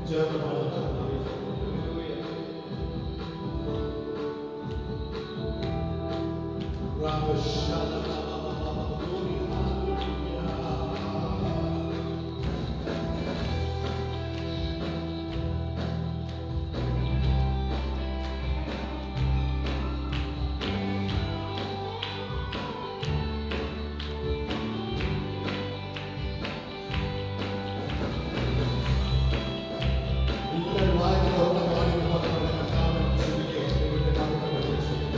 ചേർന്ന് പാടുന്നു എല്ലാവരും വായിക്കുന്ന തുറന്ന കാണിക്കുന്ന നമ്മുടെ കർത്താവിനെ സ്തുതിക്കുക. ദൈവത്തിന്റെ നാമത്തെ പ്രകീർത്തിക്കുക.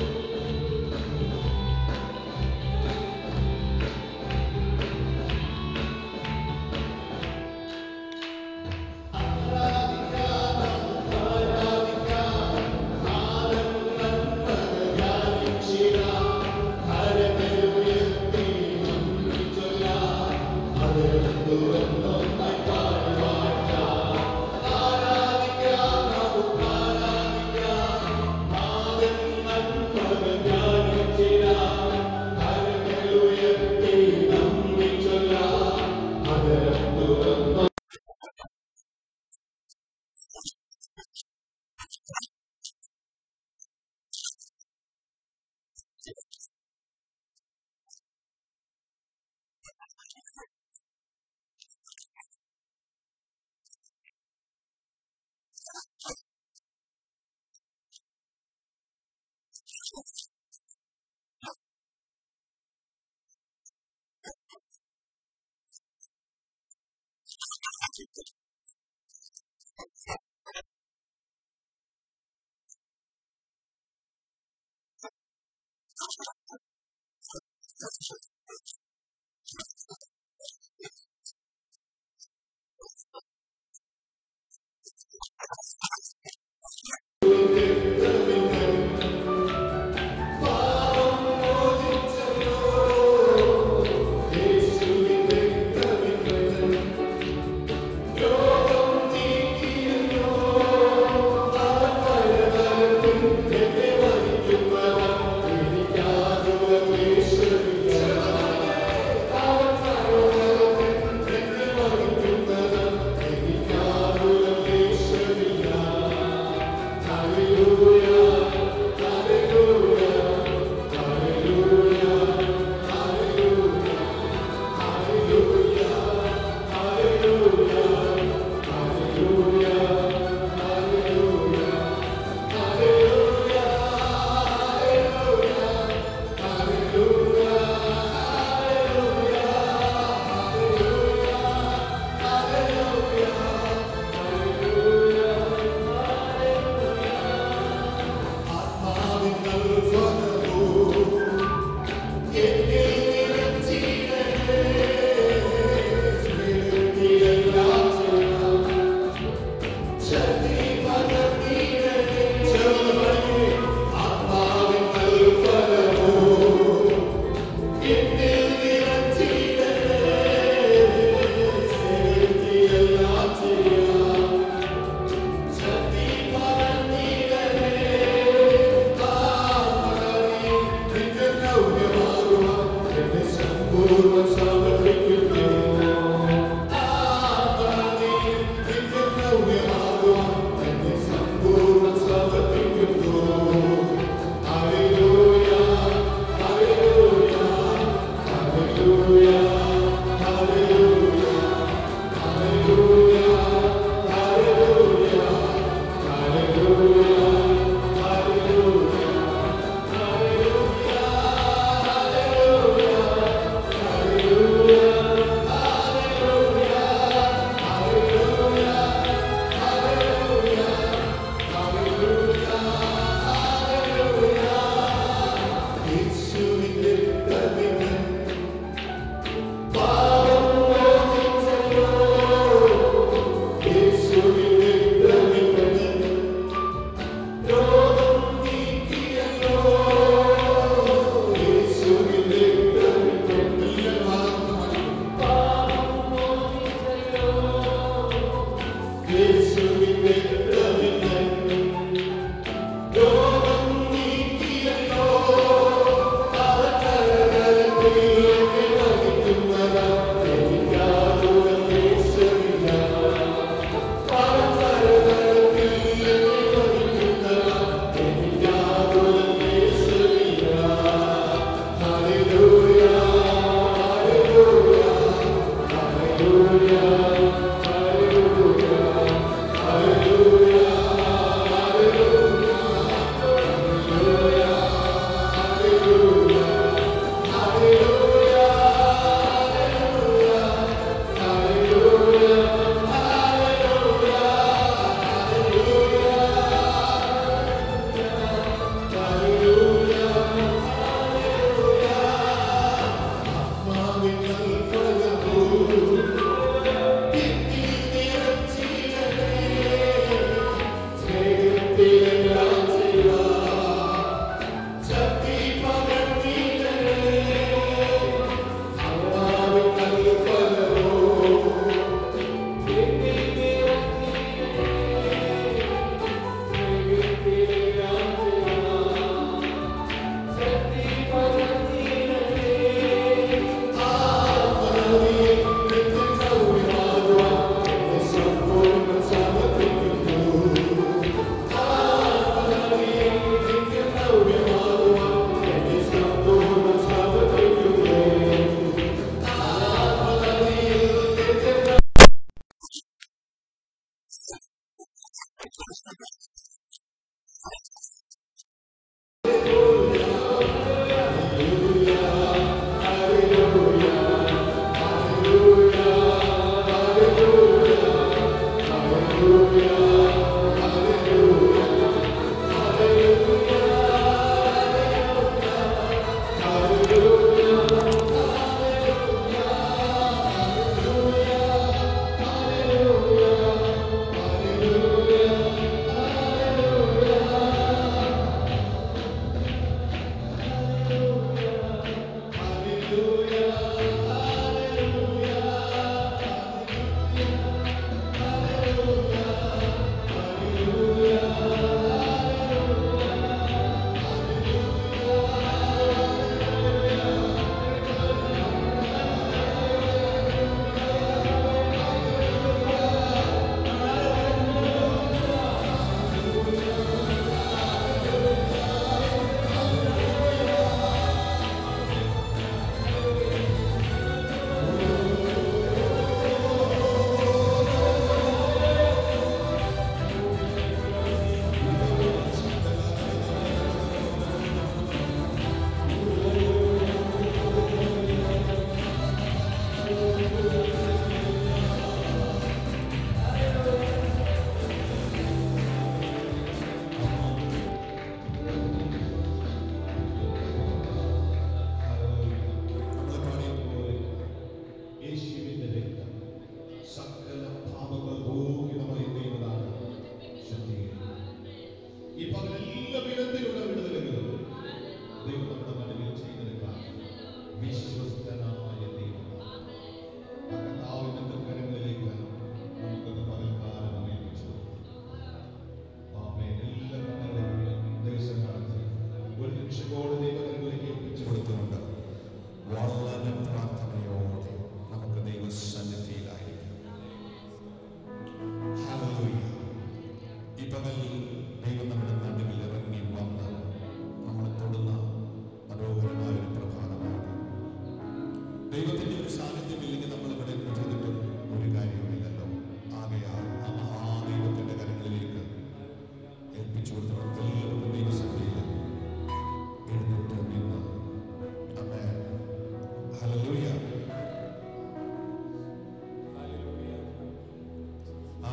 യേശുവിൻ രക്തമിൻ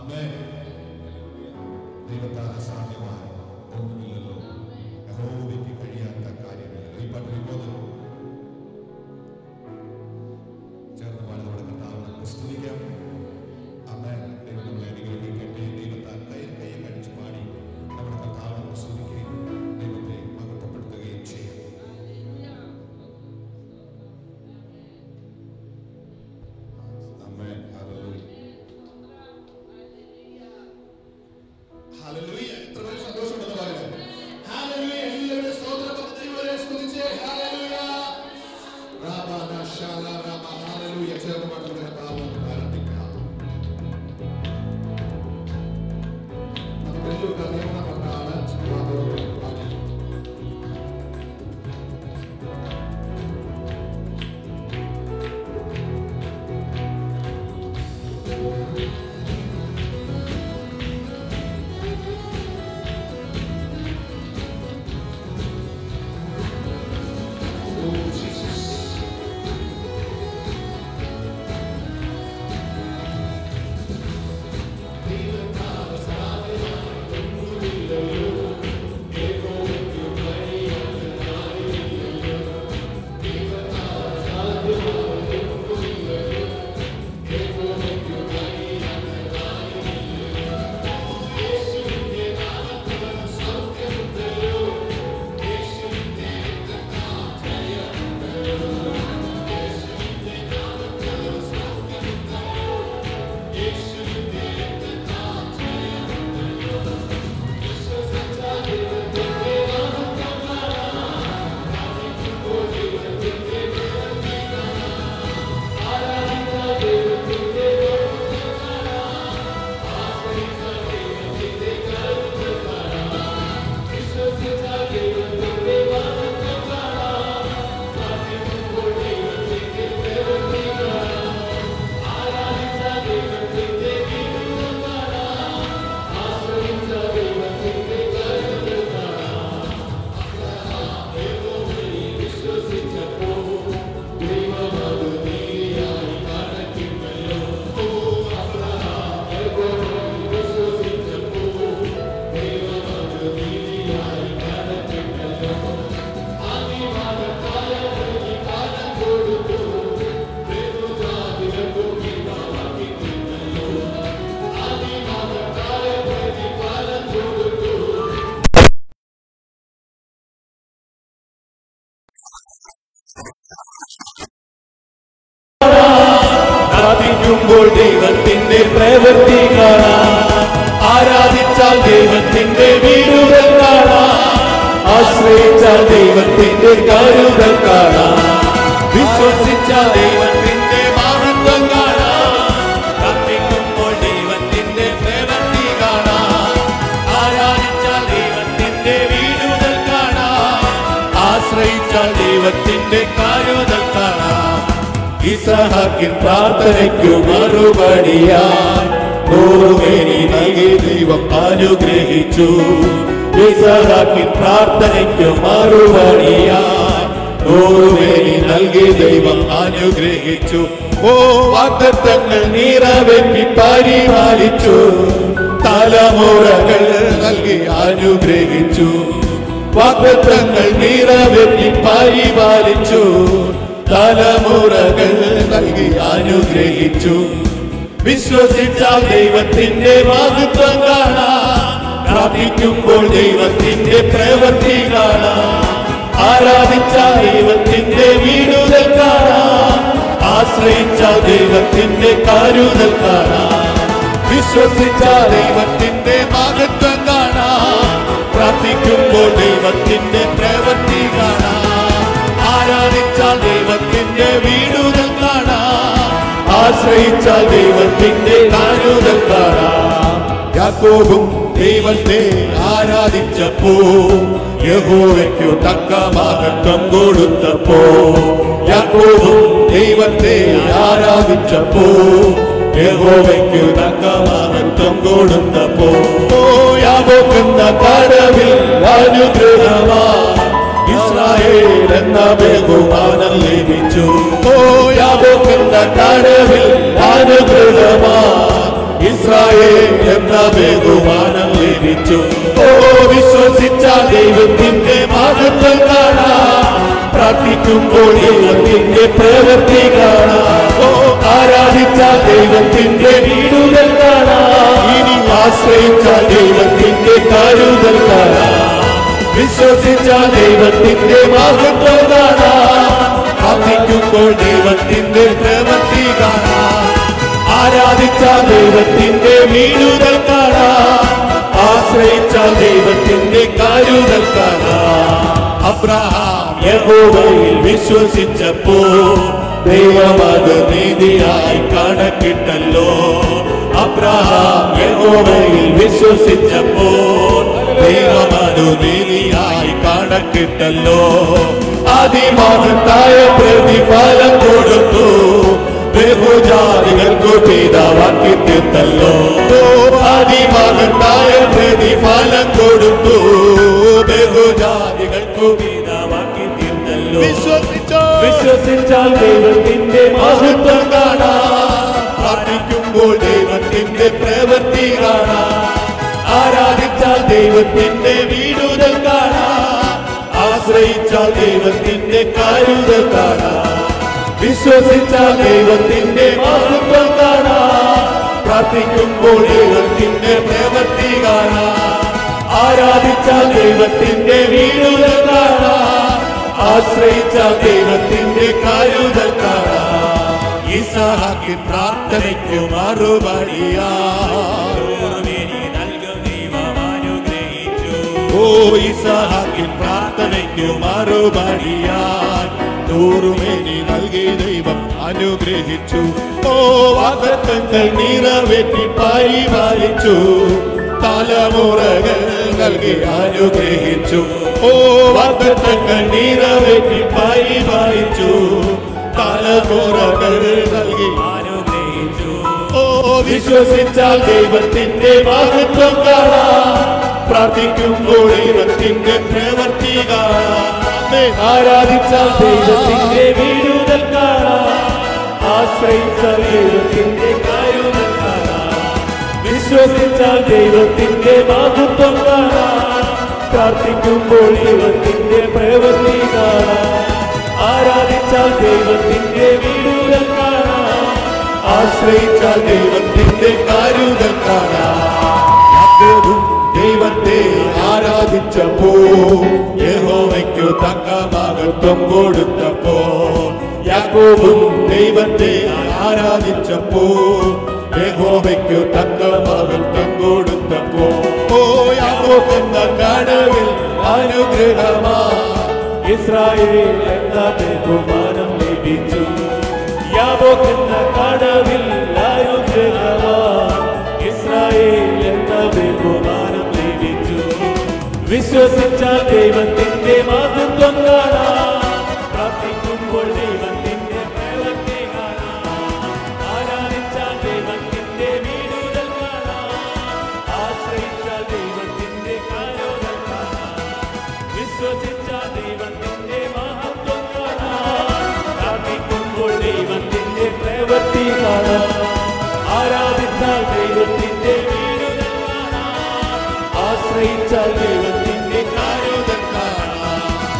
ആമേൻ. ദൈവത്താൽ അസാധ്യമായ ഒന്നുമില്ലല്ലോ യഹോവയ്ക്ക് കഴിയാത്ത കാര്യമില്ല ഈ പാട്ടിൽ ബോധം ചേർന്ന് പാടി നമ്മുടെ കർത്താവ് നമുക്ക് സ്തുതിക്കാം അമേൻ ദൈവം നമ്മളെ അനുഗ്രഹിക്കട്ടെ ദൈവത്താൽ കൈ കൈ കടിച്ച് പാടി നമ്മുടെ കർത്താവ് നമുക്ക് സ്തുതിക്കുകയും ദൈവത്തെ മഹത്വപ്പെടുത്തുകയും ചെയ്യും അമേൻ ഹല്ലേലൂയ ഹല്ലേലൂയ എത്ര പേര് സന്തോഷമുണ്ടെന്ന് പറയുന്നത് ഹല്ലേലൂയ എല്ലാവരും സ്തോത്രം പറഞ്ഞ് ദൈവത്തെ സ്തുതിച്ചേ ഹല്ലേലൂയ റാബാന ശാല റാബ ഹല്ലേലൂയ ചേർന്ന് പാടുന്ന കർത്താവ് നമുക്ക് ആരാധിക്കാം നമുക്ക് എല്ലാവർക്കും അറിയാവുന്ന പാട്ടാണ് ചിത്രമാധവൻ പാടി Oh, Jesus. പ്രാർത്ഥിക്കുമ്പോൾ ദൈവത്തിന്റെ പ്രവൃത്തി കാണാം ആരാധിച്ചാൽ ദൈവത്തിന്റെ വീടുകൾ കാണാം ആശ്രയിച്ചാൽ ദൈവത്തിന്റെ കരുതൽ കാണാം വിശ്വസിച്ചാൽ ദൈവത്തിന്റെ മഹത്വം കാണാം പ്രാർത്ഥിക്കുമ്പോൾ ദൈവത്തിന്റെ പ്രവൃത്തി കാണാം ആരാധിച്ചാൽ ദൈവത്തിന്റെ വീടുകൾ കാണാം ആശ്രയിച്ചാൽ ദൈവത്തിന്റെ കരുതൽ കാണാം ഇസഹാക്കിൻ പ്രാർത്ഥനയ്ക്കു മറുപടിയായി നൂറുമേനി നൽകി ദൈവം അനുഗ്രഹിച്ചു ഇസഹാക്കിൻ പ്രാർത്ഥനയ്ക്കു മറുപടിയായി നൂറുമേനി നൽകി ദൈവം അനുഗ്രഹിച്ചു ഓ വാഗ്ദത്തങ്ങൾ നിറവേറ്റി പരിപാലിച്ചു തലമുറകൾ നൽകി അനുഗ്രഹിച്ചു വാഗ്ദത്തങ്ങൾ നിറവേറ്റി പരിപാലിച്ചു തലമുറകൾ നൽകി അനുഗ്രഹിച്ചു വിശ്വസിച്ചാൽ ദൈവത്തിന്റെ മഹത്വം കാണാം പ്രാർത്ഥിക്കുമ്പോൾ ദൈവത്തിന്റെ പ്രവൃത്തി കാണാം ആരാധിച്ചാൽ ദൈവത്തിന്റെ വീടുതൽ കാണാം ആശ്രയിച്ചാൽ ദൈവത്തിന്റെ കരുതൽ കാണാം വിശ്വസിച്ചാൽ ദൈവത്തിന്റെ മഹത്വം കാണാം പ്രാർത്ഥിക്കുമ്പോൾ ദൈവത്തിന്റെ പ്രവൃത്തി കാണാം ആരാധിച്ചാൽ ദൈവത്തിന്റെ വീടുകൾ കാണാം ആശ്രയിച്ചാൽ ദൈവത്തിന്റെ കരുതൽ കാണാം യാക്കോബും ദൈവത്തെ ആരാധിച്ചപ്പോ യഹോവയ്ക്കു തക്ക മഹത്വം കൊടുത്തപ്പോ യാക്കോബും ദൈവത്തെ ആരാധിച്ചപ്പോ യഹോവയ്ക്കു തക്ക മഹത്വം കൊടുത്തപ്പോ ഓ യാബോക്കെന്ന കടവിൽ അനുഗ്രഹമാ ഇസ്രായേൽ എന്ന ബഹുമാനം ലഭിച്ചു ഓ യാബോക്കെന്ന കടവിൽ അനുഗ്രഹമാ ഇസ്രായേൽ ബഹുമാനം ലഭിച്ചു ഓ വിശ്വസിച്ച ദൈവത്തിന്റെ മഹത്വം കാണാം പ്രാർത്ഥിക്കുമ്പോൾ ദൈവത്തിന്റെ പ്രവൃത്തി കാണാം ഓ ആരാധിച്ച ദൈവത്തിന്റെ വീടുകൾ കാണാം ഇനി ആശ്രയിച്ച ദൈവത്തിന്റെ കരുതൽ കാണാം വിശ്വസിച്ച ദൈവത്തിന്റെ മഹത്വം കാണാം പ്രാർത്ഥിക്കുമ്പോൾ ദൈവത്തിന്റെ പ്രവൃത്തി കാണാം ആരാധിച്ച ദൈവത്തിന്റെ വീടുകൾ കാണാം ആശ്രയിച്ച ദൈവത്തിന്റെ കരുതൽ കാണാം അബ്രഹാം യഹോവയിൽ വിശ്വസിച്ചപ്പോ ദൈവം അത് നീതിയായി കണക്കിട്ടല്ലോ അബ്രഹാം യഹോവയിൽ വിശ്വസിച്ചപ്പോൾ ദൈവം അത് നീതിയായി കണക്കിട്ടല്ലോ അതിമഹത്തായ പ്രതിഫലം കൊടുത്തു ബഹുജാതികൾക്കു പിതാവാക്കി തീർത്തല്ലോ അതിമഹത്തായ പ്രതിഫലം കൊടുത്തു ബഹുജാതികൾക്കു പിതാവാക്കി തീർത്തല്ലോ വിശ്വസിച്ചോ വിശ്വസിച്ചാൽ ദൈവത്തിന്റെ മഹത്വം കാണാം പ്രാർത്ഥിക്കുമ്പോൾ ദൈവത്തിന്റെ പ്രവൃത്തി കാണാം ആരാധിച്ചാൽ ദൈവത്തിന്റെ വീടുതൽ കാണാം ആശ്രയിച്ചാൽ ദൈവത്തിന്റെ കരുതൽ കാണാം വിശ്വസിച്ചാൽ ദൈവത്തിന്റെ മഹത്വം കാണാം പ്രാർത്ഥിക്കുമ്പോൾ ദൈവത്തിന്റെ പ്രവൃത്തി കാണാം ആരാധിച്ചാൽ ദൈവത്തിന്റെ വീടുതൽ കാണാം ആശ്രയിച്ച ദൈവത്തിന്റെ കരുതൽ കാണാം ഇസഹാക്കിൻ പ്രാർത്ഥനയ്ക്കു മറുപടിയാ ഓ ഇസഹാക്കിൻ പ്രാർത്ഥനയ്ക്കു മറുപടിയാൻ നൂറുമേനി നൽകി ദൈവം അനുഗ്രഹിച്ചു ഓ വാഗ്ദത്തങ്ങൾ നിറവേറ്റി പരിപാലിച്ചു തലമുറകൾ നൽകി അനുഗ്രഹിച്ചു ഓ വാഗ്ദത്തങ്ങൾ നിറവേറ്റി പരിപാലിച്ചു തലമുറകൾ നൽകി അനുഗ്രഹിച്ചു ഓ വിശ്വസിച്ചാൽ ദൈവത്തിന്റെ മഹത്വം കാണാം പ്രാർത്ഥിക്കുമ്പോൾ ദൈവത്തിന്റെ പ്രവൃത്തി കാണാം ആരാധിച്ചാൽ ദൈവത്തിന്റെ വീടുതൽ കാണാം ആശ്രയിച്ചാൽ ദൈവത്തിന്റെ കരുതൽ കാണാം വിശ്വസിച്ചാൽ ദൈവത്തിന്റെ മഹത്വം കാണാം പ്രാർത്ഥിക്കുമ്പോൾ ദൈവത്തിന്റെ പ്രവൃത്തി കാണാം ആരാധിച്ചാൽ ദൈവത്തിന്റെ വീടുകൾ കാണാം ആശ്രയിച്ചാൽ ദൈവത്തിന്റെ കരുതൽ കാണാം യാക്കോബും ദൈവത്തെ ആരാധിച്ചപ്പോ യഹോവയ്ക്കു തക്ക മഹത്വം കൊടുത്തപ്പോ യാക്കോബും ദൈവത്തെ ആരാധിച്ചപ്പോ യഹോവയ്ക്കു തക്ക മഹത്വം കൊടുത്തപ്പോ ഓ യാക്കോബ് എന്ന കടവിൽ അനുഗ്രഹമാ ഇസ്രായേൽ എന്ന ബഹുമാനം ലഭിച്ചു യാബോക്ക് എന്ന കടവിൽ അനുഗ്രഹമാ ഇസ്രായേൽ എന്ന ബഹുമാനം ലഭിച്ചു വിശ്വസിച്ച ദൈവത്തിന്റെ മഹത്വം കാണാം പ്രാർത്ഥിക്കുമ്പോൾ ദൈവത്തിന്റെ പ്രവൃത്തി കാണാം ആരാധിച്ച ദൈവത്തിന്റെ വീടുകൾ കാണാം ആശ്രയിച്ച ദൈവത്തിന്റെ കാലുകൾ കാണാം വിശ്വസിച്ച ദൈവത്തിന്റെ മഹത്വം കാണാം പ്രാർത്ഥിക്കുമ്പോൾ ദൈവത്തിന്റെ പ്രവൃത്തി കാണാം ആരാധിച്ചാൽ ദൈവത്തിന്റെ വീടുകൾ കാണാം ആശ്രയിച്ചാൽ ദൈവത്തിന്റെ കാരുതൽ കാണാം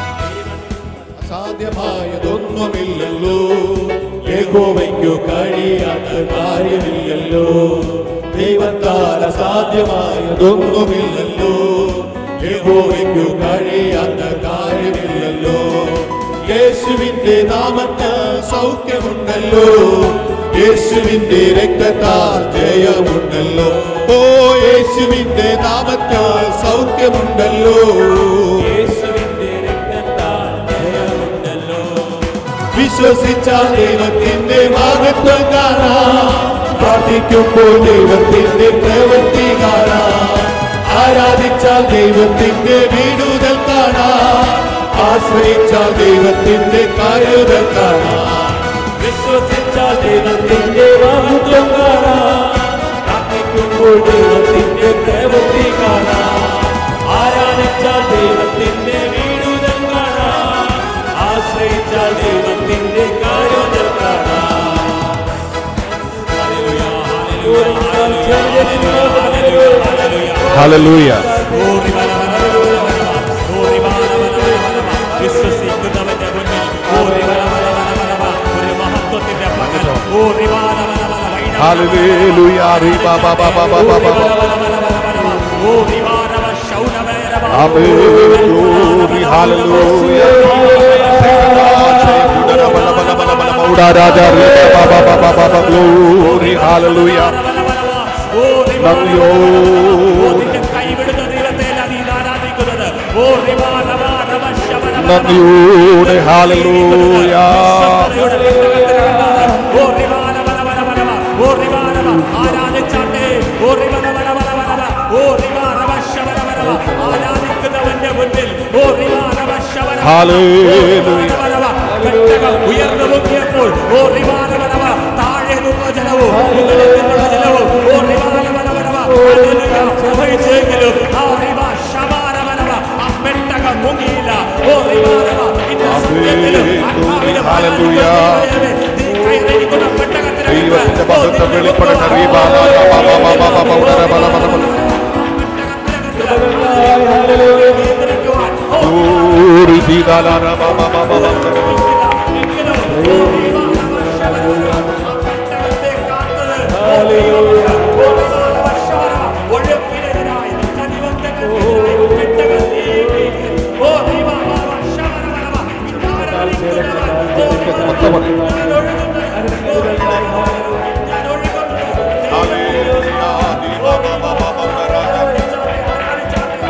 അസാധ്യമായതൊന്നുമില്ലല്ലോ യഹോവയ്ക്കു കഴിയാത്ത കാര്യമില്ലല്ലോ ദൈവത്താൽ അസാധ്യമായതൊന്നുമില്ലല്ലോ യഹോവയ്ക്കു കഴിയാത്ത കാര്യമില്ലല്ലോ യേശുവിന്റെ നാമത്ത് സൗഖ്യമുണ്ടല്ലോ യേശുവിന്റെ രക്തത്താൽ ജയമുണ്ടല്ലോ ഓ യേശുവിന്റെ നാമത്താൽ സൗഖ്യമുണ്ടല്ലോ യേശുവിന്റെ രക്തത്താൽ ജയമുണ്ടല്ലോ വിശ്വസിച്ച ദൈവത്തിന്റെ മഹത്വം കാണാം പ്രാർത്ഥിക്കുമ്പോൾ ദൈവത്തിന്റെ പ്രവൃത്തി കാണാം ആരാധിച്ച ദൈവത്തിന്റെ വീടുതൽ കാണാം ആശ്രയിച്ച ദൈവത്തിന്റെ കരുതൽ കാണാം വിശ്വസിച്ച ദൈവത്തിന്റെ മഹത്വം കാണാം പ്രാർത്ഥിക്കുമ്പോൾ ദൈവത്തിന്റെ പ്രവൃത്തി കാണാം ആരാധിച്ച ദൈവത്തിന്റെ വീടുതൽ കാണാം ആശ്രയിച്ച ദൈവത്തിന്റെ കരുതൽ കാണാം ഹല്ലേലൂയ ഹല്ലേലൂയ ഹല്ലേലൂയ Hallelujah. വിശ്വസിക്കുന്നവന്റെ മുന്നിൽ ഒരു മഹത്വത്തിന്റെ പകൽ Hallelujah. Riba ba ba ba ba ba ba ba. Amen. Glory. Hallelujah. Uda raja riba ba ba ba ba ba ba. Glory. Hallelujah. നന്ദിയോടെ കൈവിടുന്ന ദൈവത്തെ നീ ആരാധിക്കുന്നത് ഓ റിവാ റവാ റവ ശവ റവ നന്ദിയോടെ ഹാലലൂയ ആരാധിക്കുന്നവന്റെ മുന്നിൽ Hallelujah. ഉയർന്നു പൊങ്ങിയപ്പോൾ ഓ റിവാനവനവ താഴെ നിന്നുള്ള ജലവും മുകളിൽ നിന്നുള്ള ജലവും ഓ റിവാനവനവനവ പ്രവഹിച്ചെങ്കിലും ആ റിവ ശമാനവനവ ആ പെട്ടകം മുങ്ങിയില്ല ഓ റിവാനവ ഇന്ന് സത്യത്തിലും ആത്മാവിലും Hallelujah. നീ കൈവരിക്കുന്ന പെട്ടകത്തിനകത്ത് ദൈവത്തിന്റെ ഓ, മഹത്വം നിന്നെ വെളിപ്പെടട്ടെ റീബ ബാ ബാ ബാ ബാ ബാ ബാ ബാ ഉടര ബല ബല ബല ഊരി സീതാലാര ബാ ബാ ബാ ബാ ബാ ഹല്ലേലൂയ ദീപ ബാ ബാ ബാ ബാ രാജ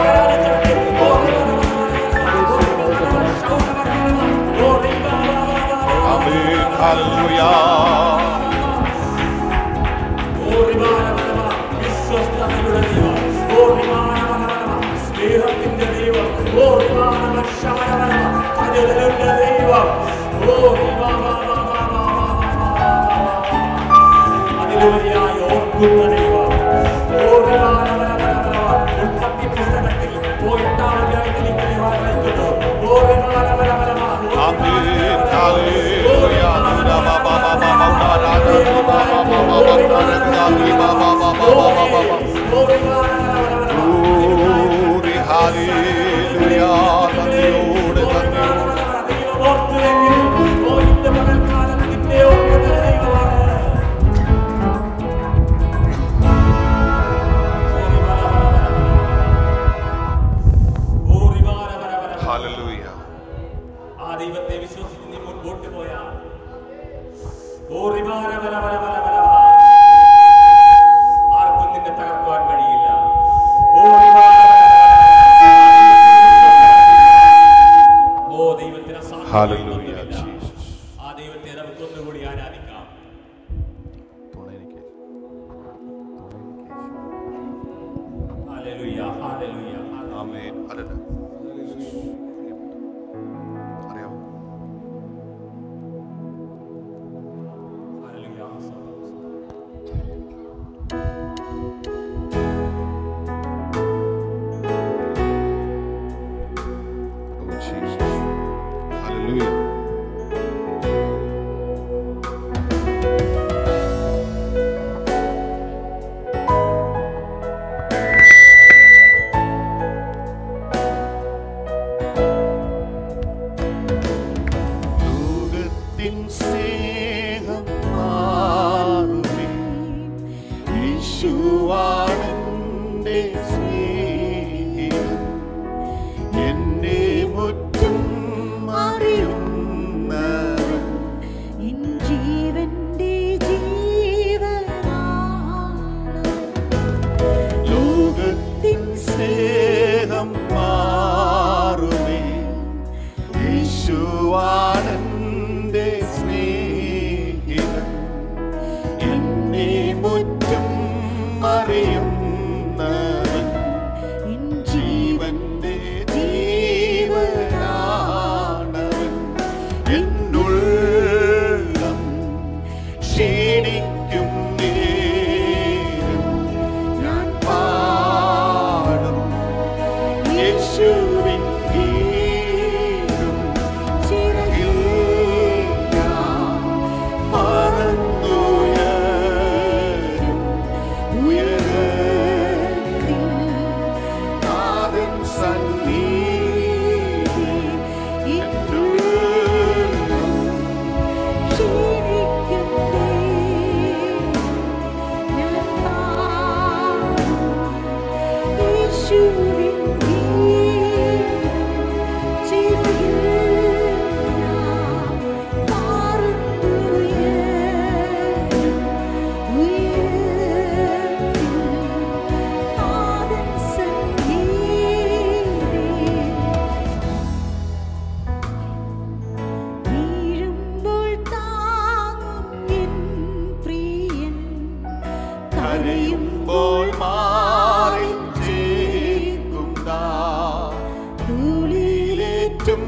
ആമേൻ ഹല്ലേലൂയ സ്നേഹത്തിന്റെ ദൈവം ഓ കരുതലിന്റെ ദൈവം ഓ അതിലുപരിയായി ഓർക്കുന്ന ദൈവം ഓ ഉൽപ്പത്തി പുസ്തകത്തിൽ ഓ എട്ടാം അധ്യായത്തിൽ ഇങ്ങനെ വായിക്കുന്നു ഓ ആമേൻ ഹല്ലേലൂയ ദീപ ബാ ബാ ബാ ബാ ബാ രാജ ദീപ ബാ ബാ ബാ ബാ രാജ ദീപ ബാ ബാ ബാ ബാ ബാ ബാ ഊരി ഹല്ലേലൂയ നന്ദിയോടെ നന്ദിയോടെ ഹല്ലേലൂയ ആ ദൈവത്തെ വിശ്വസിച്ച് നീ മുൻപോട്ട് പോയാൽ ഓ റിവാര വല വല വല വല വല. ആർക്കും നിന്നെ തകർക്കുവാൻ കഴിയില്ല ഓ റിവാര വല വല വല. ഓ ദൈവത്തിന് അസാധ്യമായി ഹല്ലേലൂയ ഒന്നുമില്ല. ജീസസ് ആ ദൈവത്തെ നമുക്ക് ഒന്നുകൂടി ആരാധിക്കാം ഹല്ലേലൂയ ഹല്ലേലൂയ ഹല്ലേലൂയ. ആമേൻ അല്ലല്ല അറിയാമോ ഹല്ലേലൂയ Oh, Jesus. Hallelujah. ലോകത്തിൻ സ്നേഹം മാറുമേ യേശുവാണെന്റെ സ്നേഹിതൻ എന്നെ മുറ്റും അറിയുന്നവൻ എൻ ജീവന്റെ ജീവനാണ് ലോകത്തിൻ സ്നേഹം മാറുമേ യേശുവാണെന്റെ സ്നേഹിതൻ എന്നെ മുറ്റും അറിയുന്നവൻ എൻ ജീവന്റെ ജീവനാണവൻ എന്നുള്ളം ക്ഷീണിക്കും നേരം ഞാൻ പാടും യേശുവിൻ ഗീതം ചിറകിൽ ഞാൻ പറന്നുയരും ഉയരത്തിൽ യേശുവിൻ ഗീതം ചിറകിൽ ഞാൻ പാറുന്നുയരും ഉയരത്തിൽ നാദൻ സന്നിധിയിൽ വീഴുമ്പോൾ താങ്ങും എൻ പ്രിയൻ കരയുമ്പോൾ മാറി ചേർക്കും ൂളിലേറ്റും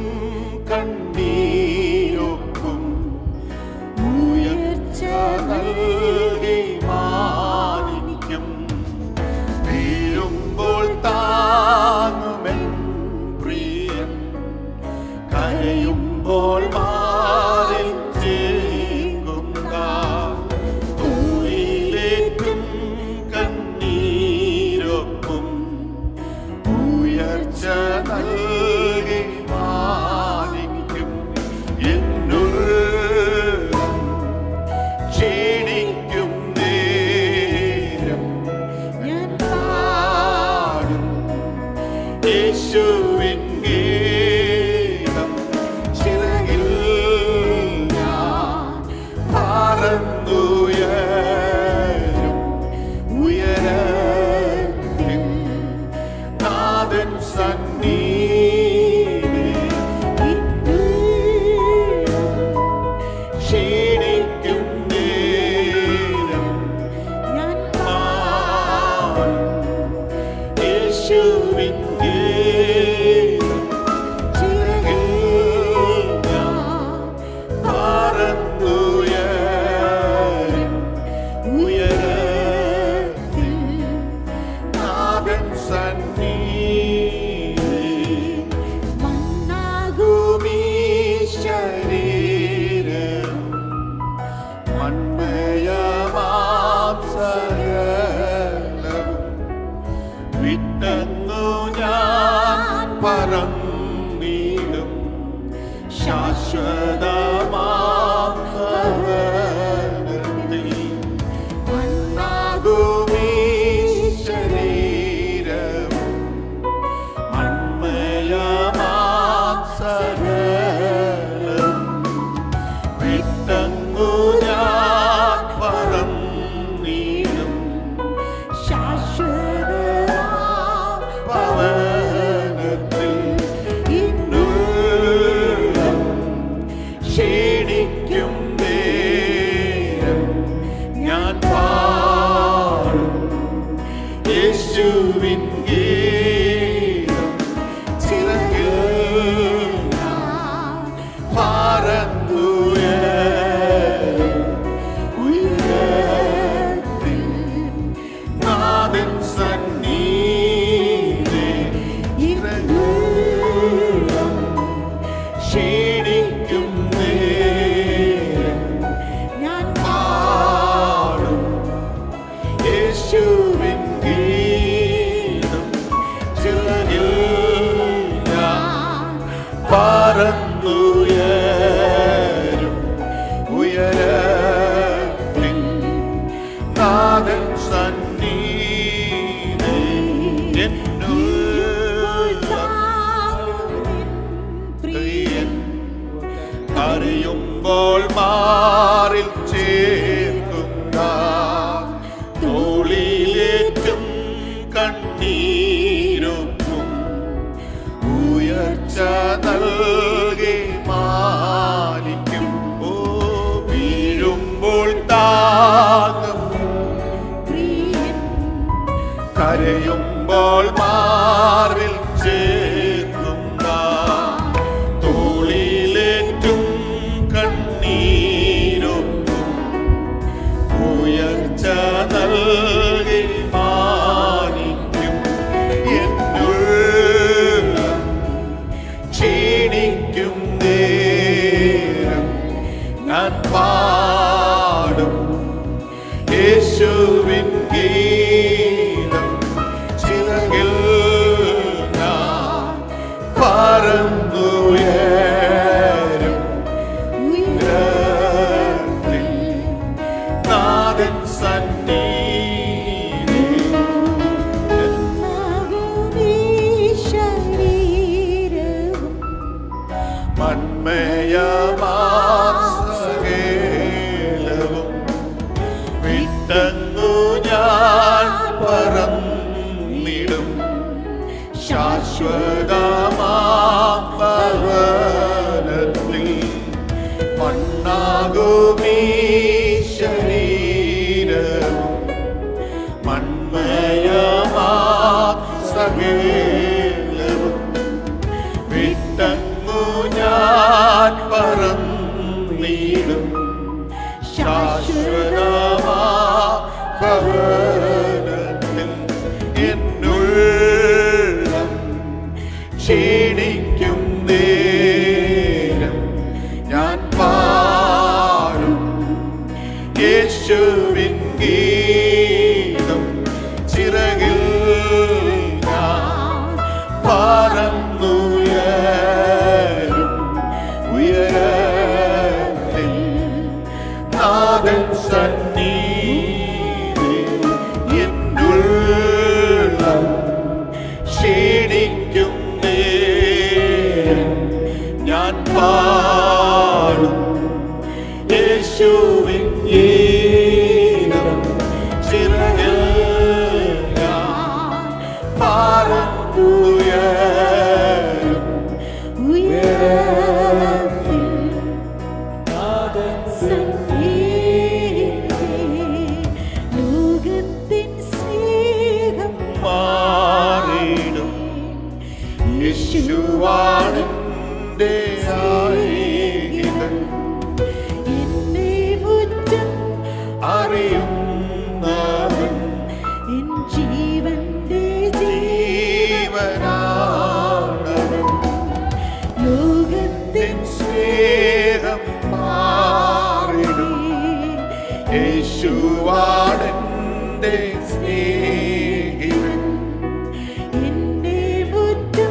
കണ്ണീരൊക്കും ഉയർച്ച നൽകി മാനിക്കും വീഴുമ്പോൾ താങ്ങുമെൻ പ്രിയൻ കരയുമ്പോൾ മാറി ചേർക്കും ൂളിലേറ്റും കണ്ണീരൊക്കും ഉയർച്ച നൽകി മാനിക്കും എന്നുള്ളം ക്ഷീണിക്കും നേരം ഞാൻ പാടും യേശുവിൻ ഗീതം ചിറകിൽ ഞാൻ പറന്നുയരും ഉയരത്തിൽ നാഥൻ സന്നിധി ക്ഷീണിക്കും നേരം ഞാൻ പാടും യേശുവിൻ ഗീതം ചിറകിൽ ഞാൻ പറന്നുയരും ഉയരത്തിൽ നാഥൻ സന്നിധി മണ്ണാകുമീ ശരീരം മൺമയമാംസകലവും വിട്ടങ്ങു ഞാൻ പറന്നിടും ശാശ്വതമാർത്തിൽ മണ്ണാകുമീ ശരീരവും മൺമയമാംസകലവും വിട്ടങ്ങു ഞാൻ പറന്നിടും ഭവനത്തിൽ ഇന്നുള്ളം ക്ഷീണിക്കും നേരം ഞാൻ പാടും യേശുവിൻ ഗീതം ചിറകിൽ ഞാൻ പറന്നുയരും ഉയരത്തിൽ നാഥൻ സന്നിധി ഇറങ്ങും ക്ഷീണിക്കും നേരം ഞാൻ പാടും യേശുവിൻ ഗീതം ചിറകിൽ ഞാൻ പറന്നുയരും ഉയരത്തിൽ നാഥൻ സന്നിധി എന്നുള്ളം പ്രിയൻ അറിയുമ്പോൾ മാറിൽ ചേർക്കുന്ന തോളിലേറ്റും കണ്ണീരൊക്കും ഉയർച്ച നൽകി മാനിക്കും ഓ വീഴുമ്പോൾ താങ്ങും കരയുമ്പോൾ മാറിൽ ചേർക്കുന്ന തോളിലേറ്റും കണ്ണീരൊക്കും ഉയർച്ച നൽകി മാനിക്കും എന്നുള്ളം ക്ഷീണിക്കും നേരം ഞാൻ പാടും യേശുവിൻ ഗീതം ചിറകിൽ ഞാൻ മൺമയമാ സകലവും വിട്ടങ്ങു ഞാൻ പറന്നിടും ശാശ്വതമാ ഭവനത്തിൽ എന്നുള്ളം ക്ഷീണിക്കും നേരം ഞാൻ പാടും യേശുവിൻ ഗീതം ചിറകിൽ ഞാൻ പറന്നുയരും ഉയരത്തിൽ നാദൻ സന്നീതി എന്നുള്ളം ക്ഷീണിക്കും നേരം ഞാൻ പാടും യേശുവിൻ ഗീതം ചിറകിൽ ഞാൻ പറന്നുയരും ഉയരത്തിൽ ലോകത്തിൻ സ്നേഹം മാറിയിടും യേശുവാണെന്റെ ആയിരം എന്നെ മുറ്റം അറിയുന്നവൻ എൻ ജീവന്റെ ജീവനാണവൻ ലോകത്തിൻ സ്നേഹം മാറിടും യേശുവാണെന്റെ സ്നേഹിതൻ എന്നെ മുറ്റം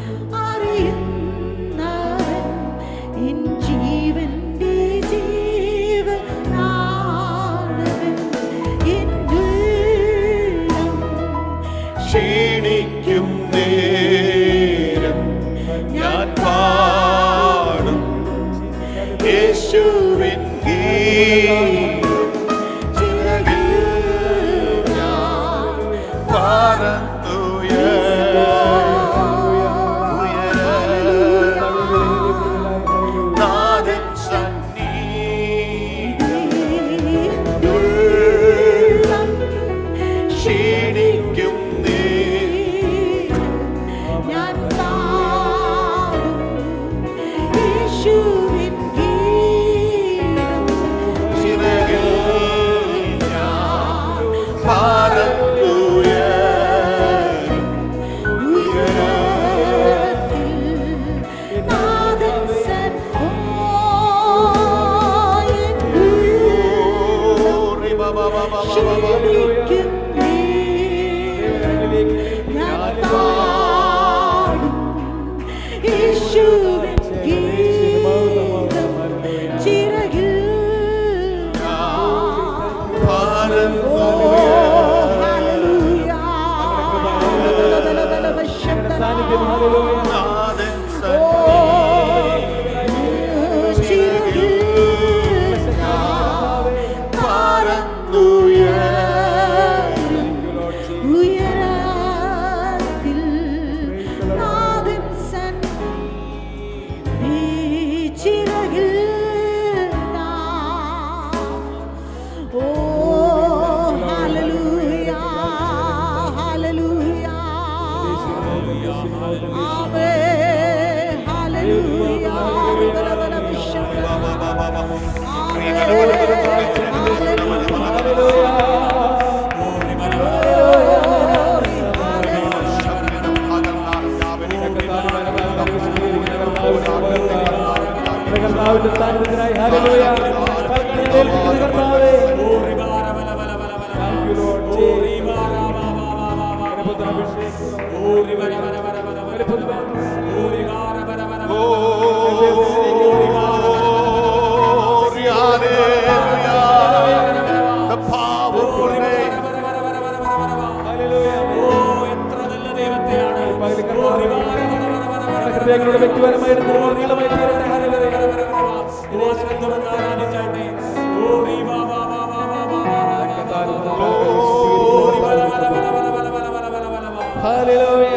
അറിയുന്നവൻ എൻ ജീവന്റെ ജീവനാണവൻ എന്നുള്ളം ക്ഷീണിക്കും നേരം ഞാൻ പാടും യേശുവിൻ ഗീതം ചിറകിൽ ഞാൻ പറന്നുയരും നാഥൻ സന്നിധിയിലുള്ളം ക്ഷീണിക്കും നേരം ഞാൻ പാടും യേശുവിൻ ഗീതം ചിറകിൽ ഞാൻ പറന്നുയരും ഉയരത്തിൽ നാദം സൻ ഓ ഓറി ബാബാ ബാബാ ബാബാ ബാബാ ക്ഷണിക്കും നേരം ഞാൻ പാടും യേശുവിൻ ഗീതം ചിറകിൽ നാഥൻ പറന്നുയരും ഉയരത്തിൽ നാഥൻ സൻ ചിറകിൽ ഓ ഹല്ലേലൂയ ഹല്ലേലൂയ ആമേൻ ഹല്ലേലൂയ കർത്താവിന്റെ സാന്നിധ്യത്തിനായി ഹല്ലേലൂയ ഏൽപ്പിക്കുന്ന കർത്താവേ Thank you, Lord. പുത്ര അഭിഷേകം Glory, hallelujah. The powerful name. ഹൃദയങ്ങളുടെ വ്യക്തിപരമായ നീളമായി തീരട്ടെ hallelujah hallelujah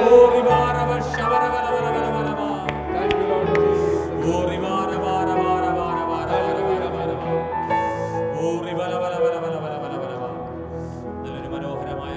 Thank you, Lord Jesus. നല്ലൊരു മനോഹരമായ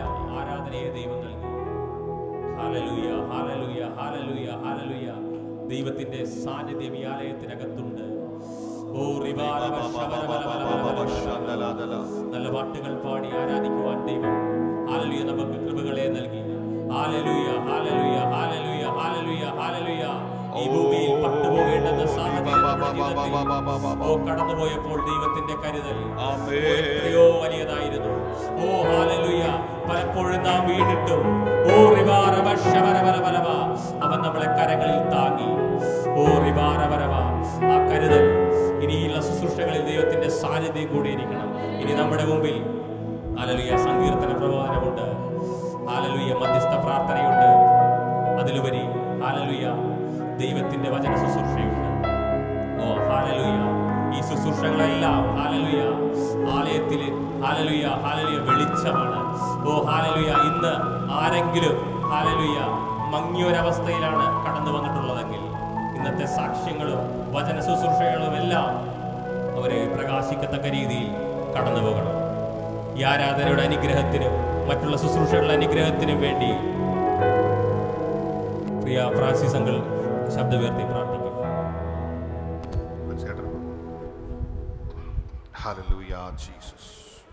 ഹാലലുയ ഹാലലുയ ദൈവത്തിന്റെ സാന്നിധ്യം ഈ ആലയത്തിനകത്തുണ്ട് ഓ റിബാല വശബല ബല ബല ബല ബല ബല ബല. നല്ല പാട്ടുകൾ പാടി ആരാധിക്കുവാൻ ദൈവം ഹാലലുയ നമുക്ക് കൃപകളെ നൽകി ഹാലലുയ ഹാലലുയ ഹാലലുയ ഹാലലുയ ഹാലലുയ ഈ ഭൂമിയിൽ പട്ടുപോകേണ്ടെന്ന സാഹചര്യം നമ്മുടെ ജീവിതത്തിൽ ഓ കടന്നുപോയപ്പോൾ ദൈവത്തിന്റെ കരുതൽ ആമേൻ. ഓ, എത്രയോ വലിയതായിരുന്നു ഓ ഹാലലുയ പലപ്പോഴും നാം വീണിട്ടും ഓ റിവാറവ ശവരവരവരവ അവൻ നമ്മളെ കരങ്ങളിൽ താങ്ങി ഓ റിവാറവരവ ആ കരുതൽ ഇനിയുള്ള ശുശ്രൂഷകളിൽ ദൈവത്തിന്റെ സാന്നിധ്യം കൂടി ഇരിക്കണം ഇനി നമ്മുടെ മുമ്പിൽ ഹാലലുയ സങ്കീർത്തന പ്രബോധനമുണ്ട് ഹാലലുയ മധ്യസ്ഥ പ്രാർത്ഥനയുണ്ട് അതിലുപരി ഹാലലുയ ദൈവത്തിന്റെ വചന ശുശ്രൂഷയുണ്ട് ഓ ഹാലലുയ ഈ ശുശ്രൂഷകളെല്ലാം ഹാലലുയ ആലയത്തില് ഹാലലുയ ഹാലലുയ വെളിച്ചമാണ് ഓ ഹാലലുയ ഇന്ന് ആരെങ്കിലും ഹാലലുയ മങ്ങിയൊരവസ്ഥയിലാണ് കടന്നു വന്നിട്ടുള്ളതെങ്കിൽ ഇന്നത്തെ സാക്ഷ്യങ്ങളും വചന ശുശ്രൂഷകളും എല്ലാം അവരെ പ്രകാശിക്കത്തക്ക രീതിയിൽ കടന്നു പോകണം ഈ ആരാധനയുടെ അനുഗ്രഹത്തിനും മറ്റുള്ള ശുശ്രൂഷകളുടെ അനുഗ്രഹത്തിനും വേണ്ടി പ്രിയ ഫ്രാൻസിസ് അങ്കിൾ ശബ്ദമുയർത്തി പ്രാർത്ഥിക്കും Hallelujah, Jesus.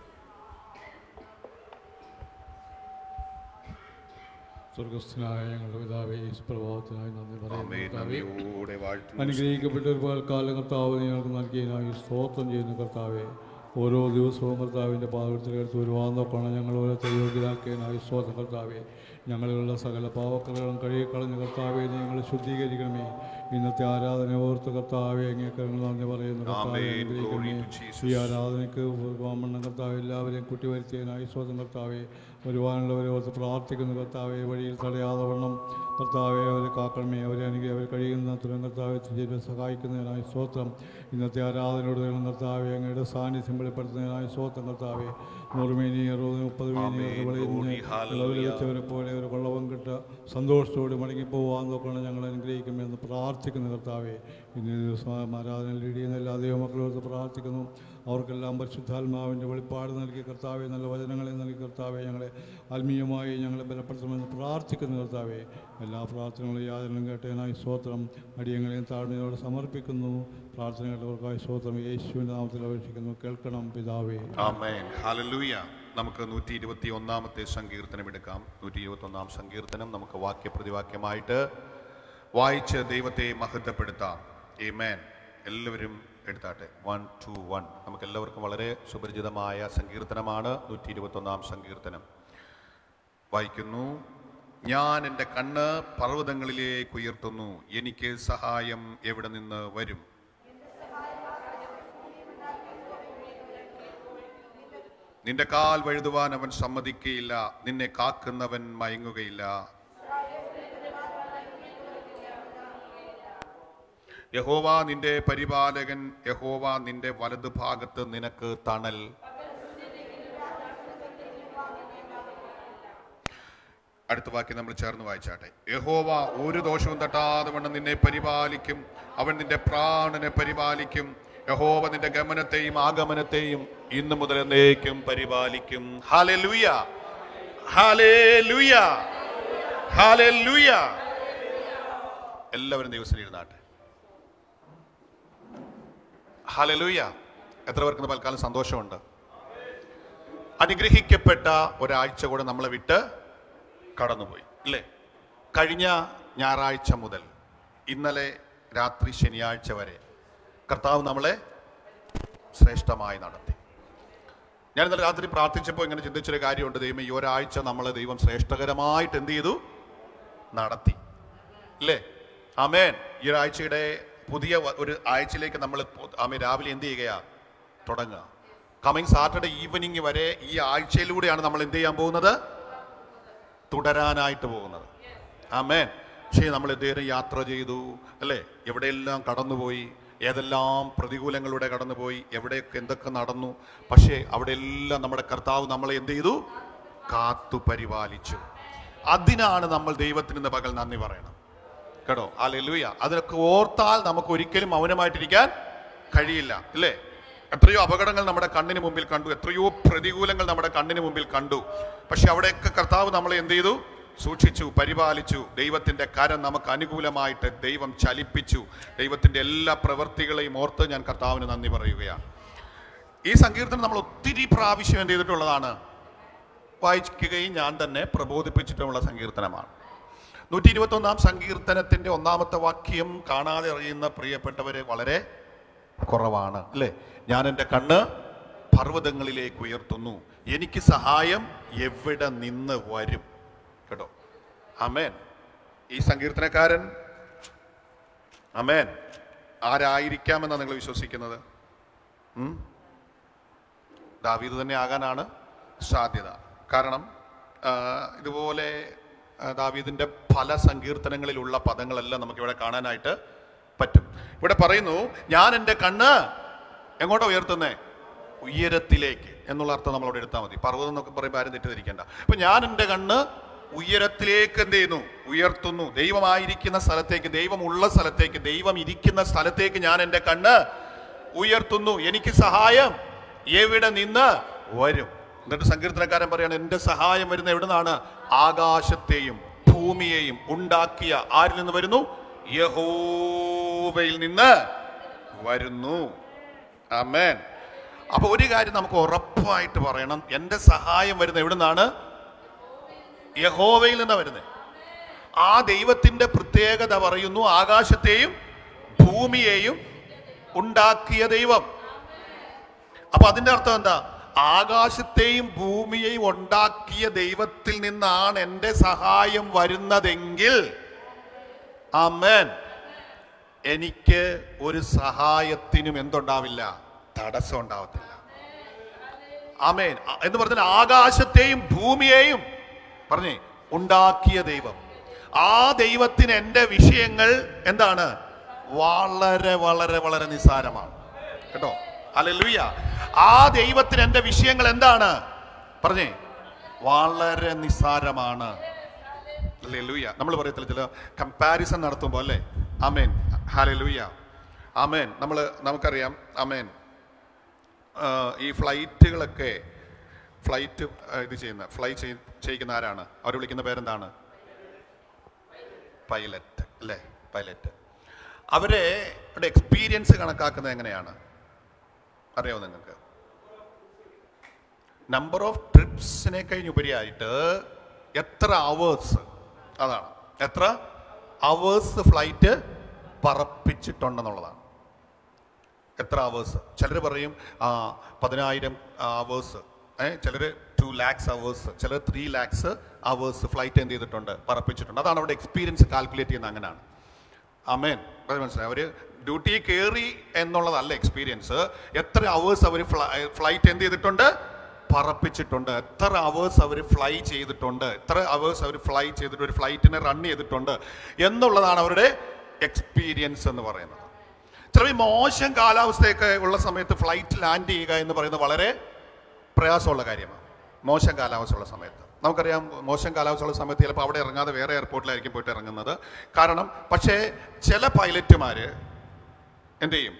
സ്വർഗസ്ഥനായ ഞങ്ങളുടെ പിതാവേ ഈ പ്രഭാവത്തിനായി നന്ദി ആമേൻ. പറയുന്നു കർത്താവേ. നന്ദിയോടെ വാഴ്ത്തുന്നു. അനുഗ്രഹിക്കപ്പെട്ട ഒരു പകൽക്കാലം കർത്താവ് നീ ഞങ്ങൾക്ക് നൽകിയതിനായി സ്തോത്രം ചെയ്യുന്ന കർത്താവെ ഓരോ ദിവസവും കർത്താവിൻ്റെ പാദത്തിലെടുത്ത് വരുവാൻ നോക്കണം ഞങ്ങൾ ഓരോരുത്തർ യോഗ്യരാക്കിയതിനായി സ്തോത്രം കർത്താവെ ഞങ്ങളിലുള്ള സകല പാവക്കലുകളും കഴുകിക്കളഞ്ഞ കർത്താവെ നീ ഞങ്ങൾ ശുദ്ധീകരിക്കണമേ ഇന്നത്തെ ആരാധന ഓർത്ത് കർത്താവെ അങ്ങേക്കരങ്ങൾ നന്ദി പറയുന്നു കർത്താവെ ആമേൻ. അനുഗ്രഹിക്കണമേ Glory to Jesus. ഈ ആരാധനയ്ക്ക് വാമണ്ണം കർത്താവ് എല്ലാവരെയും കുട്ടിവരുത്തിയതിനായി സ്വന്തം കർത്താവെ വരുവാനുള്ളവരെ ഓർത്ത് പ്രാർത്ഥിക്കുന്നു കർത്താവെ വഴിയിൽ തടയാതെ വണ്ണം കർത്താവെ അവരെ കാക്കണമേ അവരെ അനുഗ്രഹം അവർ കഴിയുന്ന തുരം കർത്താവെ ജീവിതം സഹായിക്കുന്നതിനായി സ്വത്രം ഇന്നത്തെ ആരാധനയോട് വേണം കർത്താവെ അങ്ങയുടെ സാന്നിധ്യം വെളിപ്പെടുത്തുന്നതിനായി സ്വത്രം കർത്താവെ നൂറ് മേനി അറുപത് മുപ്പത് മേനി ആമേൻ. വിളയുന്ന Glory. Hallelujah. ഇളവിൽ വെച്ചവരെ പോലെ ഒരു കൊള്ളവം കിട്ട സന്തോഷത്തോടെ മടങ്ങിപ്പോവാൻ നോക്കണം ഞങ്ങൾ അനുഗ്രഹിക്കുമെന്ന് പ്രാർത്ഥിക്കുന്നു കർത്താവെ ഇന്ന് ഈ ദിവസം ആരാധനയിൽ ഇടിയുന്ന എല്ലാ ദൈവമക്കളോട് പ്രാർത്ഥിക്കുന്നു അവർക്കെല്ലാം പരിശുദ്ധാത്മാവിൻ്റെ വെളിപ്പാട് നൽകി കർത്താവെ നല്ല വചനങ്ങളെ നൽകി കർത്താവെ ഞങ്ങളെ ആത്മീയമായി ഞങ്ങളെ ബലപ്പെടുത്തണമെന്ന് പ്രാർത്ഥിക്കുന്നു കർത്താവെ എല്ലാ പ്രാർത്ഥനകളും യാതൊന്നും കേട്ടതിനായി സ്തോത്രം അടിയങ്ങളെയും താഴ്മയോടെ സമർപ്പിക്കുന്നു പ്രാർത്ഥന കേട്ടവർക്കായി സ്തോത്രം യേശുവിൻ്റെ നാമത്തിൽ അപേക്ഷിക്കുന്നു കേൾക്കണം പിതാവേ ആമേൻ. Hallelujah. നമുക്ക് നൂറ്റി ഇരുപത്തി ഒന്നാമത്തെ സങ്കീർത്തനം എടുക്കാം നൂറ്റി ഇരുപത്തി ഒന്നാം സങ്കീർത്തനം നമുക്ക് വാക്യപ്രതിവാക്യമായിട്ട് വായിച്ച് ദൈവത്തെ മഹത്വപ്പെടുത്താം ഏമേൻ എല്ലാവരും എടുത്താട്ടെ വൺ ടു വൺ നമുക്ക് എല്ലാവർക്കും വളരെ സുപരിചിതമായ സങ്കീർത്തനമാണ് നൂറ്റി ഇരുപത്തി ഒന്നാം സങ്കീർത്തനം വായിക്കുന്നു ഞാൻ എൻ്റെ കണ്ണ് പർവ്വതങ്ങളിലേക്ക് ഉയർത്തുന്നു എനിക്ക് സഹായം എവിടെ നിന്ന് വരും നിന്റെ കാൽ വഴുതുവാൻ അവൻ സമ്മതിക്കുകയില്ല നിന്നെ കാക്കുന്നവൻ മയങ്ങുകയില്ല യഹോവ നിന്റെ പരിപാലകൻ യഹോവ നിന്റെ വലതുഭാഗത്ത് നിനക്ക് തണൽ അടുത്ത വാക്യം നമ്മൾ ചേർന്ന് വായിച്ചാട്ടെ യഹോവ ഒരു ദോഷവും തട്ടാതെ വണ്ണം നിന്നെ പരിപാലിക്കും അവൻ നിന്റെ പ്രാണനെ പരിപാലിക്കും യഹോവ നിന്റെ ഗമനത്തെയും ആഗമനത്തെയും ഇന്നു മുതൽ എന്നേക്കും പരിപാലിക്കും ഹാലലുയ ഹാലേലുയ ഹാലലുയ എല്ലാവരും ദിവസം ഇരുന്നാട്ടെ ഹാലലുയ എത്ര പേർക്ക് ഇന്ന് തൽക്കാലം സന്തോഷമുണ്ട് അനുഗ്രഹിക്കപ്പെട്ട ഒരാഴ്ച കൂടെ നമ്മളെ വിട്ട് കടന്നുപോയി അല്ലേ കഴിഞ്ഞ ഞായറാഴ്ച മുതൽ ഇന്നലെ രാത്രി ശനിയാഴ്ച വരെ കർത്താവ് നമ്മളെ ശ്രേഷ്ഠമായി നടത്തി ഞാൻ ഇന്നലെ രാത്രി പ്രാർത്ഥിച്ചപ്പോൾ ഇങ്ങനെ ചിന്തിച്ചൊരു കാര്യമുണ്ട് ദൈവം ഈ ഒരാഴ്ച നമ്മളെ ദൈവം ശ്രേഷ്ഠകരമായിട്ട് എന്ത് ചെയ്തു നടത്തി അല്ലേ ആമേൻ ഈ ഒരാഴ്ചയുടെ പുതിയ വ- ഒരു ആഴ്ചയിലേക്ക് നമ്മൾ ആമേ രാവിലെ എന്ത് ചെയ്യുകയാ തുടങ്ങുക കമ്മിങ് സാറ്റർഡേ ഈവനിങ് വരെ ഈ ആഴ്ചയിലൂടെയാണ് നമ്മൾ എന്ത് ചെയ്യാൻ പോകുന്നത് തുടരാനായിട്ട് പോകുന്നത് ആമേൻ പക്ഷേ നമ്മൾ ഇദ്ദേഹം യാത്ര ചെയ്തു അല്ലേ എവിടെയെല്ലാം കടന്നുപോയി ഏതെല്ലാം പ്രതികൂലങ്ങളിലൂടെ കടന്നുപോയി എവിടെയൊക്കെ എന്തൊക്കെ നടന്നു പക്ഷേ അവിടെയെല്ലാം നമ്മുടെ കർത്താവ് നമ്മളെ എന്ത് ചെയ്തു കാത്തു പരിപാലിച്ചു അതിനാണ് നമ്മൾ ദൈവത്തിന് ഇന്ന് പകൽ നന്ദി പറയണം കേട്ടോ ആ ലെലുയ അതിനൊക്കെ ഓർത്താൽ നമുക്ക് ഒരിക്കലും മൗനമായിട്ടിരിക്കാൻ കഴിയില്ല ഇല്ലേ എത്രയോ അപകടങ്ങൾ നമ്മുടെ കണ്ണിന് മുമ്പിൽ കണ്ടു എത്രയോ പ്രതികൂലങ്ങൾ നമ്മുടെ കണ്ണിന് മുമ്പിൽ കണ്ടു പക്ഷെ അവിടെയൊക്കെ കർത്താവ് നമ്മളെ എന്ത് ചെയ്തു സൂക്ഷിച്ചു പരിപാലിച്ചു ദൈവത്തിന്റെ കരം നമുക്ക് അനുകൂലമായിട്ട് ദൈവം ചലിപ്പിച്ചു ദൈവത്തിന്റെ എല്ലാ പ്രവൃത്തികളെയും ഓർത്ത് ഞാൻ കർത്താവിന് നന്ദി പറയുകയാണ് ഈ സങ്കീർത്തനം നമ്മൾ ഒത്തിരി പ്രാവശ്യം എന്ത് ചെയ്തിട്ടുള്ളതാണ് വായിക്കുകയും ഞാൻ തന്നെ പ്രബോധിപ്പിച്ചിട്ടുമുള്ള സങ്കീർത്തനമാണ് നൂറ്റി ഇരുപത്തി ഒന്നാം സങ്കീർത്തനത്തിന്റെ ഒന്നാമത്തെ വാക്യം കാണാതെ അറിയുന്ന പ്രിയപ്പെട്ടവരെ വളരെ കുറവാണ് അല്ലേ ഞാൻ എൻ്റെ കണ്ണ് പർവ്വതങ്ങളിലേക്ക് ഉയർത്തുന്നു എനിക്ക് സഹായം എവിടെ നിന്ന് വരും കേട്ടോ അമേൻ ഈ സങ്കീർത്തനക്കാരൻ അമേൻ ആരായിരിക്കാമെന്നാണ് നിങ്ങൾ വിശ്വസിക്കുന്നത് ഉം? ദാവീദ് തന്നെ ആകാനാണ് സാധ്യത കാരണം ആ, ഇതുപോലെ ആ, ദാവീദിന്റെ പല സങ്കീർത്തനങ്ങളിലുള്ള പദങ്ങളെല്ലാം നമുക്ക് ഇവിടെ കാണാനായിട്ട് പറ്റും ഇവിടെ പറയുന്നു ഞാൻ എൻ്റെ കണ്ണ് എങ്ങോട്ടാ ഉയർത്തുന്നേ ഉയരത്തിലേക്ക് എന്നുള്ള അർത്ഥം നമ്മളോട് എടുത്താൽ മതി പർവ്വതം എന്നൊക്കെ പറയുമ്പോൾ ആരും തെറ്റിദ്ധരിക്കേണ്ട അപ്പൊ ഞാൻ എൻ്റെ കണ്ണ് ഉയരത്തിലേക്ക് എന്ത് ചെയ്യുന്നു ഉയർത്തുന്നു ദൈവമായിരിക്കുന്ന സ്ഥലത്തേക്ക് ദൈവമുള്ള സ്ഥലത്തേക്ക് ദൈവം ഇരിക്കുന്ന സ്ഥലത്തേക്ക് ഞാൻ എൻ്റെ കണ്ണ് ഉയർത്തുന്നു എനിക്ക് സഹായം എവിടെ നിന്ന് വരും എന്നിട്ട് സങ്കീർത്തനക്കാരൻ പറയാണ് എൻ്റെ സഹായം വരുന്ന എവിടെ നിന്നാണ് ആകാശത്തെയും ഭൂമിയെയും ഉണ്ടാക്കിയ ആരിൽ നിന്ന് വരുന്നു യഹോവയിൽ നിന്ന് വരുന്നു അമേൻ അപ്പൊ ഒരു കാര്യം നമുക്ക് ഉറപ്പായിട്ട് പറയണം എൻ്റെ സഹായം വരുന്ന എവിടെ നിന്നാണ് യഹോവയിൽ നിന്നാണ് വരുന്നത് ആ ദൈവത്തിന്റെ പ്രത്യേകത പറയുന്നു ആകാശത്തെയും ഭൂമിയെയും ഉണ്ടാക്കിയ ദൈവം അപ്പൊ അതിന്റെ അർത്ഥം എന്താ ആകാശത്തെയും ഭൂമിയെയും ഉണ്ടാക്കിയ ദൈവത്തിൽ നിന്നാണ് എൻ്റെ സഹായം വരുന്നതെങ്കിൽ അമേൻ എനിക്ക് ഒരു സഹായത്തിനും എന്തുണ്ടാവില്ല തടസ്സം ഉണ്ടാവത്തില്ല അമേൻ അ- എന്ന് പറഞ്ഞാൽ ആകാശത്തെയും ഭൂമിയെയും പറഞ്ഞേ ഉണ്ടാക്കിയ ദൈവം ആ ദൈവത്തിന് എൻ്റെ വിഷയങ്ങൾ എന്താണ് വളരെ വളരെ വളരെ നിസ്സാരമാണ് കേട്ടോ അല്ലെ ആ ദൈവത്തിന് എൻ്റെ വിഷയങ്ങൾ എന്താണ് പറഞ്ഞേ വളരെ നിസ്സാരമാണ് ലൂയ നമ്മൾ പറയത്തില്ല ചില കമ്പാരിസൺ നടത്തുമ്പോൾ അല്ലേ അമേൻ ഹാലെ ലൂയ അമേൻ നമ്മൾ നമുക്കറിയാം അമേൻ ആ, ഈ ഫ്ലൈറ്റുകളൊക്കെ ഫ്ലൈറ്റ് ഇത് ചെയ്യുന്ന ഫ്ലൈ ചെയ്- ചെയ്യിക്കുന്ന ആരാണ് അവർ വിളിക്കുന്ന പേരെന്താണ് പൈലറ്റ് അല്ലേ പൈലറ്റ് അവരെ എക്സ്പീരിയൻസ് കണക്കാക്കുന്നത് എങ്ങനെയാണ് അറിയാമോ നിങ്ങൾക്ക് നമ്പർ ഓഫ് ട്രിപ്സിനെ കഴിഞ്ഞുപരിയായിട്ട് എത്ര അവേഴ്സ് അതാണ് എത്ര അവേഴ്സ് ഫ്ലൈറ്റ് പറപ്പിച്ചിട്ടുണ്ടെന്നുള്ളതാണ് എത്ര അവേഴ്സ് ചിലർ പറയും ആ, പതിനായിരം അവേഴ്സ് ഏ ചിലർ ടു ലാക്സ് അവേഴ്സ് ചിലർ ത്രീ ലാക്സ് അവേഴ്സ് ഫ്ലൈറ്റ് എന്ത് ചെയ്തിട്ടുണ്ട് പറപ്പിച്ചിട്ടുണ്ട് അതാണ് അവിടെ എക്സ്പീരിയൻസ് കാൽക്കുലേറ്റ് ചെയ്യുന്നത് അങ്ങനെയാണ് അമേൻ അത് മനസ്സിലായി അവർ ഡ്യൂട്ടി കയറി എന്നുള്ളതല്ല എക്സ്പീരിയൻസ് എത്ര അവേഴ്സ് അവർ ഫ്ലൈറ്റ് എന്ത് ചെയ്തിട്ടുണ്ട് പറപ്പിച്ചിട്ടുണ്ട് എത്ര അവേഴ്സ് അവർ ഫ്ലൈ ചെയ്തിട്ടുണ്ട് എത്ര അവേഴ്സ് അവർ ഫ്ലൈ ചെയ്തിട്ട് ഒരു ഫ്ലൈറ്റിനെ റൺ ചെയ്തിട്ടുണ്ട് എന്നുള്ളതാണ് അവരുടെ എക്സ്പീരിയൻസ് എന്ന് പറയുന്നത് ചില ഈ മോശം കാലാവസ്ഥയൊക്കെ ഉള്ള സമയത്ത് ഫ്ലൈറ്റ് ലാൻഡ് ചെയ്യുക എന്ന് പറയുന്നത് വളരെ പ്രയാസമുള്ള കാര്യമാണ് മോശം കാലാവസ്ഥയുള്ള സമയത്ത് നമുക്കറിയാം മോശം കാലാവസ്ഥയുള്ള സമയത്ത് ചിലപ്പോൾ അവിടെ ഇറങ്ങാതെ വേറെ എയർപോർട്ടിലായിരിക്കും പോയിട്ട് ഇറങ്ങുന്നത് കാരണം പക്ഷേ ചില പൈലറ്റുമാർ എന്ത് ചെയ്യും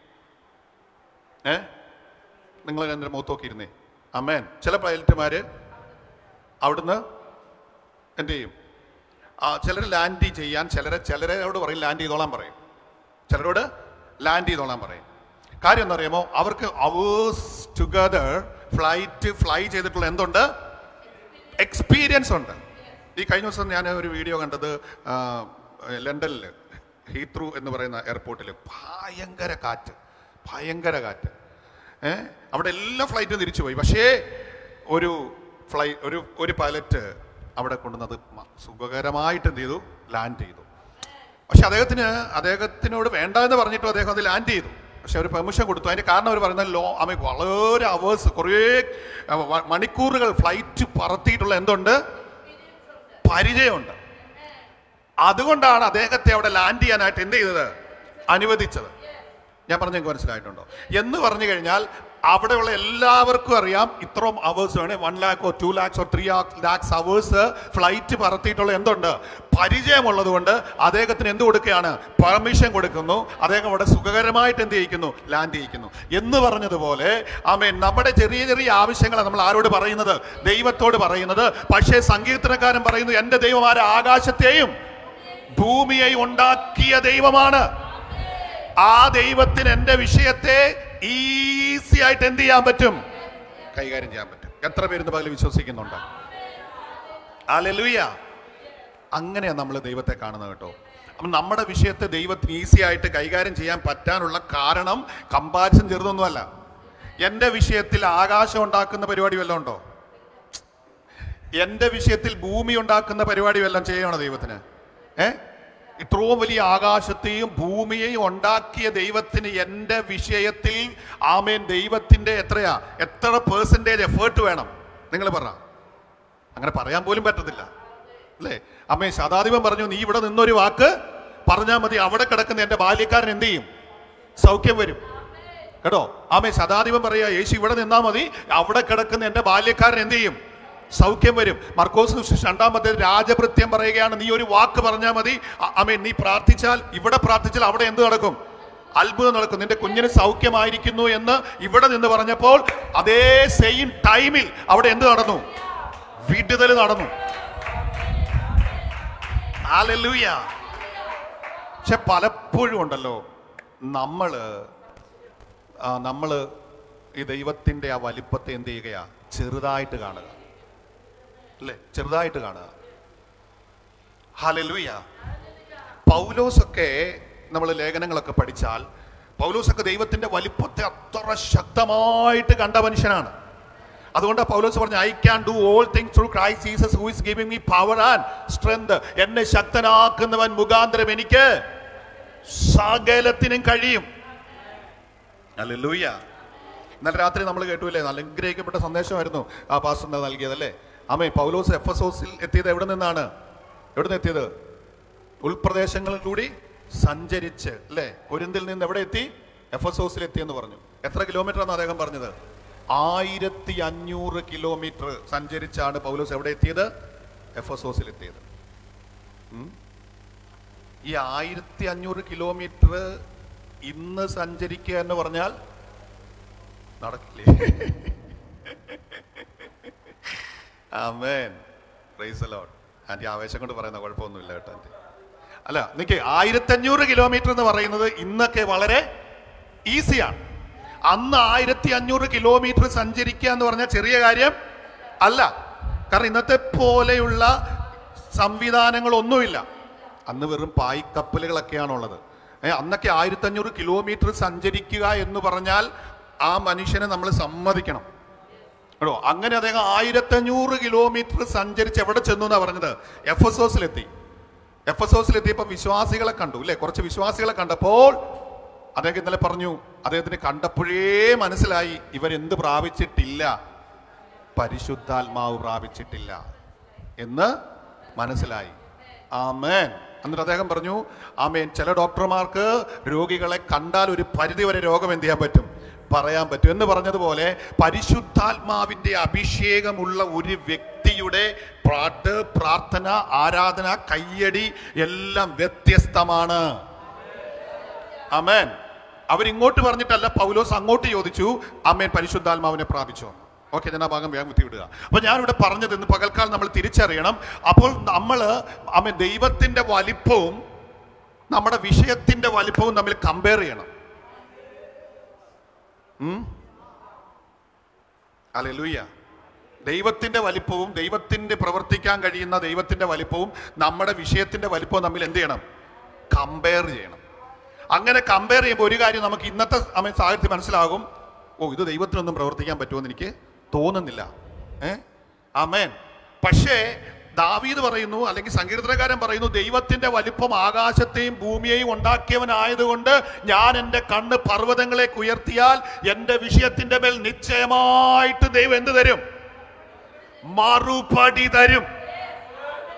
ഏ നിങ്ങൾ എൻ്റെ മുഖത്ത് നോക്കിയിരുന്നേ അമ്മേൻ ചില പൈലറ്റുമാർ അവിടുന്ന് എന്ത് ചെയ്യും ആ ചിലർ ലാൻഡ് ചെയ്യാൻ ചിലരെ ചിലരോട് പറയും ലാൻഡ് ചെയ്തോളാൻ പറയും ചിലരോട് ലാൻഡ് ചെയ്തോളാൻ പറയും കാര്യം എന്താ അറിയാമോ അവർക്ക് അവേഴ്സ് ടുഗദർ ഫ്ലൈറ്റ് ഫ്ലൈ ചെയ്തിട്ടുള്ള എന്തുണ്ട് എക്സ്പീരിയൻസ് ഉണ്ട് ഈ കഴിഞ്ഞ ദിവസം ഞാൻ ഒരു വീഡിയോ കണ്ടത് ആ, ലണ്ടനിൽ ഹീത്രൂ എന്ന് പറയുന്ന എയർപോർട്ടിൽ ഭയങ്കര കാറ്റ് ഭയങ്കര കാറ്റ് ഏ അവിടെ എല്ലാ ഫ്ലൈറ്റും തിരിച്ചു പോയി പക്ഷേ ഒരു ഫ്ലൈ ഒരു ഒരു പൈലറ്റ് അവിടെ കൊണ്ടുവന്നത് മ- സുഖകരമായിട്ട് എന്ത് ചെയ്തു ലാൻഡ് ചെയ്തു പക്ഷെ അദ്ദേഹത്തിന് അദ്ദേഹത്തിനോട് വേണ്ട എന്ന് പറഞ്ഞിട്ടും അദ്ദേഹം അത് ലാൻഡ് ചെയ്തു പക്ഷെ അവർ പെർമിഷൻ കൊടുത്തു അതിന്റെ കാരണം അവർ പറയുന്നത് ലോ അമ്മ വളരെ അവേഴ്സ് കുറേ അഹ് വ- മണിക്കൂറുകൾ ഫ്ലൈറ്റ് പറത്തിയിട്ടുള്ള എന്തുണ്ട് പരിചയമുണ്ട് അതുകൊണ്ടാണ് അദ്ദേഹത്തെ അവിടെ ലാൻഡ് ചെയ്യാനായിട്ട് എന്ത് ചെയ്തത് അനുവദിച്ചത് ഞാൻ പറഞ്ഞ നിങ്ങൾക്ക് മനസ്സിലായിട്ടുണ്ടോ എന്ന് പറഞ്ഞു കഴിഞ്ഞാൽ അവിടെയുള്ള എല്ലാവർക്കും അറിയാം ഇത്രയും അവേഴ്സ് ആണ് വൺ ലാക്കോ ടു ലാക്സോ ത്രീ ലാക്സ് അവേഴ്സ് ഫ്ലൈറ്റ് പറത്തിയിട്ടുള്ള എന്തുണ്ട് പരിചയമുള്ളത് കൊണ്ട് അദ്ദേഹത്തിന് എന്ത് കൊടുക്കുകയാണ് പെർമിഷൻ കൊടുക്കുന്നു അദ്ദേഹം അവിടെ സുഖകരമായിട്ട് എന്ത് ചെയ്യിക്കുന്നു ലാൻഡ് ചെയ്യിക്കുന്നു എന്ന് പറഞ്ഞതുപോലെ ആമേൻ നമ്മുടെ ചെറിയ ചെറിയ ആവശ്യങ്ങളാണ് നമ്മൾ ആരോട് പറയുന്നത് ദൈവത്തോട് പറയുന്നത് പക്ഷേ സങ്കീർത്തനക്കാരൻ പറയുന്നു എൻ്റെ ദൈവം ആരെ ആകാശത്തെയും ഭൂമിയെയും ഉണ്ടാക്കിയ ദൈവമാണ് ആ ദൈവത്തിന് എൻ്റെ വിഷയത്തെ ഈസി ആയിട്ട് എന്ത് ചെയ്യാൻ പറ്റും കൈകാര്യം ചെയ്യാൻ പറ്റും എത്ര പേര് പകൽ വിശ്വസിക്കുന്നുണ്ട് അല്ലെലുയ്യ അങ്ങനെയാണ് നമ്മൾ ദൈവത്തെ കാണുന്നത് കേട്ടോ അപ്പം നമ്മുടെ വിഷയത്തെ ദൈവത്തിന് ഈസി ആയിട്ട് കൈകാര്യം ചെയ്യാൻ പറ്റാനുള്ള കാരണം കമ്പാരിസൺ ചെറുതൊന്നുമല്ല എൻ്റെ വിഷയത്തിൽ ആകാശം ഉണ്ടാക്കുന്ന പരിപാടി വല്ലതും ഉണ്ടോ എൻ്റെ വിഷയത്തിൽ ഭൂമി ഉണ്ടാക്കുന്ന പരിപാടി വല്ലതും ചെയ്യണോ ദൈവത്തിന് ഏ ഇത്രയും വലിയ ആകാശത്തെയും ഭൂമിയെയും ഉണ്ടാക്കിയ ദൈവത്തിന് എൻ്റെ വിഷയത്തിൽ ആമേൻ ദൈവത്തിൻ്റെ എത്രയാ എത്ര പേഴ്സൻറ്റേജ് എഫേർട്ട് വേണം നിങ്ങൾ പറ അങ്ങനെ പറയാൻ പോലും പറ്റത്തില്ല അല്ലേ അമ്മേ ശതാധിപൻ പറഞ്ഞു നീ ഇവിടെ നിന്നൊരു വാക്ക് പറഞ്ഞാൽ മതി അവിടെ കിടക്കുന്ന എൻ്റെ ബാല്യക്കാരൻ എന്ത് ചെയ്യും സൗഖ്യം വരും കേട്ടോ ആമേ ശതാധിപൻ പറയാ യേശു ഇവിടെ നിന്നാ മതി അവിടെ കിടക്കുന്ന എൻ്റെ ബാല്യക്കാരൻ എന്ത് ചെയ്യും സൗഖ്യം വരും മർക്കോസ് സുവിശേഷം രണ്ടാമത്തെ രാജഭൃത്യം പറയുകയാണ് നീ ഒരു വാക്ക് പറഞ്ഞാൽ മതി അ- ആമേൻ നീ പ്രാർത്ഥിച്ചാൽ ഇവിടെ പ്രാർത്ഥിച്ചാൽ അവിടെ എന്ത് നടക്കും അത്ഭുതം നടക്കും നിന്റെ കുഞ്ഞിന് സൗഖ്യമായിരിക്കുന്നു എന്ന് ഇവിടെ നിന്ന് പറഞ്ഞപ്പോൾ അതേ സെയിം ടൈമിൽ അവിടെ എന്ത് നടന്നു വിടുതൽ നടന്നു ഹല്ലേലൂയ പക്ഷെ പലപ്പോഴും ഉണ്ടല്ലോ നമ്മള് ആ, നമ്മള് ഈ ദൈവത്തിന്റെ ആ വലിപ്പത്തെ എന്ത് ചെയ്യുകയാ ചെറുതായിട്ട് കാണുക അല്ലേ ചെറുതായിട്ട് കാണുക ഹല്ലേലൂയ പൗലോസൊക്കെ നമ്മൾ ലേഖനങ്ങളൊക്കെ പഠിച്ചാൽ പൗലോസൊക്കെ ദൈവത്തിന്റെ വലിപ്പത്തെ അത്ര ശക്തമായിട്ട് കണ്ട മനുഷ്യനാണ് അതുകൊണ്ട് പൗലോസ് പറഞ്ഞു I can do all things through Christ Jesus who is giving me power and strength എന്നെ ശക്തനാക്കുന്നവൻ മുഖാന്തരം എനിക്ക് സകലത്തിനും കഴിയും അല്ലേലൂയ ഇന്നലെ രാത്രി നമ്മൾ കേട്ടുല്ലേ നല്ല അനുഗ്രഹിക്കപ്പെട്ട സന്ദേശമായിരുന്നു ആ പാസ്റ്ററിന് നൽകിയതല്ലേ അമ്മേ പൗലോസ് എഫ് എസ് ഓസിൽ എത്തിയത് എവിടെ നിന്നാണ് എവിടെ നിന്ന് എത്തിയത് ഉൾപ്രദേശങ്ങളിൽ കൂടി സഞ്ചരിച്ച് അല്ലേ കൊരിന്തിൽ നിന്ന് എവിടെ എത്തി എഫ് എസ് ഓസിൽ എത്തിയെന്ന് പറഞ്ഞു എത്ര കിലോമീറ്റർ ആണ് അദ്ദേഹം പറഞ്ഞത് ആയിരത്തി അഞ്ഞൂറ് കിലോമീറ്റർ സഞ്ചരിച്ചാണ് പൗലോസ് എവിടെ എത്തിയത് എഫ് എസ് ഓസിൽ എത്തിയത് ഉം? ഈ ആയിരത്തി അഞ്ഞൂറ് കിലോമീറ്റർ ഇന്ന് സഞ്ചരിക്കുക എന്ന് പറഞ്ഞാൽ നടക്കില്ലേ ആമേൻ പ്രൈസ് ലോഡ് ആന്റി ആവേശം കൊണ്ട് പറയുന്ന കുഴപ്പമൊന്നുമില്ല കേട്ടോ ആന്റി അല്ല നിക്ക് ആയിരത്തഞ്ഞൂറ് കിലോമീറ്റർ എന്ന് പറയുന്നത് ഇന്നൊക്കെ വളരെ ഈസിയാണ് അന്ന് ആയിരത്തി അഞ്ഞൂറ് കിലോമീറ്റർ സഞ്ചരിക്കുക എന്ന് പറഞ്ഞാൽ ചെറിയ കാര്യം അല്ല കാരണം ഇന്നത്തെ പോലെയുള്ള സംവിധാനങ്ങളൊന്നുമില്ല അന്ന് വെറും പായ്ക്കപ്പലുകളൊക്കെയാണുള്ളത് ഏ അന്നൊക്കെ ആയിരത്തഞ്ഞൂറ് കിലോമീറ്റർ സഞ്ചരിക്കുക എന്ന് പറഞ്ഞാൽ ആ മനുഷ്യനെ നമ്മൾ സമ്മതിക്കണം കേട്ടോ അങ്ങനെ അദ്ദേഹം ആയിരത്തഞ്ഞൂറ് കിലോമീറ്റർ സഞ്ചരിച്ച് എവിടെ ചെന്നു എന്നാ പറഞ്ഞത് എഫ് എസ് ഓസിലെത്തി എഫ് എസ് ഓസിലെത്തിയപ്പോൾ വിശ്വാസികളെ കണ്ടു അല്ലെ കുറച്ച് വിശ്വാസികളെ കണ്ടപ്പോൾ അദ്ദേഹം ഇന്നലെ പറഞ്ഞു അദ്ദേഹത്തിന് കണ്ടപ്പോഴേ മനസ്സിലായി ഇവരെന്ത് പ്രാപിച്ചിട്ടില്ല പരിശുദ്ധാത്മാവ് പ്രാപിച്ചിട്ടില്ല എന്ന് മനസ്സിലായി ആമേൻ എന്നിട്ട് അദ്ദേഹം പറഞ്ഞു ആമേൻ ചില ഡോക്ടർമാർക്ക് രോഗികളെ കണ്ടാൽ ഒരു പരിധി വരെ രോഗം എന്ത് ചെയ്യാൻ പറ്റും പറയാൻ പറ്റും എന്ന് പറഞ്ഞതുപോലെ പരിശുദ്ധാത്മാവിന്റെ അഭിഷേകമുള്ള ഒരു വ്യക്തിയുടെ പാട്ട് പ്രാർത്ഥന ആരാധന കയ്യടി എല്ലാം വ്യത്യസ്തമാണ് അമേൻ അവരിങ്ങോട്ട് പറഞ്ഞിട്ടല്ല പൗലോസ് അങ്ങോട്ട് ചോദിച്ചു അമ്മേൻ പരിശുദ്ധാത്മാവിനെ പ്രാപിച്ചു ഓക്കെ ഞാൻ ആ ഭാഗം വേഗം കുത്തി വിടുക അപ്പൊ ഞാനിവിടെ പറഞ്ഞത് ഇന്ന് പകൽക്കാലം നമ്മൾ തിരിച്ചറിയണം അപ്പോൾ നമ്മൾ അമ്മ ദൈവത്തിന്റെ വലിപ്പവും നമ്മുടെ വിഷയത്തിന്റെ വലിപ്പവും തമ്മിൽ കമ്പയർ ചെയ്യണം അല്ലെ ലൂയ്യ ദൈവത്തിന്റെ വലിപ്പവും ദൈവത്തിന്റെ പ്രവർത്തിക്കാൻ കഴിയുന്ന ദൈവത്തിന്റെ വലിപ്പവും നമ്മുടെ വിഷയത്തിന്റെ വലിപ്പവും തമ്മിൽ എന്ത് ചെയ്യണം കമ്പയർ ചെയ്യണം അങ്ങനെ കമ്പയർ ചെയ്യുമ്പോൾ ഒരു കാര്യം നമുക്ക് ഇന്നത്തെ അമ്മ സാഹചര്യത്തിൽ മനസ്സിലാകും ഓ ഇത് ദൈവത്തിനൊന്നും പ്രവർത്തിക്കാൻ പറ്റുമെന്ന് എനിക്ക് തോന്നുന്നില്ല ഏ അമേൻ പക്ഷേ ദാവീദ് പറയുന്നു അല്ലെങ്കിൽ സങ്കീർത്തനക്കാരൻ പറയുന്നു ദൈവത്തിന്റെ വലിപ്പം ആകാശത്തെയും ഭൂമിയെയും ഉണ്ടാക്കിയവനായതുകൊണ്ട് ഞാൻ എൻ്റെ കണ്ണ് പർവ്വതങ്ങളേക്ക് ഉയർത്തിയാൽ എൻ്റെ വിഷയത്തിന്റെ മേൽ നിശ്ചയമായിട്ട് ദൈവം എന്ത് തരും മറുപടി തരും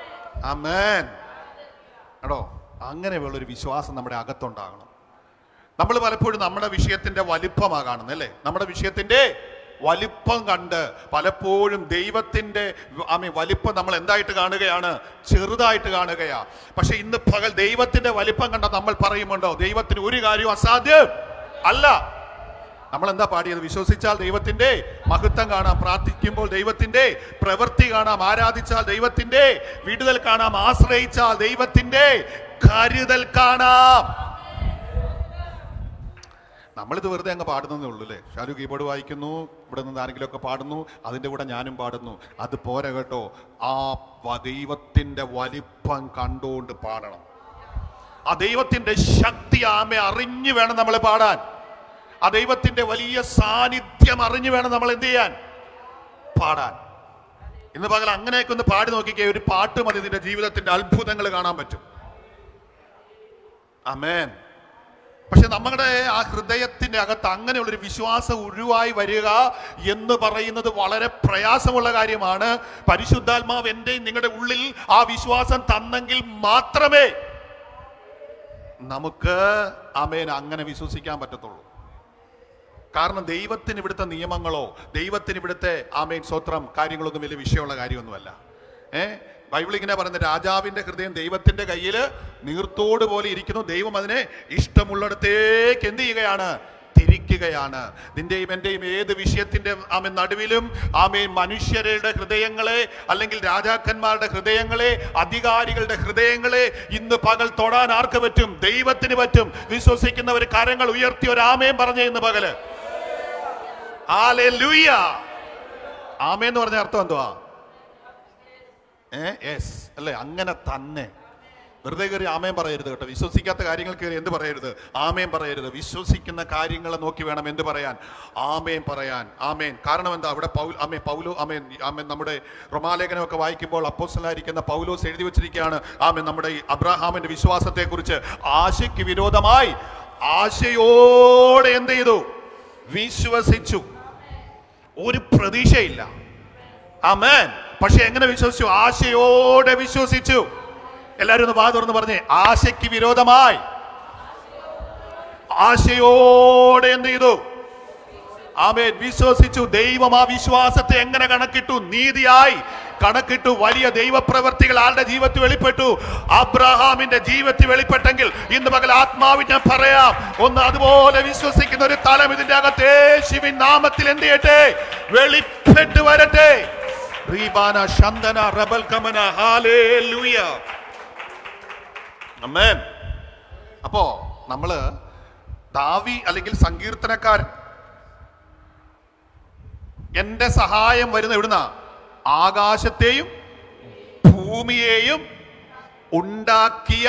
അമേൻ എടോ അങ്ങനെയുള്ളൊരു വിശ്വാസം നമ്മുടെ അകത്തുണ്ടാകണം നമ്മൾ പലപ്പോഴും നമ്മുടെ വിഷയത്തിന്റെ വലിപ്പമാണ് കാണുന്നത് അല്ലേ നമ്മുടെ വിഷയത്തിന്റെ വലിപ്പം കണ്ട് പലപ്പോഴും ദൈവത്തിന്റെ ആമി വലിപ്പം നമ്മൾ എന്തായിട്ട് കാണുകയാണ് ചെറുതായിട്ട് കാണുകയാ പക്ഷെ ഇന്ന് പകൽ ദൈവത്തിന്റെ വലിപ്പം കണ്ട നമ്മൾ പറയുമുണ്ടോ ദൈവത്തിന് ഒരു കാര്യവും അസാധ്യം അല്ല നമ്മൾ എന്താ പാടിയത് വിശ്വസിച്ചാൽ ദൈവത്തിന്റെ മഹത്വം കാണാം പ്രാർത്ഥിക്കുമ്പോൾ ദൈവത്തിന്റെ പ്രവൃത്തി കാണാം ആരാധിച്ചാൽ ദൈവത്തിന്റെ വിടുതൽ കാണാം ആശ്രയിച്ചാൽ ദൈവത്തിന്റെ കരുതൽ കാണാം നമ്മളിത് വെറുതെ അങ്ങ് പാടുന്നതേ ഉള്ളൂ അല്ലേ ഷാരു കീബോർഡ് വായിക്കുന്നു ഇവിടെ നിന്ന് ആരെങ്കിലും ഒക്കെ പാടുന്നു അതിൻ്റെ കൂടെ ഞാനും പാടുന്നു അത് പോരാ കേട്ടോ ആ വ- ദൈവത്തിന്റെ വലിപ്പം കണ്ടുകൊണ്ട് പാടണം ആ ദൈവത്തിന്റെ ശക്തി ആമെ അറിഞ്ഞു വേണം നമ്മൾ പാടാൻ ആ ദൈവത്തിന്റെ വലിയ സാന്നിധ്യം അറിഞ്ഞു വേണം നമ്മൾ എന്ത് ചെയ്യാൻ പാടാൻ ഇന്ന് പകൽ അങ്ങനെയൊക്കെ ഒന്ന് പാടി നോക്കിക്കേ ഒരു പാട്ട് മതി നിന്റെ ജീവിതത്തിന്റെ അത്ഭുതങ്ങൾ കാണാൻ പറ്റും അമേൻ പക്ഷെ നമ്മുടെ ആ ഹൃദയത്തിന്റെ അകത്ത് അങ്ങനെയുള്ളൊരു വിശ്വാസം ഉരുവായി വരിക എന്ന് പറയുന്നത് വളരെ പ്രയാസമുള്ള കാര്യമാണ് പരിശുദ്ധാത്മാവ് എന്റെയും നിങ്ങളുടെ ഉള്ളിൽ ആ വിശ്വാസം തന്നെങ്കിൽ മാത്രമേ നമുക്ക് അമേൻ അങ്ങനെ വിശ്വസിക്കാൻ പറ്റത്തുള്ളൂ കാരണം ദൈവത്തിന് ഇവിടുത്തെ നിയമങ്ങളോ ദൈവത്തിന് ഇവിടുത്തെ ആമേൻ സ്വത്രം കാര്യങ്ങളൊന്നും വലിയ വിഷയമുള്ള കാര്യമൊന്നുമല്ല ഏ ബൈബിൾ ഇങ്ങനെ പറയുന്നത് രാജാവിന്റെ ഹൃദയം ദൈവത്തിന്റെ കയ്യിൽ നീർത്തോട് പോലെ ഇരിക്കുന്നു ദൈവം അതിനെ ഇഷ്ടമുള്ളിടത്തേക്ക് എന്ത് ചെയ്യുകയാണ് തിരിക്കുകയാണ് നിന്റെയും എന്റെയും ഏത് വിഷയത്തിന്റെ ആമേൻ നടുവിലും ആമേൻ മനുഷ്യരുടെ ഹൃദയങ്ങളെ അല്ലെങ്കിൽ രാജാക്കന്മാരുടെ ഹൃദയങ്ങളെ അധികാരികളുടെ ഹൃദയങ്ങളെ ഇന്ന് പകൽ തൊടാൻ ആർക്ക് പറ്റും ദൈവത്തിന് പറ്റും വിശ്വസിക്കുന്നവർ കരങ്ങൾ ഉയർത്തി ഒരു ആമേൻ പറഞ്ഞ ഇന്ന് പകല് ഹല്ലേലൂയ ആമേൻ എന്ന് പറഞ്ഞ അർത്ഥം എന്തുവാ ഏ യെസ് അല്ലേ അങ്ങനെ തന്നെ വെറുതെ കയറി ആമേൻ പറയരുത് കേട്ടോ വിശ്വസിക്കാത്ത കാര്യങ്ങൾ കയറി എന്ത് പറയരുത് ആമേൻ പറയരുത് വിശ്വസിക്കുന്ന കാര്യങ്ങളെ നോക്കി വേണം എന്ത് പറയാൻ ആമേൻ പറയാൻ ആമേൻ കാരണം എന്താ അവിടെ പൗൽ ആമേ പൗലോ ആമേൻ ആമേൻ നമ്മുടെ റൊമാലേഖനമൊക്കെ വായിക്കുമ്പോൾ അപ്പോസ്റ്റലായിരിക്കുന്ന പൗലോസ് എഴുതി വെച്ചിരിക്കുകയാണ് ആമേൻ നമ്മുടെ ഈ അബ്രാഹാമിന്റെ വിശ്വാസത്തെക്കുറിച്ച് ആശയ്ക്ക് വിരോധമായി ആശയോടെ എന്ത് ചെയ്തു വിശ്വസിച്ചു ഒരു പ്രതീക്ഷയില്ല അമേൻ പക്ഷെ എങ്ങനെ വിശ്വസിച്ചു ആശയോടെ വിശ്വസിച്ചു എല്ലാരും ഒന്ന് വാ തുറന്ന് പറഞ്ഞേ ആശയ്ക്ക് വിരോധമായി ആശയോടെ എന്ത് ചെയ്തു ആമേൻ വിശ്വസിച്ചു ദൈവം ആ വിശ്വാസത്തെ എങ്ങനെ കണക്കിട്ടു നീതിയായി കണക്കിട്ടു വലിയ ദൈവപ്രവർത്തികൾ ആളുടെ ജീവിതത്തിൽ വെളിപ്പെട്ടു അബ്രഹാമിന്റെ ജീവിതത്തിൽ വെളിപ്പെട്ടെങ്കിൽ ഇന്ന് പകൽ ആത്മാവിൽ ഞാൻ പറയാം ഒന്ന് അതുപോലെ വിശ്വസിക്കുന്ന ഒരു തലം ഇതിന്റെ അകത്ത് യേശുവിൻ നാമത്തിൽ എന്ത് ചെയ്യട്ടെ വെളിപ്പെട്ട് വരട്ടെ റീബാന ശന്തന റബൽ കമന ഹാലേലൂയ അമ്മേൻ അപ്പോ നമ്മള് ദാവി അല്ലെങ്കിൽ സങ്കീർത്തനക്കാരൻ എന്റെ സഹായം വരുന്ന എവിടുന്ന ആകാശത്തെയും ഭൂമിയെയും ഉണ്ടാക്കിയ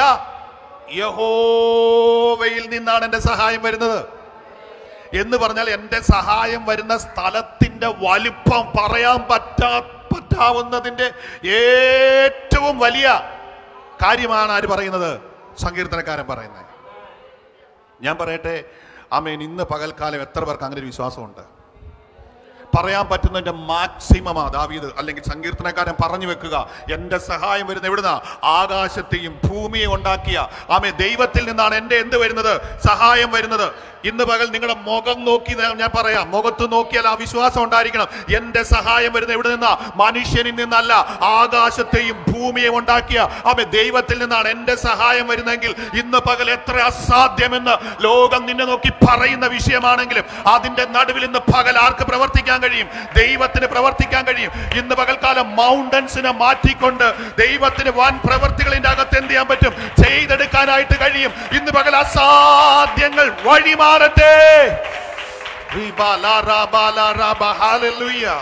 യഹോവയിൽ നിന്നാണ് എന്റെ സഹായം വരുന്നത് എന്ന് പറഞ്ഞാൽ എന്റെ സഹായം വരുന്ന സ്ഥലത്തിന്റെ വലിപ്പം പറയാൻ പറ്റാ പറ്റാവുന്നതിന്റെ ഏറ്റവും വലിയ കാര്യമാണ് ആര് പറയുന്നത് സങ്കീർത്തനക്കാരൻ പറയുന്നത് ഞാൻ പറയട്ടെ ആമേൻ ഇന്ന് പകൽക്കാലം എത്ര പേർക്ക് അങ്ങനെ ഒരു വിശ്വാസമുണ്ട് പറയാൻ പറ്റുന്നതിന്റെ മാക്സിമമാ ദാവീദ് അല്ലെങ്കിൽ സങ്കീർത്തനക്കാരൻ പറഞ്ഞു വെക്കുക എന്റെ സഹായം വരുന്ന എവിടുന്ന ആകാശത്തെയും ഭൂമിയെ ഉണ്ടാക്കിയ ആമേ ദൈവത്തിൽ നിന്നാണ് എന്റെ എന്ത് വരുന്നത് സഹായം വരുന്നത് ഇന്ന് പകൽ നിങ്ങളുടെ മുഖം നോക്കി ഞാൻ- ഞാൻ പറയാം മുഖത്ത് നോക്കിയാൽ ആ വിശ്വാസം ഉണ്ടായിരിക്കണം എന്റെ സഹായം വരുന്ന എവിടെ നിന്നാ മനുഷ്യനിൽ നിന്നല്ല ആകാശത്തെയും ഭൂമിയെയും ഉണ്ടാക്കിയ ആമേ ദൈവത്തിൽ നിന്നാണ് എന്റെ സഹായം വരുന്നെങ്കിൽ ഇന്ന് പകൽ എത്ര അസാധ്യമെന്ന് ലോകം നിന്നെ നോക്കി പറയുന്ന വിഷയമാണെങ്കിലും അതിന്റെ നടുവിൽ ഇന്ന് പകൽ ആർക്ക് പ്രവർത്തിക്കാൻ കഴിയും ദൈവത്തിന് പ്രവർത്തിക്കാൻ കഴിയും ഇന്ന് പകൽക്കാലം മൗണ്ടൻസിനെ മാറ്റിക്കൊണ്ട് ദൈവത്തിന് വൻ പ്രവർത്തികളിന്റെ അകത്ത് എന്ത് ചെയ്യാൻ പറ്റും ചെയ്തെടുക്കാനായിട്ട് കഴിയും ഇന്ന് പകൽ അസാധ്യങ്ങൾ വഴിമാറട്ടെ റീബ ലാ റാബ ലാ റാബ. Hallelujah.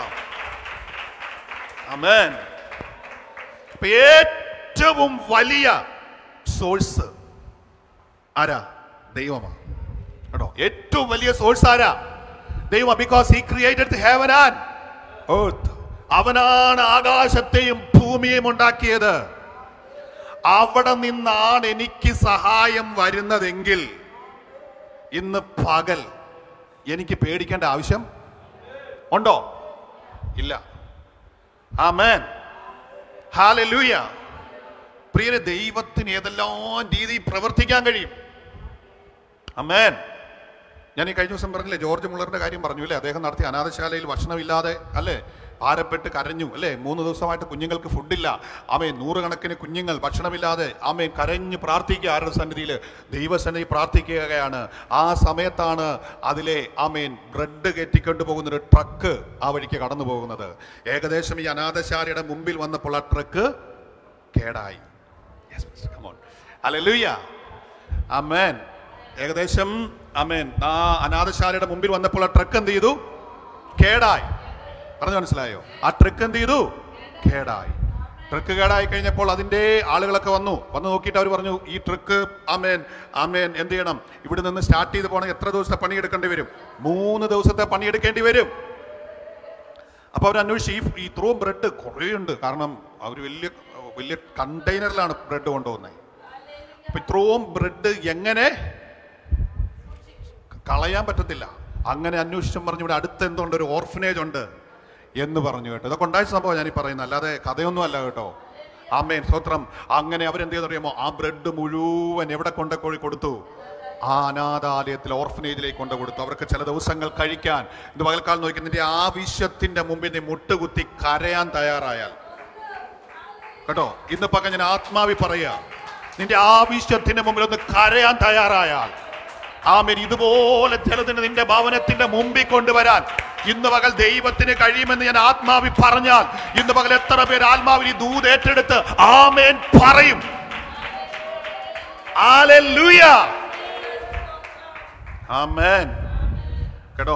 Amen. അപ്പൊ ഏറ്റവും വലിയ സോഴ്സ് ആരാ ദൈവമാണ് കേട്ടോ ഏറ്റവും വലിയ സോഴ്സ് ആരാ ദൈവം because he created heaven and earth അവനാണ് ആകാശത്തെയും ഭൂമിയെയും ഉണ്ടാക്കിയത് അവിടെ നിന്നാണ് എനിക്ക് സഹായം വരുന്നതെങ്കിൽ ഇന്ന് പകൽ എനിക്ക് പേടിക്കേണ്ട ആവശ്യം ഉണ്ടോ ഇല്ല ആമേൻ ഹാലലൂയ പ്രിയരെ ദൈവത്തിന് ഏതെല്ലാം രീതിയിൽ പ്രവർത്തിക്കാൻ കഴിയും അമേൻ ഞാൻ ഈ കഴിഞ്ഞ ദിവസം പറഞ്ഞില്ലേ ജോർജ് മുള്ളറിന്റെ കാര്യം പറഞ്ഞു അല്ലേ അദ്ദേഹം നടത്തിയ അനാഥശാലയിൽ ഭക്ഷണമില്ലാതെ അല്ലേ ഭാരപ്പെട്ട് കരഞ്ഞു അല്ലേ മൂന്ന് ദിവസമായിട്ട് കുഞ്ഞുങ്ങൾക്ക് ഫുഡില്ല ആമേ നൂറുകണക്കിന് കുഞ്ഞുങ്ങൾ ഭക്ഷണമില്ലാതെ ആമേ കരഞ്ഞ് പ്രാർത്ഥിക്കുക ആരുടെ സന്നിധിയിൽ ദൈവസന്നിധി പ്രാർത്ഥിക്കുകയാണ് ആ സമയത്താണ് അതിലെ ആമേൻ ബ്രെഡ് കയറ്റിക്കൊണ്ട് പോകുന്ന ഒരു ട്രക്ക് ആ വഴിക്ക് കടന്നു പോകുന്നത് ഏകദേശം ഈ അനാഥശാലയുടെ മുമ്പിൽ വന്നപ്പോൾ ആ ട്രക്ക് കേടായി Yes, Pastor, come on. Hallelujah. Amen. ഏകദേശം അമേൻ ആ അനാഥശാലയുടെ മുമ്പിൽ വന്നപ്പോൾ ആ ട്രക്ക് എന്ത് ചെയ്തു കേടായി പറഞ്ഞു മനസ്സിലായോ ആ ട്രക്ക് എന്ത് ചെയ്തു കേടായി ട്രക്ക് കേടായി കഴിഞ്ഞപ്പോൾ അതിന്റെ ആളുകളൊക്കെ വന്നു വന്ന് നോക്കിയിട്ട് അവർ പറഞ്ഞു ഈ ട്രക്ക് ആമേൻ ആമേൻ എന്ത് ചെയ്യണം ഇവിടെ നിന്ന് സ്റ്റാർട്ട് ചെയ്ത് പോകണമെങ്കിൽ എത്ര ദിവസത്തെ പണിയെടുക്കേണ്ടി വരും മൂന്ന് ദിവസത്തെ പണിയെടുക്കേണ്ടി വരും അപ്പോൾ അവർ അന്വേഷിച്ച് ഈ ഇത്രയും ബ്രെഡ് കുറേ ഉണ്ട് കാരണം അവർ വലിയ വലിയ കണ്ടെയ്നറിലാണ് ബ്രെഡ് കൊണ്ടുപോകുന്നത് അപ്പൊ ഇത്രയും ബ്രെഡ് എങ്ങനെ കളയാൻ പറ്റത്തില്ല അങ്ങനെ അന്വേഷിച്ചും പറഞ്ഞു ഇവിടെ അടുത്ത് എന്തുകൊണ്ട് ഒരു ഓർഫനേജ് ഉണ്ട് എന്ന് പറഞ്ഞു കേട്ടോ ഇതൊക്കെ ഉണ്ടായ സംഭവം ഞാൻ ഈ പറയുന്നത് അല്ലാതെ കഥയൊന്നും അല്ല കേട്ടോ ആമേൻ സ്തോത്രം അങ്ങനെ അവരെന്ത് ചെയ്തെന്ന് അറിയാമോ ആ ബ്രെഡ് മുഴുവൻ എവിടെ കൊണ്ട് കോഴി കൊടുത്തു ആ അനാഥാലയത്തിൽ ഓർഫനേജിലേക്ക് കൊണ്ട് കൊടുത്തു അവർക്ക് ചില ദിവസങ്ങൾ കഴിക്കാൻ ഇന്ന് പകൽക്കാലം നോക്കി നിന്റെ ആവശ്യത്തിന്റെ മുമ്പിൽ നീ മുട്ടുകുത്തി കരയാൻ തയ്യാറായാൽ കേട്ടോ ഇന്ന് പക ഞാൻ ആത്മാവി പറയുക നിന്റെ ആവശ്യത്തിന്റെ മുമ്പിൽ ഒന്ന് കരയാൻ തയ്യാറായാൽ ആമേൻ ഇതുപോലെ ചിലതിന് നിന്റെ ഭവനത്തിന്റെ മുമ്പിൽ കൊണ്ടുവരാൻ ഇന്ന് പകൽ ദൈവത്തിന് കഴിയുമെന്ന് ഞാൻ ആത്മാവി പറഞ്ഞാൽ ഇന്ന് പകൽ എത്ര പേര് ആത്മാവിൽ ഈ ദൂത് ഏറ്റെടുത്ത് ആമേൻ പറയും ഹല്ലേലൂയ ആമേൻ കേട്ടോ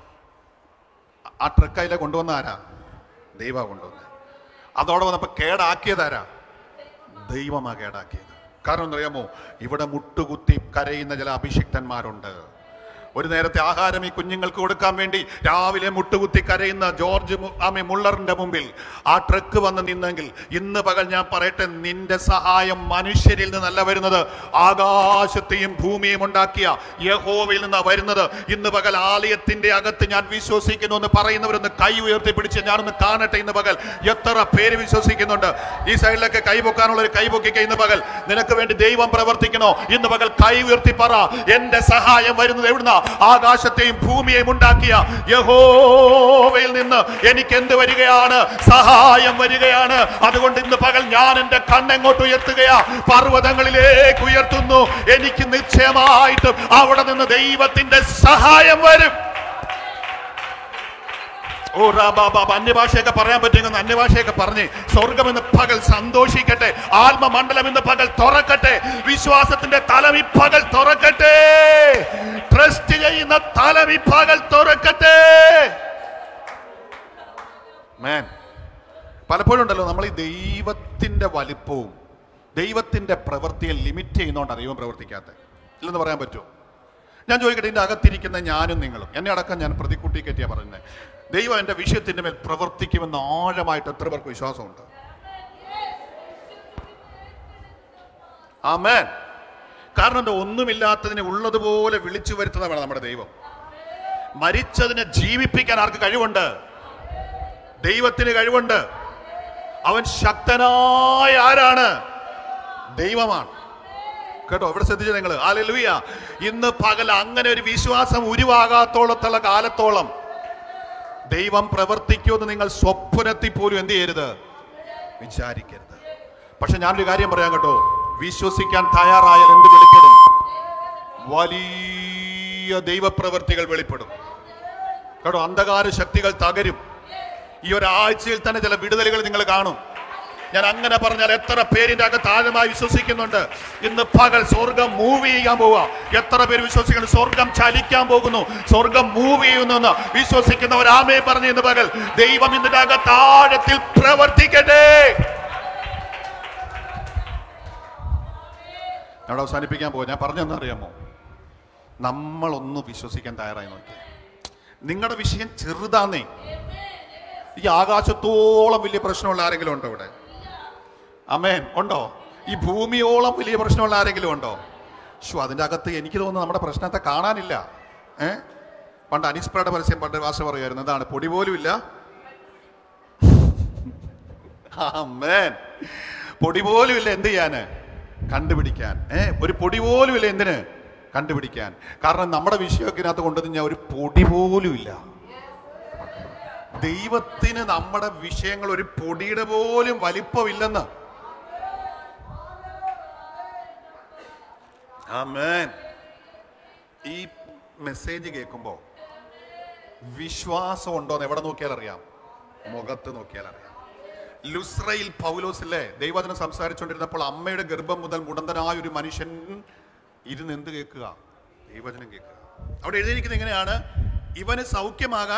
ആ ട്രക്ക് അതിലെ കൊണ്ടുവന്ന ആരാ ദൈവ കൊണ്ടുവന്നത് അതോടെ വന്നപ്പോ കേടാക്കിയതാരാ ദൈവമാ കേടാക്കിയത് കാരണം എന്തറിയാമോ ഇവിടെ മുട്ടുകുത്തി കരയുന്ന ചില അഭിഷിക്തന്മാരുണ്ട് ഒരു നേരത്തെ ആഹാരം ഈ കുഞ്ഞുങ്ങൾക്ക് കൊടുക്കാൻ വേണ്ടി രാവിലെ മുട്ടുകുത്തി കരയുന്ന ജോർജ് മു- ആമി മുള്ളറിന്റെ മുമ്പിൽ ആ ട്രക്ക് വന്ന് നിന്നെങ്കിൽ ഇന്ന് പകൽ ഞാൻ പറയട്ടെ നിന്റെ സഹായം മനുഷ്യരിൽ നിന്നല്ല വരുന്നത് ആകാശത്തെയും ഭൂമിയും ഉണ്ടാക്കിയ യഹോവയിൽ നിന്നാ വരുന്നത് ഇന്ന് പകൽ ആലയത്തിന്റെ അകത്ത് ഞാൻ വിശ്വസിക്കുന്നു എന്ന് പറയുന്നവരൊന്ന് കൈ ഉയർത്തി പിടിച്ച് ഞാനൊന്ന് കാണട്ടെ ഇന്ന് പകൽ എത്ര പേര് വിശ്വസിക്കുന്നുണ്ട് ഈ സൈഡിലൊക്കെ കൈ പൊക്കാനുള്ള ഒരു കൈ പൊക്കിക്ക ഇന്ന് പകൽ നിനക്ക് വേണ്ടി ദൈവം പ്രവർത്തിക്കണോ ഇന്ന് പകൽ കൈ ഉയർത്തി പറ എന്റെ സഹായം വരുന്നത് എവിടുന്ന ആകാശത്തെയും ഭൂമിയെയും ഉണ്ടാക്കിയ യഹോവയിൽ നിന്ന് എനിക്ക് എന്ത് വരികയാണ് സഹായം വരികയാണ് അതുകൊണ്ട് ഇന്ന് പകൽ ഞാൻ എന്റെ കണ്ണെങ്ങോട്ട് ഉയർത്തുകയാ പർവ്വതങ്ങളിലേക്ക് ഉയർത്തുന്നു എനിക്ക് നിശ്ചയമായിട്ടും അവിടെ നിന്ന് ദൈവത്തിന്റെ സഹായം വരും ഓ റാബാബാ അന്യഭാഷയൊക്കെ പറയാൻ പറ്റുമെന്ന് അന്യഭാഷയൊക്കെ പറഞ്ഞ് സ്വർഗം എന്ന് പകൽ സന്തോഷിക്കട്ടെ ആത്മമണ്ഡലം എന്ന് പകൽ തുറക്കട്ടെ വിശ്വാസത്തിന്റെ തലം ഈ പകൽ തുറക്കട്ടെ ട്രസ്റ്റ് ചെയ്യുന്ന തലം ഈ പകൽ തുറക്കട്ടെ മേൻ പലപ്പോഴും ഉണ്ടല്ലോ നമ്മൾ ഈ ദൈവത്തിന്റെ വലിപ്പവും ദൈവത്തിന്റെ പ്രവൃത്തിയെ ലിമിറ്റ് ചെയ്യുന്നതുകൊണ്ടാണ് ദൈവം പ്രവർത്തിക്കാത്തത് ഇല്ലെന്ന് പറയാൻ പറ്റുമോ ഞാൻ ചോദിക്കട്ടെ ഇതിന്റെ അകത്തിരിക്കുന്ന ഞാനും നിങ്ങളും എന്നെ അടക്കം ഞാൻ പ്രതിക്കൂട്ടി കയറ്റിയാ പറയുന്നത് ദൈവം എന്റെ വിഷയത്തിന്റെ മേൽ പ്രവർത്തിക്കുമെന്ന് ആഴമായിട്ട് എത്ര പേർക്ക് വിശ്വാസമുണ്ട് ആമേൻ കാരണം എന്താ ഒന്നുമില്ലാത്തതിനെ ഉള്ളതുപോലെ വിളിച്ചു വരുത്തുന്നതാണ് നമ്മുടെ ദൈവം മരിച്ചതിനെ ജീവിപ്പിക്കാൻ ആർക്ക് കഴിവുണ്ട് ദൈവത്തിന് കഴിവുണ്ട് അവൻ ശക്തനായ ആരാണ് ദൈവമാണ് കേട്ടോ ഇവിടെ ശ്രദ്ധിച്ചു നിങ്ങൾ ആലലുയ ഇന്ന് പകൽ അങ്ങനെ ഒരു വിശ്വാസം ഉരുവാകാത്തോളത്തുള്ള കാലത്തോളം ദൈവം പ്രവർത്തിക്കുമെന്ന് നിങ്ങൾ സ്വപ്നത്തിൽ പോലും എന്ത് ചെയ്യരുത് വിചാരിക്കരുത് പക്ഷെ ഞാനൊരു കാര്യം പറയാം കേട്ടോ വിശ്വസിക്കാൻ തയ്യാറായാൽ എന്ത് വെളിപ്പെടും വലിയ ദൈവപ്രവർത്തികൾ വെളിപ്പെടും കേട്ടോ അന്ധകാര ശക്തികൾ തകരും ഈ ഒരാഴ്ചയിൽ തന്നെ ചില വിടുതലുകൾ നിങ്ങൾ കാണും ഞാൻ അങ്ങനെ പറഞ്ഞാൽ എത്ര പേരിന്റെ അകത്ത് ആഴമായി വിശ്വസിക്കുന്നുണ്ട് ഇന്ന് പകൽ സ്വർഗം മൂവ് ചെയ്യാൻ പോവുക എത്ര പേര് വിശ്വസിക്കുന്നു സ്വർഗം ചലിക്കാൻ പോകുന്നു സ്വർഗം മൂവ് ചെയ്യുന്നു എന്ന് വിശ്വസിക്കുന്നവർ ആമേ പറഞ്ഞു ഇന്ന് പകൽ ദൈവം ഇതിന്റെ അകത്ത് ആഴത്തിൽ പ്രവർത്തിക്കട്ടെ ഞാൻ അവസാനിപ്പിക്കാൻ പോകും ഞാൻ പറഞ്ഞെന്ന് അറിയാമോ നമ്മളൊന്ന് വിശ്വസിക്കാൻ തയ്യാറായി നോക്കി നിങ്ങളുടെ വിഷയം ചെറുതാന്നേ ഈ ആകാശത്തോളം വലിയ പ്രശ്നമുള്ള ആരെങ്കിലും ഉണ്ടോ ഇവിടെ അമേൻ ഉണ്ടോ ഈ ഭൂമിയോളം വലിയ പ്രശ്നമുള്ള ആരെങ്കിലും ഉണ്ടോ ഷോ അതിൻ്റെ അകത്ത് എനിക്ക് തോന്നുന്നു നമ്മുടെ പ്രശ്നത്തെ കാണാനില്ല ഏ പണ്ട് അനിസ്പ്രയുടെ പരസ്യം പണ്ട് ഭാഷ പറയുമായിരുന്നു എന്താണ് പൊടി പോലും ഇല്ല അമേൻ പൊടി പോലും ഇല്ല എന്ത് ചെയ്യാന് കണ്ടുപിടിക്കാൻ ഏ ഒരു പൊടി പോലും ഇല്ല എന്തിന് കണ്ടുപിടിക്കാൻ കാരണം നമ്മുടെ വിഷയമൊക്കെ ഇതിനകത്ത് കൊണ്ടുവന്ന് ഞാൻ ഒരു പൊടി പോലും ഇല്ല ദൈവത്തിന് നമ്മുടെ വിഷയങ്ങൾ ഒരു പൊടിയുടെ പോലും വലിപ്പമില്ലെന്ന് ആമേൻ ഈ മെസ്സേജ് കേൾക്കുമ്പോൾ വിശ്വാസം ഉണ്ടോ എന്ന് എവിടെ നോക്കിയാൽ അറിയാം മുഖത്ത് നോക്കിയാൽ അറിയാം ലുസ്രയിൽ പൗലോസില്ലേ ദൈവത്തിനെ സംസാരിച്ചുകൊണ്ടിരുന്നപ്പോൾ അമ്മയുടെ ഗർഭം മുതൽ മുടന്തനായ ഒരു മനുഷ്യൻ ഇരുന്ന് എന്ത് കേൾക്കുക ദൈവചനം കേൾക്കുക അവിടെ എഴുതിയിരിക്കുന്നത് എങ്ങനെയാണ് ഇവന് സൗഖ്യമാകാൻ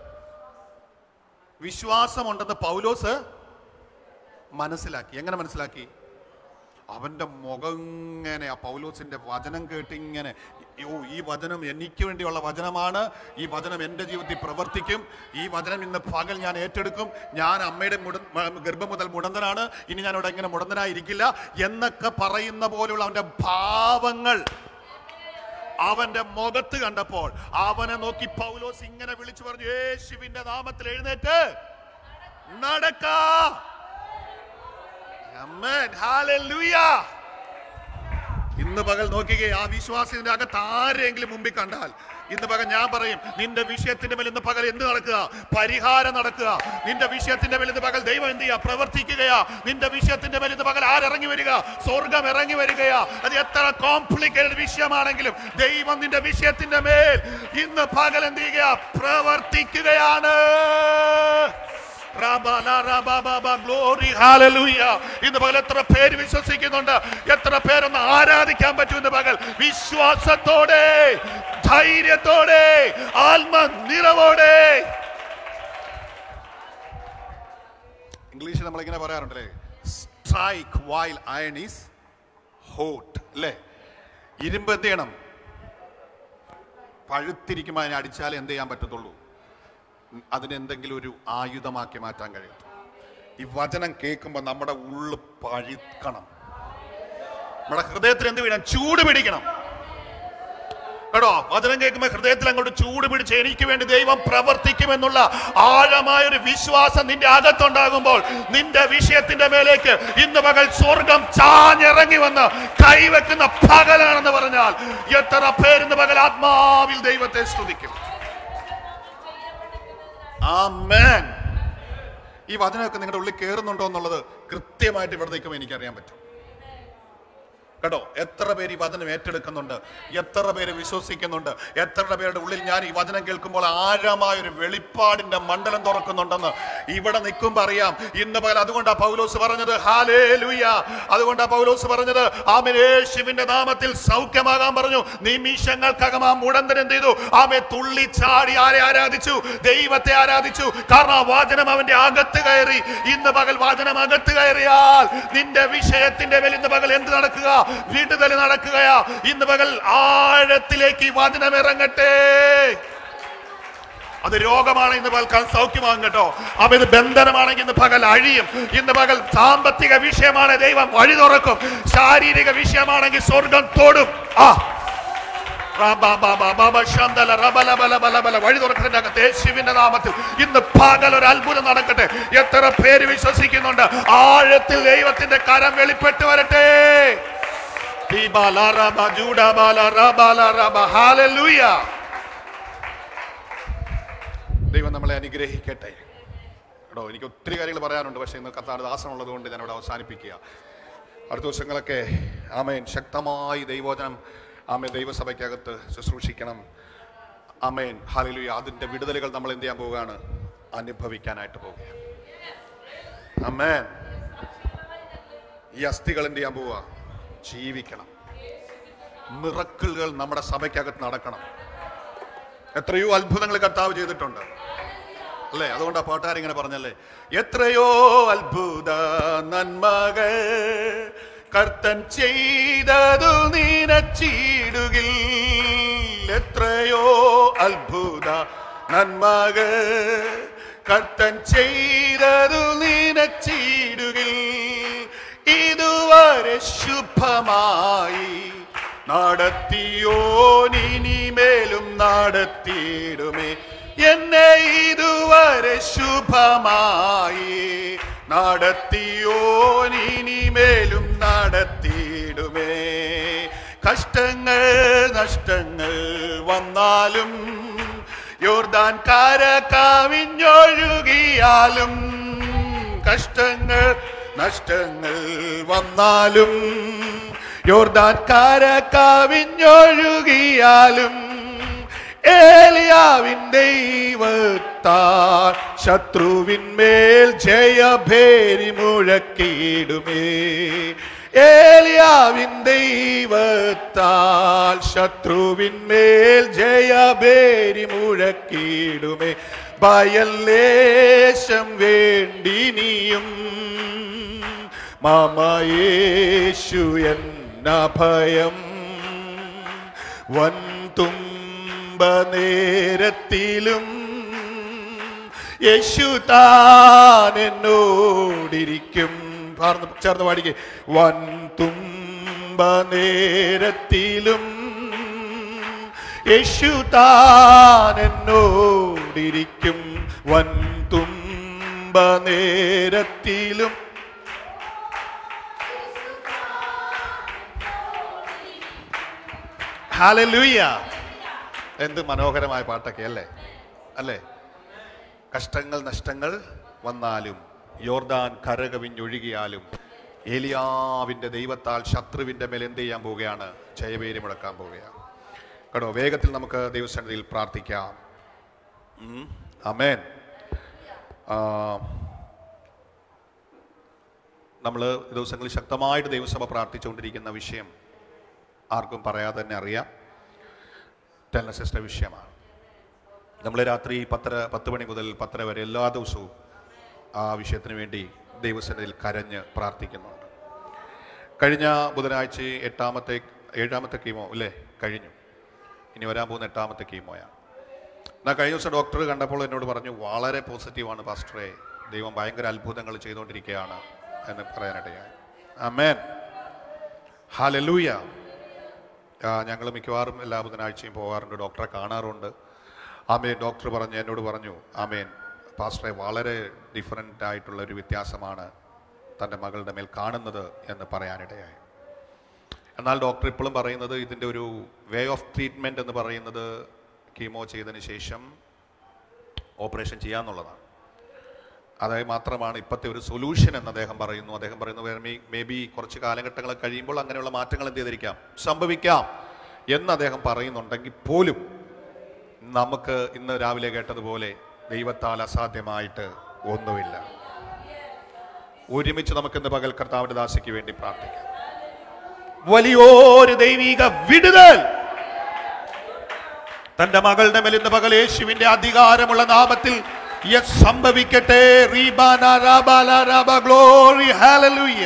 വിശ്വാസമുണ്ടെന്ന് പൗലോസ് മനസ്സിലാക്കി എങ്ങനെ മനസ്സിലാക്കി അവന്റെ മുഖം ഇങ്ങനെ ആ പൗലോസിന്റെ വചനം കേട്ട് ഇങ്ങനെ ഓ ഈ വചനം എനിക്ക് വേണ്ടിയുള്ള വചനമാണ് ഈ വചനം എൻ്റെ ജീവിതത്തിൽ പ്രവർത്തിക്കും ഈ വചനം ഇന്ന് പകൽ ഞാൻ ഏറ്റെടുക്കും ഞാൻ അമ്മയുടെ മുട മ- ഗർഭം മുതൽ മുടന്തനാണ് ഇനി ഞാൻ ഇവിടെ ഇങ്ങനെ മുടന്തനായിരിക്കില്ല എന്നൊക്കെ പറയുന്ന പോലുള്ള അവന്റെ ഭാവങ്ങൾ അവന്റെ മുഖത്ത് കണ്ടപ്പോൾ അവനെ നോക്കി പൗലോസ് ഇങ്ങനെ വിളിച്ചു പറഞ്ഞു യേശുവിന്റെ നാമത്തിൽ എഴുന്നേറ്റ് നടക്കാ Amen. Hallelujah. ഇന്ന് പകൽ നോക്കിക്കേ ആ വിശ്വാസത്തിന്റെ അകത്ത് ആരെങ്കിലും മുമ്പിൽ കണ്ടാൽ ഇന്ന് പകൽ ഞാൻ പറയും നിന്റെ വിഷയത്തിന്റെ മേൽ ഇന്ന് പകൽ എന്ത് നടക്കുക പരിഹാരം നടക്കുക നിന്റെ വിഷയത്തിന്റെ മേൽ ഇന്ന് പകൽ ദൈവം എന്ത് ചെയ്യുക പ്രവർത്തിക്കുകയാ നിന്റെ വിഷയത്തിന്റെ മേൽ ഇന്ന് പകൽ ആരിറങ്ങി വരിക സ്വർഗം ഇറങ്ങി വരികയാ അത് എത്ര കോംപ്ലിക്കേറ്റഡ് വിഷയമാണെങ്കിലും ദൈവം നിന്റെ വിഷയത്തിന്റെ മേൽ ഇന്ന് പകൽ എന്ത് ചെയ്യുക പ്രവർത്തിക്കുകയാണ് റബല റബബബ, glory, hallelujah. ഇന്ന് പകൽ എത്ര പേര് വിശ്വസിക്കുന്നുണ്ട് എത്ര പേരൊന്ന് ആരാധിക്കാൻ പറ്റും ഇന്ന് പകൽ വിശ്വാസത്തോടെ ധൈര്യത്തോടെ ആത്മ നിറവോടെ ഇംഗ്ലീഷിൽ നമ്മളിങ്ങനെ പറയാറുണ്ടല്ലേ strike while iron is hot അല്ലേ ഇരുമ്പ് എന്ത് ചെയ്യണം പഴുത്തിരിക്കുമ്പോൾ അതിനെ അടിച്ചാലേ എന്ത് ചെയ്യാൻ പറ്റത്തുള്ളൂ അതിനെന്തെങ്കിലും ഒരു ആയുധമാക്കി മാറ്റാൻ കഴിയും ഈ വചനം കേൾക്കുമ്പോൾ നമ്മുടെ ഉള്ളു പഴുക്കണം നമ്മുടെ ഹൃദയത്തിൽ എന്ത് വീഴാൻ ചൂട് പിടിക്കണം കേട്ടോ വചനം കേൾക്കുമ്പോൾ ഹൃദയത്തിൽ അങ്ങോട്ട് ചൂട് പിടിച്ച് എനിക്ക് വേണ്ടി ദൈവം പ്രവർത്തിക്കുമെന്നുള്ള ആഴമായ ഒരു വിശ്വാസം നിന്റെ അകത്തുണ്ടാകുമ്പോൾ നിന്റെ വിഷയത്തിന്റെ മേലേക്ക് ഇന്ന് പകൽ സ്വർഗം ചാഞ്ഞിറങ്ങി വന്ന് കൈവെക്കുന്ന പകലാണെന്ന് പറഞ്ഞാൽ എത്ര പേരിന്ന് പകൽ ആത്മാവിൽ ദൈവത്തെ സ്തുതിക്കും ആമേൻ ഈ വചനമൊക്കെ നിങ്ങളുടെ ഉള്ളിൽ കയറുന്നുണ്ടോ എന്നുള്ളത് കൃത്യമായിട്ട് ഇവിടെ നിൽക്കുമ്പോൾ എനിക്കറിയാൻ പറ്റും കേട്ടോ എത്ര പേര് ഈ വചനം ഏറ്റെടുക്കുന്നുണ്ട് എത്ര പേര് വിശ്വസിക്കുന്നുണ്ട് എത്ര പേരുടെ ഉള്ളിൽ ഞാൻ ഈ വചനം കേൾക്കുമ്പോൾ ആഴമായ ഒരു വെളിപ്പാടിന്റെ മണ്ഡലം തുറക്കുന്നുണ്ടെന്ന് ഇവിടെ നിൽക്കുമ്പോൾ അറിയാം ഇന്ന് പകൽ അതുകൊണ്ടാ പൗലോസ് പറഞ്ഞത് ഹാലേ ലൂയ അതുകൊണ്ടാ പൗലോസ് പറഞ്ഞത് ആമേ യേശുവിന്റെ നാമത്തിൽ സൗഖ്യമാകാൻ പറഞ്ഞു നിമിഷങ്ങൾക്കകം ആ മുടന്തൻ എന്ത് ചെയ്തു ആമെ തുള്ളി ചാടി ആരെ ആരാധിച്ചു ദൈവത്തെ ആരാധിച്ചു കാരണം ആ വചനം അവന്റെ അകത്ത് കയറി ഇന്ന് പകൽ വചനം അകത്ത് കയറിയാൽ നിന്റെ വിഷയത്തിന്റെ മേൽ ഇന്ന് പകൽ എന്ത് നടക്കുക വിടുതൽ നടക്കുകയാ ഇന്ന് പകൽ ആഴത്തിലേക്ക് ഈ വചനം ഇറങ്ങട്ടെ അത് രോഗമാണ് ഇന്ന് പകൽ സൗഖ്യമാകും കേട്ടോ അപ്പൊ ഇത് ബന്ധനമാണെങ്കിൽ ഇന്ന് പകൽ അഴിയും ഇന്ന് പകൽ സാമ്പത്തിക വിഷയമാണ് ദൈവം വഴി തുറക്കും ശാരീരിക വിഷയമാണെങ്കിൽ സ്വർഗം തൊടും ആ റബബബബബ ശന്തല റബലബലബലബല. വഴി തുറക്കട്ടെ അകത്ത് യേശുവിന്റെ നാമത്തിൽ ഇന്ന് പകൽ ഒരു അത്ഭുതം നടക്കട്ടെ എത്ര പേര് വിശ്വസിക്കുന്നുണ്ട് ആഴത്തിൽ ദൈവത്തിന്റെ കരം വെളിപ്പെട്ട് വരട്ടെ ദീബാല റബ ജൂഡബാല റബാല റബ. ഹാലലൂയ. ദൈവം നമ്മളെ അനുഗ്രഹിക്കട്ടെ കേട്ടോ എനിക്ക് ഒത്തിരി കാര്യങ്ങൾ പറയാനുണ്ട് പക്ഷേ ഇന്ന് കത്താട് ദാസനുള്ളത് കൊണ്ട് ഞാൻ ഇവിടെ അവസാനിപ്പിക്കുക അടുത്ത ദിവസങ്ങളൊക്കെ ആമേൻ ശക്തമായി ദൈവോചനം ആമേ ദൈവസഭയ്ക്കകത്ത് ശുശ്രൂഷിക്കണം ആമേൻ ഹാലലുയ അതിൻ്റെ വിടുതലുകൾ നമ്മൾ എന്ത് ചെയ്യാൻ പോവുകയാണ് അനുഭവിക്കാനായിട്ട് പോവുകയാണ് ആമേൻ ഈ അസ്ഥികൾ എന്ത് ചെയ്യാൻ പോവുക ജീവിക്കണം മിറക്കിളുകൾ നമ്മുടെ സഭയ്ക്കകത്ത് നടക്കണം എത്രയോ അത്ഭുതങ്ങൾ കർത്താവ് ചെയ്തിട്ടുണ്ട് അല്ലേ അതുകൊണ്ട് ആ പാട്ടുകാരിങ്ങനെ പറഞ്ഞല്ലേ എത്രയോ അത്ഭുത നന്മകൾ കർത്തൻ ചെയ്തതു നീനച്ചിടുകിൽ എത്രയോ അത്ഭുത നന്മകൾ കർത്തൻ ചെയ്തതു നീനച്ചിടുകിൽ ഇതുവരെ ശുഭമായി നടത്തിയോ ഇനിമേലും നടത്തിയിടുമേ എന്നെ ഇതുവരെ ശുഭമായി നടത്തിയോ ഇനിമേലും നടത്തിയിടുമേ കഷ്ടങ്ങൾ നഷ്ട വന്നാലും യോർദാൻ കാര കാവിഞ്ഞൊഴുകിയാലും കഷ്ടങ്ങൾ നഷ്ടങ്ങൾ വന്നാലും യോർദാൻ കാര കാവിഞ്ഞൊഴുകിയാലും ഏലിയാവിൻ ദൈവത്താൽ ശത്രുവിന്മേൽ ജയഭേരി മുഴക്കിയിടുമേ ഏലിയാവിൻ ദൈവത്താൽ ശത്രുവിന്മേൽ ജയഭേരി മുഴക്കിയിടുമേ ഭയലേശം വേണ്ടിനിയും മമയേശു എന്ന ഭയം വൻ തുമ്പ നേരത്തിലും യേശു താൻ എന്നോടിരിക്കും പാർന്ന് ചേർന്ന് പാടിക്കേ വൻ തുമ്പ നേരത്തിലും യേശു താൻ എന്നോടിരിക്കും വൻ തുമ്പ നേരത്തിലും ഹാലലൂയ എന്ത് മനോഹരമായ പാട്ടൊക്കെ അല്ലേ അല്ലേ കഷ്ടങ്ങൾ നഷ്ടങ്ങൾ വന്നാലും യോർദാൻ കരകവിഞ്ഞൊഴുകിയാലും ഏലിയാവിന്റെ ദൈവത്താൽ ശത്രുവിന്റെ മേൽ എന്ത് ചെയ്യാൻ പോവുകയാണ് ജയവേരി മുടക്കാൻ പോവുകയാണ് കേട്ടോ വേഗത്തിൽ നമുക്ക് ദൈവസന്നിധിയിൽ പ്രാർത്ഥിക്കാം ഉം. അമേൻ നമ്മൾ ദിവസങ്ങളിൽ ശക്തമായിട്ട് ദൈവസഭ പ്രാർത്ഥിച്ചുകൊണ്ടിരിക്കുന്ന വിഷയം ആർക്കും പറയാതെ തന്നെ അറിയാം ടെലസിസ്റ്റ വിഷയമാണ് നമ്മൾ രാത്രി പത്തര പത്ത് മണി മുതൽ പത്തര വരെ എല്ലാ ദിവസവും ആ വിഷയത്തിന് വേണ്ടി ദൈവസന്നിധിയിൽ കരഞ്ഞ് പ്രാർത്ഥിക്കുന്നുണ്ട് കഴിഞ്ഞ ബുധനാഴ്ച എട്ടാമത്തെ ഏഴാമത്തെ കീമോ അല്ലേ കഴിഞ്ഞു ഇനി വരാൻ പോകുന്ന എട്ടാമത്തെ കീമോയാണ് എന്നാൽ കഴിഞ്ഞ ദിവസം ഡോക്ടർ കണ്ടപ്പോൾ എന്നോട് പറഞ്ഞു വളരെ പോസിറ്റീവാണ് പാസ്റ്ററെ ദൈവം ഭയങ്കര അത്ഭുതങ്ങൾ ചെയ്തുകൊണ്ടിരിക്കുകയാണ് എന്ന് പറയാനിടയായി അമേൻ ഹാലലൂയ ഞങ്ങൾ മിക്കവാറും എല്ലാ ബുധനാഴ്ചയും പോകാറുണ്ട് ഡോക്ടറെ കാണാറുണ്ട് ആമേൻ ഡോക്ടർ പറഞ്ഞു എന്നോട് പറഞ്ഞു ആമേൻ പാസ്റ്ററെ വളരെ ഡിഫറൻ്റ് ആയിട്ടുള്ള ഒരു വ്യത്യാസമാണ് തൻ്റെ മകളുടെ മേൽ കാണുന്നത് എന്ന് പറയാനിടയായി എന്നാൽ ഡോക്ടർ ഇപ്പോഴും പറയുന്നത് ഇതിൻ്റെ ഒരു വേ ഓഫ് ട്രീറ്റ്മെൻറ്റ് എന്ന് പറയുന്നത് കീമോ ചെയ്തതിന് ശേഷം ഓപ്പറേഷൻ ചെയ്യാന്നുള്ളതാണ് അതായത് മാത്രമാണ് ഇപ്പോഴത്തെ ഒരു സൊല്യൂഷൻ എന്ന് അദ്ദേഹം പറയുന്നു അദ്ദേഹം പറയുന്നു മേ ബി കുറച്ച് കാലഘട്ടങ്ങൾ കഴിയുമ്പോൾ അങ്ങനെയുള്ള മാറ്റങ്ങൾ എന്ത് ചെയ്തിരിക്കാം സംഭവിക്കാം എന്ന് അദ്ദേഹം പറയുന്നുണ്ടെങ്കിൽ പോലും നമുക്ക് ഇന്ന് രാവിലെ കേട്ടതുപോലെ ദൈവത്താൽ അസാധ്യമായിട്ട് ഒന്നുമില്ല ഒരുമിച്ച് നമുക്കിന്ന് പകൽ കർത്താവിന്റെ ദാസിക്ക് വേണ്ടി പ്രാർത്ഥിക്കാം വലിയൊരു ദൈവിക വിടുതൽ തന്റെ മകളുടെ മേൽ ഇന്ന് പകൽ യേശുവിന്റെ അധികാരമുള്ള നാമത്തിൽ യെസ് സംഭവിക്കട്ടെ റീബാന റാബാല റാബ ഗ്ലോറി ഹാലലൂയ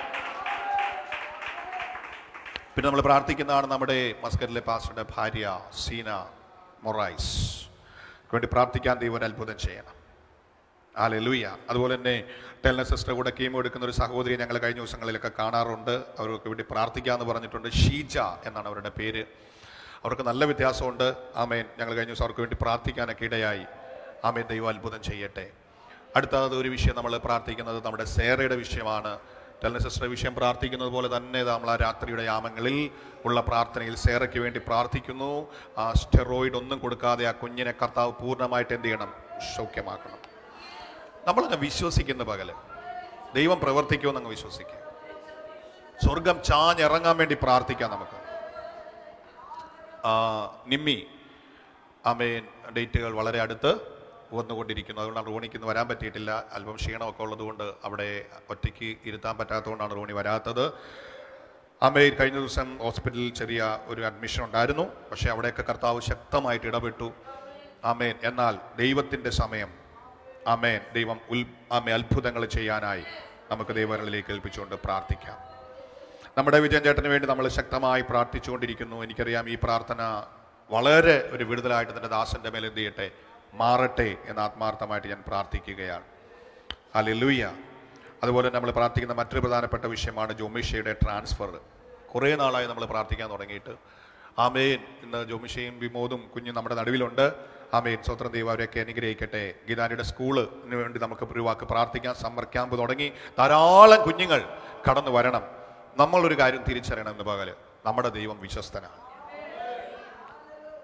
പിന്നെ നമ്മൾ പ്രാർത്ഥിക്കുന്നതാണ് നമ്മുടെ മസ്കറിലെ പാസ്റ്ററുടെ ഭാര്യ സീന മൊറൈസ് വേണ്ടി പ്രാർത്ഥിക്കാൻ ദൈവം ഒരു അത്ഭുതം ചെയ്യണം ആലലൂയ അതുപോലെ തന്നെ ടെൽന സിസ്റ്റർ കൂടെ കീമോ എടുക്കുന്ന ഒരു സഹോദരിയെ ഞങ്ങൾ കഴിഞ്ഞ ദിവസങ്ങളിലൊക്കെ കാണാറുണ്ട് അവർക്ക് വേണ്ടി പ്രാർത്ഥിക്കാമെന്ന് പറഞ്ഞിട്ടുണ്ട് ഷീജ എന്നാണ് അവരുടെ പേര് അവർക്ക് നല്ല വ്യത്യാസമുണ്ട് ആമേൻ ഞങ്ങൾ കഴിഞ്ഞ ദിവസം അവർക്ക് വേണ്ടി പ്രാർത്ഥിക്കാനൊക്കെ ഇടയായി ആമേൻ ദൈവം അത്ഭുതം ചെയ്യട്ടെ അടുത്തത് ഒരു വിഷയം നമ്മൾ പ്രാർത്ഥിക്കുന്നത് നമ്മുടെ സേറയുടെ വിഷയമാണ് ടെൽന സിസ്റ്റർ വിഷയം പ്രാർത്ഥിക്കുന്നത് പോലെ തന്നെ നമ്മൾ ആ രാത്രിയുടെ യാമങ്ങളിൽ ഉള്ള പ്രാർത്ഥനയിൽ സേറയ്ക്ക് വേണ്ടി പ്രാർത്ഥിക്കുന്നു ആ സ്റ്റെറോയിഡ് ഒന്നും കൊടുക്കാതെ ആ കുഞ്ഞിനെ കർത്താവ് പൂർണ്ണമായിട്ട് എന്ത് ചെയ്യണം സൗഖ്യമാക്കണം നമ്മളങ്ങ് വിശ്വസിക്കുന്ന പകല് ദൈവം പ്രവർത്തിക്കുമെന്ന് അങ്ങ് വിശ്വസിക്കുക സ്വർഗം ചാഞ്ഞിറങ്ങാൻ വേണ്ടി പ്രാർത്ഥിക്കാം നമുക്ക് ആ, നിമ്മി അമേൻ ഡേറ്റുകൾ വളരെ അടുത്ത് വന്നുകൊണ്ടിരിക്കുന്നു അതുകൊണ്ടാണ് റോണിക്ക് ഇന്ന് വരാൻ പറ്റിയിട്ടില്ല അല്പം ക്ഷീണമൊക്കെ ഉള്ളതുകൊണ്ട് അവിടെ ഒറ്റയ്ക്ക് ഇരുത്താൻ പറ്റാത്തതുകൊണ്ടാണ് റോണി വരാത്തത് അമ്മയിൽ കഴിഞ്ഞ ദിവസം ഹോസ്പിറ്റലിൽ ചെറിയ ഒരു അഡ്മിഷൻ ഉണ്ടായിരുന്നു പക്ഷേ അവിടെയൊക്കെ കർത്താവ് ശക്തമായിട്ട് ഇടപെട്ടു ആമേൻ എന്നാൽ ദൈവത്തിൻ്റെ സമയം ആമേൻ ദൈവം ഉൽ ആമേ അത്ഭുതങ്ങൾ ചെയ്യാനായി നമുക്ക് ദൈവങ്ങളിലേക്ക് ഏൽപ്പിച്ചുകൊണ്ട് പ്രാർത്ഥിക്കാം നമ്മുടെ വിജയൻ ചേട്ടന് വേണ്ടി നമ്മൾ ശക്തമായി പ്രാർത്ഥിച്ചുകൊണ്ടിരിക്കുന്നു എനിക്കറിയാം ഈ പ്രാർത്ഥന വളരെ ഒരു വിടുതലായിട്ട് തൻ്റെ ദാസന്റെ മേൽ എന്ത് ചെയ്യട്ടെ മാറട്ടെ എന്ന് ആത്മാർത്ഥമായിട്ട് ഞാൻ പ്രാർത്ഥിക്കുകയാണ് അല്ലെലൂയ അതുപോലെ നമ്മൾ പ്രാർത്ഥിക്കുന്ന മറ്റൊരു പ്രധാനപ്പെട്ട വിഷയമാണ് ജോമിഷയുടെ ട്രാൻസ്ഫർ കുറേ നാളായി നമ്മൾ പ്രാർത്ഥിക്കാൻ തുടങ്ങിയിട്ട് ആമേൻ ഇന്ന് ജോമിഷയും വിമോദും കുഞ്ഞും നമ്മുടെ നടുവിലുണ്ട് ആമേൻ സ്വത്രം ദൈവം അവരെയൊക്കെ അനുഗ്രഹിക്കട്ടെ ഗീതാനിയുടെ സ്കൂളിന് വേണ്ടി നമുക്ക് ഒരു വാക്ക് പ്രാർത്ഥിക്കാം സമ്മർ ക്യാമ്പ് തുടങ്ങി ധാരാളം കുഞ്ഞുങ്ങൾ കടന്നു വരണം നമ്മളൊരു കാര്യം തിരിച്ചറിയണം എന്ന് പകല് നമ്മുടെ ദൈവം വിശ്വസ്തനാണ്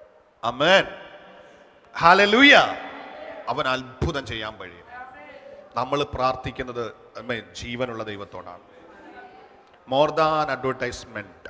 അമേൻ ഹാലലൂയ അവൻ അത്ഭുതം ചെയ്യാൻ കഴിയും നമ്മൾ പ്രാർത്ഥിക്കുന്നത് ആമേൻ, ജീവനുള്ള ദൈവത്തോടാണ് more than advertisement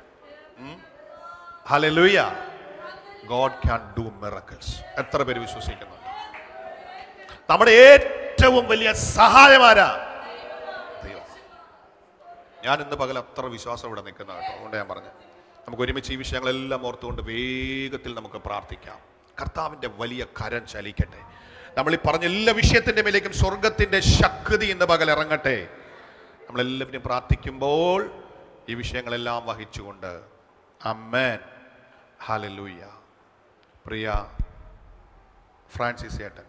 hallelujah God can do miracles എത്ര പേര് വിശ്വസിക്കുന്നുണ്ട് നമ്മുടെ ഏറ്റവും വലിയ സഹായമാരാ ദൈവം ഞാൻ ഇന്ന് പകൽ അത്ര വിശ്വാസം ഇവിടെ നിൽക്കുന്ന കേട്ടോ അതുകൊണ്ട് ഞാൻ പറഞ്ഞു നമുക്ക് ഒരുമിച്ച് ഈ വിഷയങ്ങളെല്ലാം ഓർത്തുകൊണ്ട് വേഗത്തിൽ നമുക്ക് പ്രാർത്ഥിക്കാം കർത്താവിൻ്റെ വലിയ കരം ചലിക്കട്ടെ നമ്മൾ ഈ പറഞ്ഞ എല്ലാ വിഷയത്തിൻ്റെ മേലേക്കും സ്വർഗത്തിൻ്റെ ശക്തി ഇന്ന് പകൽ ഇറങ്ങട്ടെ നമ്മളെല്ലാവരും പ്രാർത്ഥിക്കുമ്പോൾ ഈ വിഷയങ്ങളെല്ലാം വഹിച്ചുകൊണ്ട് അമ്മേൻ ഹാലലൂയ പ്രിയ ഫ്രാൻസിസ് ഏട്ടൻ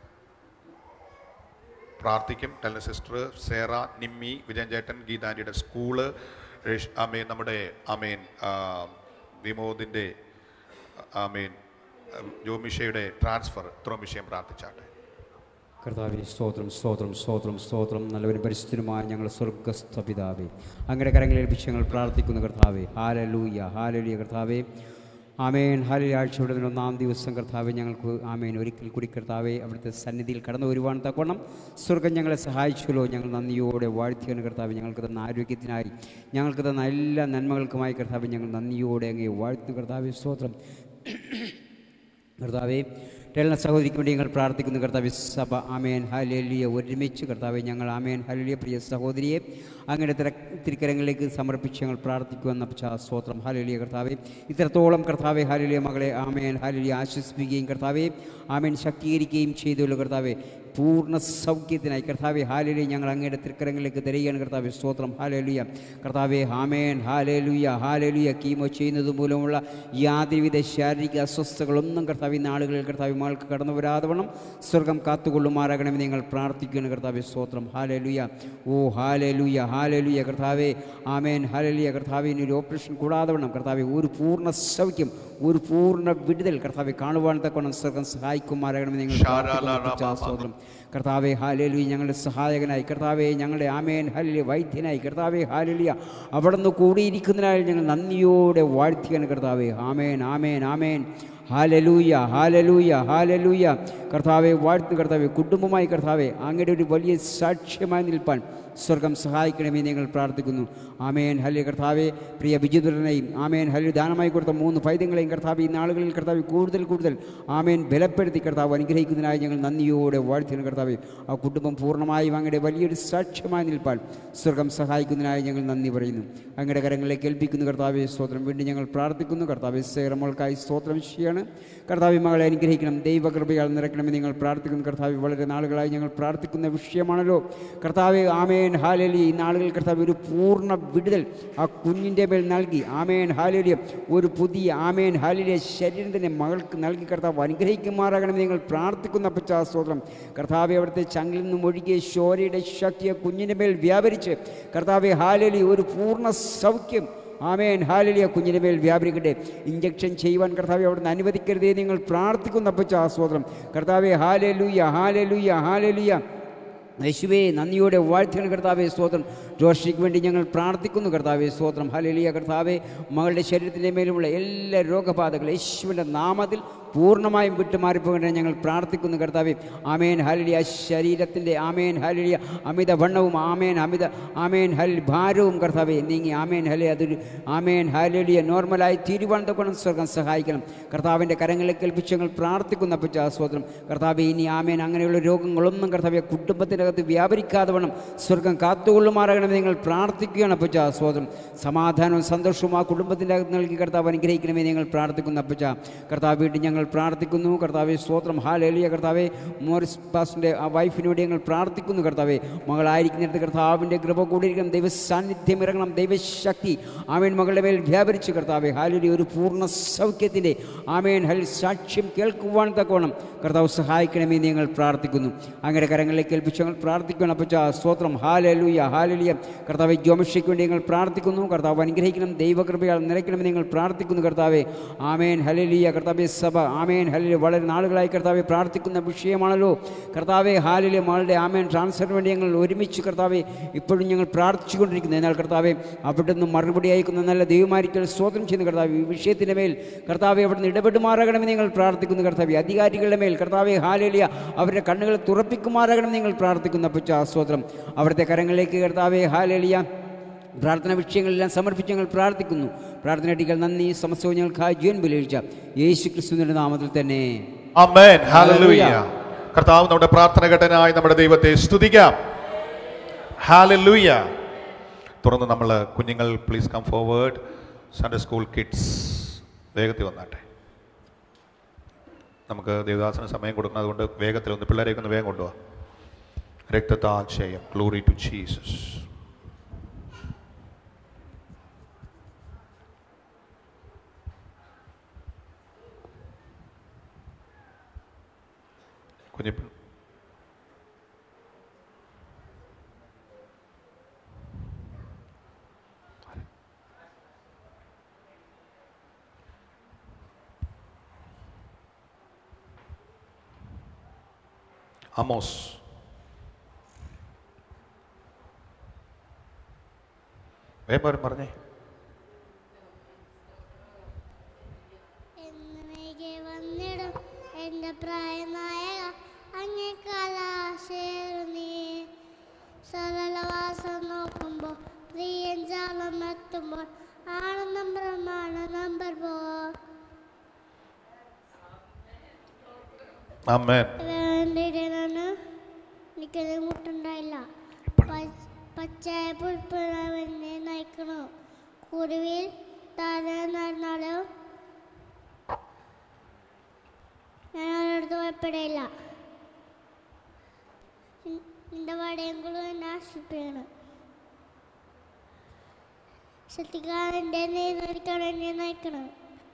പ്രാർത്ഥിക്കും ടെലൻ സിസ്റ്റർ സേറ നിമ്മി വിജയൻ ചേട്ടൻ ഗീതാൻറ്റിയുടെ സ്കൂള് രേഷ്- ആമേൻ നമ്മുടെ ആമേൻ ആ, വിമോദിൻ്റെ ആമേൻ ജോമിഷയുടെ ട്രാൻസ്ഫർ ഇത്രയും വിഷയം പ്രാർത്ഥിച്ചാട്ടെ കർത്താവെ സ്തോത്രം സ്തോത്രം സ്തോത്രം സ്തോത്രം നല്ലവരും പരിശുദ്ധനുമായ ഞങ്ങൾ സ്വർഗസ്ഥ പിതാവേ അങ്ങയുടെ കരങ്ങളിൽ ഏൽപ്പിച്ച് ഞങ്ങൾ പ്രാർത്ഥിക്കുന്ന കർത്താവെ ഹാലലൂയ ഹാലലൂയ കർത്താവെ ആമേൻ ഹാലി ആഴ്ചയുടെ ഒന്നാം ദിവസം കർത്താവെ ഞങ്ങൾക്ക് ആമേൻ ഒരിക്കൽ കൂടി കർത്താവെ അവിടുത്തെ സന്നിധിയിൽ കടന്നു വരുവാൻ തക്കവണ്ണം സ്വർഗം ഞങ്ങളെ സഹായിച്ചല്ലോ ഞങ്ങൾ നന്ദിയോടെ വാഴ്ത്തിയാണ് കർത്താവ് ഞങ്ങൾക്ക് തന്ന ആരോഗ്യത്തിനായി ഞങ്ങൾക്ക് തന്ന എല്ലാ നന്മകൾക്കുമായി കർത്താവ് ഞങ്ങൾ നന്ദിയോടെ അങ്ങേ വാഴ്ത്തുന്നു കർത്താവെ സ്തോത്രം കർത്താവെ എല്ലാ സഹോദരിക്ക് വേണ്ടി ഞങ്ങൾ പ്രാർത്ഥിക്കുന്നു കർത്താവ് സഭ ആമേൻ ഹലേലിയ ഒരുമിച്ച് കർത്താവെ ഞങ്ങൾ ആമേൻ ഹലേലിയ പ്രിയ സഹോദരിയെ അങ്ങനെ തിര തിരുക്കരങ്ങളിലേക്ക് സമർപ്പിച്ച് ഞങ്ങൾ പ്രാർത്ഥിക്കുമെന്ന സ്തോത്രം ഹാലേലിയ കർത്താവെ ഇത്രത്തോളം കർത്താവെ ഹാലേലിയ മകളെ ആമേൻ ഹാലേലിയ ആശ്വസിപ്പിക്കുകയും കർത്താവെ ആമേൻ ശക്തീകരിക്കുകയും ചെയ്തുള്ളൂ കർത്താവെ പൂർണ്ണ സൗഖ്യത്തിനായി കർത്താവെ ഹാലേലിയ ഞങ്ങൾ അങ്ങയുടെ തിരുക്കരങ്ങളിലേക്ക് തരികയാണ് കർത്താവെ സ്തോത്രം ഹാലേലിയ കർത്താവെ ഹാമേൻ ഹാലേലുയ ഹാലേലുയ കീമോ ചെയ്യുന്നത് മൂലമുള്ള യാതൊരുവിധ ശാരീരിക അസ്വസ്ഥതകളൊന്നും കർത്താവ് ഈ നാളുകളിൽ കർത്താവ് മകൾക്ക് കടന്നു വരാതെ വണ്ണം സ്വർഗം കാത്തുകൊള്ളുമാറാകണമെന്ന് നിങ്ങൾ പ്രാർത്ഥിക്കുകയാണ് കർത്താവ് സ്തോത്രം ഹാലേലുയ ഓ ഹാലേലുയ ഹാലേലുയ കർത്താവെ ആമേൻ ഹാലേലുയ കർത്താവ് ഇനി ഒരു ഓപ്പറേഷൻ കൂടാതെ വണ്ണം കർത്താവെ ഒരു പൂർണ്ണ സൗഖ്യം ഒരു പൂർണ്ണ വിടുതൽ കർത്താവെ കാണുവാൻ തക്കവണ്ണം സ്വർഗം സഹായിക്കുമാറാകണമെന്ന് നിങ്ങൾ പ്രാർത്ഥിക്കുന്നു സ്തോത്രം കർത്താവെ ഹാലേലു ഞങ്ങളുടെ സഹായകനായി കർത്താവെ ഞങ്ങളുടെ ആമേൻ ഹല്യ വൈദ്യനായി കർത്താവെ ഹാലിലിയ അവിടെ നിന്ന് കൂടിയിരിക്കുന്നതിനായി ഞങ്ങൾ നന്ദിയോടെ വാഴ്ത്തിയാണ് കർത്താവെ amen amen amen hallelujah hallelujah hallelujah കർത്താവെ വാഴ്ത്തു കർത്താവെ കുടുംബമായി കർത്താവെ അങ്ങയുടെ ഒരു വലിയ സാക്ഷ്യമായി നിൽപ്പാൻ സ്വർഗം സഹായിക്കണമേ എന്ന് ഞങ്ങൾ പ്രാർത്ഥിക്കുന്നു ആമേൻ ഹല്യ കർത്താവെ പ്രിയ വിജിതുരനെയും ആമേൻ ഹല്യ ദാനമായി കൊടുത്ത മൂന്ന് പൈതങ്ങളെയും കർത്താവ് ഈ നാളുകളിൽ കർത്താവ് കൂടുതൽ കൂടുതൽ ആമേൻ ബലപ്പെടുത്തി കർത്താവ് അനുഗ്രഹിക്കുന്നതിനായി ഞങ്ങൾ നന്ദിയോടെ വാഴ്ത്തുന്നു കർത്താവെ ആ കുടുംബം പൂർണ്ണമായും അങ്ങയുടെ വലിയൊരു സാക്ഷ്യമായി നിൽപ്പാൻ സ്വർഗം സഹായിക്കുന്നതിനായി ഞങ്ങൾ നന്ദി പറയുന്നു അങ്ങയുടെ കരങ്ങളിലേക്ക് ഏൽപ്പിക്കുന്നു കർത്താവെ സ്തോത്രം വീണ്ടും ഞങ്ങൾ പ്രാർത്ഥിക്കുന്നു കർത്താവെ സേറമോൾക്കായി സ്തോത്രം ചെയ്യാണ് കർത്താവ് മകളെ അനുഗ്രഹിക്കണം ദൈവകൃപയാൽ നിറയ്ക്കണമെന്ന് ഞങ്ങൾ പ്രാർത്ഥിക്കുന്നു കർത്താവ് വളരെ നാളുകളായി ഞങ്ങൾ പ്രാർത്ഥിക്കുന്ന വിഷയമാണല്ലോ കർത്താവ് ആമേൻ ഹാലലി ഈ നാളുകൾ കർത്താവ് ഒരു പൂർണ്ണ വിടുതൽ ആ കുഞ്ഞിൻ്റെ മേൽ നൽകി ആമേൻ ഹാലലിയ ഒരു പുതിയ ആമേൻ ഹാലിലെ ശരീരം തന്നെ മകൾക്ക് നൽകി കർത്താവ് അനുഗ്രഹിക്കുമാറാകണമെന്ന് ഞങ്ങൾ പ്രാർത്ഥിക്കുന്ന പശ്ചാസ്തോത്രം കർത്താവ് അവിടുത്തെ ചങ്കിൽ നിന്നും ഒഴുകിയ ശോരയുടെ ശക്തിയെ കുഞ്ഞിൻ്റെ മേൽ വ്യാപരിച്ച് കർത്താവ് ഹാലലി ഒരു പൂർണ്ണ സൗഖ്യം ആമേൻ ഹാലലിയ കുഞ്ഞിൻ്റെ മേൽ വ്യാപരിക്കട്ടെ ഇഞ്ചക്ഷൻ ചെയ്യുവാൻ കർത്താവെ അവിടുന്ന് അനുവദിക്കരുതേ നിങ്ങൾ പ്രാർത്ഥിക്കുന്ന പശ്ചാസ്തോത്രം കർത്താവെ ഹാലലുയ ഹാലലുയ ഹാലലുയ യേശുവേ നന്ദിയോടെ വാഴ്ത്തിയാണ് കർത്താവെ സ്തോത്രം ജോഷിക്ക് വേണ്ടി ഞങ്ങൾ പ്രാർത്ഥിക്കുന്നു കർത്താവെ സ്തോത്രം ഹലലിയ കർത്താവെ മകളുടെ ശരീരത്തിൻ്റെ മേലുമുള്ള എല്ലാ രോഗബാധകൾ യേശുവിൻ്റെ നാമത്തിൽ പൂർണ്ണമായും വിട്ടുമാറിപ്പോകേണ്ട ഞങ്ങൾ പ്രാർത്ഥിക്കുന്നു കർത്താവെ ആമേൻ ഹലിയ ശരീരത്തിൻ്റെ ആമേൻ ഹലിയ അമിത വണ്ണവും ആമേൻ അമിത ആമേൻ ഹൽ ഭാരവും കർത്താവെ നീങ്ങി ആമേൻ ഹലി അതൊരു ആമേൻ ഹലിയ നോർമലായി തീരുവാൻ തൊക്കണം സ്വർഗം സഹായിക്കണം കർത്താവിൻ്റെ കരങ്ങളിലേക്ക് ഏൽപ്പിച്ച് ഞങ്ങൾ പ്രാർത്ഥിക്കുന്ന പശ്ചാസ്തോത്രം കർത്താവെ ഇനി ആമേൻ അങ്ങനെയുള്ള രോഗങ്ങളൊന്നും കർത്താവെ കുടുംബത്തിനകത്ത് വ്യാപരിക്കാതെ വേണം സ്വർഗം കാത്തുകൊള്ളുമാറാകണമെന്ന് നിങ്ങൾ പ്രാർത്ഥിക്കുകയാണ് അപ്പച്ച സ്തോത്രം സമാധാനവും സന്തോഷവും ആ കുടുംബത്തിൻ്റെ അകത്ത് നൽകി കർത്താവ് അനുഗ്രഹിക്കണമെന്ന് ഞങ്ങൾ പ്രാർത്ഥിക്കുന്നു അപ്പച്ച കർത്താവ് വീണ്ടും ഞങ്ങൾ പ്രാർത്ഥിക്കുന്നു കർത്താവെ സ്തോത്രം ഹാലേലിയ കർത്താവെ മോറിസ് പാസിൻ്റെ ആ വൈഫിന് വേണ്ടി ഞങ്ങൾ പ്രാർത്ഥിക്കുന്നു കർത്താവെ മകളായിരിക്കുന്നിടത്ത് കർത്താവിൻ്റെ കൃപ കൂടിയിരിക്കണം ദൈവ സാന്നിധ്യം ഇറങ്ങണം ദൈവശക്തി ആമേൻ മകളുടെ മേൽ വ്യാപരിച്ചു കർത്താവെ ഹാലിലി ഒരു പൂർണ്ണ സൗഖ്യത്തിൻ്റെ ആമേൻ ഹൽ സാക്ഷ്യം കേൾക്കുവാൻ തക്കോണം കർത്താവ് സഹായിക്കണമെന്ന് ഞങ്ങൾ പ്രാർത്ഥിക്കുന്നു അങ്ങനെ കരങ്ങളിലേക്ക് ഏൽപ്പിച്ച് ഞങ്ങൾ പ്രാർത്ഥിക്കണം അപ്പച്ച സ്തോത്രം ഹാലലൂയ ഹാലലിയ കർത്താവ് ജോമഷയ്ക്ക് വേണ്ടി ഞങ്ങൾ പ്രാർത്ഥിക്കുന്നു കർത്താവ് അനുഗ്രഹിക്കണം ദൈവകൃപയാൽ നിറയ്ക്കണമെന്ന് ഞങ്ങൾ പ്രാർത്ഥിക്കുന്നു കർത്താവെ ആമേൻ ഹലലിയ കർത്താവെ സഭ ആമേൻ ഹലിയ വളരെ നാളുകളായി കർത്താവെ പ്രാർത്ഥിക്കുന്ന വിഷയമാണല്ലോ കർത്താവെ ഹാലിലെ മകളുടെ ആമേൻ ട്രാൻസ്ഫറിന് വേണ്ടി ഞങ്ങൾ ഒരുമിച്ച് കർത്താവെ ഇപ്പോഴും ഞങ്ങൾ പ്രാർത്ഥിച്ചുകൊണ്ടിരിക്കുന്നു എന്നാൽ കർത്താവെ അവിടെ നിന്ന് മറുപടി അയക്കുന്ന നല്ല ദൈവമാരിക്കൽ സ്തോത്രം ചെയ്യുന്ന കർത്താവ് ഈ വിഷയത്തിൻ്റെ മേൽ കർത്താവെ അവിടെ നിന്ന് ഇടപെടുമാറാകണമെന്ന് ഞങ്ങൾ പ്രാർത്ഥിക്കുന്നു കർത്താവെ അധികാരികളുടെ മേൽ കർത്താവെ ഹാലേലിയ അവരുടെ കണ്ണുകൾ തുറപ്പിക്കുമാറാകണമെന്ന് ഞങ്ങൾ പ്രാർത്ഥിക്കുന്നു അപ്പച്ച സ്തോത്രം അവിടുത്തെ കരങ്ങളിലേക്ക് കർത്താവെ ഹാലേലിയ പ്രാർത്ഥന വിഷയങ്ങളെല്ലാം സമർപ്പിച്ച് ഞങ്ങൾ പ്രാർത്ഥിക്കുന്നു പ്രാർത്ഥനയടികൾ നന്ദി സമസ്തവും ഞങ്ങൾക്കായി ജീവൻ ബലിയിച്ച യേശു ക്രിസ്തുവിൻ്റെ നാമത്തിൽ തന്നെ അമേൻ ഹാലലൂയ ഹല്ലേലൂയ. കർത്താവ് നമ്മുടെ പ്രാർത്ഥന ഘട്ടനായി നമ്മുടെ ദൈവത്തെ സ്തുതിക്കാം ഹാലലൂയ തുടർന്ന് നമ്മൾ കുഞ്ഞുങ്ങൾ please come forward Sunday school kids വേഗത്തിൽ വന്നാട്ടെ നമുക്ക് ദേവദാസന് സമയം കൊടുക്കണം അതുകൊണ്ട് വേഗത്തിൽ ഒന്ന് പിള്ളേരെയൊക്കെ ഒന്ന് വേഗം കൊണ്ടുപോവാ രക്തതാശയം ഗ്ലോറി ടു ജീസസ് കുഞ്ഞു അമോസ് വേഗം പറഞ്ഞേ എന്നേക്ക് വന്നിടും എന്റെ പ്രായനായക അങ്ങേ കലാശേരുന്നേ സരളവാസം നോക്കുമ്പോ പ്രിയൻ ജാലം എത്തുമ്പോൾ ആനന്ദം ബ്രഹ്മാണ നമ്പർ പോ അമ്മേൻ വേണ്ടിയിട്ടാണ് എനിക്കത് മുട്ടുണ്ടായില്ല പ- പച്ചായ പുൽപ്പുറവനെ നയിക്കണു കുരുവിൽ താഴെ നടന്നാലും ഞാൻ അവരടുത്ത് ഭയപ്പെടില്ല നിന്റെ വടയങ്കളും എന്നെ ആശിപ്പിക്കണം ശ്രദ്ധിക്കാതെ നീന്തിക്കണം എന്നെ നയിക്കണം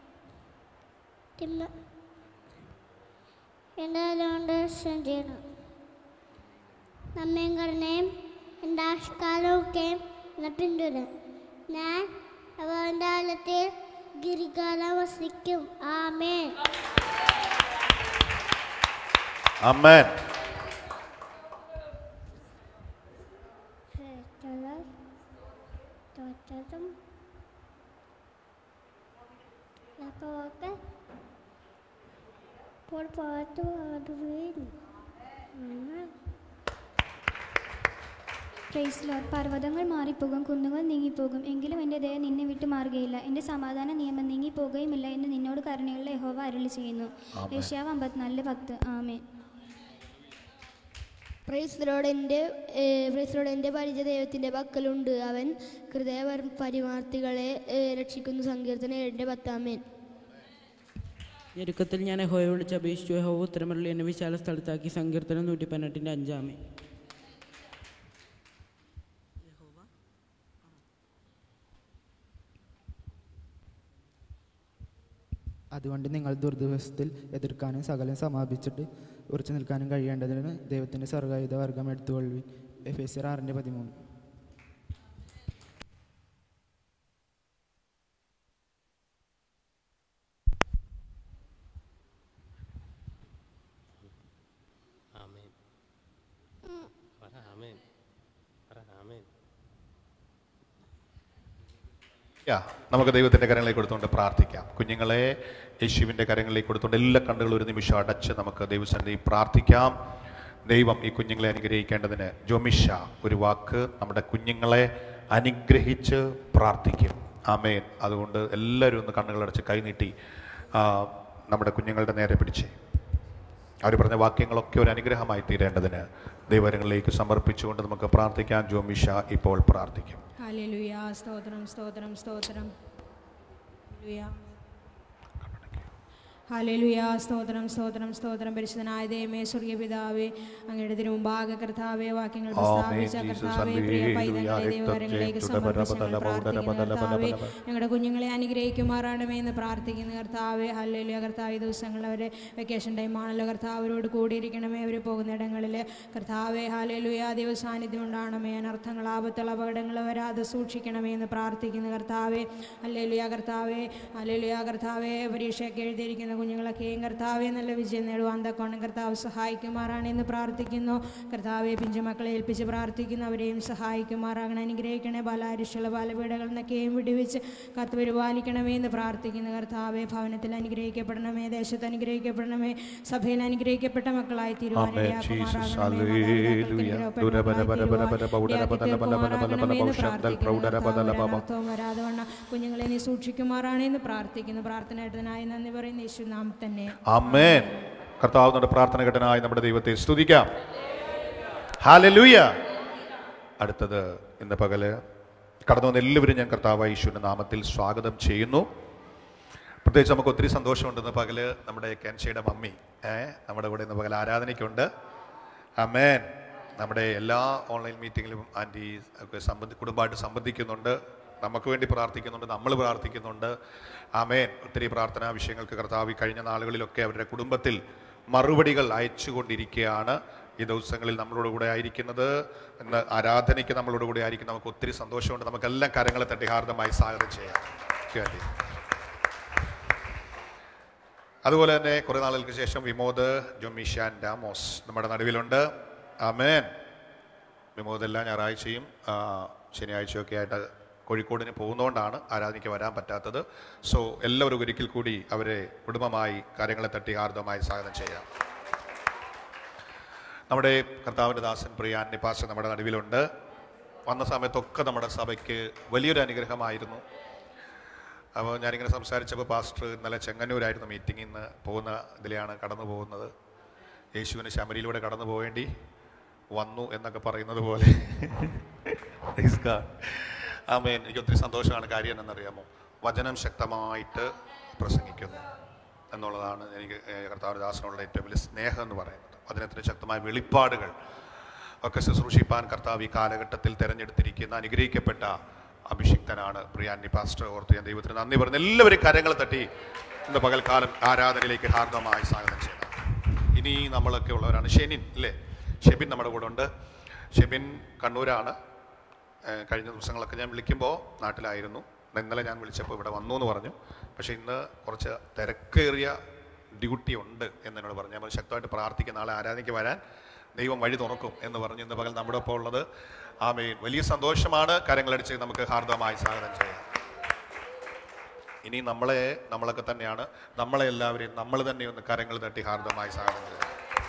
തിമ്മ എൻ്റെ അതുകൊണ്ട് രക്ഷണം ചെയ്യണം നമ്മയും കരുണയും എൻ്റെ ആഷ്കാലമൊക്കെ എന്നെ പിന്തുടരും ഞാൻ അവൻ്റെ കാലത്തിൽ ഗിരികാലം വസിക്കും ആമേ അമ്മേൻ തോറ്റതും ഒക്കെ ഇപ്പോൾ പാട്ട് പാടുകയും പ്രൈസ് ലോർഡ് പർവ്വതങ്ങൾ മാറിപ്പോകും കുന്നുകൾ നീങ്ങിപ്പോകും എങ്കിലും എൻ്റെ ദയ നിന്നെ വിട്ടു മാറുകയില്ല എൻ്റെ സമാധാന നിയമം നീങ്ങിപ്പോകുകയുമില്ല എന്ന് നിന്നോട് കരുണയുള്ള യഹോവ അരുളി ചെയ്യുന്നു ഏഷ്യാവ് അമ്പത്തിനാലില് പത്ത് ആമേ പ്രൈസ്ലോട് എൻ്റെ പ്രൈസ്ലോട് എൻ്റെ പരിചയ ദൈവത്തിൻ്റെ പക്കലുണ്ട് അവൻ ഹൃദയ പരി- പരിമാർത്തികളെ ഏ, രക്ഷിക്കുന്നു സങ്കീർത്തനം ഏഴിൻ്റെ പത്താമേൻ ഞെരുക്കത്തിൽ ഞാൻ യഹോയെ വിളിച്ച് അപേക്ഷിച്ചു യഹോവ ഉത്തരമരളി എന്നെ വിശാല സ്ഥലത്താക്കി സങ്കീർത്തനം നൂറ്റി പതിനെട്ടിൻ്റെ അഞ്ചാമേ അതുകൊണ്ട് നിങ്ങൾ ദുർദിവസത്തിൽ എതിർക്കാനും സകലം സമാപിച്ചിട്ട് ഉറച്ചു നിൽക്കാനും കഴിയേണ്ടതിന് ദൈവത്തിൻ്റെ സർഗായുധ വർഗം എടുത്തുകൊള്ളി എഫ് എസ് ആറിൻ്റെ പതിമൂന്ന് ആമേൻ പറ ആമേൻ പറ ആമേൻ യാ, നമുക്ക് ദൈവത്തിന്റെ കരങ്ങളിലേക്ക് കൊടുത്തുകൊണ്ട് പ്രാർത്ഥിക്കാം കുഞ്ഞുങ്ങളെ യേശുവിന്റെ കരങ്ങളിലേക്ക് കൊടുത്തുകൊണ്ട് എല്ലാ കണ്ണുകളും ഒരു നിമിഷം അടച്ച് നമുക്ക് ദൈവസന്നിധി പ്രാർത്ഥിക്കാം ദൈവം ഈ കുഞ്ഞുങ്ങളെ അനുഗ്രഹിക്കേണ്ടതിന് ജോമിഷ ഒരു വാക്ക് നമ്മുടെ കുഞ്ഞുങ്ങളെ അനുഗ്രഹിച്ച് പ്രാർത്ഥിക്കും ആമേൻ അതുകൊണ്ട് എല്ലാവരും ഒന്ന് കണ്ണുകളടച്ച് കൈനീട്ടി ആ, നമ്മുടെ കുഞ്ഞുങ്ങളുടെ നേരെ പിടിച്ച് അവർ പറഞ്ഞ വാക്യങ്ങളൊക്കെ ഒരു അനുഗ്രഹമായി തീരേണ്ടതിന് ദൈവങ്ങളിലേക്ക് സമർപ്പിച്ചുകൊണ്ട് നമുക്ക് പ്രാർത്ഥിക്കാം ജോമിഷ ഇപ്പോൾ പ്രാർത്ഥിക്കും ഹല്ലേലൂയ സ്തോത്രം സ്തോത്രം സ്തോത്രം ഹല്ലേലൂയ ഹാലേലുയാ സ്തോത്രം സ്തോത്രം സ്തോത്രം പരിശുദ്ധനായ ദൈവമേ സ്വർഗീയ പിതാവേ അങ്ങയുടെ തിരുമുമ്പാകെ കർത്താവേ വാക്യങ്ങൾ പ്രസ്താവിച്ച കർത്താവേ പ്രിയ പൈതങ്ങളെ ദൈവകരങ്ങളിലേക്ക് സമർപ്പിച്ച് ഞങ്ങൾ പ്രാർത്ഥിക്കുന്നു കർത്താവേ ഞങ്ങളുടെ കുഞ്ഞുങ്ങളെ അനുഗ്രഹിക്കുമാറാണമേ എന്ന് പ്രാർത്ഥിക്കുന്നു കർത്താവേ ഹല്ലേലുയ കർത്താവ് ഈ ദിവസങ്ങളിൽ അവരെ വെക്കേഷൻ ടൈം ആണല്ലോ കർത്താവ് അവരോട് കൂടിയിരിക്കണമേ അവർ പോകുന്ന ഇടങ്ങളിൽ കർത്താവേ ഹാലേലുയ ദൈവ സാന്നിധ്യം ഉണ്ടാകണമേ അനർത്ഥങ്ങൾ ആപത്തുകൾ അപകടങ്ങൾ വരാതെ സൂക്ഷിക്കണമേ എന്ന് പ്രാർത്ഥിക്കുന്നു കർത്താവേ ഹല്ലേലുയ കർത്താവേ ഹല്ലേലുയ കർത്താവേ പരീക്ഷയൊക്കെ എഴുതിയിരിക്കുന്ന കുഞ്ഞുങ്ങളൊക്കെയും കർത്താവെ നല്ല വിജയം നേടുവാൻ തക്കോണം കർത്താവ് സഹായിക്കുമാറാണ് എന്ന് പ്രാർത്ഥിക്കുന്നു കർത്താവെ പിഞ്ചുമക്കളെ ഏൽപ്പിച്ച് പ്രാർത്ഥിക്കുന്നു അവരെയും സഹായിക്കുമാറാകണം അനുഗ്രഹിക്കണേ ബാലാരിഷുള്ള ബാലപീഠകളിൽ നിന്നൊക്കെയും വിടുവിച്ച് കത്ത് പരിപാലിക്കണമേ എന്ന് പ്രാർത്ഥിക്കുന്നു കർത്താവെ ഭവനത്തിൽ അനുഗ്രഹിക്കപ്പെടണമേ ദേശത്ത് അനുഗ്രഹിക്കപ്പെടണമേ സഭയിൽ അനുഗ്രഹിക്കപ്പെട്ട മക്കളായി വരാതെ വണ്ണം കുഞ്ഞുങ്ങളെ നീ സൂക്ഷിക്കുമാറാണ് എന്ന് പ്രാർത്ഥിക്കുന്നു പ്രാർത്ഥനയായിട്ടതിനായി നന്ദി പറയുന്ന യേശു നാം തന്നെ അമ്മേൻ കർത്താവ് നമ്മുടെ പ്രാർത്ഥന ഘട്ടനായി നമ്മുടെ ദൈവത്തെ സ്തുതിക്കാം ഹാലലൂയ അടുത്തത് ഇന്ന് പകല് കടന്നു വന്ന എല്ലാവരും ഞാൻ കർത്താവ് യേശുവിൻ്റെ നാമത്തിൽ സ്വാഗതം ചെയ്യുന്നു പ്രത്യേകിച്ച് നമുക്ക് ഒത്തിരി സന്തോഷമുണ്ടെന്ന് പകല് നമ്മുടെ കെൻഷയുടെ മമ്മി ഏ നമ്മുടെ കൂടെ ഇന്ന് പകൽ ആരാധനയ്ക്കുണ്ട് അമേൻ നമ്മുടെ എല്ലാ ഓൺലൈൻ മീറ്റിങ്ങിലും ആൻറ്റി ഒക്കെ സംബന്ധി കുടുംബമായിട്ട് സംബന്ധിക്കുന്നുണ്ട് നമുക്ക് വേണ്ടി പ്രാർത്ഥിക്കുന്നുണ്ട് നമ്മൾ പ്രാർത്ഥിക്കുന്നുണ്ട് ആമേൻ ഒത്തിരി പ്രാർത്ഥനാ വിഷയങ്ങൾക്ക് കർത്താവ് ഈ കഴിഞ്ഞ നാളുകളിലൊക്കെ അവരുടെ കുടുംബത്തിൽ മറുപടികൾ അയച്ചുകൊണ്ടിരിക്കുകയാണ് ഈ ദിവസങ്ങളിൽ നമ്മളോട് കൂടെ ആയിരിക്കുന്നത് ഇന്ന് ആരാധനയ്ക്ക് നമ്മളോട് കൂടെ ആയിരിക്കും നമുക്ക് ഒത്തിരി സന്തോഷമുണ്ട് നമുക്കെല്ലാം കരങ്ങളെ തട്ടി ഹാർദമായി സ്വാഗതം ചെയ്യാം കേട്ടി അതുപോലെ തന്നെ കുറേ നാളുകൾക്ക് ശേഷം വിമോദ് ജൊമിഷാൻ ഡാമോസ് നമ്മുടെ നടുവിലുണ്ട് ആമേൻ വിമോദ് എല്ലാ ഞായറാഴ്ചയും ആ, ശനിയാഴ്ചയൊക്കെ ആയിട്ട് കോഴിക്കോടിന് പോകുന്നതുകൊണ്ടാണ് ആരാധനയ്ക്ക് വരാൻ പറ്റാത്തത് സോ എല്ലാവരും ഒരിക്കൽ കൂടി അവരെ കുടുംബമായി കാര്യങ്ങളെ തട്ടി ഹാർദമായി സ്വാഗതം ചെയ്യാം നമ്മുടെ കർത്താവിൻ്റെ ദാസൻ പ്രിയാൻ നിപാസ് നമ്മുടെ നടുവിലുണ്ട് വന്ന സമയത്തൊക്കെ നമ്മുടെ സഭയ്ക്ക് വലിയൊരു അനുഗ്രഹമായിരുന്നു അപ്പോൾ ഞാനിങ്ങനെ സംസാരിച്ചപ്പോൾ പാസ്റ്റർ ഇന്നലെ ചെങ്ങന്നൂരായിരുന്നു മീറ്റിംഗിൽ നിന്ന് പോകുന്ന ഇതിലെയാണ് കടന്നു പോകുന്നത് യേശുവിന് ശമരിയിലൂടെ കടന്നു പോവേണ്ടി വന്നു എന്നൊക്കെ പറയുന്നത് പോലെ Praise God. ആമേൻ എനിക്ക് ഒത്തിരി സന്തോഷമാണ് കാര്യം എന്നറിയാമോ വചനം ശക്തമായിട്ട് പ്രസംഗിക്കുന്നു എന്നുള്ളതാണ് എനിക്ക് ഏഹ്, കർത്താവ് ദാസനോടുള്ള ഏറ്റവും വലിയ സ്നേഹം എന്ന് പറയുന്നത് വചനത്തിന് ശക്തമായ വെളിപ്പാടുകൾ ഒക്കെ ശുശ്രൂഷിപ്പാൻ കർത്താവ് ഈ കാലഘട്ടത്തിൽ തിരഞ്ഞെടുത്തിരിക്കുന്ന അനുഗ്രഹിക്കപ്പെട്ട അഭിഷിക്തനാണ് പ്രിയാൻഡി പാസ്റ്റർ ഓർത്ത് ഞാൻ ദൈവത്തിന് നന്ദി പറഞ്ഞു എല്ലാവരും കരങ്ങൾ തട്ടി ഇന്ന് പകൽക്കാലം ആരാധനയിലേക്ക് ഹാർദമായി സ്വാഗതം ചെയ്യണം ഇനി നമ്മളൊക്കെ ഉള്ളവരാണ് ഷെനിൻ അല്ലേ ഷെബിൻ നമ്മുടെ കൂടെ ഉണ്ട് ഷെബിൻ കണ്ണൂരാണ് ഏഹ് കഴിഞ്ഞ ദിവസങ്ങളൊക്കെ ഞാൻ വിളിക്കുമ്പോൾ നാട്ടിലായിരുന്നു ഇന്നലെ ഞാൻ വിളിച്ചപ്പോൾ ഇവിടെ വന്നു എന്ന് പറഞ്ഞു പക്ഷേ ഇന്ന് കുറച്ച് തിരക്കേറിയ ഡ്യൂട്ടി ഉണ്ട് എന്ന് എന്നോട് പറഞ്ഞു ഞാൻ പറഞ്ഞു, ശക്തമായിട്ട് പ്രാർത്ഥിക്കുന്ന നാളെ ആരാധനയ്ക്ക് വരാൻ ദൈവം വഴി തുറക്കും എന്ന് പറഞ്ഞു ഇന്ന് പകൽ നമ്മുടെ ഒപ്പം ഉള്ളത് ആമേൻ വലിയ സന്തോഷമാണ് കരങ്ങളടിച്ച് നമുക്ക് ഹാർദമായി സ്വാഗതം ചെയ്യാം ഇനി നമ്മളെ നമ്മളൊക്കെ തന്നെയാണ് നമ്മളെ എല്ലാവരെയും നമ്മൾ തന്നെ ഒന്ന് കരങ്ങൾ തട്ടി ഹാർദമായി സ്വാഗതം ചെയ്യാം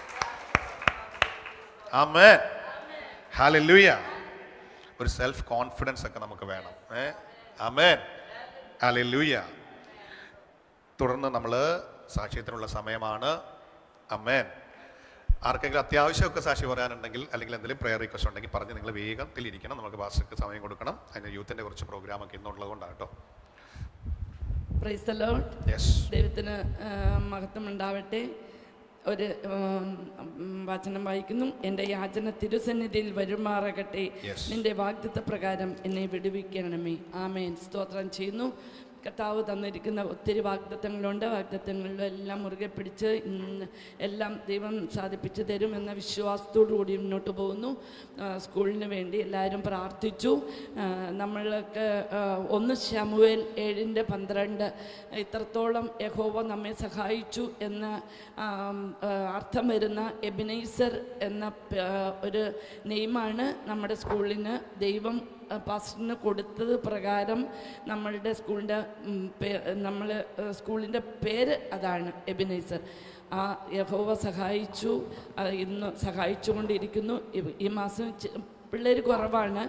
ആമേൻ ഹാലൂയ ഒരു സെൽഫ് കോൺഫിഡൻസ് ഒക്കെ നമുക്ക് വേണം ഏ ആമേൻ ഹാലൂയ തുടർന്ന് നമ്മൾ സാക്ഷ്യത്തിനുള്ള സമയമാണ് അമ്മേൻ ആർക്കെങ്കിലും അത്യാവശ്യമൊക്കെ സാക്ഷി പറയാനുണ്ടെങ്കിൽ അല്ലെങ്കിൽ എന്തെങ്കിലും പ്രെയർ റിക്വസ്റ്റ് ഉണ്ടെങ്കിൽ പറഞ്ഞ് നിങ്ങൾ വേഗത്തിൽ ഇരിക്കണം നമുക്ക് പാസ്റ്റർക്ക് സമയം കൊടുക്കണം അതിന് യൂത്തിൻ്റെ കുറച്ച് പ്രോഗ്രാമൊക്കെ ഇന്നുള്ളത് കൊണ്ടാണ് കേട്ടോ പ്രൈസ് the Lord. Yes. ദൈവത്തിന് ആ, മഹത്വം ഉണ്ടാവട്ടെ ഒരു ഉം, ഉം, വചനം വായിക്കുന്നു എൻ്റെ യാചന തിരുസന്നിധിയിൽ വരുമാറാകട്ടെ Yes. നിന്റെ വാഗ്ദത്ത പ്രകാരം എന്നെ വിടുവിക്കണമേ ആമേൻ സ്തോത്രം ചെയ്യുന്നു കർത്താവ് തന്നിരിക്കുന്ന ഒത്തിരി വാഗ്ദത്തങ്ങളുണ്ട് വാഗ്ദത്തങ്ങളിലെല്ലാം മുറുകെ പിടിച്ച് ഇന്ന് എല്ലാം ദൈവം സാധിപ്പിച്ചു തരും എന്ന വിശ്വാസത്തോടു കൂടി മുന്നോട്ട് പോകുന്നു ആ, സ്കൂളിന് വേണ്ടി എല്ലാവരും പ്രാർത്ഥിച്ചു ആ, നമ്മൾക്ക് ആ, ഒന്ന് ശമുവേൽ ഏഴിൻ്റെ പന്ത്രണ്ട് ഇത്രത്തോളം യഹോവ നമ്മെ സഹായിച്ചു എന്ന ആം, ആ, അർത്ഥം വരുന്ന എബിനൈസർ എന്ന പ- ആ, ഒരു നെയ്മാണ് നമ്മുടെ സ്കൂളിന് ദൈവം പാസ്റ്ററിന് കൊടുത്തത് പ്രകാരം നമ്മളുടെ സ്കൂളിൻ്റെ നമ്മൾ സ്കൂളിൻ്റെ പേര് അതാണ് എബിനൈസർ ആ യഹോവ സഹായിച്ചു ആ, ഇന്ന് സഹായിച്ചുകൊണ്ടിരിക്കുന്നു ഇ- ഈ മാസം പിള്ളേർ കുറവാണ്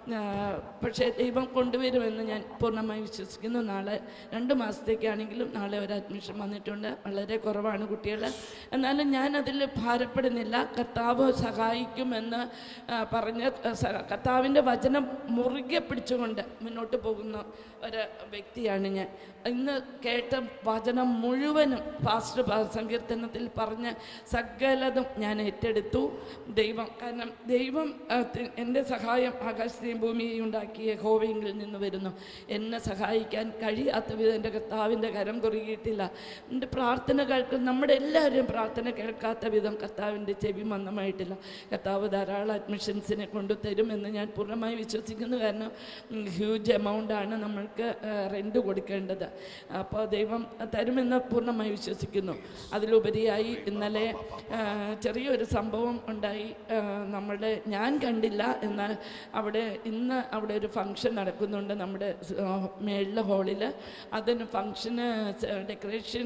ആ, പക്ഷേ ദൈവം കൊണ്ടുവരുമെന്ന് ഞാൻ പൂർണ്ണമായി വിശ്വസിക്കുന്നു നാളെ രണ്ട് മാസത്തേക്കാണെങ്കിലും നാളെ ഒരു അഡ്മിഷൻ വന്നിട്ടുണ്ട് വളരെ കുറവാണ് കുട്ടികൾ എന്നാലും ഞാൻ അതിൽ ഭാരപ്പെടുന്നില്ല കർത്താവ് സഹായിക്കുമെന്ന് ആ, പറഞ്ഞ സ- കർത്താവിൻ്റെ വചനം മുറുകെ പിടിച്ചുകൊണ്ട് മുന്നോട്ട് പോകുന്ന ഒരു വ്യക്തിയാണ് ഞാൻ ഇന്ന് കേട്ട വചനം മുഴുവനും ഫാസ്റ്റ് സങ്കീർത്തനത്തിൽ പറഞ്ഞ സകലതും ഞാൻ ഏറ്റെടുത്തു ദൈവം കാരണം ദൈവം ആ, തി- എൻ്റെ സഹായം ആകാശത്തെയും ഭൂമിയെയും ഉണ്ടാക്കിയ ഹോവയെങ്കിൽ നിന്ന് വരുന്നു എന്നെ സഹായിക്കാൻ കഴിയാത്ത വിധം എൻ്റെ കർത്താവിൻ്റെ കരം കുറുകിയിട്ടില്ല എൻ്റെ പ്രാർത്ഥന കേൾക്കുന്ന നമ്മുടെ എല്ലാവരും പ്രാർത്ഥന കേൾക്കാത്ത വിധം കർത്താവിൻ്റെ ചെവി മന്ദമായിട്ടില്ല കർത്താവ് ധാരാളം അഡ്മിഷൻസിനെ കൊണ്ടു തരുമെന്ന് ഞാൻ പൂർണ്ണമായി വിശ്വസിക്കുന്നു കാരണം ഹ്യൂജ് എമൗണ്ടാണ് നമ്മൾക്ക് റെൻ്റ് കൊടുക്കേണ്ടത് അപ്പോൾ ദൈവം തരുമെന്ന് പൂർണ്ണമായി വിശ്വസിക്കുന്നു അതിലുപരിയായി ഇന്നലെ ആ, ചെറിയൊരു സംഭവം ഉണ്ടായി ആ, നമ്മുടെ ഞാൻ കണ്ടില്ല എന്നാൽ അവിടെ ഇന്ന് അവിടെ ഒരു ഫങ്ഷൻ നടക്കുന്നുണ്ട് നമ്മുടെ മേളിലെ ഹോളിൽ അതിന് ഫങ്ഷന് ഡെക്കറേഷൻ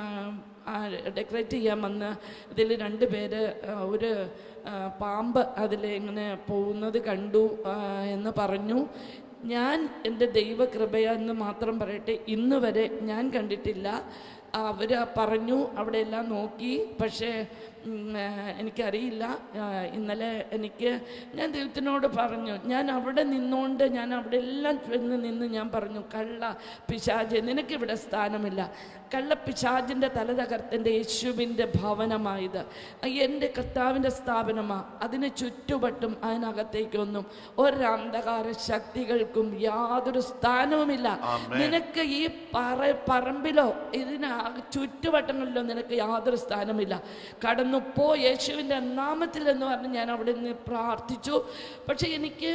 ഡെക്കറേറ്റ് ചെയ്യാൻ വന്ന് ഇതിൽ രണ്ട് പേര് ആ, ഒരു ആ, പാമ്പ് അതിൽ ഇങ്ങനെ പോകുന്നത് കണ്ടു ആ, എന്ന് പറഞ്ഞു ഞാൻ എൻ്റെ ദൈവകൃപയെന്ന് മാത്രം പറയട്ടെ ഇന്ന് വരെ ഞാൻ കണ്ടിട്ടില്ല അവർ പറഞ്ഞു അവിടെ എല്ലാം നോക്കി പക്ഷേ ഉം, ആ, എനിക്കറിയില്ല ആ, ഇന്നലെ എനിക്ക് ഞാൻ ദൈവത്തിനോട് പറഞ്ഞു ഞാൻ അവിടെ നിന്നുകൊണ്ട് ഞാൻ അവിടെ എല്ലാം ചെന്ന് നിന്ന് ഞാൻ പറഞ്ഞു കള്ള പിശാജ് നിനക്കിവിടെ സ്ഥാനമില്ല കള്ള പിശാജിൻ്റെ തല തകർത്തൻ്റെ യേശുവിൻ്റെ ഭവനമായത് എൻ്റെ കർത്താവിൻ്റെ സ്ഥാപനമാണ് അതിന് ചുറ്റുപട്ടും അതിനകത്തേക്കൊന്നും ഒരന്ധകാര ശക്തികൾക്കും യാതൊരു സ്ഥാനവുമില്ല ആമേൻ. നിനക്ക് ഈ പറ പറമ്പിലോ ഇതിന് ചുറ്റുവട്ടങ്ങളിലോ നിനക്ക് യാതൊരു സ്ഥാനമില്ല കടന്നു പോ യേശുവിൻ്റെ നാമത്തിൽ എന്ന് പറഞ്ഞ് ഞാൻ അവിടെ നിന്ന് പ്രാർത്ഥിച്ചു പക്ഷെ എനിക്ക്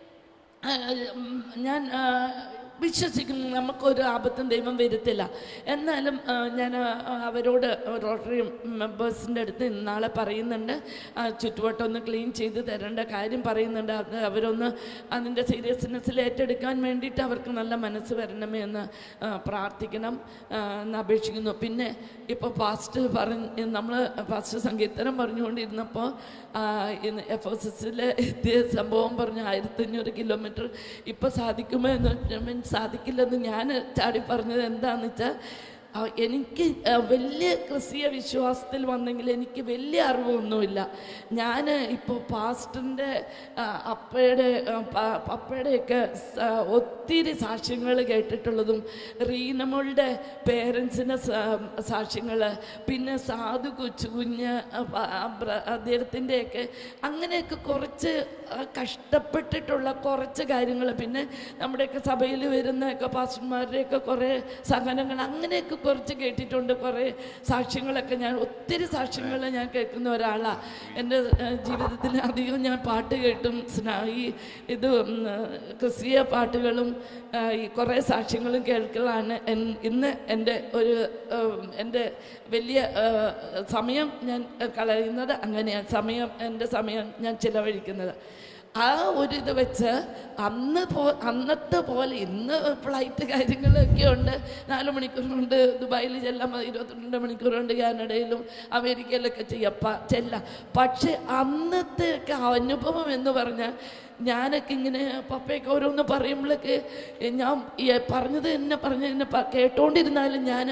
ആ, ഉം, ഞാൻ ആ, വിശ്വസിക്കുന്നു നമുക്കൊരു ആപത്തും ദൈവം വരുത്തില്ല എന്നാലും ആ, ഞാൻ ആ, അവരോട് റോട്ടറി മെമ്പേഴ്സിൻ്റെ അടുത്ത് നാളെ പറയുന്നുണ്ട് ആ, ചുറ്റുവട്ടം ഒന്ന് ക്ലീൻ ചെയ്ത് തരേണ്ട കാര്യം പറയുന്നുണ്ട് അത് അവരൊന്ന് അതിൻ്റെ സീരിയസ്നെസ്സിൽ ഏറ്റെടുക്കാൻ വേണ്ടിയിട്ട് അവർക്ക് നല്ല മനസ്സ് വരണമേ എന്ന് ആ, പ്രാർത്ഥിക്കണം ആ, എന്ന് അപേക്ഷിക്കുന്നു പിന്നെ ഇപ്പോൾ പാസ്റ്റ് പറഞ്ഞ് നമ്മൾ പാസ്റ്റ് സങ്കീർത്തനം പറഞ്ഞുകൊണ്ടിരുന്നപ്പോൾ എഫ് എസ് എസിലെ എത്തിയ സംഭവം പറഞ്ഞ ആയിരത്തഞ്ഞൂറ് കിലോമീറ്റർ ഇപ്പോൾ സാധിക്കുമോ എന്ന് മീൻസ് സാധിക്കില്ലെന്ന് ഞാൻ ചാടി പറഞ്ഞത് എന്താണെന്ന് വെച്ചാൽ ആ, എനിക്ക് ആ, വലിയ ക്രിസ്തീയ വിശ്വാസത്തിൽ വന്നെങ്കിൽ എനിക്ക് വലിയ അറിവൊന്നുമില്ല ഞാൻ ഇപ്പോൾ പാസ്റ്ററിൻ്റെ അപ്പയുടെ ആ, പ- പപ്പയുടെയൊക്കെ സ- ഒത്തിരി സാക്ഷ്യങ്ങൾ കേട്ടിട്ടുള്ളതും റീനമോളുടെ പേരൻസിൻ്റെ സാക്ഷ്യങ്ങൾ പിന്നെ സാധു കൊച്ചു കുഞ്ഞ് അദ്ദേഹത്തിൻ്റെയൊക്കെ അങ്ങനെയൊക്കെ കുറച്ച് ആ, കഷ്ടപ്പെട്ടിട്ടുള്ള കുറച്ച് കാര്യങ്ങൾ പിന്നെ നമ്മുടെയൊക്കെ സഭയിൽ വരുന്നൊക്കെ പാസ്റ്റർമാരുടെയൊക്കെ കുറേ സഹനങ്ങൾ അങ്ങനെയൊക്കെ കുറച്ച് കേട്ടിട്ടുണ്ട് കുറേ സാക്ഷ്യങ്ങളൊക്കെ ഞാൻ ഒത്തിരി സാക്ഷ്യങ്ങൾ ഞാൻ കേൾക്കുന്ന ഒരാളാണ് എൻ്റെ ഏഹ്, ജീവിതത്തിൽ അധികം ഞാൻ പാട്ട് കേട്ടും സ്ന- ഈ ഇത് ഉം, ക്രിസ്തീയ പാട്ടുകളും ആ, ഈ കുറേ സാക്ഷ്യങ്ങളും കേൾക്കലാണ് എൻ- ഇന്ന് എൻ്റെ ഒരു ഉം, എൻ്റെ വലിയ ആ, സമയം ഞാൻ കളയുന്നത് അങ്ങനെയാണ് സമയം എൻ്റെ സമയം ഞാൻ ചിലവഴിക്കുന്നത് ആ ഒരു ഇത് വെച്ച് അന്ന് പോ അന്നത്തെ പോലെ ഇന്ന് ഫ്ലൈറ്റ് കാര്യങ്ങളൊക്കെ ഉണ്ട് നാല് മണിക്കൂർ കൊണ്ട് ദുബായിൽ ചെല്ലാൻ ഇരുപത്തിരണ്ട് മണിക്കൂർ കൊണ്ട് കാനഡയിലും അമേരിക്കയിലൊക്കെ ചെയ്യാം പ- ചെല്ലാം പക്ഷെ അന്നത്തെ ഒക്കെ അനുഭവം എന്ന് പറഞ്ഞാൽ ഞാനൊക്കെ ഇങ്ങനെ പപ്പയൊക്കെ ഓരോന്ന് പറയുമ്പോഴൊക്കെ ഞാൻ ഈ പറഞ്ഞത് എന്നെ പറഞ്ഞ എന്നെ പ- കേട്ടോണ്ടിരുന്നാലും ഞാൻ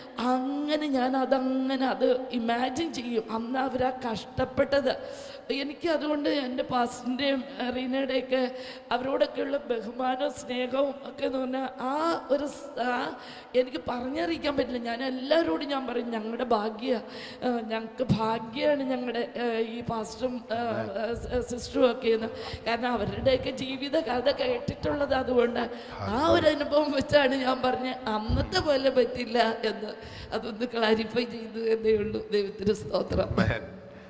അങ്ങനെ ഞാൻ അതങ്ങനെ അത് ഇമാജിൻ ചെയ്യും അന്ന് അവരാ കഷ്ടപ്പെട്ടത് എനിക്ക് അതുകൊണ്ട് എൻ്റെ പാസ്റ്റിൻ്റെയും റീനയുടെയൊക്കെ അവരോടൊക്കെയുള്ള ബഹുമാനവും സ്നേഹവും ഒക്കെ എന്ന് പറഞ്ഞാൽ ആ ഒരു സ്- ആ എനിക്ക് പറഞ്ഞറിയിക്കാൻ പറ്റില്ല ഞാൻ എല്ലാവരോടും ഞാൻ പറയും ഞങ്ങളുടെ ഭാഗ്യ ഞങ്ങൾക്ക് ഭാഗ്യമാണ് ഞങ്ങളുടെ ഈ പാസ്റ്ററും സിസ്റ്ററും ഒക്കെ എന്ന് കാരണം അവരുടെയൊക്കെ ജീവിത കഥ കേട്ടിട്ടുള്ളത് അതുകൊണ്ട് ആ ഒരു അനുഭവം വെച്ചാണ് ഞാൻ പറഞ്ഞ അന്നത്തെ പോലെ പറ്റില്ല എന്ന് അതൊന്ന് ക്ലാരിഫൈ ചെയ്തു എന്നേ ഉള്ളൂ ദൈവത്തിന് സ്തോത്രം Amen.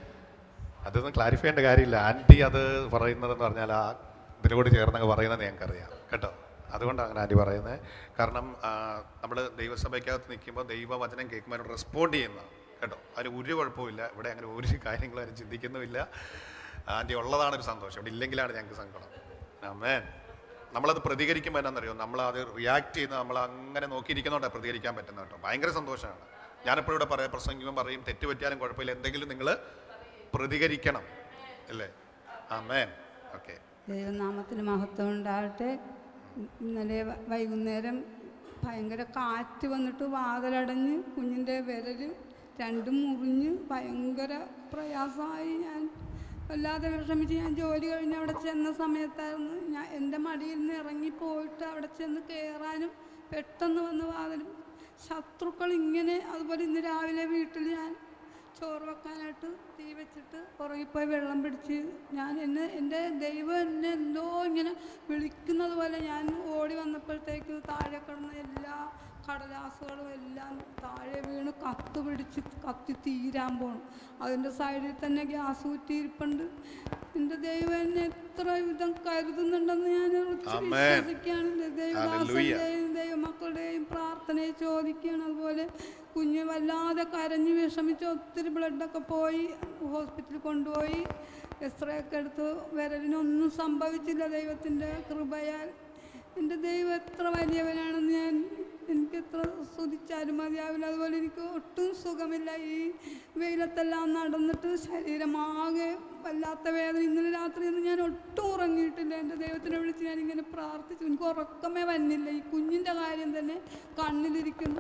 അതൊന്നും ക്ലാരിഫൈ ചെയ്യേണ്ട കാര്യമില്ല ആൻറ്റി അത് പറയുന്നതെന്ന് പറഞ്ഞാൽ ആ ഇതിനോട് ചേർന്നങ്ങ് പറയുന്നത് ഞങ്ങൾക്കറിയാം കേട്ടോ അതുകൊണ്ടാണ് അങ്ങനെ ആൻറ്റി പറയുന്നത് കാരണം നമ്മൾ ദൈവസഭയ്ക്കകത്ത് നിൽക്കുമ്പോൾ ദൈവവചനം കേൾക്കുമ്പോൾ അതിനോട് റെസ്പോണ്ട് ചെയ്യുന്ന കേട്ടോ അതിന് ഒരു കുഴപ്പമില്ല ഇവിടെ അങ്ങനെ ഒരു കാര്യങ്ങളും അതിന് ചിന്തിക്കുന്നുമില്ല ആൻറ്റി ഉള്ളതാണ് ഒരു സന്തോഷം ഇവിടെ ഇല്ലെങ്കിലാണ് ഞങ്ങൾക്ക് സങ്കടം ആമേൻ നമ്മളത് പ്രതികരിക്കുമ്പോൾ എന്നാണെന്നറിയോ നമ്മൾ അത് റിയാക്ട് ചെയ്യുന്ന നമ്മൾ അങ്ങനെ നോക്കിയിരിക്കുന്നതുകൊണ്ടാണ് പ്രതികരിക്കാൻ പറ്റുന്നത് കേട്ടോ ഭയങ്കര സന്തോഷമാണ് ഞാനെപ്പോഴും ഇവിടെ പറയാം പ്രസംഗിക്കുമ്പോൾ പറയും തെറ്റ് പറ്റിയാലും കുഴപ്പമില്ല എന്തെങ്കിലും നിങ്ങൾ പ്രതികരിക്കണം അല്ലേ ആമേൻ ഓക്കെ ദൈവനാമത്തിന് മഹത്വം ഉണ്ടാകട്ടെ ഇന്നലെ വ- വൈകുന്നേരം ഭയങ്കര കാറ്റ് വന്നിട്ട് വാതിലടഞ്ഞ് കുഞ്ഞിൻ്റെ വിരൽ രണ്ടും മുറിഞ്ഞ് ഭയങ്കര പ്രയാസമായി ഞാൻ വല്ലാതെ വിഷമിച്ച് ഞാൻ ജോലി കഴിഞ്ഞ് അവിടെ ചെന്ന സമയത്തായിരുന്നു ഞാൻ എൻ്റെ മടിയിൽ നിന്ന് ഇറങ്ങി പോയിട്ട് അവിടെ ചെന്ന് കയറാനും പെട്ടെന്ന് വന്ന് വാതിലും ശത്രുക്കൾ ഇങ്ങനെ അതുപോലെ ഇന്ന് രാവിലെ വീട്ടിൽ ഞാൻ ചോറ് വെക്കാനായിട്ട് തീ വെച്ചിട്ട് പുറകിപ്പോയി വെള്ളം പിടിച്ച് ഞാൻ എന്നെ എൻ്റെ ദൈവം എന്നെ എന്തോ ഇങ്ങനെ വിളിക്കുന്നത് പോലെ ഞാൻ ഓടി വന്നപ്പോഴത്തേക്ക് താഴെ കിടന്ന എല്ലാ കടലാസുകളും എല്ലാം താഴെ വീണ് കത്ത് പിടിച്ച് കത്തി തീരാൻ പോണു അതിൻ്റെ സൈഡിൽ തന്നെ ഗ്യാസ് കുറ്റിയിരിപ്പുണ്ട് എൻ്റെ ദൈവം എന്നെ എത്ര വിധം കരുതുന്നുണ്ടെന്ന് ഞാൻ ഉറച്ച് ആമേൻ. വിശ്വസിക്കുകയാണ് എൻ്റെ ഹല്ലേലൂയ. ദൈവദാസൻ്റെയും ദൈവമക്കളുടെയും പ്രാർത്ഥനയെ ചോദിക്കുകയാണ് അതുപോലെ കുഞ്ഞ് വല്ലാതെ കരഞ്ഞ് വിഷമിച്ച് ഒത്തിരി ബ്ലഡൊക്കെ പോയി ഹോസ്പിറ്റലിൽ കൊണ്ടുപോയി എക്സ്റേ ഒക്കെ എടുത്ത് വിരലിനൊന്നും സംഭവിച്ചില്ല ദൈവത്തിൻ്റെ കൃപയാൽ എൻ്റെ ദൈവം എത്ര വലിയവനാണെന്ന് ഞാൻ എനിക്ക് എത്ര സ്തുതിച്ചാലും മതിയാവില്ല അതുപോലെ എനിക്ക് ഒട്ടും സുഖമില്ല ഈ വെയിലത്തെല്ലാം നടന്നിട്ട് ശരീരമാകെ വല്ലാത്ത വേദന ഇന്നലെ രാത്രിയൊന്നും ഞാൻ ഒട്ടും ഉറങ്ങിയിട്ടില്ല എൻ്റെ ദൈവത്തിനെ വിളിച്ച് ഞാൻ ഇങ്ങനെ പ്രാർത്ഥിച്ചു എനിക്ക് ഉറക്കമേ വന്നില്ല ഈ കുഞ്ഞിൻ്റെ കാര്യം തന്നെ കണ്ണിലിരിക്കുന്നു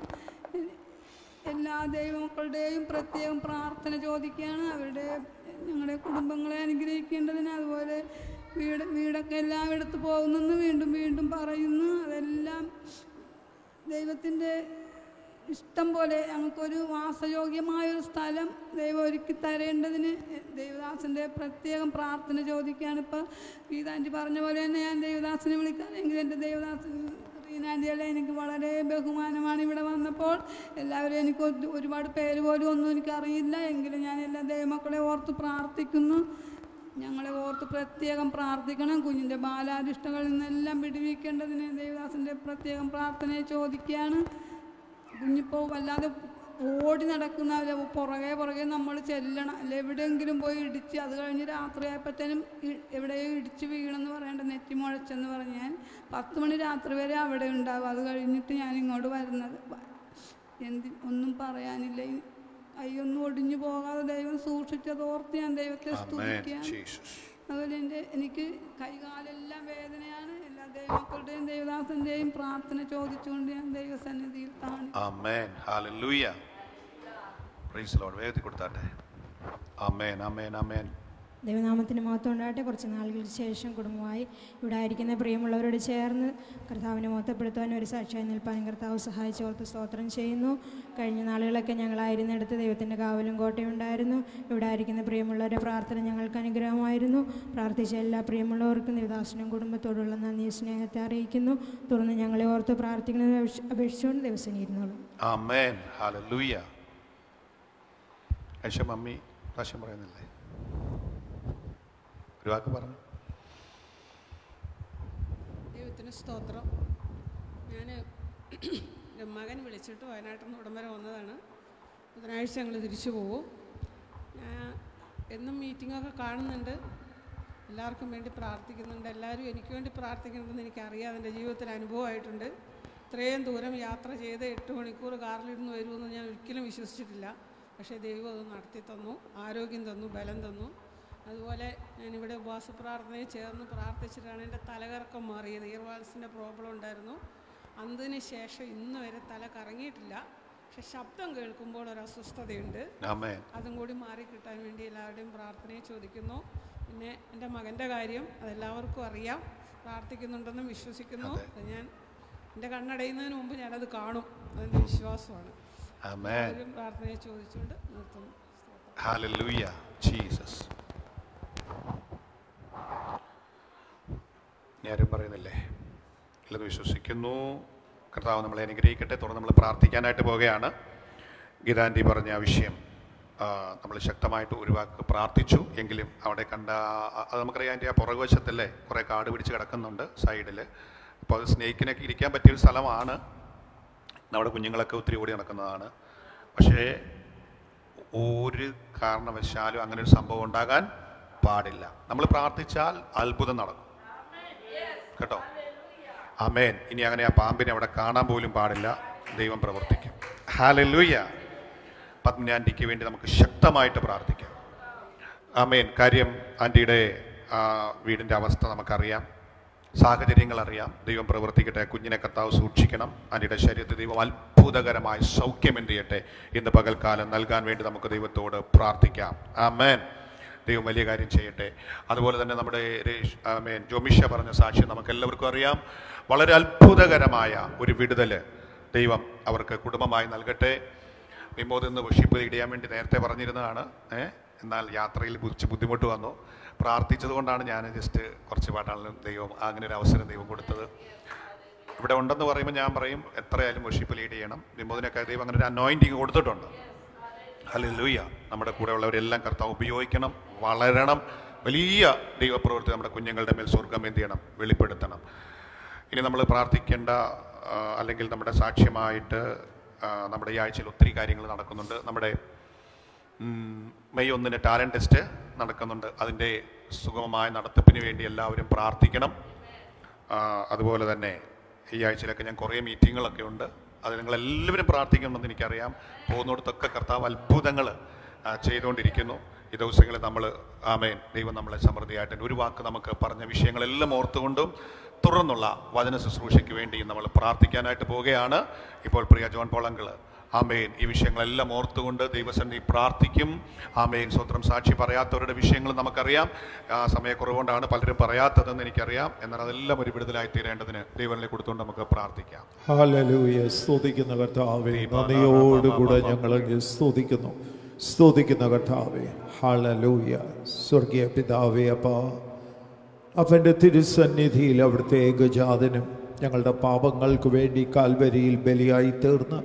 എല്ലാ ദൈവമക്കളുടെയും പ്രത്യേകം പ്രാർത്ഥന ചോദിക്കുകയാണ് അവരുടെ ഞങ്ങളുടെ കുടുംബങ്ങളെ അനുഗ്രഹിക്കേണ്ടതിന് അതുപോലെ വീട് വീടൊക്കെ എല്ലാം എടുത്തു പോകുന്നെന്ന് വീണ്ടും വീണ്ടും പറയുന്നു അതെല്ലാം ദൈവത്തിൻ്റെ ഇഷ്ടം പോലെ ഞങ്ങൾക്കൊരു വാസയോഗ്യമായൊരു സ്ഥലം ദൈവം ഒരുക്കി തരേണ്ടതിന് ദൈവദാസൻ്റെ പ്രത്യേകം പ്രാർത്ഥന ചോദിക്കുകയാണ് ഇപ്പോൾ ഗീതാൻറ്റി പറഞ്ഞ പോലെ തന്നെ ഞാൻ ദൈവദാസനെ വിളിക്കാനെങ്കിൽ എൻ്റെ ദൈവദാസൻ റീനാൻറ്റിയല്ലേ എനിക്ക് വളരെ ബഹുമാനമാണ് ഇവിടെ വന്നപ്പോൾ എല്ലാവരും എനിക്ക് ഒരു- ഒരുപാട് പേര് പോലും ഒന്നും എനിക്കറിയില്ല എങ്കിലും ഞാൻ എല്ലാ ദൈവമക്കളെ ഓർത്ത് പ്രാർത്ഥിക്കുന്നു ഞങ്ങളെ ഓർത്ത് പ്രത്യേകം പ്രാർത്ഥിക്കണം കുഞ്ഞിൻ്റെ ബാലാരിഷ്ടങ്ങളിൽ നിന്നെല്ലാം വിടുവിക്കേണ്ടതിന് ദേവദാസിൻ്റെ പ്രത്യേകം പ്രാർത്ഥനയെ ചോദിക്കുകയാണ് കുഞ്ഞിപ്പോൾ വല്ലാതെ ഓടി നടക്കുന്ന പുറകെ പുറകെ നമ്മൾ ചെല്ലണം അല്ലെ എവിടെയെങ്കിലും പോയി ഇടിച്ച് അത് കഴിഞ്ഞ് രാത്രിയായപ്പോഴത്തേനും ഇ- എവിടെയോ ഇടിച്ച് വീണെന്ന് പറയേണ്ട നെറ്റി മുഴച്ചെന്ന് പറഞ്ഞ് ഞാൻ പത്ത് മണി രാത്രി വരെ അവിടെ ഉണ്ടാവും അത് കഴിഞ്ഞിട്ട് ഞാൻ ഇങ്ങോട്ട് വരുന്നത് വ- എന്തി ഒന്നും പറയാനില്ല ഇനി കൈയൊന്നും ഒടിഞ്ഞു പോകാതെ ദൈവം സൂക്ഷിച്ചത് ഓർത്ത് ഞാൻ ദൈവത്തെ ആമേൻ സ്തുതിക്കുകയാണ് ജീസസ് അതുപോലെ എൻ്റെ എനിക്ക് കൈകാലെല്ലാം വേദനയാണ് എല്ലാ ദൈവമക്കളുടെയും ദൈവദാസൻ്റെയും പ്രാർത്ഥന ചോദിച്ചുകൊണ്ട് ഞാൻ ദൈവസന്നിധിയിൽ താണു ആമേൻ ഹല്ലേലൂയ പ്രൈസ് ലോർഡ് വേഗത്തിൽ കൊടുത്താട്ടെ ആമേൻ ആമേൻ ആമേൻ ദൈവനാമത്തിന് മഹത്വം ഉണ്ടാകട്ടെ കുറച്ച് നാളുകൾക്ക് ശേഷം കുടുംബമായി ഇവിടെ ആയിരിക്കുന്ന പ്രിയമുള്ളവരോട് ചേർന്ന് കർത്താവിനെ മഹത്വപ്പെടുത്താനും ഒരു സാക്ഷിയായി നിൽപ്പാനും കർത്താവ് സഹായിച്ചോർത്ത് സ്തോത്രം ചെയ്യുന്നു കഴിഞ്ഞ നാളുകളൊക്കെ ഞങ്ങളായിരുന്നിടത്ത് ദൈവത്തിൻ്റെ കാവലും കോട്ടയും ഉണ്ടായിരുന്നു ഇവിടെ ആയിരിക്കുന്ന പ്രിയമുള്ളവരുടെ പ്രാർത്ഥന ഞങ്ങൾക്ക് അനുഗ്രഹമായിരുന്നു പ്രാർത്ഥിച്ച എല്ലാ പ്രിയമുള്ളവർക്കും ദേവദാസനും കുടുംബത്തോടുള്ള നന്ദി സ്നേഹത്തെ അറിയിക്കുന്നു തുറന്ന് ഞങ്ങളെ ഓർത്ത് പ്രാർത്ഥിക്കുന്നത് അപേക്ഷ- അപേക്ഷിച്ചുകൊണ്ട് ദിവസം ഇരുന്നോളൂ ആമേൻ ഹല്ലേലൂയ ഐഷ മമ്മി പ്രാവശ്യം പറയുന്നില്ലേ ഒരു വാക്ക് പറഞ്ഞു ദൈവത്തിന് സ്തോത്രം ഞാൻ എൻ്റെ മകൻ വിളിച്ചിട്ട് വയനാട്ടിൽ നിന്ന് ഇവിടം വരെ വന്നതാണ് ബുധനാഴ്ച ഞങ്ങൾ തിരിച്ചു പോകും ഞാൻ എന്നും മീറ്റിങ്ങൊക്കെ കാണുന്നുണ്ട് എല്ലാവർക്കും വേണ്ടി പ്രാർത്ഥിക്കുന്നുണ്ട് എല്ലാവരും എനിക്ക് വേണ്ടി പ്രാർത്ഥിക്കുന്നുണ്ടെന്ന് എനിക്കറിയാം എൻ്റെ ജീവിതത്തിൽ അനുഭവമായിട്ടുണ്ട് ഇത്രയും ദൂരം യാത്ര ചെയ്ത് എട്ട് മണിക്കൂർ കാറിലിരുന്ന് വരുമെന്ന് ഞാൻ ഒരിക്കലും വിശ്വസിച്ചിട്ടില്ല പക്ഷേ ദൈവം അത് നടത്തി തന്നു ആരോഗ്യം തന്നു ബലം തന്നു അതുപോലെ ഞാനിവിടെ ഉപവാസ പ്രാർത്ഥനയിൽ ചേർന്ന് പ്രാർത്ഥിച്ചിട്ടാണ് എൻ്റെ തലകറക്കം മാറിയത് ഇയർവാൾസിൻ്റെ പ്രോബ്ലം ഉണ്ടായിരുന്നു അതിന് ശേഷം ഇന്ന് വരെ തല കറങ്ങിയിട്ടില്ല പക്ഷെ ശബ്ദം കേൾക്കുമ്പോൾ ഒരു അസ്വസ്ഥതയുണ്ട് ആമേൻ അതും കൂടി മാറി കിട്ടാൻ വേണ്ടി എല്ലാവരുടെയും പ്രാർത്ഥനയെ ചോദിക്കുന്നു പിന്നെ എൻ്റെ മകൻ്റെ കാര്യം അതെല്ലാവർക്കും അറിയാം പ്രാർത്ഥിക്കുന്നുണ്ടെന്നും വിശ്വസിക്കുന്നു അത് ഞാൻ എൻ്റെ കണ്ണടയുന്നതിന് മുമ്പ് ഞാനത് കാണും അതെൻ്റെ വിശ്വാസമാണ് ആമേൻ എല്ലാവരും പ്രാർത്ഥനയെ ചോദിച്ചുകൊണ്ട് നിർത്തുന്നു ഹല്ലേലൂയ ജീസസ് ഞാനും പറയുന്നില്ലേ എല്ലാവരും വിശ്വസിക്കുന്നു കർത്താവ് നമ്മളെ അനുഗ്രഹിക്കട്ടെ തുടർന്ന് നമ്മൾ പ്രാർത്ഥിക്കാനായിട്ട് പോവുകയാണ് ഗീതാൻറ്റി പറഞ്ഞ ആ വിഷയം നമ്മൾ ശക്തമായിട്ട് ഒരു വാക്ക് പ്രാർത്ഥിച്ചു എങ്കിലും അവിടെ കണ്ട ആ- അത് നമുക്കറിയാം അതിൻ്റെ ആ പുറകുവശത്തല്ലേ കുറേ കാട് പിടിച്ച് കിടക്കുന്നുണ്ട് സൈഡിൽ അപ്പോൾ അത് സ്നേക്കിനൊക്കെ ഇരിക്കാൻ പറ്റിയൊരു സ്ഥലമാണ് നമ്മുടെ കുഞ്ഞുങ്ങളൊക്കെ ഒത്തിരി ഓടി നടക്കുന്നതാണ് പക്ഷേ ഒരു കാരണവശാലും അങ്ങനെ ഒരു സംഭവം ഉണ്ടാകാൻ പാടില്ല നമ്മൾ പ്രാർത്ഥിച്ചാൽ അത്ഭുതം നടക്കും കേട്ടോ അമേൻ ഇനി അങ്ങനെ ആ പാമ്പിനെ അവിടെ കാണാൻ പോലും പാടില്ല ദൈവം പ്രവർത്തിക്കും ഹാലലൂയ പത്മിനി ആൻറ്റിക്ക് വേണ്ടി നമുക്ക് ശക്തമായിട്ട് പ്രാർത്ഥിക്കാം അമേൻ കാര്യം ആൻറ്റിയുടെ ആ, വീടിൻ്റെ അവസ്ഥ നമുക്കറിയാം സാഹചര്യങ്ങൾ അറിയാം ദൈവം പ്രവർത്തിക്കട്ടെ കുഞ്ഞിനെ കർത്താവ് സൂക്ഷിക്കണം ആൻറ്റിയുടെ ശരീരത്തിൽ ദൈവം അത്ഭുതകരമായ സൗഖ്യം എന്ത് ചെയ്യട്ടെ ഇന്ന് പകൽക്കാലം നൽകാൻ വേണ്ടി നമുക്ക് ദൈവത്തോട് പ്രാർത്ഥിക്കാം ആമേൻ ദൈവം വലിയ കാര്യം ചെയ്യട്ടെ അതുപോലെ തന്നെ നമ്മുടെ രേഷ് ആമേൻ ജോമിഷ പറഞ്ഞ സാക്ഷ്യം നമുക്ക് എല്ലാവർക്കും അറിയാം വളരെ അത്ഭുതകരമായ ഒരു വിടുതൽ ദൈവം അവർക്ക് കുടുംബമായി നൽകട്ടെ വിമോദ് ഇന്ന് വർഷിപ്പ് ഇടിയാൻ വേണ്ടി നേരത്തെ പറഞ്ഞിരുന്നതാണ് ഏ? എന്നാൽ യാത്രയിൽ കുറച്ച് ബുദ്ധിമുട്ട് വന്നു പ്രാർത്ഥിച്ചത് കൊണ്ടാണ് ഞാൻ ജസ്റ്റ് കുറച്ച് പാട്ടാണെങ്കിലും ദൈവം അങ്ങനെ ഒരു അവസരം ദൈവം കൊടുത്തത് ഇവിടെ ഉണ്ടെന്ന് പറയുമ്പോൾ ഞാൻ പറയും എത്രയായാലും വർഷിപ്പ് ലീഡ് ചെയ്യണം വിമോദിനൊക്കെ ദൈവം അങ്ങനെ ഒരു അനോയിൻറ്റിങ് കൊടുത്തിട്ടുണ്ട് ഹല്ലേലൂയ നമ്മുടെ കൂടെ ഉള്ളവരെല്ലാം കർത്താവ് ഉപയോഗിക്കണം വളരണം വലിയ ദൈവപ്രവൃത്തി നമ്മുടെ കുഞ്ഞുങ്ങളുടെ മേൽ സ്വർഗം എന്ത് ചെയ്യണം വെളിപ്പെടുത്തണം ഇനി നമ്മൾ പ്രാർത്ഥിക്കേണ്ട ആ, അല്ലെങ്കിൽ നമ്മുടെ സാക്ഷ്യമായിട്ട് ആ, നമ്മുടെ ഈ ആഴ്ചയിൽ ഒത്തിരി കാര്യങ്ങൾ നടക്കുന്നുണ്ട് നമ്മുടെ ഉം, മെയ് ഒന്നിന് ടാലൻറ്റ് ടെസ്റ്റ് നടക്കുന്നുണ്ട് അതിൻ്റെ സുഗമമായ നടത്തിപ്പിന് വേണ്ടി എല്ലാവരും പ്രാർത്ഥിക്കണം ആ, അതുപോലെ തന്നെ ഈ ആഴ്ചയിലൊക്കെ ഞാൻ കുറേ മീറ്റിങ്ങുകളൊക്കെ ഉണ്ട് അത് നിങ്ങൾ എല്ലാവരും പ്രാർത്ഥിക്കണമെന്ന് എനിക്കറിയാം പോകുന്നിടത്തൊക്കെ കർത്താവ് അത്ഭുതങ്ങൾ ചെയ്തുകൊണ്ടിരിക്കുന്നു ഈ ദിവസങ്ങളിൽ നമ്മൾ ആമേൻ ദൈവം നമ്മളെ സമൃദ്ധിയായിട്ട് ഒരു വാക്ക് നമുക്ക് പറഞ്ഞ വിഷയങ്ങളെല്ലാം ഓർത്തുകൊണ്ടും തുടർന്നുള്ള വചന ശുശ്രൂഷയ്ക്ക് വേണ്ടി നമ്മൾ പ്രാർത്ഥിക്കാനായിട്ട് പോവുകയാണ് ഇപ്പോൾ പ്രിയ ജോൺ പോളങ്കിൾ ആമേൻ ഈ വിഷയങ്ങളെല്ലാം ഓർത്തുകൊണ്ട് ദൈവസന്നിധി പ്രാർത്ഥിക്കും ആമേൻ സ്വത്രം സാക്ഷി പറയാത്തവരുടെ വിഷയങ്ങൾ നമുക്കറിയാം ആ സമയക്കുറവുകൊണ്ടാണ് പലരും പറയാത്തതെന്ന് എനിക്കറിയാം എന്നാൽ അതെല്ലാം ഒരു വിടുതലായി തീരേണ്ടതിന് ദൈവങ്ങളെ കൊടുത്തുകൊണ്ട് നമുക്ക് പ്രാർത്ഥിക്കാം ഹാലലൂയ സ്തുതിക്കുന്ന കർത്താവേ നന്ദിയോടുകൂടെ ഞങ്ങൾ അങ്ങ് സ്തുതിക്കുന്നു സ്തുതിക്കുന്ന കർത്താവേ ഹാലലൂയ സ്വർഗീയ പിതാവേ അപ്പ അപ്പൻ്റെ തിരുസന്നിധിയിൽ അവിടുത്തെ ഏകജാതനും ഞങ്ങളുടെ പാപങ്ങൾക്ക് വേണ്ടി കാൽവരിയിൽ ബലിയായി തീർന്ന്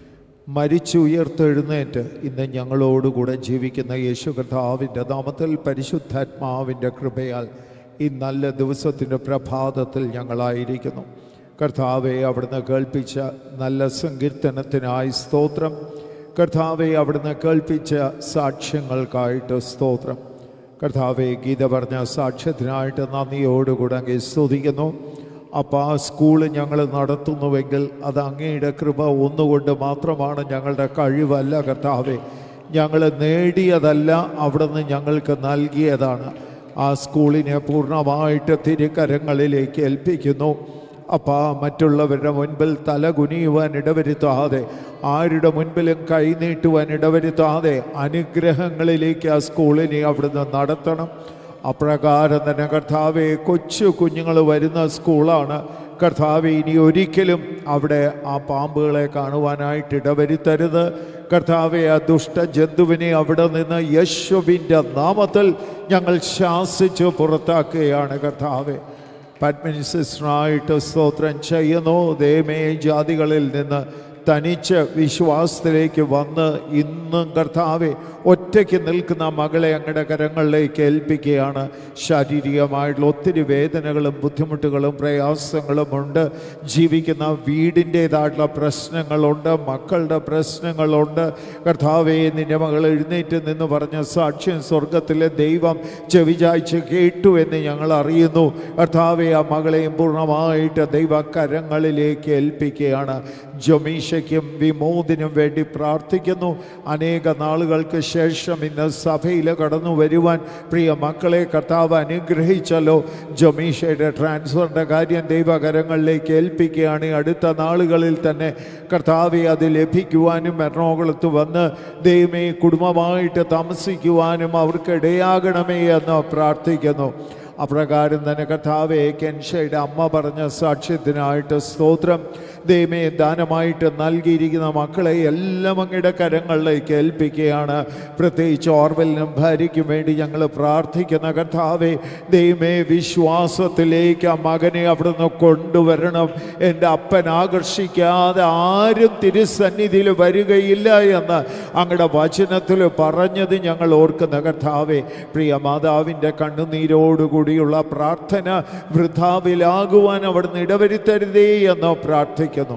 മരിച്ചുയർത്തെഴുന്നേറ്റ് ഇന്ന് ഞങ്ങളോടുകൂടെ ജീവിക്കുന്ന യേശു കർത്താവിൻ്റെ നാമത്തിൽ പരിശുദ്ധാത്മാവിൻ്റെ കൃപയാൽ ഈ നല്ല ദിവസത്തിൻ്റെ പ്രഭാതത്തിൽ ഞങ്ങളായിരിക്കുന്നു കർത്താവെ അവിടുന്ന് കേൾപ്പിച്ച നല്ല സങ്കീർത്തനത്തിനായി സ്തോത്രം കർത്താവെ അവിടുന്ന് കേൾപ്പിച്ച സാക്ഷ്യങ്ങൾക്കായിട്ട് സ്തോത്രം കർത്താവെ ഗീത പറഞ്ഞ സാക്ഷ്യത്തിനായിട്ട് നന്ദിയോടുകൂടെ അങ്ങേ സ്തുതിക്കുന്നു അപ്പോൾ ആ സ്കൂൾ ഞങ്ങൾ നടത്തുന്നുവെങ്കിൽ അത് അങ്ങയുടെ കൃപ ഒന്നുകൊണ്ട് മാത്രമാണ് ഞങ്ങളുടെ കഴിവല്ല കർത്താവെ ഞങ്ങൾ നേടിയതല്ല അവിടുന്ന് ഞങ്ങൾക്ക് നൽകിയതാണ് ആ സ്കൂളിനെ പൂർണ്ണമായിട്ട് തിരുക്കരങ്ങളിലേക്ക് ഏൽപ്പിക്കുന്നു അപ്പോൾ മറ്റുള്ളവരുടെ മുൻപിൽ തല കുനിയുവാൻ ഇടവരുത്താതെ ആരുടെ മുൻപിലും കൈനീട്ടുവാൻ ഇടവരുത്താതെ അനുഗ്രഹങ്ങളിലേക്ക് ആ സ്കൂളിനെ അവിടുന്ന് നടത്തണം അപ്രകാരം തന്നെ കർത്താവെ കൊച്ചു കുഞ്ഞുങ്ങൾ വരുന്ന സ്കൂളാണ് കർത്താവെ ഇനി ഒരിക്കലും അവിടെ ആ പാമ്പുകളെ കാണുവാനായിട്ട് ഇടവരുത്തരുത് കർത്താവെ ആ ദുഷ്ടജന്തുവിനെ അവിടെ നിന്ന് യേശുവിൻ്റെ നാമത്തിൽ ഞങ്ങൾ ശാസിച്ച് പുറത്താക്കുകയാണ് കർത്താവെ പത്മിനി സിസ്റ്ററായിട്ട് സ്തോത്രം ചെയ്യുന്നു ദേമേ ജാതികളിൽ നിന്ന് തനിച്ച് വിശ്വാസത്തിലേക്ക് വന്ന് ഇന്നും കർത്താവെ ഒറ്റയ്ക്ക് നിൽക്കുന്ന മകളെ അങ്ങയുടെ കരങ്ങളിലേക്ക് ഏൽപ്പിക്കുകയാണ് ശാരീരികമായിട്ടുള്ള ഒത്തിരി വേദനകളും ബുദ്ധിമുട്ടുകളും പ്രയാസങ്ങളും ഉണ്ട് ജീവിക്കുന്ന വീടിൻ്റേതായിട്ടുള്ള പ്രശ്നങ്ങളുണ്ട് മക്കളുടെ പ്രശ്നങ്ങളുണ്ട് കർത്താവെ നിന്റെ മകൾ എഴുന്നേറ്റ് നിന്ന് പറഞ്ഞ സാക്ഷ്യം സ്വർഗത്തിലെ ദൈവം ചെവിചായ്ച്ച് കേട്ടു എന്ന് ഞങ്ങൾ അറിയുന്നു കർത്താവെ ആ മകളെയും പൂർണ്ണമായിട്ട് ദൈവ കരങ്ങളിലേക്ക് ഏൽപ്പിക്കുകയാണ് ജമീഷയ്ക്കും വിമോദിനും വേണ്ടി പ്രാർത്ഥിക്കുന്നു അനേക നാളുകൾക്ക് ശേഷം ഇന്ന് സഭയിൽ കടന്നു വരുവാൻ പ്രിയ മക്കളെ കർത്താവ് അനുഗ്രഹിച്ചല്ലോ ജമീഷയുടെ ട്രാൻസ്ഫറിൻ്റെ കാര്യം ദൈവകരങ്ങളിലേക്ക് ഏൽപ്പിക്കുകയാണ് ഈ അടുത്ത നാളുകളിൽ തന്നെ കർത്താവെ അത് ലഭിക്കുവാനും എറണാകുളത്ത് വന്ന് ദൈവമേ കുടുംബമായിട്ട് താമസിക്കുവാനും അവർക്ക് ഇടയാകണമേ എന്ന് പ്രാർത്ഥിക്കുന്നു അപ്രകാരം തന്നെ കർത്താവെ കെൻഷയുടെ അമ്മ പറഞ്ഞ സാക്ഷ്യത്തിനായിട്ട് സ്തോത്രം ദൈവമേ ദാനമായിട്ട് നൽകിയിരിക്കുന്ന മക്കളെ എല്ലാം അങ്ങയുടെ കരങ്ങളിലേക്ക് ഏൽപ്പിക്കുകയാണ് പ്രത്യേകിച്ച് ഓർവലിനും ഭാര്യയ്ക്കും വേണ്ടി ഞങ്ങൾ പ്രാർത്ഥിക്കുന്ന കർത്താവെ ദൈവമേ വിശ്വാസത്തിലേക്ക് ആ മകനെ അവിടുന്ന് കൊണ്ടുവരണം എൻ്റെ അപ്പൻ ആകർഷിക്കാതെ ആരും തിരുസന്നിധിയിൽ വരികയില്ല എന്ന് അങ്ങയുടെ വചനത്തിൽ പറഞ്ഞത് ഞങ്ങൾ ഓർക്കുന്ന കർത്താവെ പ്രിയ മാതാവിൻ്റെ കണ്ണുനീരോടുകൂടിയുള്ള പ്രാർത്ഥന വൃഥാവിലാകുവാൻ അവിടുന്ന് ഇടവരുത്തരുതേ എന്ന് പ്രാർത്ഥിക്കുന്നു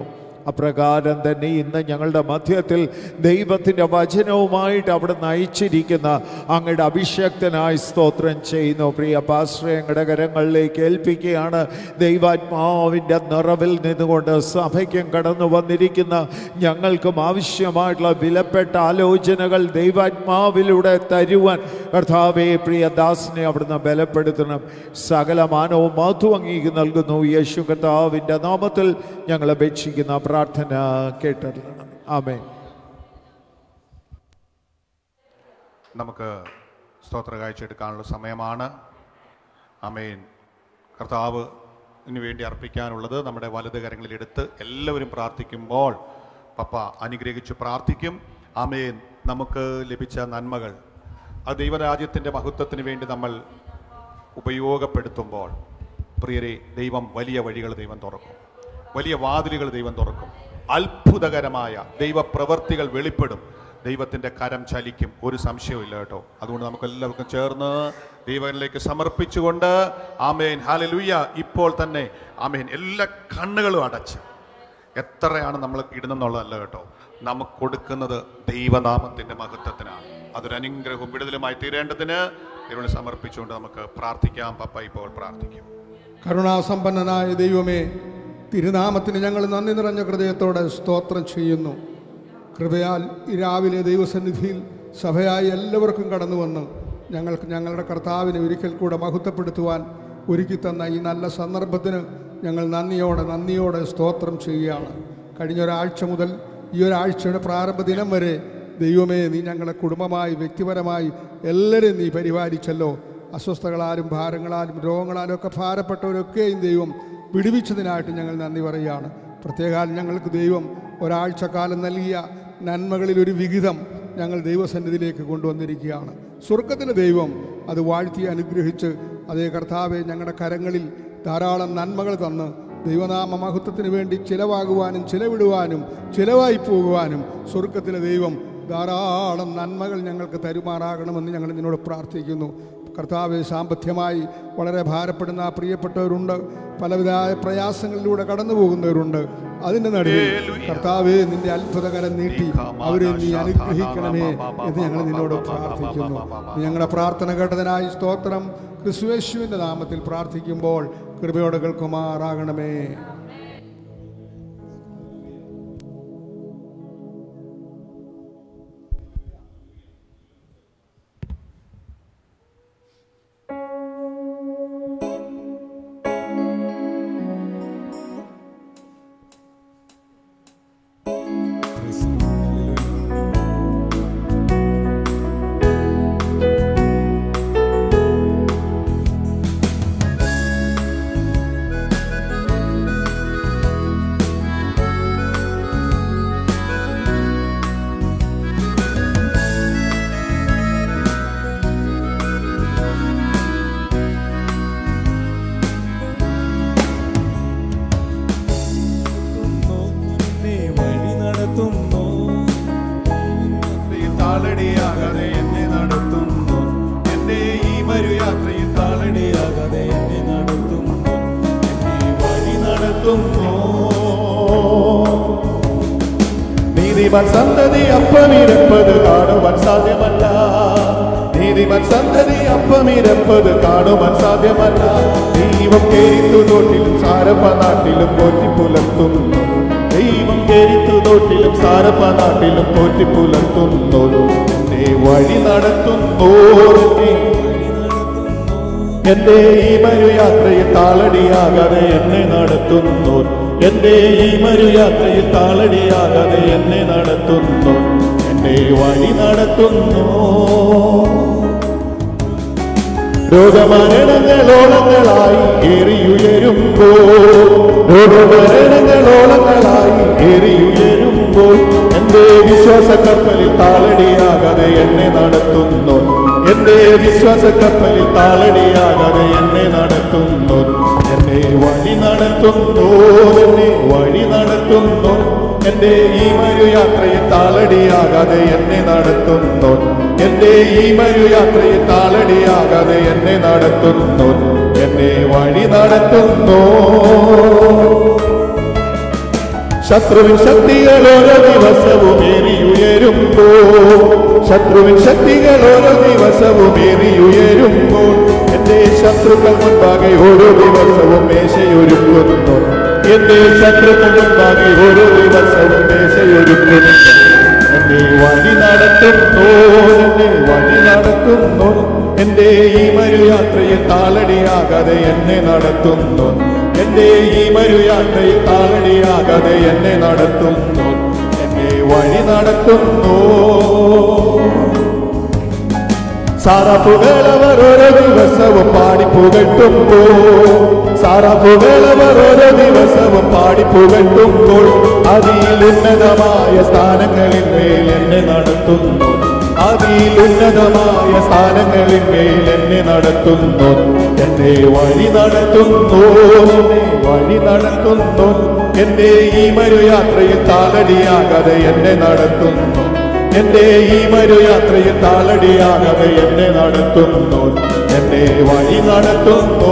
അപ്രകാരം തന്നെ ഇന്ന് ഞങ്ങളുടെ മധ്യത്തിൽ ദൈവത്തിൻ്റെ വചനവുമായിട്ട് അവിടെ നയിച്ചിരിക്കുന്ന അങ്ങയുടെ അഭിഷക്തനായി സ്തോത്രം ചെയ്യുന്നു പ്രിയ പാശ്രയങ്ങളുടെ കരങ്ങളിലേക്ക് ഏൽപ്പിക്കുകയാണ് ദൈവാത്മാവിൻ്റെ നിറവിൽ നിന്നുകൊണ്ട് സഭയ്ക്കും കടന്നു വന്നിരിക്കുന്ന ഞങ്ങൾക്കും ആവശ്യമായിട്ടുള്ള വിലപ്പെട്ട ആലോചനകൾ ദൈവാത്മാവിലൂടെ തരുവാൻ കർത്താവെ പ്രിയ ദാസിനെ അവിടുന്ന് ബലപ്പെടുത്തണം സകല മാനവും മഹത്വം അങ്ങേക്ക് നൽകുന്നു യേശു കർത്താവിൻ്റെ നാമത്തിൽ ഞങ്ങൾ അപേക്ഷിക്കുന്ന പ്രാർത്ഥന കേട്ടറിയണം ആമേ നമുക്ക് സ്തോത്ര കാഴ്ചയെടുക്കാനുള്ള സമയമാണ് അമേൻ കർത്താവ് ഇതിനു വേണ്ടി അർപ്പിക്കാനുള്ളത് നമ്മുടെ വലത് കരങ്ങളിലെടുത്ത് എല്ലാവരും പ്രാർത്ഥിക്കുമ്പോൾ പപ്പ അനുഗ്രഹിച്ച് പ്രാർത്ഥിക്കും അമേൻ നമുക്ക് ലഭിച്ച നന്മകൾ ആ ദൈവരാജ്യത്തിൻ്റെ മഹത്വത്തിന് വേണ്ടി നമ്മൾ ഉപയോഗപ്പെടുത്തുമ്പോൾ പ്രിയരെ ദൈവം വലിയ വഴികൾ ദൈവം തുറക്കും വലിയ വാതിലുകൾ ദൈവം തുറക്കും അത്ഭുതകരമായ ദൈവപ്രവർത്തികൾ വെളിപ്പെടും ദൈവത്തിൻ്റെ കരം ചലിക്കും ഒരു സംശയവുമില്ല കേട്ടോ അതുകൊണ്ട് നമുക്ക് എല്ലാവർക്കും ചേർന്ന് ദൈവങ്ങളിലേക്ക് സമർപ്പിച്ചുകൊണ്ട് ആമേൻ ഹാലലുയ്യ ഇപ്പോൾ തന്നെ ആമേൻ എല്ലാ കണ്ണുകളും അടച്ച് എത്രയാണ് നമ്മൾ ഇടുന്നെന്നുള്ളതല്ല കേട്ടോ നമുക്ക് കൊടുക്കുന്നത് ദൈവനാമത്തിൻ്റെ മഹത്വത്തിനാണ് അതൊരു അനുഗ്രഹവും വിടുതലുമായി തീരേണ്ടതിന് ദൈവങ്ങളെ സമർപ്പിച്ചുകൊണ്ട് നമുക്ക് പ്രാർത്ഥിക്കാം പപ്പ ഇപ്പോൾ പ്രാർത്ഥിക്കും കരുണാസമ്പന്നനായ ദൈവമേ തിരുനാമത്തിന് ഞങ്ങൾ നന്ദി നിറഞ്ഞ ഹൃദയത്തോടെ സ്തോത്രം ചെയ്യുന്നു കൃപയാൽ ഈ രാവിലെ ദൈവസന്നിധിയിൽ സഭയായി എല്ലാവർക്കും കടന്നു വന്ന് ഞങ്ങൾക്ക് ഞങ്ങളുടെ കർത്താവിനെ ഒരിക്കൽ കൂടെ മഹത്വപ്പെടുത്തുവാൻ ഒരുക്കി തന്ന ഈ നല്ല സന്ദർഭത്തിന് ഞങ്ങൾ നന്ദിയോടെ നന്ദിയോടെ സ്തോത്രം ചെയ്യുകയാണ് കഴിഞ്ഞ ഒരാഴ്ച മുതൽ ഈ ഒരാഴ്ചയുടെ പ്രാരംഭ ദിനം വരെ ദൈവമേ നീ ഞങ്ങളെ കുടുംബമായി വ്യക്തിപരമായി എല്ലാവരെയും നീ പരിപാലിച്ചല്ലോ അസ്വസ്ഥകളാലും ഭാരങ്ങളാലും രോഗങ്ങളാലും ഒക്കെ ഭാരപ്പെട്ടവരൊക്കെയും ദൈവം വിടുവിച്ചതിനായിട്ട് ഞങ്ങൾ നന്ദി പറയുകയാണ് പ്രത്യേകാൽ ഞങ്ങൾക്ക് ദൈവം ഒരാഴ്ചക്കാലം നൽകിയ നന്മകളിൽ ഒരു വിഹിതം ഞങ്ങൾ ദൈവസന്നിധിയിലേക്ക് കൊണ്ടുവന്നിരിക്കുകയാണ് സ്വർഗത്തിലെ ദൈവം അത് വാഴ്ത്തി അനുഗ്രഹിച്ച് അതേ കർത്താവെ ഞങ്ങളുടെ കരങ്ങളിൽ ധാരാളം നന്മകൾ തന്ന് ദൈവനാമ മഹത്വത്തിന് വേണ്ടി ചിലവാകുവാനും ചിലവിടുവാനും ചിലവായി പോകുവാനും സ്വർഗത്തിലെ ദൈവം ധാരാളം നന്മകൾ ഞങ്ങൾക്ക് തരുമാറാകണമെന്ന് ഞങ്ങൾ നിന്നോട് പ്രാർത്ഥിക്കുന്നു കർത്താവ് സാമ്പത്തികമായി വളരെ ഭാരപ്പെടുന്ന ആ പ്രിയപ്പെട്ടവരുണ്ട് പലവിധമായ പ്രയാസങ്ങളിലൂടെ കടന്നു പോകുന്നവരുണ്ട് അതിൻ്റെ നടുവിൽ കർത്താവെ നിന്റെ അത്ഭുതകരം നീട്ടി അവരെ നീ അനുഗ്രഹിക്കണമേ എന്ന് ഞങ്ങൾ നിന്നോട് പ്രാർത്ഥിക്കുന്നു നീ ഞങ്ങളുടെ പ്രാർത്ഥന കേട്ടതിനായി സ്തോത്രം ക്രിസ്തുവേശുവിൻ്റെ നാമത്തിൽ പ്രാർത്ഥിക്കുമ്പോൾ കൃപയോടെ കേൾക്കുമാറാകണമേ എന്നെ വഴി നടത്തുന്നു താളടിയാകാതെ എന്നെ നടത്തുന്നു എന്റെ ഈ മരുയാത്രയിൽ താളടിയാകാതെ എന്നെ നടത്തുന്നു എന്നെ വഴി നടത്തുന്നു നീതിമൻ സന്തതി അപ്പമിരപ്പത് കാണുവാൻ സാധ്യമല്ല നീതിമൻ സന്തതി അപ്പമിരപ്പത് കാണുവാൻ സാധ്യമല്ല ദൈവം കേരിത്തു തോട്ടിലും സാരപ്പ നാട്ടിലും പോറ്റി പുലർത്തുന്നു ദൈവം കേരിത്തു തോട്ടിലും സാരപ്പ നാട്ടിലും പോറ്റി പുലർത്തുന്നു എന്നെ വഴി നടത്തുന്നു എന്റെ ഈ മരുയാത്രയിൽ താളടിയാകാതെ എന്നെ നടത്തുന്നു എന്റെ ഈ മരുയാത്രയിൽ താളടിയാകാതെ എന്നെ നടത്തുന്നു എന്നെ വഴി നടത്തുന്നു രോഗമരണങ്ങളോളങ്ങളായി ഏറിയുയരുമ്പോൾ രോഗമരണങ്ങളോളങ്ങളായി ഏറിയുയരുമ്പോൾ എന്റെ വിശ്വാസ കപ്പലിൽ താളടിയാകാതെ എന്നെ നടത്തുന്നു എന്റെ വിശ്വാസ കപ്പലിൽ താളടിയാകാതെ എന്നെ നടത്തുന്നു എന്നെ വഴി നടത്തുന്നു എന്നെ വഴി നടത്തുന്നു എന്റെ ഈ മരുയാത്രയിൽ താളടിയാകാതെ എന്നെ നടത്തുന്നു എന്റെ ഈ മരുയാത്രയിൽ താളടിയാകാതെ എന്നെ നടത്തുന്നു എന്നെ വഴി നടത്തുന്നു ശത്രുവിൻ ശക്തികൾ ഓരോ ദിവസവും ഏറിയുയരുമ്പോൾ ശത്രുവിൻ ശക്തികൾ ഓരോ ദിവസവും ഏറിയുയരുമ്പോൾ എന്റെ ശത്രുക്കൾ മുൻപാകെ ഓരോ ദിവസവും മേശയൊരുക്കുന്നു എന്റെ ശത്രുക്കൾ മുൻപാകെ ഓരോ ദിവസവും മേശയൊരുക്കുന്നു എന്നെ വഴി നടത്തുന്നു എന്നെ വഴി നടത്തുന്നു എന്റെ ഈ മരുയാത്രയിൽ താളടിയാകാതെ എന്നെ നടത്തുന്നു എന്റെ ഈ മരുയാത്രയിൽ താളടിയാകാതെ എന്നെ നടത്തുന്നു എന്നെ വഴി നടത്തുന്നു സാറാപ്പുകളവർ ഓരോ ദിവസവും പാടി പുകട്ടുമ്പോൾ സാറാപ്പുകളവർ ഓരോ ദിവസവും പാടി പുകട്ടുമ്പോൾ അതിലുന്നതമായ സ്ഥാനങ്ങളിൽ മേൽ എന്നെ നടത്തുന്നു അതിലുന്നതമായ സ്ഥാനങ്ങളിൽ മേൽ എന്നെ നടത്തുന്നു എന്നെ വഴി നടത്തുന്നു എന്നെ വഴി നടത്തുന്നു എന്റെ ഈ മരുയാത്രയിൽ താളടിയാകാതെ എന്നെ നടത്തുന്നു എന്റെ ഈ മരുയാത്രയിൽ താളടിയാകാതെ എന്നെ നടത്തുന്നു എന്നെ വഴി നടത്തുന്നു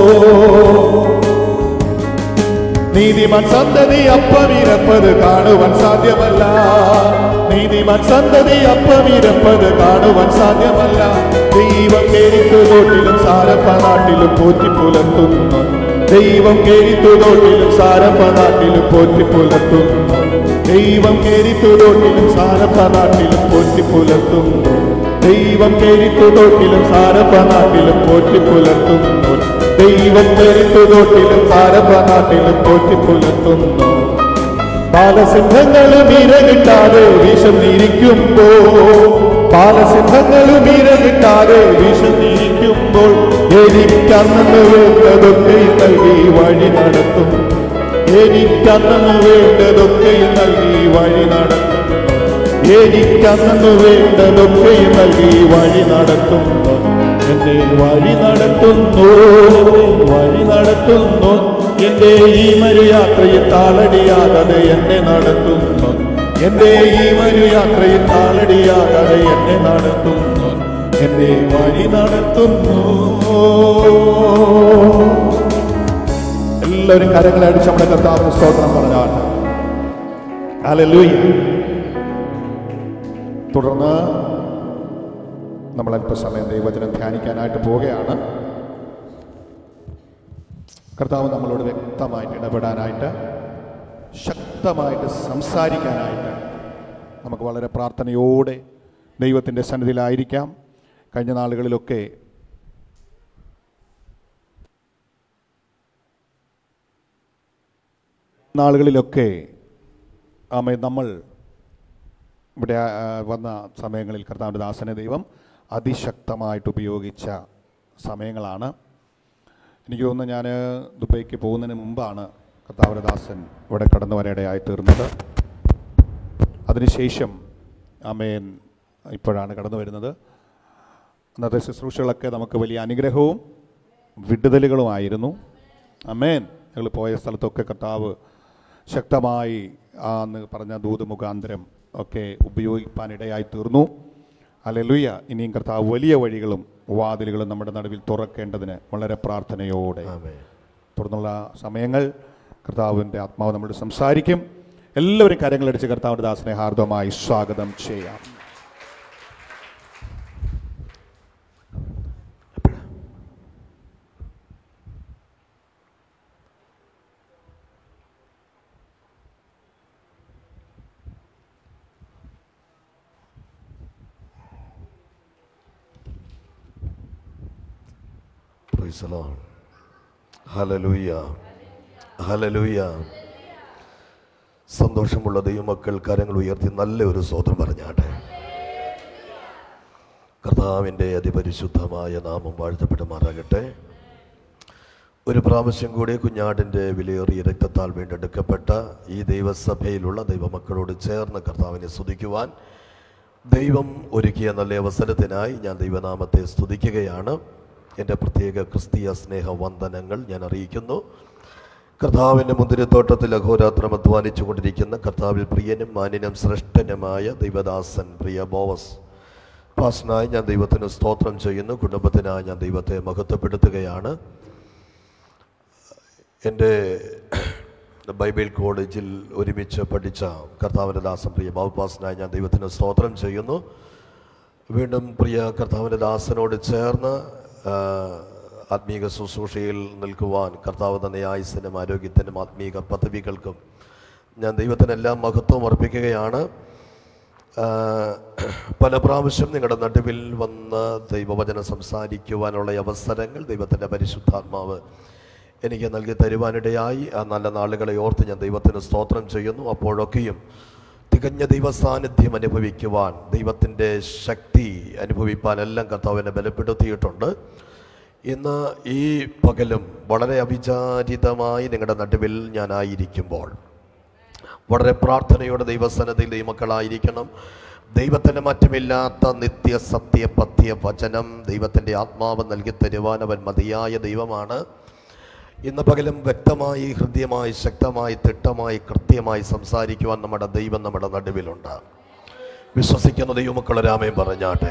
നീതിമാൻ സന്തതി അപ്പമിരപ്പത് കാണുവാൻ സാധ്യമല്ല നീതിമാൻ സന്തതി അപ്പമിരപ്പത് കാണുവാൻ സാധ്യമല്ല ദൈവം കേരിത്തു തോട്ടിലും സാരപ്പ നാട്ടിലും പോറ്റി പുലർത്തുന്നു ദൈവം കേരിത്തു തോട്ടിലും സാരപ്പ നാട്ടിലും പോറ്റി പുലർത്തുന്നു ദൈവം കേരിത്തു തോട്ടിലും സാരപ്പ നാട്ടിലും പോറ്റി പുലർത്തുന്നു ദൈവം കേരിത്തു തോട്ടിലും സാരപ്പ നാട്ടിലും പോറ്റി പുലർത്തുന്നു ദൈവം കേരിത്തു തോട്ടിലും സാരപ്പ നാട്ടിലും പോറ്റി പുലർത്തുന്നു ബാലസിംഹങ്ങളും ഇരകിട്ടാതെ വിശന്നിരിക്കുമ്പോ ബാലസിംഹങ്ങളും ഇരകിട്ടാതെ വിശന്നിരിക്കുമ്പോൾ എനിക്കന്നു വേണ്ടതൊക്കെ നൽകി വഴി നടത്തും എനിക്കന്നു വേണ്ടതൊക്കെ നൽകി വഴി നടത്തും എനിക്കന്നു വേണ്ടതൊക്കെ നൽകി വഴി നടത്തുന്നു എന്നെ വഴി നടത്തുന്നു എന്നെ വഴി നടത്തുന്നു എന്റെ ഈ മരുയാത്രയിൽ താളടിയാകാതെ എന്നെ നടത്തുന്നു എന്റെ ഈ മരുയാത്രയിൽ താളടിയാകാതെ എന്നെ നടത്തുന്നു എന്നെ വഴി നടത്തുന്നു എല്ലാവരും കരങ്ങളെ അടിച്ച് നമ്മുടെ കർത്താവിന് സ്തോത്രം പറഞ്ഞാൽ ഹല്ലേലൂയ തുടർന്ന് നമ്മൾ അല്പസമയം ദൈവത്തിനെ ധ്യാനിക്കാനായിട്ട് പോവുകയാണ് കർത്താവ് നമ്മളോട് വ്യക്തമായിട്ട് ഇടപെടാനായിട്ട് ശക്തമായിട്ട് സംസാരിക്കാനായിട്ട് നമുക്ക് വളരെ പ്രാർത്ഥനയോടെ ദൈവത്തിൻ്റെ സന്നിധിയിലായിരിക്കാം കഴിഞ്ഞ നാളുകളിലൊക്കെ നാളുകളിലൊക്കെ ആമേ നമ്മൾ ഇവിടെ ആ, വന്ന സമയങ്ങളിൽ കർത്താവിൻ്റെ ദാസനെ ദൈവം അതിശക്തമായിട്ട് ഉപയോഗിച്ച സമയങ്ങളാണ് എനിക്ക് തോന്നുന്നു ഞാൻ ദുബൈക്ക് പോകുന്നതിന് മുമ്പാണ് കർത്താവിൻ്റെ ദാസൻ ഇവിടെ കടന്നു വരയിടയായി തീർന്നത് അതിനുശേഷം അമേൻ ഇപ്പോഴാണ് കടന്നു വരുന്നത് അന്നത്തെ ശുശ്രൂഷകളൊക്കെ നമുക്ക് വലിയ അനുഗ്രഹവും വിടുതലുകളുമായിരുന്നു അമേൻ ഞങ്ങൾ പോയ സ്ഥലത്തൊക്കെ കർത്താവ് ശക്തമായി ആ അന്ന് പറഞ്ഞ ദൂത് മുഖാന്തരം ഒക്കെ ഉപയോഗിക്കാനിടയായി തീർന്നു അല്ലെലുയ്യ ഇനിയും കർത്താവ് വലിയ വഴികളും വാതിലുകളും നമ്മുടെ നടുവിൽ തുറക്കേണ്ടതിന് വളരെ പ്രാർത്ഥനയോടെ തുടർന്നുള്ള സമയങ്ങൾ കർത്താവിൻ്റെ ആത്മാവ് നമ്മളോട് സംസാരിക്കും എല്ലാവരും കരങ്ങളടിച്ച് കർത്താവിൻ്റെ ദാസനെ ഹാർദവമായി സ്വാഗതം ചെയ്യാം Praise the Lord. Hallelujah. Hallelujah. സന്തോഷമുള്ള ദൈവമക്കൾ കരങ്ങൾ ഉയർത്തി നല്ല ഒരു സ്വതന്ത്രം പറഞ്ഞാട്ടെ കർത്താവിൻ്റെ അതിപരിശുദ്ധമായ നാമം വാഴ്ത്തപ്പെടുമാറാകട്ടെ ഒരു പ്രാവശ്യം കൂടി കുഞ്ഞാടിൻ്റെ വിലയേറിയ രക്തത്താൽ വീണ്ടെടുക്കപ്പെട്ട ഈ ദൈവസഭയിലുള്ള ദൈവമക്കളോട് ചേർന്ന് കർത്താവിനെ സ്തുതിക്കുവാൻ ദൈവം ഒരുക്കിയ നല്ല അവസരത്തിനായി ഞാൻ ദൈവനാമത്തെ സ്തുതിക്കുകയാണ് എൻ്റെ പ്രത്യേക ക്രിസ്തീയ സ്നേഹ വന്ദനങ്ങൾ ഞാൻ അറിയിക്കുന്നു കർത്താവിൻ്റെ മുന്തിരിത്തോട്ടത്തിൽ അഘോരാത്രം അധ്വാനിച്ചു കൊണ്ടിരിക്കുന്ന കർത്താവിൽ പ്രിയനും മാന്യനും ശ്രേഷ്ഠനുമായ ദൈവദാസൻ പ്രിയ ബോവസ് പാസനായി ഞാൻ ദൈവത്തിന് സ്തോത്രം ചെയ്യുന്നു കുടുംബത്തിനായി ഞാൻ ദൈവത്തെ മഹത്വപ്പെടുത്തുകയാണ് എൻ്റെ ബൈബിൾ കോളേജിൽ ഒരുമിച്ച് പഠിച്ച കർത്താവിൻ്റെ ദാസൻ പ്രിയ ബാബുപാസനായി ഞാൻ ദൈവത്തിന് സ്തോത്രം ചെയ്യുന്നു വീണ്ടും പ്രിയ കർത്താവിൻ്റെ ദാസനോട് ചേർന്ന് ആ, ആത്മീക ശുശ്രൂഷയിൽ നിൽക്കുവാൻ കർത്താവ് തന്നെ ആയുസ്സിനും ആരോഗ്യത്തിനും ആത്മീക പദവികൾക്കും ഞാൻ ദൈവത്തിനെല്ലാം മഹത്വം അർപ്പിക്കുകയാണ് ആ, പല പ്രാവശ്യം നിങ്ങളുടെ നടുവിൽ വന്ന് ദൈവവചനം സംസാരിക്കുവാനുള്ള അവസരങ്ങൾ ദൈവത്തിൻ്റെ പരിശുദ്ധാത്മാവ് എനിക്ക് നൽകി തരുവാനിടയായി ആ നല്ല നാളുകളെ ഓർത്ത് ഞാൻ ദൈവത്തിന് സ്തോത്രം ചെയ്യുന്നു അപ്പോഴൊക്കെയും തികഞ്ഞ ദൈവ സാന്നിധ്യം അനുഭവിക്കുവാൻ ദൈവത്തിൻ്റെ ശക്തി അനുഭവിപ്പാൻ എല്ലാം കർത്താവിനെ ബലപ്പെടുത്തിയിട്ടുണ്ട് ഇന്ന് ഈ പകലും വളരെ അവിചാരിതമായി നിങ്ങളുടെ നടുവിൽ ഞാനായിരിക്കുമ്പോൾ വളരെ പ്രാർത്ഥനയോടെ ദൈവസന്നതിയിൽ ദൈവമക്കളായിരിക്കണം ദൈവത്തിന് മറ്റുമില്ലാത്ത നിത്യ സത്യ പഥ്യ വചനം ദൈവത്തിൻ്റെ ആത്മാവ് നൽകി തരുവാൻ അവൻ മതിയായ ദൈവമാണ് ഇന്ന് പകലും വ്യക്തമായി ഹൃദ്യമായി ശക്തമായി തിട്ടമായി കൃത്യമായി സംസാരിക്കുവാൻ നമ്മുടെ ദൈവം നമ്മുടെ നടുവിലുണ്ട് വിശ്വസിക്കുന്ന ദൈവമക്കൾ രാമയും പറഞ്ഞാട്ടെ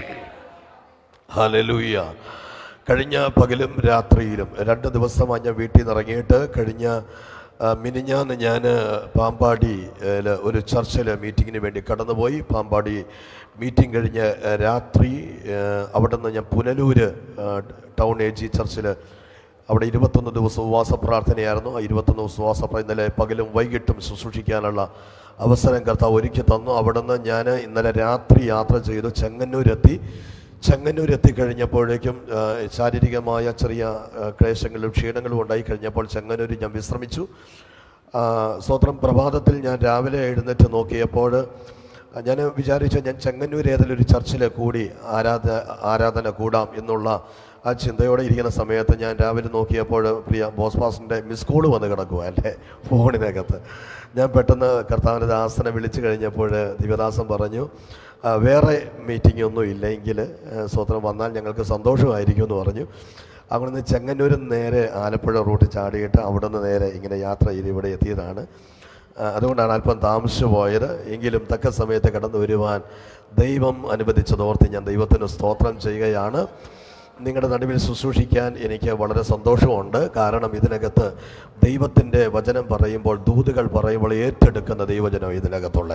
ഹലലൂയ കഴിഞ്ഞ പകലും രാത്രിയിലും രണ്ട് ദിവസമായി ഞാൻ വീട്ടിൽ നിന്ന് ഇറങ്ങിയിട്ട് കഴിഞ്ഞ ആ, മിനിഞ്ഞാന്ന് ഞാൻ പാമ്പാടി ഏല് ഒരു ചർച്ചിൽ മീറ്റിങ്ങിന് വേണ്ടി കടന്നുപോയി പാമ്പാടി മീറ്റിംഗ് കഴിഞ്ഞ് ആ, രാത്രി ആ, അവിടെ നിന്ന് ഞാൻ പുനലൂര് ആ, ടൗൺ എ ജി ചർച്ചിൽ അവിടെ ഇരുപത്തൊന്ന് ദിവസം ഉപവാസ പ്രാർത്ഥനയായിരുന്നു ആ ഇരുപത്തൊന്ന് ദിവസം ഉപവാസ പ്രാർത്ഥന ഇന്നലെ പകലും വൈകിട്ടും ശുശ്രൂഷിക്കാനുള്ള അവസരം കർത്താവ് ഒരുക്കി തന്നു അവിടെ നിന്ന് ഞാൻ ഇന്നലെ രാത്രി യാത്ര ചെയ്തു ചെങ്ങന്നൂരെത്തി ചെങ്ങന്നൂർ എത്തിക്കഴിഞ്ഞപ്പോഴേക്കും ആ, ശാരീരികമായ ചെറിയ ആ, ക്ലേശങ്ങളും ക്ഷീണങ്ങളും ഉണ്ടായി കഴിഞ്ഞപ്പോൾ ചെങ്ങന്നൂർ ഞാൻ വിശ്രമിച്ചു ആ, സ്വത്രം പ്രഭാതത്തിൽ ഞാൻ രാവിലെ എഴുന്നേറ്റ് നോക്കിയപ്പോൾ ഞാൻ വിചാരിച്ചു ഞാൻ ചെങ്ങന്നൂർ ഏതെങ്കിലും ഒരു ചർച്ചിൽ കൂടി ആരാധ ആരാധന കൂടാം എന്നുള്ള ആ ചിന്തയോടെ ഇരിക്കുന്ന സമയത്ത് ഞാൻ രാവിലെ നോക്കിയപ്പോൾ പ്രിയ ബോസ് പാസിൻ്റെ മിസ് കോൾ വന്ന് കിടക്കുക എൻ്റെ ഫോണിനകത്ത് ഞാൻ പെട്ടെന്ന് കർത്താവിൻ്റെ ദാസനെ വിളിച്ചു കഴിഞ്ഞപ്പോൾ ദിവ്യദാസൻ പറഞ്ഞു "ആ, വേറെ മീറ്റിംഗ് ഒന്നും ഇല്ലെങ്കിൽ സ്വത്രം വന്നാൽ ഞങ്ങൾക്ക് സന്തോഷമായിരിക്കും എന്ന് പറഞ്ഞു അവിടെ നിന്ന് ചെങ്ങന്നൂരിൽ നിന്ന് നേരെ ആലപ്പുഴ റൂട്ട് ചാടിയിട്ട് അവിടെ നിന്ന് നേരെ ഇങ്ങനെ യാത്ര ചെയ്ത് ഇവിടെ എത്തിയതാണ് ആ, അതുകൊണ്ടാണ് അല്പം താമസിച്ചു പോയത് എങ്കിലും തക്ക സമയത്ത് കടന്നു വരുവാൻ ദൈവം അനുവദിച്ചതോർത്ത് ഞാൻ ദൈവത്തിന് സ്തോത്രം ചെയ്യുകയാണ് നിങ്ങളുടെ നടുവിൽ ശുശ്രൂഷിക്കാൻ എനിക്ക് വളരെ സന്തോഷമുണ്ട് കാരണം ഇതിനകത്ത് ദൈവത്തിൻ്റെ വചനം പറയുമ്പോൾ ദൂതുകൾ പറയുമ്പോൾ ഏറ്റെടുക്കുന്ന ദൈവജനം ഇതിനകത്തുള്ള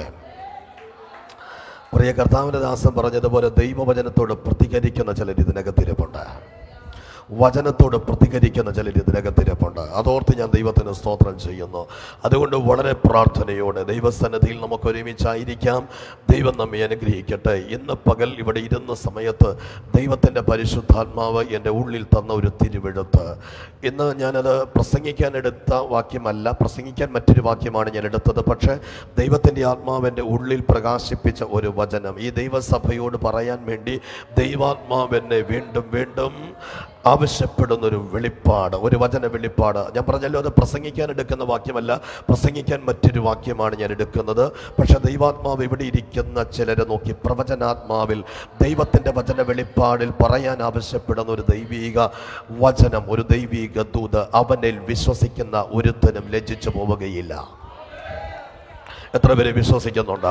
പ്രിയ കർത്താവിൻ്റെ ദാസൻ പറഞ്ഞതുപോലെ ദൈവവചനത്തോട് പ്രതികരിക്കുന്ന ചിലർ ഇതിനകത്തിരിപ്പുണ്ട് വചനത്തോട് പ്രതികരിക്കുന്ന ചിലർ ഇതിനകത്തിരിപ്പുണ്ട് അതോർത്ത് ഞാൻ ദൈവത്തിന് സ്തോത്രം ചെയ്യുന്നു അതുകൊണ്ട് വളരെ പ്രാർത്ഥനയോടെ ദൈവസന്നിധിയിൽ നമുക്ക് ഒരുമിച്ചായിരിക്കാം ദൈവം നമ്മെ അനുഗ്രഹിക്കട്ടെ ഇന്ന് പകൽ ഇവിടെ ഇരുന്ന സമയത്ത് ദൈവത്തിൻ്റെ പരിശുദ്ധാത്മാവ് എൻ്റെ ഉള്ളിൽ തന്ന ഒരു തിരുവെഴുത്ത് ഇന്ന് ഞാനത് പ്രസംഗിക്കാൻ എടുത്ത വാക്യമല്ല പ്രസംഗിക്കാൻ മറ്റൊരു വാക്യമാണ് ഞാൻ എടുത്തത് പക്ഷേ ദൈവത്തിൻ്റെ ആത്മാവ് എൻ്റെ ഉള്ളിൽ പ്രകാശിപ്പിച്ച ഒരു വചനം ഈ ദൈവസഭയോട് പറയാൻ വേണ്ടി ദൈവാത്മാവ് എന്നെ വീണ്ടും വീണ്ടും ആവശ്യപ്പെടുന്ന ഒരു വെളിപ്പാട് ഒരു വചന വെളിപ്പാട് ഞാൻ പറഞ്ഞല്ലോ അത് പ്രസംഗിക്കാൻ എടുക്കുന്ന വാക്യമല്ല പ്രസംഗിക്കാൻ മറ്റൊരു വാക്യമാണ് ഞാൻ എടുക്കുന്നത് പക്ഷെ ദൈവാത്മാവ് ഇവിടെ ഇരിക്കുന്ന ചിലരെ നോക്കി പ്രവചനാത്മാവിൽ ദൈവത്തിൻ്റെ വചന വെളിപ്പാടിൽ പറയാൻ ആവശ്യപ്പെടുന്ന ഒരു ദൈവീക വചനം ഒരു ദൈവീക ദൂത് അവനിൽ വിശ്വസിക്കുന്ന ഒരുത്തനും ലജ്ജിച്ചു പോവുകയില്ല എത്ര പേര് വിശ്വസിക്കുന്നുണ്ട്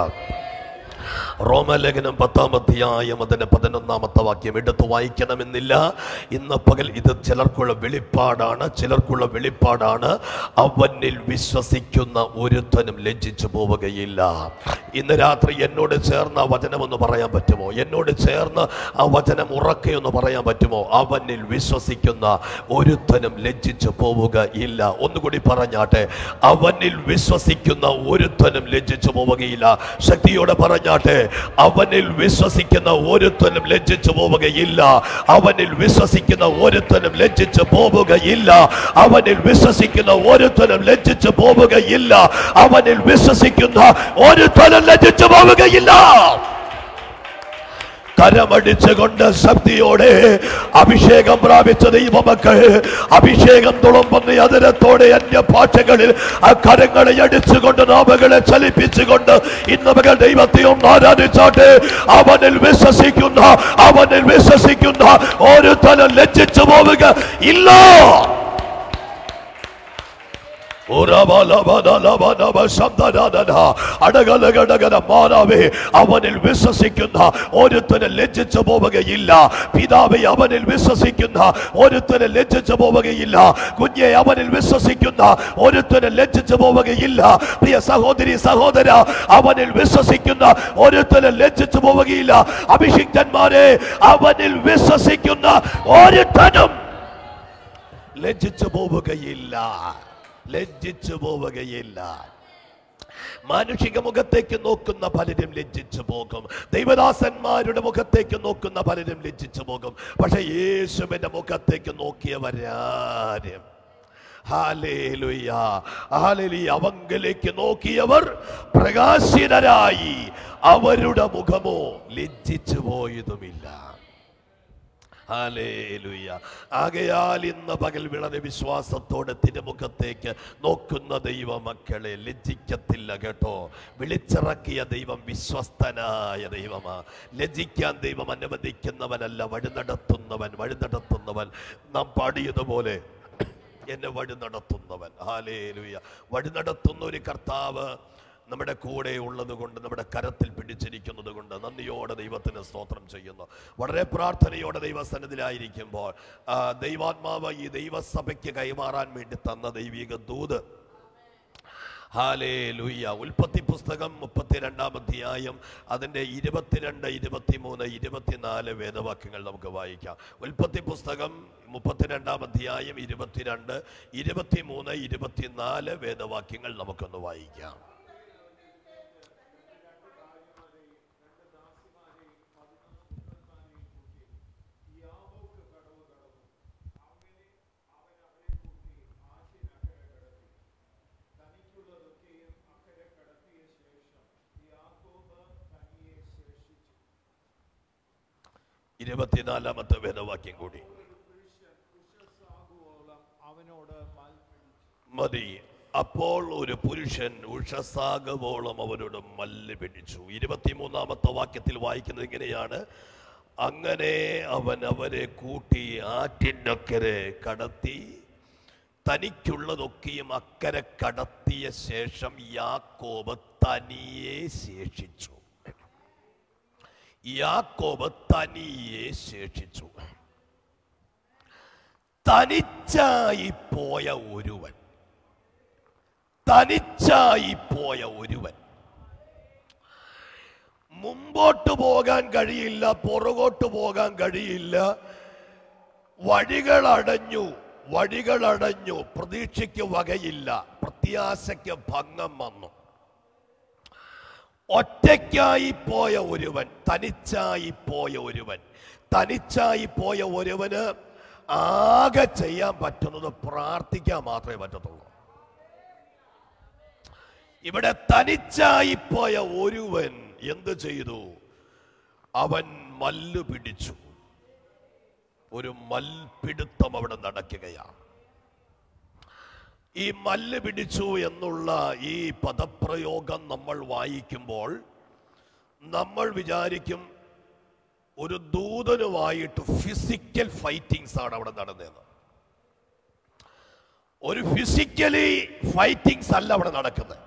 റോമലേഖനം പത്താം അധ്യായം അതിന്റെ പതിനൊന്നാമത്തെ വാക്യം എടുത്തു വായിക്കണമെന്നില്ല ഇന്ന് പകൽ ഇത് ചിലർക്കുള്ള വെളിപ്പാടാണ് ചിലർക്കുള്ള വെളിപ്പാടാണ് അവനിൽ വിശ്വസിക്കുന്ന ഒരുത്തനും ലജ്ജിച്ചു പോവുകയില്ല ഇന്ന് രാത്രി എന്നോട് ചേർന്ന് ആ വചനം ഒന്ന് പറയാൻ പറ്റുമോ എന്നോട് ചേർന്ന് ആ വചനം ഉറക്കെ ഒന്ന് പറയാൻ പറ്റുമോ അവനിൽ വിശ്വസിക്കുന്ന ഒരുത്തനും ലജ്ജിച്ചു പോവുക ഇല്ല ഒന്നുകൂടി പറഞ്ഞാട്ടെ അവനിൽ വിശ്വസിക്കുന്ന ഒരുത്തനും ലജ്ജിച്ചു പോവുകയില്ല ശക്തിയോടെ പറഞ്ഞാട്ടെ അവനിൽ വിശ്വസിക്കുന്ന ഒരുത്തനും ലജ്ജിച്ചു പോവുകയില്ല അവനിൽ വിശ്വസിക്കുന്ന ഒരുത്തനും ലജ്ജിച്ചു പോവുകയില്ല അവനിൽ വിശ്വസിക്കുന്ന ഒരുത്തനും ലജ്ജിച്ചു പോവുകയില്ല അവനിൽ വിശ്വസിക്കുന്ന ഒരുത്തനും ലജ്ജിച്ചു പോവുകയില്ല കരമടിച്ചുകൊണ്ട് ശക്തിയോടെ അഭിഷേകം പ്രാപിച്ച ദൈവമക്കൾ അഭിഷേകം തുളുമ്പുന്ന അതിരത്തോടെ അന്യ ഭാഷകളിൽ ആ കരങ്ങളെ അടിച്ചുകൊണ്ട് നാമകളെ ചലിപ്പിച്ചുകൊണ്ട് ഇന്ന് മകൾ ദൈവത്തെ ഒന്ന് ആരാധിച്ചാട്ടെ അവനിൽ വിശ്വസിക്കുന്ന അവനിൽ വിശ്വസിക്കുന്ന ഒരു തലം ലജ്ജിച്ചു പോവുക ഇല്ല മാതാവേ അവനിൽ വിശ്വസിക്കുന്ന ഒരുത്തന് ലജ്ജിച്ചു പോവുകയില്ല പിതാവെ അവനിൽ വിശ്വസിക്കുന്ന ഒരുത്തന് ലജ്ജിച്ചു പോവുകയില്ല കുഞ്ഞെ അവനിൽ വിശ്വസിക്കുന്ന ഒരുത്തന് ലജ്ജിച്ചു പോവുകയില്ല പ്രിയ സഹോദരി സഹോദര അവനിൽ വിശ്വസിക്കുന്ന ഒരുത്തന് ലജ്ജിച്ചു പോവുകയില്ല അഭിഷിക്തന്മാരെ അവനിൽ വിശ്വസിക്കുന്ന ഒരുത്തനും ലജ്ജിച്ചു പോവുകയില്ല ലജ്ജിച്ചു പോവുകയില്ല മാനുഷിക മുഖത്തേക്ക് നോക്കുന്ന പലരും ലജ്ജിച്ചു പോകും ദൈവദാസന്മാരുടെ മുഖത്തേക്ക് നോക്കുന്ന പലരും ലജ്ജിച്ചു പോകും പക്ഷെ യേശുവിന്റെ മുഖത്തേക്ക് നോക്കിയവരാരും ഹാലേലുയ ഹാലേലുയ അവങ്കലേക്ക് നോക്കിയവർ പ്രകാശിതരായി അവരുടെ മുഖമോ ലജ്ജിച്ചു പോയതുമില്ല ഹാലേലുയ ആകയാൽ ഇന്ന് പകൽ വളരെ വിശ്വാസത്തോടെ തിരുമുഖത്തേക്ക് നോക്കുന്ന ദൈവ മക്കളെ ലജ്ജിക്കത്തില്ല കേട്ടോ വിളിച്ചിറക്കിയ ദൈവം വിശ്വസ്തനായ ദൈവമാ ലജ്ജിക്കാൻ ദൈവം അനുവദിക്കുന്നവനല്ല വഴി നടത്തുന്നവൻ വഴി നടത്തുന്നവൻ നാം പാടിയതുപോലെ എന്നെ വഴി നടത്തുന്നവൻ ഹാലേലുയ വഴി നടത്തുന്ന ഒരു കർത്താവ് നമ്മുടെ കൂടെ ഉള്ളത് കൊണ്ട് നമ്മുടെ കരത്തിൽ പിടിച്ചിരിക്കുന്നത് കൊണ്ട് നന്ദിയോടെ ദൈവത്തിന് സ്തോത്രം ചെയ്യുന്നു വളരെ പ്രാർത്ഥനയോടെ ദൈവസന്നിധിയിലായിരിക്കുമ്പോൾ ആ, ദൈവാത്മാവ് ഈ ദൈവസഭയ്ക്ക് കൈമാറാൻ വേണ്ടി തന്ന ദൈവിക ദൂത് ഹാലേ ലൂയ്യ ഉൽപ്പത്തി പുസ്തകം മുപ്പത്തിരണ്ടാം അധ്യായം അതിൻ്റെ ഇരുപത്തിരണ്ട് ഇരുപത്തിമൂന്ന് ഇരുപത്തിനാല് വേദവാക്യങ്ങൾ നമുക്ക് വായിക്കാം ഉൽപ്പത്തി പുസ്തകം മുപ്പത്തിരണ്ടാം അധ്യായം ഇരുപത്തിരണ്ട് ഇരുപത്തിമൂന്ന് ഇരുപത്തിനാല് വേദവാക്യങ്ങൾ നമുക്കൊന്ന് വായിക്കാം ഇരുപത്തിനാലാമത്തെ വേദവാക്യം കൂടി മതി അപ്പോൾ ഒരു പുരുഷൻ ഉഷസാഗവോളം അവരോട് മല്ല് പിടിച്ചു ഇരുപത്തിമൂന്നാമത്തെ വാക്യത്തിൽ വായിക്കുന്നത് ഇങ്ങനെയാണ് അങ്ങനെ അവൻ അവരെ കൂട്ടി ആറ്റിനക്കരെ കടത്തി തനിക്കുള്ളതൊക്കെയും അക്കരെ കടത്തിയ ശേഷം യാക്കോബ് തനിയെ ശേഷിച്ചു യാക്കോബ് തനിയെ ശേഷിച്ചു തനിച്ചായി പോയ ഒരുവൻ തനിച്ചായി പോയ ഒരുവൻ മുമ്പോട്ട് പോകാൻ കഴിയില്ല പുറകോട്ട് പോകാൻ കഴിയില്ല വഴികൾ അടഞ്ഞു വഴികൾ അടഞ്ഞു പ്രതീക്ഷയ്ക്ക് വകയില്ല പ്രത്യാശയ്ക്ക് ഭംഗം വന്നു ഒറ്റയ്ക്കായി പോയ ഒരുവൻ തനിച്ചായി പോയ ഒരുവൻ തനിച്ചായി പോയ ഒരുവന് ആകെ ചെയ്യാൻ പറ്റുന്നത് പ്രാർത്ഥിക്കാൻ മാത്രമേ പറ്റത്തുള്ളൂ ഇവിടെ തനിച്ചായി പോയ ഒരുവൻ എന്ത് ചെയ്തു അവൻ മല്ല് പിടിച്ചു ഒരു മൽപിടുത്തം അവിടെ നടക്കുകയാണ് ഈ മല്ല് പിടിച്ചു എന്നുള്ള ഈ പദപ്രയോഗം നമ്മൾ വായിക്കുമ്പോൾ നമ്മൾ വിചാരിക്കും ഒരു ദൂതനുമായിട്ട് ഫിസിക്കൽ ഫൈറ്റിങ്സ് ആണ് അവിടെ നടന്നതെന്ന് ഒരു ഫിസിക്കലി ഫൈറ്റിങ്സ് അല്ല അവിടെ നടക്കുന്നത്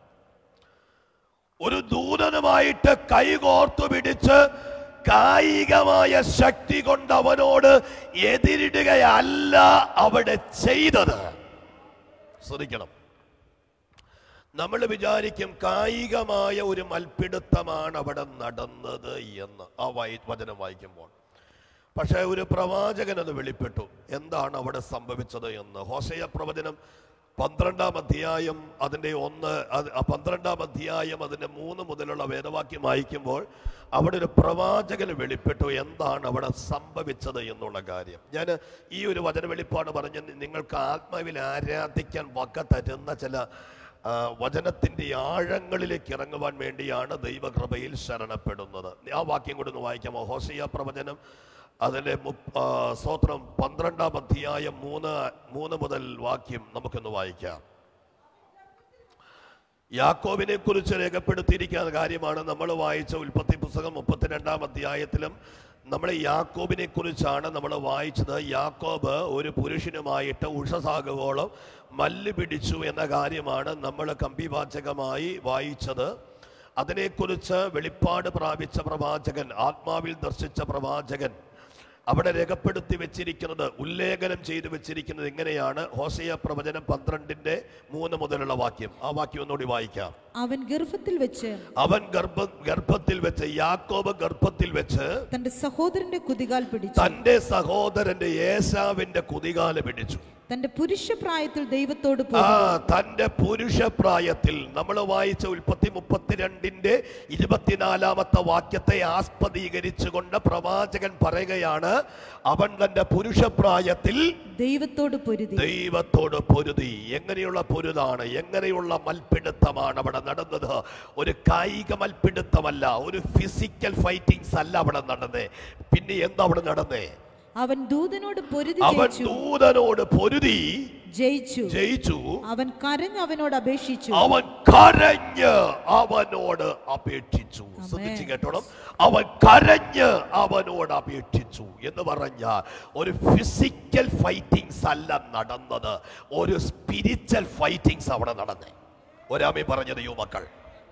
ഒരു ദൂതനുമായിട്ട് കൈകോർത്തു പിടിച്ച് കായികമായ ശക്തി കൊണ്ട് അവനോട് എതിരിടുകയല്ല അവിടെ ചെയ്തത് ശ്രദ്ധിക്കണം നമ്മൾ വിചാരിക്കും കായികമായ ഒരു മൽപ്പിടുത്തമാണ് അവിടെ നടന്നത് എന്ന് ആ വായി വചനം വായിക്കുമ്പോൾ പക്ഷേ ഒരു പ്രവാചകൻ അത് വെളിപ്പെട്ടു എന്താണ് അവിടെ സംഭവിച്ചത് എന്ന് ഹോസയ പ്രവചനം പന്ത്രണ്ടാം അധ്യായം അതിൻ്റെ ഒന്ന് അത് ആ പന്ത്രണ്ടാം അധ്യായം അതിൻ്റെ മൂന്ന് മുതലുള്ള വേദവാക്യം വായിക്കുമ്പോൾ അവിടെ ഒരു പ്രവാചകന് വെളിപ്പെട്ടു എന്താണ് അവിടെ സംഭവിച്ചത് എന്നുള്ള കാര്യം ഞാൻ ഈ ഒരു വചന വെളിപ്പാട് പറഞ്ഞ് നിങ്ങൾക്ക് ആത്മാവിൽ ആരാധിക്കാൻ വക തരുന്ന ചില ആ, വചനത്തിന്റെ ആഴങ്ങളിലേക്ക് ഇറങ്ങുവാൻ വേണ്ടിയാണ് ദൈവകൃപയിൽ ശരണപ്പെടുന്നത് ആ വാക്യം കൂടി ഒന്ന് വായിക്കാമോ ഹോസിയ പ്രവചനം അതിലെ മുപ്പ- ആ, സ്തോത്രം പന്ത്രണ്ടാം അധ്യായം മൂന്ന് മൂന്ന് മുതൽ വാക്യം നമുക്കൊന്ന് വായിക്കാം യാക്കോബിനെ കുറിച്ച് രേഖപ്പെടുത്തിയിരിക്കുന്ന കാര്യമാണ് നമ്മൾ വായിച്ച ഉൽപ്പത്തി പുസ്തകം മുപ്പത്തിരണ്ടാം അധ്യായത്തിലും നമ്മൾ യാക്കോബിനെ കുറിച്ചാണ് നമ്മൾ വായിച്ചത് യാക്കോബ് ഒരു പുരുഷനുമായിട്ട് ഉഷസാകുവോളം മല്ല് പിടിച്ചു എന്ന കാര്യമാണ് നമ്മൾ കമ്പിവാചകമായി വായിച്ചത് അതിനെക്കുറിച്ച് വെളിപ്പാട് പ്രാപിച്ച പ്രവാചകൻ ആത്മാവിൽ ദർശിച്ച പ്രവാചകൻ അവിടെ രേഖപ്പെടുത്തി വെച്ചിരിക്കുന്നത് ഉല്ലേഖനം ചെയ്തു വെച്ചിരിക്കുന്നത് എങ്ങനെയാണ് ഹോസയ പ്രവചനം പന്ത്രണ്ടിന്റെ മൂന്ന് മുതലുള്ള വാക്യം ആ വാക്യം ഒന്നുകൂടി വായിക്കാം അവൻ ഗർഭത്തിൽ വെച്ച് അവൻ ഗർഭ ഗർഭത്തിൽ വെച്ച് യാക്കോബ് ഗർഭത്തിൽ വെച്ച് തന്റെ സഹോദരന്റെ കുതികാൽ പിടിച്ചു തന്റെ സഹോദരന്റെ ഏസാവിന്റെ കുതികാല് പിടിച്ചു തന്റെ പുരുഷപ്രായത്തിൽ ദൈവത്തോട് ആ പോയി തന്റെ പുരുഷപ്രായത്തിൽ നമ്മൾ വായിച്ച ഉൽപ്പത്തി മുപ്പത്തിരണ്ടിന്റെ ഇരുപത്തിനാലാമത്തെ വാക്യത്തെ ആസ്പദീകരിച്ചുകൊണ്ട് പ്രവാചകൻ പറയുകയാണ് അവൻ തന്റെ പുരുഷപ്രായത്തിൽ ദൈവത്തോട് പൊരുതി ദൈവത്തോട് പൊരുതി എങ്ങനെയുള്ള പൊരുതാണ് എങ്ങനെയുള്ള മൽപ്പിടുത്തമാണ് അവിടെ നടന്നത് ഒരു കായിക മൽപ്പിടുത്തമല്ല ഒരു ഫിസിക്കൽ ഫൈറ്റിങ്സ് അല്ല അവിടെ നടന്നേ പിന്നെ എന്താ അവിടെ നടന്നേ അവൻ ദൂതനോട് പൊരുതി അവൻ ജയിച്ചു ദൂതനോട് പൊരുതി ജയിച്ചു ജയിച്ചു അവൻ കരഞ്ഞ് അവനോട് അപേക്ഷിച്ചു അവൻ കരഞ്ഞ് അവനോട് അപേക്ഷിച്ചു ശ്രദ്ധിച്ചു കേട്ടോണം അവൻ കരഞ്ഞ് അവനോട് അപേക്ഷിച്ചു എന്ന് പറഞ്ഞാൽ ഒരു ഫിസിക്കൽ ഫൈറ്റിങ്സ് അല്ല നടന്നത് ഒരു സ്പിരിച്വൽ ഫൈറ്റിങ്സ് അവിടെ നടന്നേ ഒരാമി പറഞ്ഞത് യുവമക്കൾ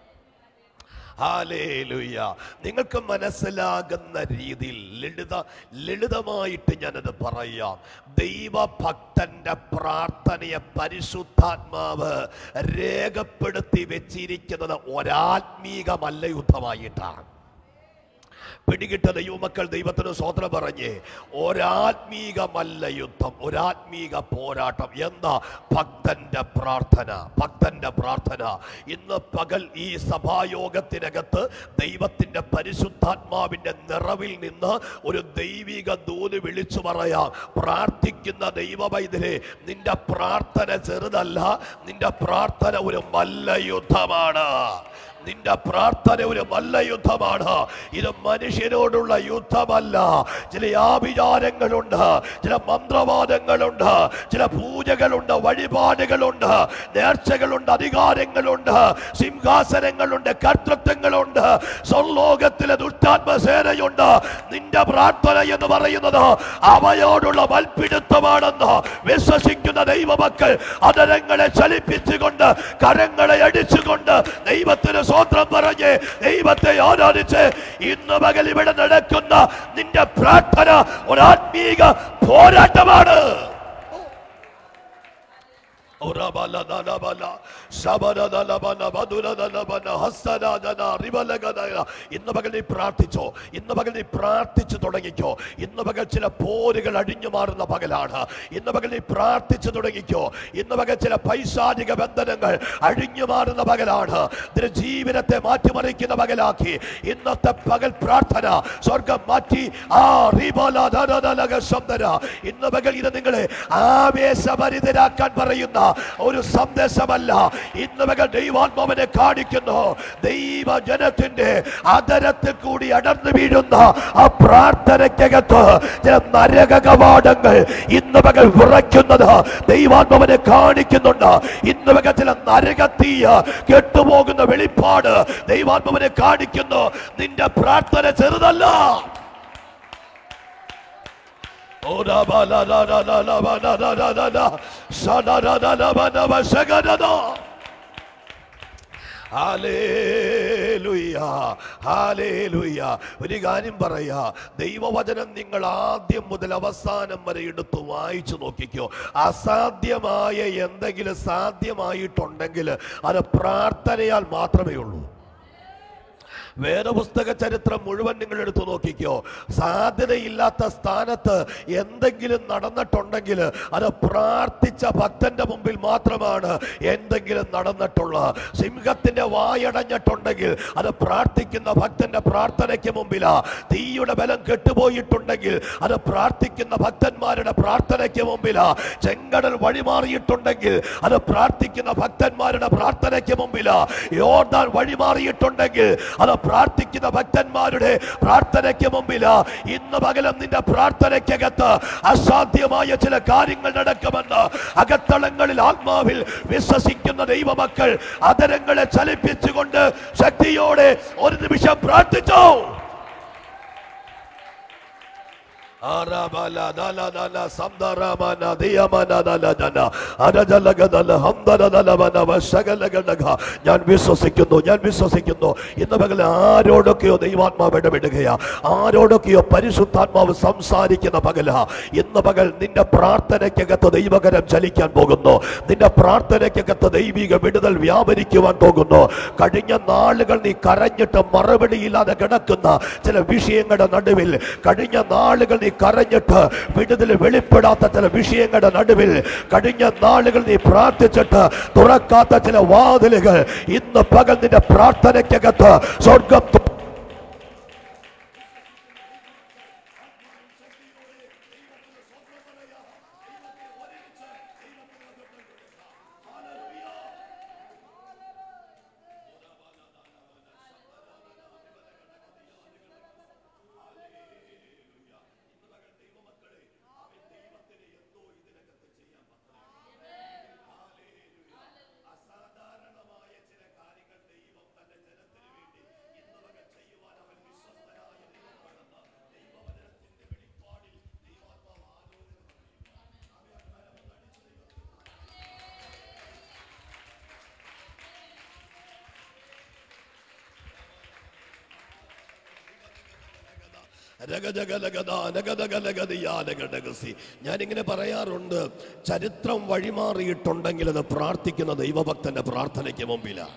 ഹാലേലുയ്യ നിങ്ങൾക്ക് മനസ്സിലാകുന്ന രീതിയിൽ ലളിത ലളിതമായിട്ട് ഞാനത് പറയാം ദൈവഭക്തന്റെ പ്രാർത്ഥനയെ പരിശുദ്ധാത്മാവ് രേഖപ്പെടുത്തി വെച്ചിരിക്കുന്നത് ഒരാത്മീകമല്ല യുദ്ധമായിട്ടാണ് പിടികിട്ട ദൈവമക്കൾ ദൈവത്തിന് സ്വോത്രം പറഞ്ഞേ ഒരാത്മീകമല്ല യുദ്ധം ഒരാത്മീക പോരാട്ടം എന്താ ഭക്തന്റെ പ്രാർത്ഥന ഭക്തന്റെ പ്രാർത്ഥന ഇന്ന് പകൽ ഈ സഭായോഗത്തിനകത്ത് ദൈവത്തിന്റെ പരിശുദ്ധാത്മാവിന്റെ നിറവിൽ നിന്ന് ഒരു ദൈവിക ദൂത് വിളിച്ചു പറയാം പ്രാർത്ഥിക്കുന്ന ദൈവവൈദ്യരെ നിന്റെ പ്രാർത്ഥന ചെറുതല്ല നിന്റെ പ്രാർത്ഥന ഒരു മല്ല യുദ്ധമാണ് നിന്റെ പ്രാർത്ഥന ഒരു മല്ല യുദ്ധമാണ് ഇത് മനുഷ്യരോടുള്ള യുദ്ധമല്ല ചില ആഭിചാരങ്ങളുണ്ട് ചില മന്ത്രവാദങ്ങളുണ്ട് ചില പൂജകളുണ്ട് വഴിപാടുകളുണ്ട് നേർച്ചകളുണ്ട് അധികാരങ്ങളുണ്ട് സിംഹാസനങ്ങളുണ്ട് കർത്തൃത്വങ്ങളുണ്ട് സ്വർലോകത്തിലെ ദുഷ്ടാത്മസേനയുണ്ട് നിന്റെ പ്രാർത്ഥന എന്ന് പറയുന്നത് അവയോടുള്ള മൽപ്പിടുത്തമാണെന്ന് വിശ്വസിക്കുന്ന ദൈവമക്കൾ അതരങ്ങളെ ചലിപ്പിച്ചുകൊണ്ട് കരങ്ങളെ അടിച്ചുകൊണ്ട് ദൈവത്തിന് സ്വോത്രം പറഞ്ഞ് ദൈവത്തെ ആരാധിച്ച് ഇന്ന് പകൽ ഇവിടെ നടക്കുന്ന നിന്റെ പ്രാർത്ഥന ഒരാത്മീക പോരാട്ടമാണ് ഇന്ന് പകൽ നീ പ്രാർത്ഥിച്ചോ ഇന്ന് പകൽ നീ പ്രാർത്ഥിച്ചു തുടങ്ങിക്കോ ഇന്ന് പകൽ ചില പോരുകൾ അടിഞ്ഞു മാറുന്ന പകലാണ് ഇന്ന് പകൽ നീ പ്രാർത്ഥിച്ചു തുടങ്ങിക്കോ ഇന്ന് പകൽ ചില പൈശാചിക ബന്ധനങ്ങൾ അഴിഞ്ഞു മാറുന്ന പകലാണ് നിന്റെ ജീവിതത്തെ മാറ്റിമറിക്കുന്ന പകലാക്കി ഇന്നത്തെ പകൽ പ്രാർത്ഥന സ്വർഗം മാറ്റി ആ ശബ്ദന ഇന്ന് പകൽ ഇത് നിങ്ങളെ ആവേശഭരിതരാക്കാൻ പറയുന്ന ഒരു സന്ദേശമല്ല ഇന്ന് മകൾ ദൈവാത്മാവിനെ കാണിക്കുന്നു ദൈവജനത്തിന്റെ അതരത്തിൽ കൂടി അടർന്നു വീഴുന്ന ആ പ്രാർത്ഥനയ്ക്കകത്ത് ചില നരക കവാടങ്ങൾ ഇന്ന് മകൾ വിറയ്ക്കുന്നത് ദൈവാത്മാവിനെ കാണിക്കുന്നുണ്ട് ഇന്ന് മകൾ ചില നരകത്തീയ കെട്ടുപോകുന്ന വെളിപ്പാട് ദൈവാത്മാവിനെ കാണിക്കുന്നു നിന്റെ പ്രാർത്ഥന ചെറുതല്ല ഓ la ba la la la la la ba la la la la la sa la la la la ba la ba sa ga da da hallelujah, hallelujah. ഒരു കാര്യം പറയാ ദൈവവചനം നിങ്ങൾ ആദ്യം മുതൽ അവസാനം വരെ എടുത്ത് വായിച്ചു നോക്കിക്കോ അസാധ്യമായ എന്തെങ്കിലും സാധ്യമായിട്ടുണ്ടെങ്കിൽ അത് പ്രാർത്ഥനയാൽ മാത്രമേ ഉള്ളൂ വേദപുസ്തക ചരിത്രം മുഴുവൻ നിങ്ങൾ എടുത്തു നോക്കിക്കോ സാധ്യതയില്ലാത്ത സ്ഥാനത്ത് എന്തെങ്കിലും നടന്നിട്ടുണ്ടെങ്കിൽ അത് പ്രാർത്ഥിച്ച ഭക്തന്റെ മുമ്പിൽ മാത്രമാണ് എന്തെങ്കിലും നടന്നിട്ടുള്ളത് സിംഹത്തിന്റെ വായടഞ്ഞിട്ടുണ്ടെങ്കിൽ അത് പ്രാർത്ഥിക്കുന്ന ഭക്തന്റെ പ്രാർത്ഥനയ്ക്ക് മുമ്പിലാ തീയുടെ ബലം കെട്ടുപോയിട്ടുണ്ടെങ്കിൽ അത് പ്രാർത്ഥിക്കുന്ന ഭക്തന്മാരുടെ പ്രാർത്ഥനയ്ക്ക് മുമ്പിലാ ചെങ്കടൽ വഴിമാറിയിട്ടുണ്ടെങ്കിൽ അത് പ്രാർത്ഥിക്കുന്ന ഭക്തന്മാരുടെ പ്രാർത്ഥനയ്ക്ക് മുമ്പിലാ യോർദാൻ വഴിമാറിയിട്ടുണ്ടെങ്കിൽ അത് പ്രാർത്ഥിക്കുന്ന ഭക്തന്മാരുടെ പ്രാർത്ഥനയ്ക്ക് മുമ്പിലാ ഇന്ന് പകലും നിന്റെ പ്രാർത്ഥനയ്ക്കകത്ത് അസാധ്യമായ ചില കാര്യങ്ങൾ നടക്കുമെന്ന് അകത്തളങ്ങളിൽ ആത്മാവിൽ വിശ്വസിക്കുന്ന ദൈവമക്കൾ അതരങ്ങളെ ചലിപ്പിച്ചുകൊണ്ട് ശക്തിയോടെ ഒരു നിമിഷം പ്രാർത്ഥിച്ചോ ആരാബല ദല ദല സംദരമന ദിയമന ദല ദല അരജലഗദല ഹംദരദലവന വശകലഗണഗ ഞാൻ വിശ്വസിക്കുന്നു ഞാൻ വിശ്വസിക്കുന്നു ഇന്ന് പകൽ ആരോടൊക്കെയോ ദൈവാത്മാവ് ഇടപെടുകയാ ആരോടൊക്കെയോ പരിശുദ്ധാത്മാവ് സംസാരിക്കുന്ന പകല ഇന്ന് പകൽ നിന്റെ പ്രാർത്ഥനയ്ക്കകത്ത് ദൈവകരം ചലിക്കാൻ പോകുന്നു നിന്റെ പ്രാർത്ഥനയ്ക്കകത്ത് ദൈവിക വിടുതൽ വ്യാപരിക്കുവാൻ പോകുന്നു കഴിഞ്ഞ നാളുകൾ നീ കരഞ്ഞിട്ട് മറുപടിയില്ലാതെ കിടക്കുന്ന ചില വിഷയങ്ങളുടെ നടുവിൽ കഴിഞ്ഞ നാളുകൾ നീ കരഞ്ഞിട്ട് വിടുതൽ വെളിപ്പെടാത്ത ചില വിഷയങ്ങളുടെ നടുവിൽ കഴിഞ്ഞ നാളുകൾ നീ പ്രാർത്ഥിച്ചിട്ട് തുറക്കാത്ത ചില വാതിലുകൾ ഇന്ന് പകൽ നിന്റെ പ്രാർത്ഥനയ്ക്കകത്ത് സ്വർഗം തു- രഗജഗലഗദ നഗദഗലഗദിയാലഗഡഗസി. ഞാനിങ്ങനെ പറയാറുണ്ട് ചരിത്രം വഴിമാറിയിട്ടുണ്ടെങ്കിൽ അത് പ്രാർത്ഥിക്കുന്ന ദൈവഭക്തന്റെ പ്രാർത്ഥനയ്ക്ക് മുമ്പിലാണ്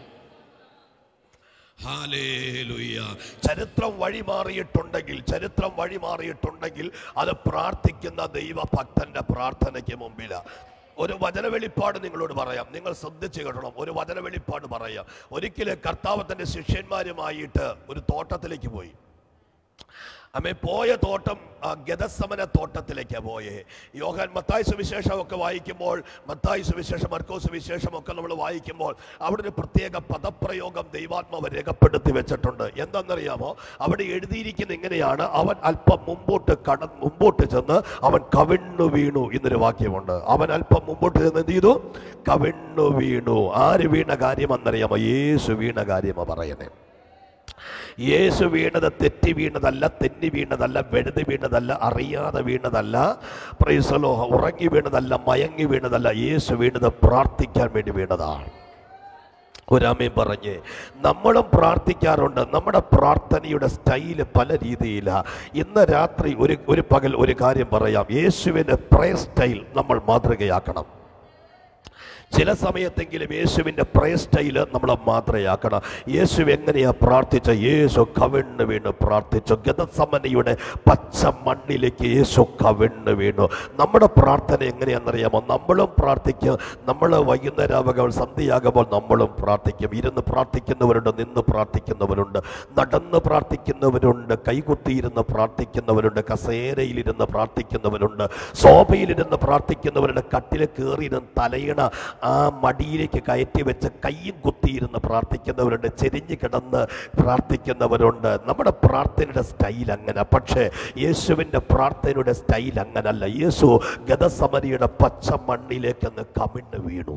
ഹാലേലുയ്യ. ചരിത്രം വഴിമാറിയിട്ടുണ്ടെങ്കിൽ ചരിത്രം വഴിമാറിയിട്ടുണ്ടെങ്കിൽ അത് പ്രാർത്ഥിക്കുന്ന ദൈവഭക്തന്റെ പ്രാർത്ഥനയ്ക്ക് മുമ്പില ഒരു വചന വെളിപ്പാട് നിങ്ങളോട് പറയാം നിങ്ങൾ ശ്രദ്ധിച്ചു കേട്ടണം ഒരു വചന വെളിപ്പാട് പറയാം ഒരിക്കലും കർത്താവ് തന്റെ ശിഷ്യന്മാരുമായിട്ട് ഒരു തോട്ടത്തിലേക്ക് പോയി അമ്മേ പോയ തോട്ടം ആ ഗതസമന തോട്ടത്തിലേക്കാണ് പോയേ യോഹാൻ മത്തായി സുവിശേഷമൊക്കെ വായിക്കുമ്പോൾ മത്തായി സുവിശേഷം മർക്കോ സുവിശേഷമൊക്കെ നമ്മൾ വായിക്കുമ്പോൾ അവിടെ ഒരു പ്രത്യേക പദപ്രയോഗം ദൈവാത്മാവ് രേഖപ്പെടുത്തി വെച്ചിട്ടുണ്ട് എന്താണെന്നറിയാമോ അവിടെ എഴുതിയിരിക്കുന്ന ഇങ്ങനെയാണ് അവൻ അല്പം മുമ്പോട്ട് കട മുമ്പോട്ട് ചെന്ന് അവൻ കവിണ്ണു വീണു എന്നൊരു വാക്യമുണ്ട് അവൻ അല്പം മുമ്പോട്ട് ചെന്ന് എന്ത് ചെയ്തു കവിണ്ണു വീണു ആര് വീണ കാര്യമെന്നറിയാമോ യേശു വീണ കാര്യമാ പറയുന്നത് യേശു വീണത് തെറ്റി വീണതല്ല തെന്നി വീണതല്ല വെഴുതി വീണതല്ല അറിയാതെ വീണതല്ല പ്രൈസലോ ഉറങ്ങി വീണതല്ല മയങ്ങി വീണതല്ല യേശു വീണത് പ്രാർത്ഥിക്കാൻ വേണ്ടി വീണതാണ് ഒരാമയും പറഞ്ഞ് നമ്മളും പ്രാർത്ഥിക്കാറുണ്ട് നമ്മുടെ പ്രാർത്ഥനയുടെ സ്റ്റൈല് പല രീതിയിലാണ് ഇന്ന് രാത്രി ഒരു ഒരു പകൽ ഒരു കാര്യം പറയാം യേശുവിൻ്റെ പ്രയർ സ്റ്റൈൽ നമ്മൾ മാതൃകയാക്കണം ചില സമയത്തെങ്കിലും യേശുവിൻ്റെ പ്രയർ സ്റ്റൈല് നമ്മൾ മാതൃയാക്കണം യേശു എങ്ങനെയാ പ്രാർത്ഥിച്ച യേശു കവിണ്ണ് വീണ് പ്രാർത്ഥിച്ചു ഗതസമനയുടെ പച്ച മണ്ണിലേക്ക് യേശു കവിണ്ണ് വീണു നമ്മുടെ പ്രാർത്ഥന എങ്ങനെയാണെന്നറിയാമോ നമ്മളും പ്രാർത്ഥിക്കും നമ്മൾ വൈകുന്നേരമാകുമ്പോൾ സന്ധ്യയാകുമ്പോൾ നമ്മളും പ്രാർത്ഥിക്കും ഇരുന്ന് പ്രാർത്ഥിക്കുന്നവരുണ്ട് നിന്ന് പ്രാർത്ഥിക്കുന്നവരുണ്ട് നടന്ന് പ്രാർത്ഥിക്കുന്നവരുണ്ട് കൈകുത്തിയിരുന്ന് പ്രാർത്ഥിക്കുന്നവരുണ്ട് കസേരയിലിരുന്ന് പ്രാർത്ഥിക്കുന്നവരുണ്ട് ശോഭയിലിരുന്ന് പ്രാർത്ഥിക്കുന്നവരുണ്ട് കട്ടിൽ കയറിയിരുന്ന് തലയിണ ആ മടിയിലേക്ക് കയറ്റി വെച്ച് കൈയും കുത്തിയിരുന്ന് പ്രാർത്ഥിക്കുന്നവരുണ്ട് ചെരിഞ്ഞ് കിടന്ന് പ്രാർത്ഥിക്കുന്നവരുണ്ട് നമ്മുടെ പ്രാർത്ഥനയുടെ സ്റ്റൈൽ അങ്ങനെ പക്ഷേ യേശുവിൻ്റെ പ്രാർത്ഥനയുടെ സ്റ്റൈൽ അങ്ങനല്ല യേശു ഗതസമരിയുടെ പച്ച മണ്ണിലേക്ക് അങ്ങ് കമിണ്ണ് വീണു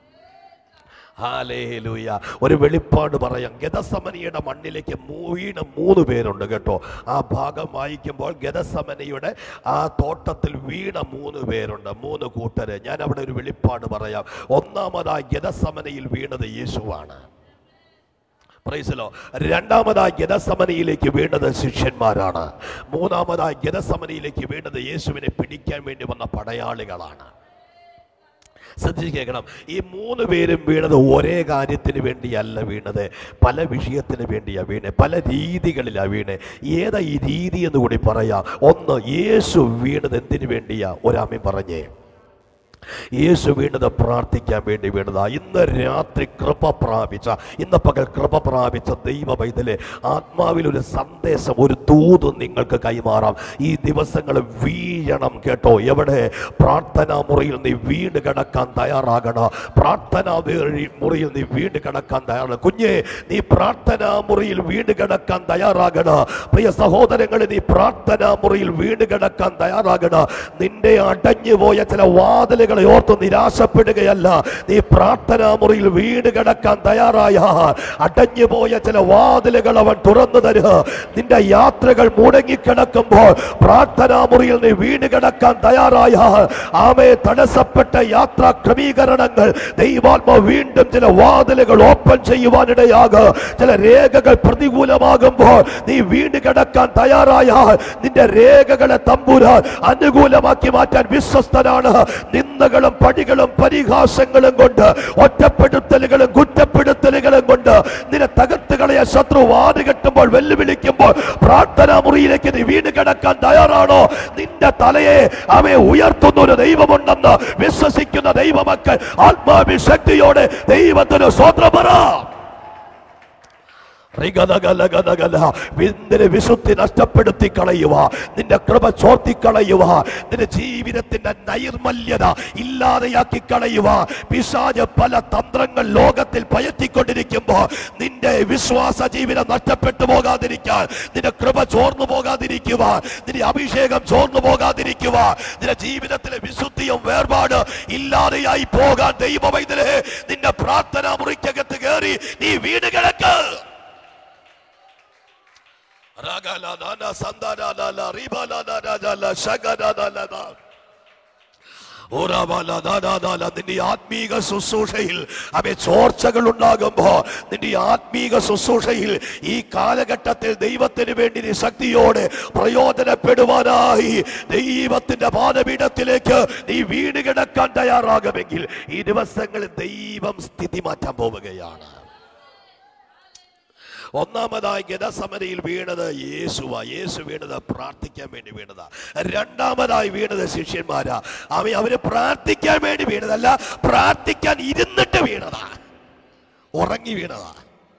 ഹാലേലൂയ ഒരു വെളിപ്പാട് പറയാം ഗതസമനിയുടെ മണ്ണിലേക്ക് മൂ- വീണ് മൂന്ന് പേരുണ്ട് കേട്ടോ ആ ഭാഗം വായിക്കുമ്പോൾ ഗതസമനയുടെ ആ തോട്ടത്തിൽ വീണ മൂന്ന് പേരുണ്ട് മൂന്ന് കൂട്ടര് ഞാൻ അവിടെ ഒരു വെളിപ്പാട് പറയാം ഒന്നാമതായി ഗതസമനയിൽ വീണത് യേശുവാണ് പ്രൈസലോ രണ്ടാമതായി ഗതസമനയിലേക്ക് വീണത് ശിഷ്യന്മാരാണ് മൂന്നാമതായി ഗതസമനയിലേക്ക് വീണത് യേശുവിനെ പിടിക്കാൻ വേണ്ടി വന്ന പടയാളികളാണ് ശ്രദ്ധിച്ച് കേൾക്കണം ഈ മൂന്ന് പേരും വീണത് ഒരേ കാര്യത്തിന് വേണ്ടിയല്ല വീണത് പല വിഷയത്തിന് വേണ്ടിയാ വീണേ പല രീതികളിലാണ് വീണേ ഏതാ ഈ രീതി എന്ന് കൂടി പറയാം ഒന്ന് യേശു വീണത് എന്തിനു വേണ്ടിയാ ഒരാമയും പറഞ്ഞേ യേശു വീണത് പ്രാർത്ഥിക്കാൻ വേണ്ടി വീണതാ ഇന്ന് രാത്രി കൃപ പ്രാപിച്ച ഇന്ന് പകൽ കൃപ പ്രാപിച്ച ദൈവ പൈതലെ ആത്മാവിൽ ഒരു സന്ദേശം ഒരു ദൂത് നിങ്ങൾക്ക് കൈമാറാം ഈ ദിവസങ്ങൾ വീഴണം കേട്ടോ എവിടെ പ്രാർത്ഥനാ മുറിയിൽ നീ വീണ് കിടക്കാൻ തയ്യാറാകണം പ്രാർത്ഥനാ വേഴി- മുറിയിൽ നീ വീണ് കിടക്കാൻ തയ്യാറാണ് കുഞ്ഞെ നീ പ്രാർത്ഥനാ മുറിയിൽ വീണ് കിടക്കാൻ തയ്യാറാകണം പ്രിയ സഹോദരങ്ങളെ നീ പ്രാർത്ഥനാ മുറിയിൽ വീണ് കിടക്കാൻ തയ്യാറാകണം നിന്റെ അടഞ്ഞു പോയ ചില വാതിലുകൾ കാര്യങ്ങളെ ഓർത്ത് നിരാശപ്പെടുകയല്ല നീ പ്രാർത്ഥനാ മുറിയിൽ വീട് കിടക്കാൻ തയ്യാറായ അടഞ്ഞു പോയ ചില വാതിലുകൾ അവൻ തുറന്നു തരുക നിന്റെ യാത്രകൾ മുടങ്ങിക്കിടക്കുമ്പോൾ പ്രാർത്ഥനാ മുറിയിൽ നീ വീട് കിടക്കാൻ തയ്യാറായ ആമയെ തടസ്സപ്പെട്ട യാത്രാ ക്രമീകരണങ്ങൾ ദൈവാത്മ വീണ്ടും ചില വാതിലുകൾ ഓപ്പൺ ചെയ്യുവാനിടയാകുക ചില രേഖകൾ പ്രതികൂലമാകുമ്പോൾ നീ വീട് കിടക്കാൻ തയ്യാറായാൽ നിന്റെ രേഖകളെ തമ്പുരാൻ അനുകൂലമാക്കി മാറ്റാൻ വിശ്വസ്തനാണ് നിന്ദകളും പടികളും പരിഹാസങ്ങളും കൊണ്ട് ഒറ്റപ്പെടുത്തലുകളും കുറ്റപ്പെടുത്തലുകളും കൊണ്ട് നിന്നെ തകർത്തുകളയ ശത്രു വാട് കെട്ടുമ്പോൾ വെല്ലുവിളിക്കുമ്പോൾ പ്രാർത്ഥനാ മുറിയിലേക്ക് നീ വീട് കിടക്കാൻ തയ്യാറാണോ നിന്റെ തലയെ അവയെ ഉയർത്തുന്ന ഒരു ദൈവമുണ്ടെന്ന് വിശ്വസിക്കുന്ന ദൈവമക്കൾ ആത്മാഭിശക്തിയോടെ ദൈവത്തിന് സ്വത്രം പറ റിഗതഗലഗതഗല. നിന്റെ വിശുദ്ധി നഷ്ടപ്പെടുത്തി കളയുക നിന്റെ കൃപ ചോർത്തി കളയുക നിന്റെ ജീവിതത്തിന്റെ നൈർമല്യത ഇല്ലാതെയാക്കി കളയുക പിശാജ് പല തന്ത്രങ്ങൾ ലോകത്തിൽ പയറ്റിക്കൊണ്ടിരിക്കുമ്പോൾ നിന്റെ വിശ്വാസ ജീവിതം നഷ്ടപ്പെട്ടു പോകാതിരിക്കാൻ നിന്റെ കൃപ ചോർന്നു പോകാതിരിക്കുക നിന്റെ അഭിഷേകം ചോർന്നു പോകാതിരിക്കുക നിന്റെ ജീവിതത്തിലെ വിശുദ്ധിയും വേർപാട് ഇല്ലാതെയായി പോകാൻ ദൈവവൈദ്യരെ നിന്റെ പ്രാർത്ഥനാ മുറിക്കകത്ത് കയറി നീ വീട് കിടക്ക് Ragalana Sandarana Ribalana Shagadana നിന്റെ ആത്മീക ശുശ്രൂഷയിൽ അവയെ ചോർച്ചകൾ ഉണ്ടാകുമ്പോ നിന്റെ ആത്മീക ശുശ്രൂഷയിൽ ഈ കാലഘട്ടത്തിൽ ദൈവത്തിന് വേണ്ടി നീ ശക്തിയോടെ പ്രയോജനപ്പെടുവാനായി ദൈവത്തിന്റെ പാദപീഠത്തിലേക്ക് നീ വീണ് കിടക്കാൻ തയ്യാറാകുമെങ്കിൽ ഈ ദിവസങ്ങളിൽ ദൈവം സ്ഥിതി മാറ്റാൻ പോവുകയാണ് ഒന്നാമതായി ഗതസമരയിൽ വീണത് യേശുവാ യേശു വീണത് പ്രാർത്ഥിക്കാൻ വേണ്ടി വീണതാ രണ്ടാമതായി വീണത് ശിഷ്യന്മാരാ അവ അവര് പ്രാർത്ഥിക്കാൻ വേണ്ടി വീണതല്ല പ്രാർത്ഥിക്കാൻ ഇരുന്നിട്ട് വീണതാ ഉറങ്ങി വീണതാ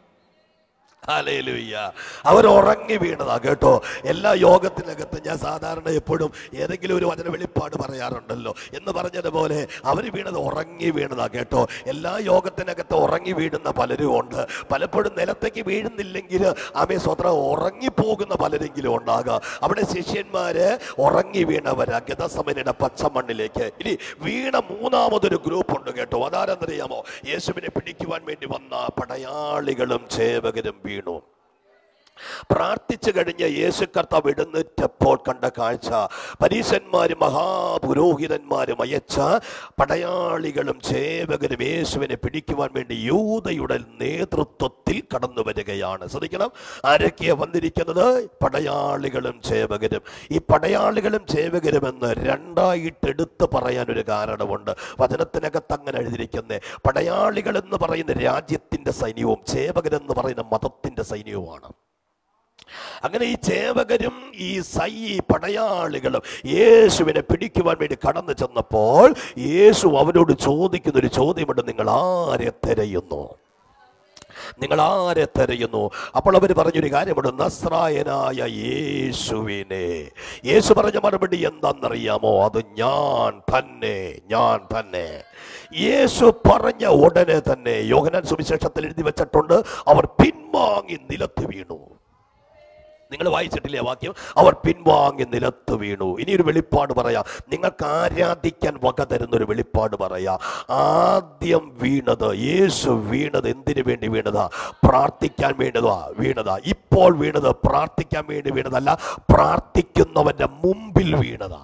ഹല്ലേലൂയ. അവർ ഉറങ്ങി വീണതാ കേട്ടോ എല്ലാ യോഗത്തിനകത്ത് ഞാൻ സാധാരണ എപ്പോഴും ഏതെങ്കിലും ഒരു വചന വെളിപ്പാട് പറയാറുണ്ടല്ലോ എന്ന് പറഞ്ഞതുപോലെ അവർ വീണത് ഉറങ്ങി വീണതാ കേട്ടോ എല്ലാ യോഗത്തിനകത്ത് ഉറങ്ങി വീഴുന്ന പലരും ഉണ്ട് പലപ്പോഴും നിലത്തേക്ക് വീഴുന്നില്ലെങ്കിൽ ആമേ സ്വത്രം ഉറങ്ങിപ്പോകുന്ന പലരെങ്കിലും ഉണ്ടാകുക അവിടെ ശിഷ്യന്മാര് ഉറങ്ങി വീണവരാ ഗതസമനയുടെ പച്ചമണ്ണിലേക്ക് ഇനി വീണ മൂന്നാമതൊരു ഗ്രൂപ്പ് ഉണ്ട് കേട്ടോ അതാരെന്നറിയാമോ യേശുവിനെ പിടിക്കുവാൻ വേണ്ടി വന്ന പടയാളികളും സേവകരും വീണു പ്രാർത്ഥിച്ചു കഴിഞ്ഞ യേശു കർത്താവ് എഴുന്നേറ്റപ്പോൾ കണ്ട കാഴ്ച പരീശന്മാരും മഹാപുരോഹിതന്മാരും അയച്ച പടയാളികളും സേവകരും യേശുവിനെ പിടിക്കുവാൻ വേണ്ടി യൂതയുടെ നേതൃത്വത്തിൽ കടന്നു വരികയാണ് ശ്രദ്ധിക്കണം ആരൊക്കെയാ വന്നിരിക്കുന്നത് പടയാളികളും സേവകരും ഈ പടയാളികളും സേവകരും എന്ന് രണ്ടായിട്ട് എടുത്ത് പറയാൻ ഒരു കാരണമുണ്ട് വചനത്തിനകത്ത് അങ്ങനെ എഴുതിയിരിക്കുന്നത് പടയാളികൾ എന്ന് പറയുന്ന രാജ്യത്തിന്റെ സൈന്യവും സേവകരെന്ന് പറയുന്ന മതത്തിന്റെ സൈന്യവുമാണ് അങ്ങനെ ഈ ചേവകരും ഈ സൈ പടയാളികളും യേശുവിനെ പിടിക്കുവാൻ വേണ്ടി കടന്നു ചെന്നപ്പോൾ യേശു അവരോട് ചോദിക്കുന്ന ഒരു ചോദ്യമുണ്ട് നിങ്ങൾ ആരെ തിരയുന്നു നിങ്ങൾ ആരെ തിരയുന്നു അപ്പോൾ അവർ പറഞ്ഞൊരു കാര്യമുണ്ട് നസ്രായനായ യേശുവിനെ യേശു പറഞ്ഞ മറുപടി എന്താണെന്നറിയാമോ അത് ഞാൻ തന്നെ ഞാൻ തന്നെ യേശു പറഞ്ഞ ഉടനെ തന്നെ യോഹനാൻ സുവിശേഷത്തിൽ എഴുതി വെച്ചിട്ടുണ്ട് അവർ പിൻവാങ്ങി നിലത്ത് വീണു നിങ്ങൾ വായിച്ചിട്ടില്ലേ ആ വാക്യം അവർ പിൻവാങ്ങി നിലത്ത് വീണു ഇനി ഒരു വെളിപ്പാട് പറയാം നിങ്ങൾക്ക് ആരാധിക്കാൻ വക തരുന്ന ഒരു വെളിപ്പാട് പറയാ ആദ്യം വീണത് യേശു വീണത് എന്തിനു വേണ്ടി വീണതാ പ്രാർത്ഥിക്കാൻ വേണ്ടതാ വീണതാ ഇപ്പോൾ വീണത് പ്രാർത്ഥിക്കാൻ വേണ്ടി വീണതല്ല പ്രാർത്ഥിക്കുന്നവന്റെ മുമ്പിൽ വീണതാ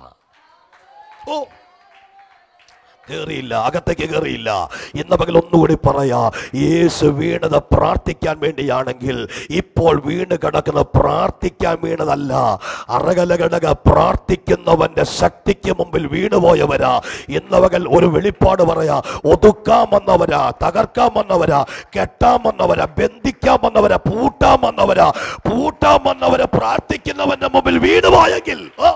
ഓ കയറിയില്ല അകത്തേക്ക് കയറിയില്ല ഇന്ന പകൽ ഒന്നുകൂടി പറയാ യേശു വീണത് പ്രാർത്ഥിക്കാൻ വേണ്ടിയാണെങ്കിൽ ഇപ്പോൾ വീണ് കിടക്കുന്ന പ്രാർത്ഥിക്കാൻ വീണതല്ല അറകലകടക പ്രാർത്ഥിക്കുന്നവന്റെ ശക്തിക്ക് മുമ്പിൽ വീണുപോയവരാ ഇന്ന പകൽ ഒരു വെളിപ്പാട് പറയാ ഒതുക്കാൻ വന്നവരാ തകർക്കാൻ വന്നവരാ കെട്ടാൻ വന്നവരാ ബന്ധിക്കാൻ വന്നവരാ പൂട്ടാൻ വന്നവരാ പൂട്ടാൻ വന്നവരെ പ്രാർത്ഥിക്കുന്നവന്റെ മുമ്പിൽ വീണുപോയെങ്കിൽ ആ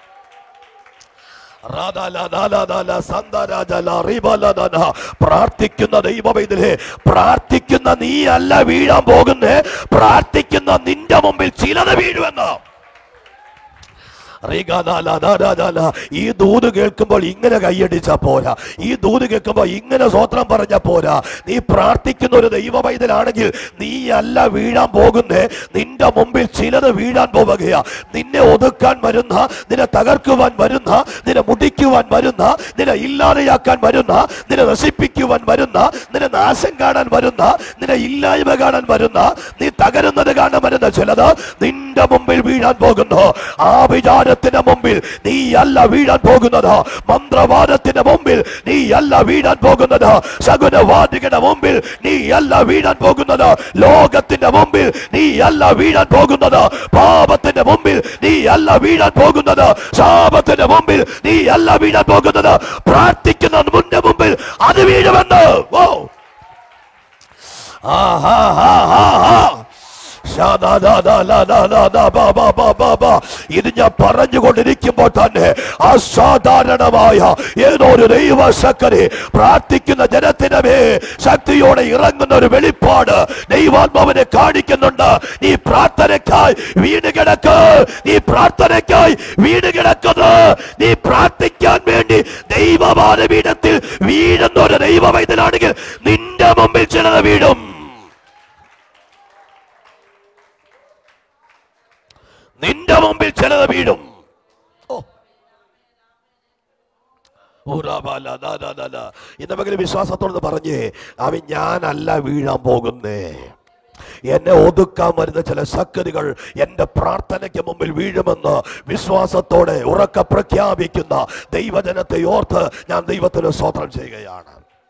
പ്രാർത്ഥിക്കുന്ന ദൈവവൈദ്യരെ പ്രാർത്ഥിക്കുന്ന നീ അല്ല വീഴാൻ പോകുന്നേ പ്രാർത്ഥിക്കുന്ന നിന്റെ മുമ്പിൽ ചിലത് വീഴുമെന്ന് റിഗാദാലാദാദാദാല. ഈ ദൂത് കേൾക്കുമ്പോൾ ഇങ്ങനെ കൈയടിച്ച പോരാ ഈ ദൂത് കേൾക്കുമ്പോൾ ഇങ്ങനെ സ്വത്രം പറഞ്ഞ പോരാ നീ പ്രാർത്ഥിക്കുന്ന ഒരു ദൈവ പൈതലാണെങ്കിൽ നീ അല്ല വീഴാൻ പോകുന്നേ നിന്റെ മുമ്പിൽ ചിലത് വീഴാൻ പോവുകയാ നിന്നെ ഒതുക്കാൻ വരുന്ന നിന്നെ തകർക്കുവാൻ വരുന്ന നിന്നെ മുടിക്കുവാൻ വരുന്ന നിന്നെ ഇല്ലാതെയാക്കാൻ വരുന്ന നിന്നെ നശിപ്പിക്കുവാൻ വരുന്ന നിന്നെ നാശം കാണാൻ വരുന്ന നിന്നെ ഇല്ലായ്മ കാണാൻ വരുന്ന നീ തകരുന്നത് കാണാൻ വരുന്ന ചിലത് നിന്റെ മുമ്പിൽ വീഴാൻ പോകുന്നു ആ വിചാരത്തിന്റെ മുമ്പിൽ നീ അല്ല വീഴാൻ പോകുന്നത് മന്ത്രവാദത്തിന്റെ മുമ്പിൽ നീ അല്ല വീഴാൻ പോകുന്നത് ശകുനവാദികളുടെ മുമ്പിൽ നീ അല്ല വീഴാൻ പോകുന്നത് ലോകത്തിന്റെ മുമ്പിൽ നീ അല്ല വീഴാൻ പോകുന്നത് പാപത്തിന്റെ മുമ്പിൽ നീ അല്ല വീഴാൻ പോകുന്നത് ശാപത്തിന്റെ മുമ്പിൽ നീ അല്ല വീഴാൻ പോകുന്നത് പ്രാർത്ഥിക്കുന്ന മുന്റെ മുമ്പിൽ അത് വീഴുമെന്ന് ഓ ആ ഹാ ഹാ ഹാ ഹാ ഇത് ഞാൻ പറഞ്ഞുകൊണ്ടിരിക്കുമ്പോൾ തന്നെ അസാധാരണമായ ഏതോ ഒരു ദൈവശക്തി പ്രാർത്ഥിക്കുന്ന ജനത്തിന് മേ ശക്തിയോടെ ഇറങ്ങുന്ന ഒരു വെളിപ്പാട് ദൈവാത്മാവിനെ കാണിക്കുന്നുണ്ട് നീ പ്രാർത്ഥനയ്ക്കായി വീണ് കിടക്ക് നീ പ്രാർത്ഥനയ്ക്കായി വീണ് കിടക്കുന്നത് നീ പ്രാർത്ഥിക്കാൻ വേണ്ടി ദൈവമാനപീഠത്തിൽ വീഴുന്ന ഒരു ദൈവവൈദ്യനാണെങ്കിൽ നിന്റെ മുമ്പിൽ ചിലത് വീഴും നിന്റെ മുമ്പിൽ ചിലത് വീഴും ഓ. ഊറാബാല, ദാ, ദാ, ദാ, ദാ. ഇന്ന് പകരം വിശ്വാസത്തോട് പറഞ്ഞേ അവൻ ഞാനല്ല വീഴാൻ പോകുന്നേ എന്നെ ഒതുക്കാൻ വരുന്ന ചില ശക്തികൾ എന്റെ പ്രാർത്ഥനയ്ക്ക് മുമ്പിൽ വീഴുമെന്ന് വിശ്വാസത്തോടെ ഉറക്ക പ്രഖ്യാപിക്കുന്ന ദൈവജനത്തെ ഓർത്ത് ഞാൻ ദൈവത്തിന് സ്വോത്രം ചെയ്യുകയാണ്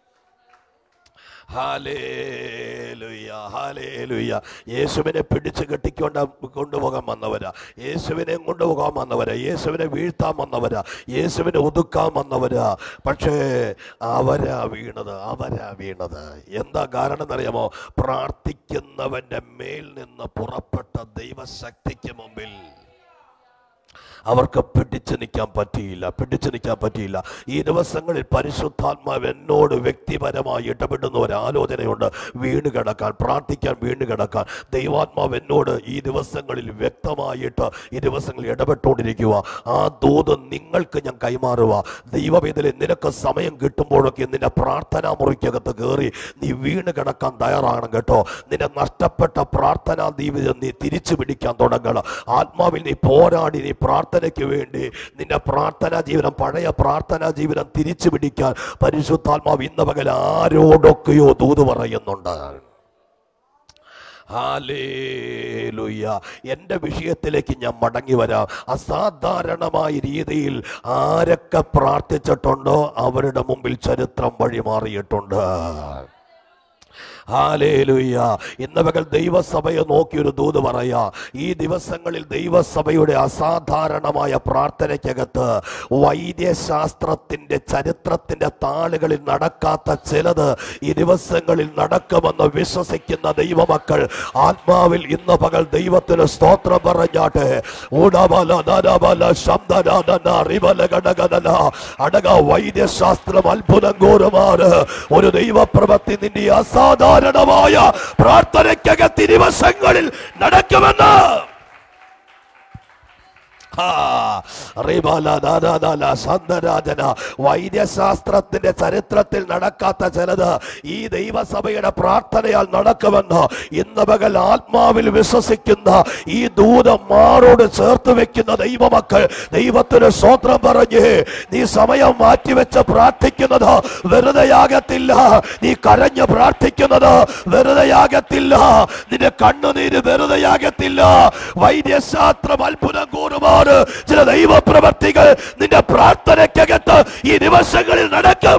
ഹാലേലുയ, ഹാലേലുയ. യേശുവിനെ പിടിച്ചു കെട്ടിക്കൊണ്ട് കൊണ്ടുപോകാൻ വന്നവരാ യേശുവിനെ കൊണ്ടുപോകാൻ വന്നവരാ യേശുവിനെ വീഴ്ത്താൻ വന്നവരാ യേശുവിനെ ഒതുക്കാൻ വന്നവരാ പക്ഷേ അവരാ വീണത് അവരാ വീണത് എന്താ കാരണം എന്നറിയാമോ പ്രാർത്ഥിക്കുന്നവന്റെ മേൽ നിന്ന് പുറപ്പെട്ട ദൈവശക്തിക്ക് മുമ്പിൽ അവർക്ക് പിടിച്ചു നിൽക്കാൻ പറ്റിയില്ല പിടിച്ചു നിൽക്കാൻ പറ്റിയില്ല ഈ ദിവസങ്ങളിൽ പരിശുദ്ധാത്മാവ് എന്നോട് വ്യക്തിപരമായി ഇടപെടുന്ന ഒരു ആലോചനയുണ്ട് വീണ് കിടക്കാൻ പ്രാർത്ഥിക്കാൻ വീണ് കിടക്കാൻ ദൈവാത്മാവ് എന്നോട് ഈ ദിവസങ്ങളിൽ വ്യക്തമായിട്ട് ഈ ദിവസങ്ങളിൽ ഇടപെട്ടുകൊണ്ടിരിക്കുക ആ ദൂത് നിങ്ങൾക്ക് ഞാൻ കൈമാറുക ദൈവവേദന നിനക്ക് സമയം കിട്ടുമ്പോഴൊക്കെ നിന്റെ പ്രാർത്ഥനാ മുറിക്കകത്ത് കയറി നീ വീണ് കിടക്കാൻ തയ്യാറാണ് കേട്ടോ നിന്റെ നഷ്ടപ്പെട്ട പ്രാർത്ഥനാ ജീവിതം നീ തിരിച്ചു പിടിക്കാൻ തുടങ്ങണം ആത്മാവിൽ നീ പോരാടി നീ പ്രാർത്ഥനയ്ക്ക് വേണ്ടി നിന്റെ പ്രാർത്ഥനാ ജീവിതം പഴയ പ്രാർത്ഥനാ ജീവിതം തിരിച്ചു പിടിക്കാൻ പരിശുദ്ധാത്മാവ് ഇന്ന് പകൽ ആരോടൊക്കെയോ ദൂത് പറയുന്നുണ്ട് ഹാലേലുയ്യ എൻ്റെ വിഷയത്തിലേക്ക് ഞാൻ മടങ്ങി വരാം അസാധാരണമായ രീതിയിൽ ആരൊക്കെ പ്രാർത്ഥിച്ചിട്ടുണ്ടോ അവരുടെ മുമ്പിൽ ചരിത്രം വഴിമാറിയിട്ടുണ്ട് ഹാലേലുയ്യ ഇന്ന് പകൽ ദൈവസഭയെ നോക്കിയൊരു ദൂത് പറയാ ഈ ദിവസങ്ങളിൽ ദൈവസഭയുടെ അസാധാരണമായ പ്രാർത്ഥനയ്ക്കകത്ത് വൈദ്യശാസ്ത്രത്തിന്റെ ചരിത്രത്തിന്റെ താളുകളിൽ നടക്കാത്ത ചിലത് ഈ ദിവസങ്ങളിൽ നടക്കുമെന്ന് വിശ്വസിക്കുന്ന ദൈവമക്കൾ ആത്മാവിൽ ഇന്ന് പകൽ ദൈവത്തിന് സ്തോത്രം പറഞ്ഞാട്ടെ ഊടബല നരബല ശബ്ദനാദന റിബല ഗണഗണന അടക വൈദ്യശാസ്ത്രം അത്ഭുതം കോരുമാറ് ഒരു ദൈവപ്രവൃത്തി നിന്റെ അസാധാരണമായ പ്രാർത്ഥനയ്ക്കകത്ത് ദിവസങ്ങളിൽ നടക്കുമെന്ന് ആ, റിബല ദാദാദാല സന്തരാജന. വൈദ്യശാസ്ത്രത്തിന്റെ ചരിത്രത്തിൽ നടക്കാത്ത ചിലത് ഈ ദൈവസഭയുടെ പ്രാർത്ഥനയാൽ നടക്കുമെന്ന് ഇന്ന് പകൽ ആത്മാവിൽ വിശ്വസിക്കുന്ന ഈ ദൂതം മാറോട് ചേർത്ത് വെക്കുന്ന ദൈവമക്കൾ ദൈവത്തിന് സ്വത്രം പറഞ്ഞ് നീ സമയം മാറ്റിവെച്ച് പ്രാർത്ഥിക്കുന്നത് വെറുതെയാകത്തില്ല നീ കരഞ്ഞ് പ്രാർത്ഥിക്കുന്നത് വെറുതെയാകത്തില്ല നിന്റെ കണ്ണുനീര് വെറുതെയാകത്തില്ല വൈദ്യശാസ്ത്രം അത്ഭുതം കൂടുമാറ് ചില ദൈവപ്രവർത്തികൾ നിന്റെ പ്രാർത്ഥനയ്ക്കകത്ത് ഈ ദിവസങ്ങളിൽ നടക്കും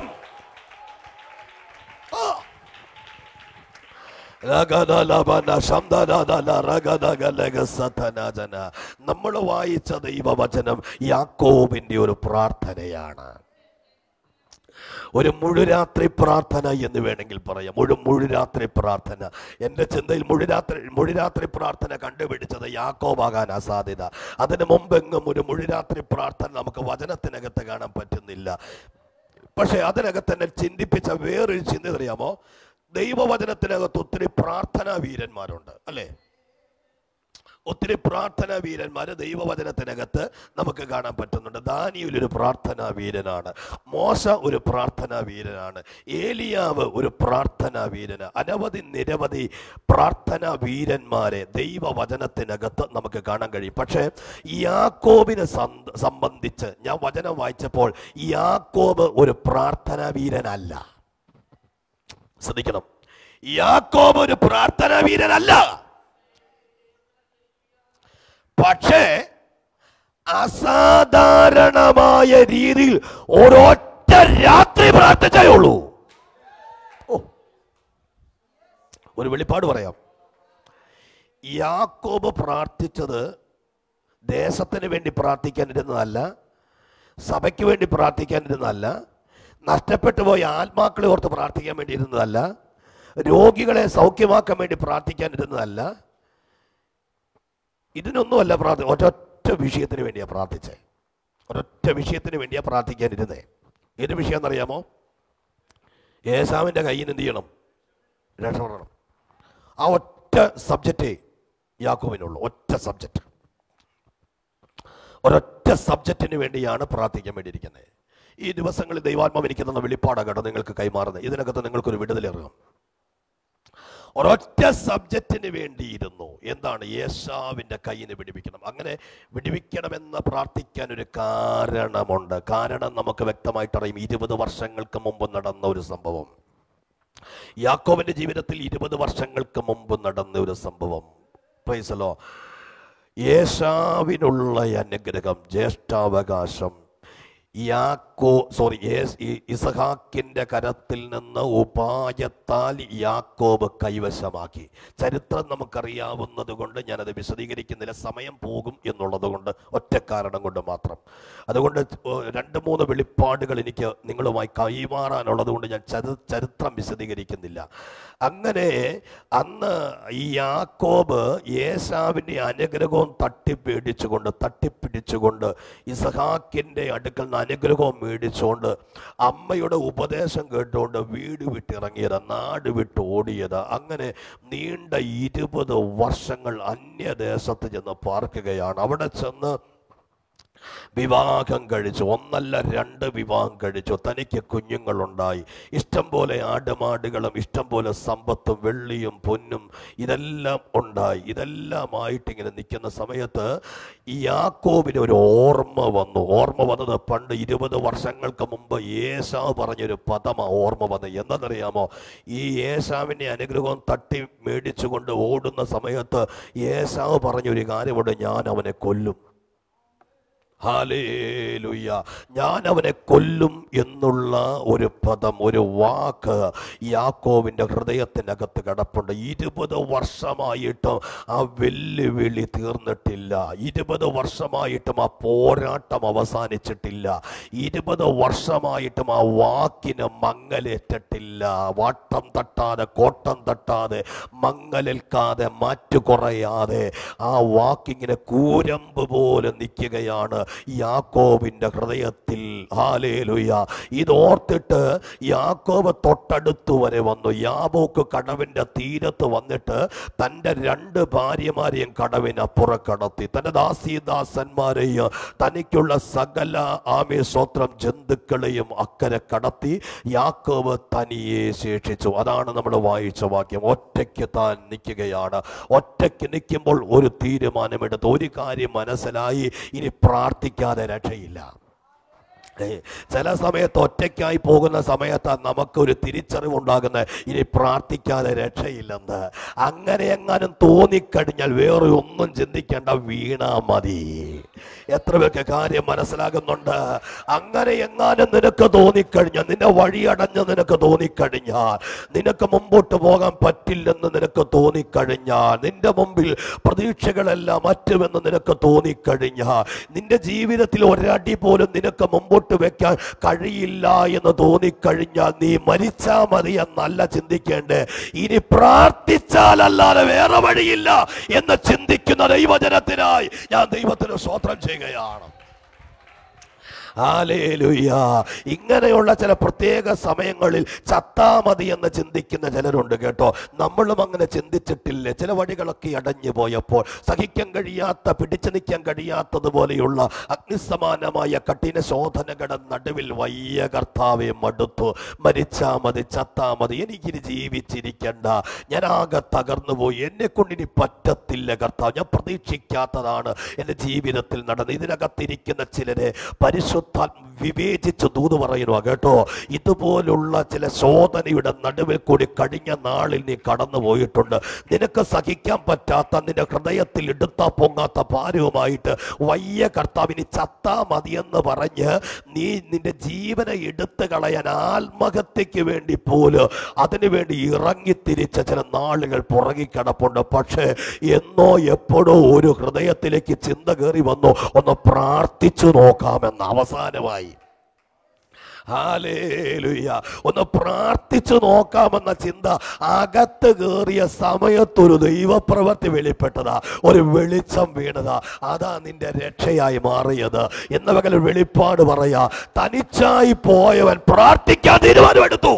നമ്മൾ വായിച്ച ദൈവവചനം യാക്കോബിന്റെ ഒരു പ്രാർത്ഥനയാണ് ഒരു മുഴുരാത്രി പ്രാർത്ഥന എന്ന് വേണമെങ്കിൽ പറയാം മുഴു മുഴുരാത്രി പ്രാർത്ഥന എൻ്റെ ചിന്തയിൽ മുഴുരാത്രി മുഴുരാത്രി പ്രാർത്ഥന കണ്ടുപിടിച്ചത് യാക്കോബാകാനാ സാധ്യത അതിന് മുമ്പെങ്ങും ഒരു മുഴുരാത്രി പ്രാർത്ഥന നമുക്ക് വചനത്തിനകത്ത് കാണാൻ പറ്റുന്നില്ല പക്ഷെ അതിനകത്ത് എന്നെ ചിന്തിപ്പിച്ച വേറൊരു ചിന്ത അറിയാമോ ദൈവവചനത്തിനകത്ത് ഒത്തിരി പ്രാർത്ഥനാ വീരന്മാരുണ്ട് അല്ലേ ഒത്തിരി പ്രാർത്ഥനാ വീരന്മാര് ദൈവവചനത്തിനകത്ത് നമുക്ക് കാണാൻ പറ്റുന്നുണ്ട് ദാനിയിൽ ഒരു പ്രാർത്ഥനാ വീരനാണ് മോശ ഒരു പ്രാർത്ഥനാ വീരനാണ് ഏലിയാവ് ഒരു പ്രാർത്ഥനാ വീരന് അനവധി നിരവധി പ്രാർത്ഥനാ വീരന്മാരെ ദൈവവചനത്തിനകത്ത് നമുക്ക് കാണാൻ കഴിയും പക്ഷേ യാക്കോബിനെ സന്ത- സംബന്ധിച്ച് ഞാൻ വചനം വായിച്ചപ്പോൾ യാക്കോബ് ഒരു പ്രാർത്ഥനാ വീരനല്ല ശ്രദ്ധിക്കണം യാക്കോബ് ഒരു പ്രാർത്ഥനാ വീരനല്ല പക്ഷേ അസാധാരണമായ രീതിയിൽ ഒരൊറ്റ രാത്രി പ്രാർത്ഥിച്ചേ ഉള്ളൂ ഓ ഒരു വെളിപ്പാട് പറയാം യാക്കോബ് പ്രാർത്ഥിച്ചത് ദേശത്തിന് വേണ്ടി പ്രാർത്ഥിക്കാനിരുന്നതല്ല സഭയ്ക്ക് വേണ്ടി പ്രാർത്ഥിക്കാനിരുന്നതല്ല നഷ്ടപ്പെട്ടു പോയ ആത്മാക്കളെ ഓർത്ത് പ്രാർത്ഥിക്കാൻ വേണ്ടി ഇരുന്നതല്ല രോഗികളെ സൗഖ്യമാക്കാൻ വേണ്ടി പ്രാർത്ഥിക്കാനിരുന്നതല്ല ഇതിനൊന്നുമല്ല പ്രാർത്ഥി ഒരൊറ്റ വിഷയത്തിന് വേണ്ടിയാണ് പ്രാർത്ഥിച്ചത് ഒരൊറ്റ വിഷയത്തിന് വേണ്ടിയാണ് പ്രാർത്ഥിക്കാനിരുന്നേ ഏത് വിഷയം എന്നറിയാമോ ഏസാവിൻ്റെ കയ്യിൽ എന്ത് ചെയ്യണം രക്ഷപ്പെടണം ആ ഒറ്റ സബ്ജക്റ്റേ യാക്കോബിനുള്ളൂ ഒറ്റ സബ്ജക്റ്റ് ഒരൊറ്റ സബ്ജക്റ്റിന് വേണ്ടിയാണ് പ്രാർത്ഥിക്കാൻ വേണ്ടിയിരിക്കുന്നത് ഈ ദിവസങ്ങളിൽ ദൈവാത്മാവ് എനിക്ക് തന്ന വെളിപ്പാടാകട്ടെ നിങ്ങൾക്ക് കൈമാറുന്നത് ഇതിനകത്ത് നിങ്ങൾക്കൊരു വിടുതലിറങ്ങും ഒരൊറ്റ സബ്ജക്റ്റിന് വേണ്ടിയിരുന്നു എന്താണ് യേശാവിൻ്റെ കയ്യിന് വിടിവിക്കണം അങ്ങനെ വിടിവിക്കണമെന്ന് പ്രാർത്ഥിക്കാൻ ഒരു കാരണമുണ്ട് കാരണം നമുക്ക് വ്യക്തമായിട്ടറിയും ഇരുപത് വർഷങ്ങൾക്ക് മുമ്പ് നടന്ന ഒരു സംഭവം യാക്കോവിന്റെ ജീവിതത്തിൽ ഇരുപത് വർഷങ്ങൾക്ക് മുമ്പ് നടന്ന ഒരു സംഭവം പ്രൈസലോ യേശാവിനുള്ള അനുഗ്രഹം ജ്യേഷ്ഠാവകാശം യാക്കോ സോറി ഇസഹാക്കിന്റെ കരത്തിൽ നിന്ന് ഉപായത്താൽ യാക്കോബ് കൈവശമാക്കി ചരിത്രം നമുക്കറിയാവുന്നത് കൊണ്ട് ഞാനത് വിശദീകരിക്കുന്നില്ല സമയം പോകും എന്നുള്ളത് കൊണ്ട് ഒറ്റ കാരണം കൊണ്ട് മാത്രം അതുകൊണ്ട് രണ്ട് മൂന്ന് വെളിപ്പാടുകൾ എനിക്ക് നിങ്ങളുമായി കൈമാറാനുള്ളത് കൊണ്ട് ഞാൻ ചരി- ചരിത്രം വിശദീകരിക്കുന്നില്ല അങ്ങനെ അന്ന് ഈ യാക്കോബ് യേശാവിൻ്റെ അനുഗ്രഹവും തട്ടിപ്പിടിച്ചുകൊണ്ട് തട്ടിപ്പിടിച്ചുകൊണ്ട് ഇസഹാക്കിൻ്റെ അടുക്കൽ നിന്ന് അനുഗ്രഹവും മേടിച്ചുകൊണ്ട് അമ്മയുടെ ഉപദേശം കേട്ടുകൊണ്ട് വീട് വിട്ടിറങ്ങിയത് നാട് വിട്ട് ഓടിയത് അങ്ങനെ നീണ്ട ഇരുപത് വർഷങ്ങൾ അന്യദേശത്ത് ചെന്ന് പാർക്കുകയാണ് അവിടെ ചെന്ന് വിവാഹം കഴിച്ചു ഒന്നല്ല രണ്ട് വിവാഹം കഴിച്ചു തനിക്ക് കുഞ്ഞുങ്ങളുണ്ടായി ഇഷ്ടം പോലെ ആടുമാടുകളും ഇഷ്ടം പോലെ സമ്പത്തും വെള്ളിയും പൊന്നും ഇതെല്ലാം ഉണ്ടായി ഇതെല്ലാമായിട്ട് ഇങ്ങനെ നിൽക്കുന്ന സമയത്ത് ഈ യാക്കോബിന് ഒരു ഓർമ്മ വന്നു ഓർമ്മ വന്നത് പണ്ട് ഇരുപത് വർഷങ്ങൾക്ക് മുമ്പ് യേശാവ് പറഞ്ഞൊരു പദമാ ഓർമ്മ വന്നത് എന്നറിയാമോ ഈ യേശാവിൻ്റെ അനുഗ്രഹം തട്ടി മേടിച്ചുകൊണ്ട് ഓടുന്ന സമയത്ത് യേശാവ് പറഞ്ഞൊരു കാര്യമുണ്ട് ഞാൻ അവനെ കൊല്ലും ഹാലേലുയ്യ ഞാൻ അവനെ കൊല്ലും എന്നുള്ള ഒരു പദം ഒരു വാക്ക് യാക്കോവിൻ്റെ ഹൃദയത്തിനകത്ത് കിടപ്പുണ്ട് ഇരുപത് വർഷമായിട്ടും ആ വെല്ലുവിളി തീർന്നിട്ടില്ല ഇരുപത് വർഷമായിട്ടും ആ പോരാട്ടം അവസാനിച്ചിട്ടില്ല ഇരുപത് വർഷമായിട്ടും ആ വാക്കിന് മങ്ങലേറ്റിട്ടില്ല വാട്ടം തട്ടാതെ കോട്ടം തട്ടാതെ മങ്ങലേൽക്കാതെ മാറ്റു കുറയാതെ ആ വാക്കിങ്ങനെ കൂരമ്പ് പോലെ നിൽക്കുകയാണ് യാക്കോബിൻ്റെ ഹൃദയത്തിൽ ഹാലേലുയ ഇതോർത്തിട്ട് യാക്കോബ് തൊട്ടടുത്ത് വരെ വന്നു യാബോക്ക് കടവിൻ്റെ തീരത്ത് വന്നിട്ട് തൻ്റെ രണ്ട് ഭാര്യമാരെയും കടവിനപ്പുറം കടത്തി തൻ്റെ ദാസീദാസന്മാരെയും തനിക്കുള്ള സകല ആമേ സ്വത്രം ജന്തുക്കളെയും അക്കരെ കടത്തി യാക്കോബ് തനിയെ ശേഷിച്ചു അതാണ് നമ്മൾ വായിച്ച വാക്യം ഒറ്റയ്ക്ക് താൻ നിൽക്കുകയാണ് ഒറ്റയ്ക്ക് നിൽക്കുമ്പോൾ ഒരു തീരുമാനമെടുത്ത് ഒരു കാര്യം മനസ്സിലായി ഇനി പ്രാർത്ഥിക്കാതെ രക്ഷയില്ല ഏ, ചില സമയത്ത് ഒറ്റയ്ക്കായി പോകുന്ന സമയത്ത് നമുക്കൊരു തിരിച്ചറിവുണ്ടാകുന്നത് ഇനി പ്രാർത്ഥിക്കാതെ രക്ഷയില്ലെന്ന് അങ്ങനെ എങ്ങാനും തോന്നിക്കഴിഞ്ഞാൽ വേറെ ഒന്നും ചിന്തിക്കേണ്ട വീണാ മതി എത്ര പേർക്ക് കാര്യം മനസ്സിലാകുന്നുണ്ട് അങ്ങനെ എങ്ങാനും നിനക്ക് തോന്നിക്കഴിഞ്ഞാൽ നിന്നെ വഴിയടഞ്ഞ് നിനക്ക് തോന്നിക്കഴിഞ്ഞാൽ നിനക്ക് മുമ്പോട്ട് പോകാൻ പറ്റില്ലെന്ന് നിനക്ക് തോന്നിക്കഴിഞ്ഞാൽ നിന്റെ മുമ്പിൽ പ്രതീക്ഷകളെല്ലാം മറ്റുമെന്ന് നിനക്ക് തോന്നിക്കഴിഞ്ഞാൽ നിന്റെ ജീവിതത്തിൽ ഒരടി പോലും നിനക്ക് മുമ്പോട്ട് വെക്കാൻ കഴിയില്ല എന്ന് തോന്നിക്കഴിഞ്ഞാൽ നീ മരിച്ചാ മതി എന്നല്ല ചിന്തിക്കേണ്ടേ ഇനി പ്രാർത്ഥിച്ചാലല്ലാതെ വേറെ വഴിയില്ല എന്ന് ചിന്തിക്കുന്ന ദൈവജനത്തിനായി ഞാൻ ദൈവത്തിന് സ്വോത്രം ചെയ്യുകയാണ് ഹാലേലുയ്യ ഇങ്ങനെയുള്ള ചില പ്രത്യേക സമയങ്ങളിൽ ചത്താ മതി എന്ന് ചിന്തിക്കുന്ന ചിലരുണ്ട് കേട്ടോ നമ്മളും അങ്ങനെ ചിന്തിച്ചിട്ടില്ലേ ചില വഴികളൊക്കെ അടഞ്ഞു പോയപ്പോൾ സഹിക്കാൻ കഴിയാത്ത പിടിച്ചു നിൽക്കാൻ കഴിയാത്തതുപോലെയുള്ള അഗ്നിസമാനമായ കഠിന ശോധനകളുടെ നടുവിൽ വയ്യ കർത്താവെ മടുത്തു മരിച്ചാ മതി ചത്താ മതി എനിക്കിനി ജീവിച്ചിരിക്കണ്ട ഞാൻ ആകെ തകർന്നു പോയി എന്നെ കൊണ്ടിനി പറ്റത്തില്ല കർത്താവ് ഞാൻ പ്രതീക്ഷിക്കാത്തതാണ് എൻ്റെ ജീവിതത്തിൽ നടന്നത് ഇതിനകത്തിരിക്കുന്ന ചിലരെ പരിശുദ്ധാത്മ വിവേചിച്ച് ദൂത് പറയുക കേട്ടോ ഇതുപോലുള്ള ചില ശോധനയുടെ നടുവിൽ കൂടി കഴിഞ്ഞ നാളിൽ നീ കടന്നു പോയിട്ടുണ്ട് നിനക്ക് സഹിക്കാൻ പറ്റാത്ത നിന്റെ ഹൃദയത്തിൽ എടുത്താ പൊങ്ങാത്ത ഭാരവുമായിട്ട് വയ്യ കർത്താവിന് ചത്താ മതിയെന്ന് പറഞ്ഞ് നീ നിന്റെ ജീവനെ എടുത്തു കളയാൻ ആത്മഹത്യക്ക് വേണ്ടി പോലും അതിനു വേണ്ടി ഇറങ്ങിത്തിരിച്ച ചില നാളുകൾ പുറകി കിടപ്പുണ്ട് പക്ഷേ എന്നോ എപ്പോഴോ ഒരു ഹൃദയത്തിലേക്ക് ചിന്ത കയറി വന്നു ഒന്ന് പ്രാർത്ഥിച്ചു നോക്കാമെന്ന് അവസാനമായി ഹാലേലുയ്യ ഒന്ന് പ്രാർത്ഥിച്ചു നോക്കാമെന്ന ചിന്ത അകത്ത് കയറിയ സമയത്തൊരു ദൈവപ്രവൃത്തി വെളിപ്പെട്ടതാ ഒരു വെളിച്ചം വീണതാ അതാ നിന്റെ രക്ഷയായി മാറിയത് എന്ന വകൽ വെളിപ്പാട് പറയാ തനിച്ചായി പോയവൻ പ്രാർത്ഥിക്കാൻ തീരുമാനമെടുത്തു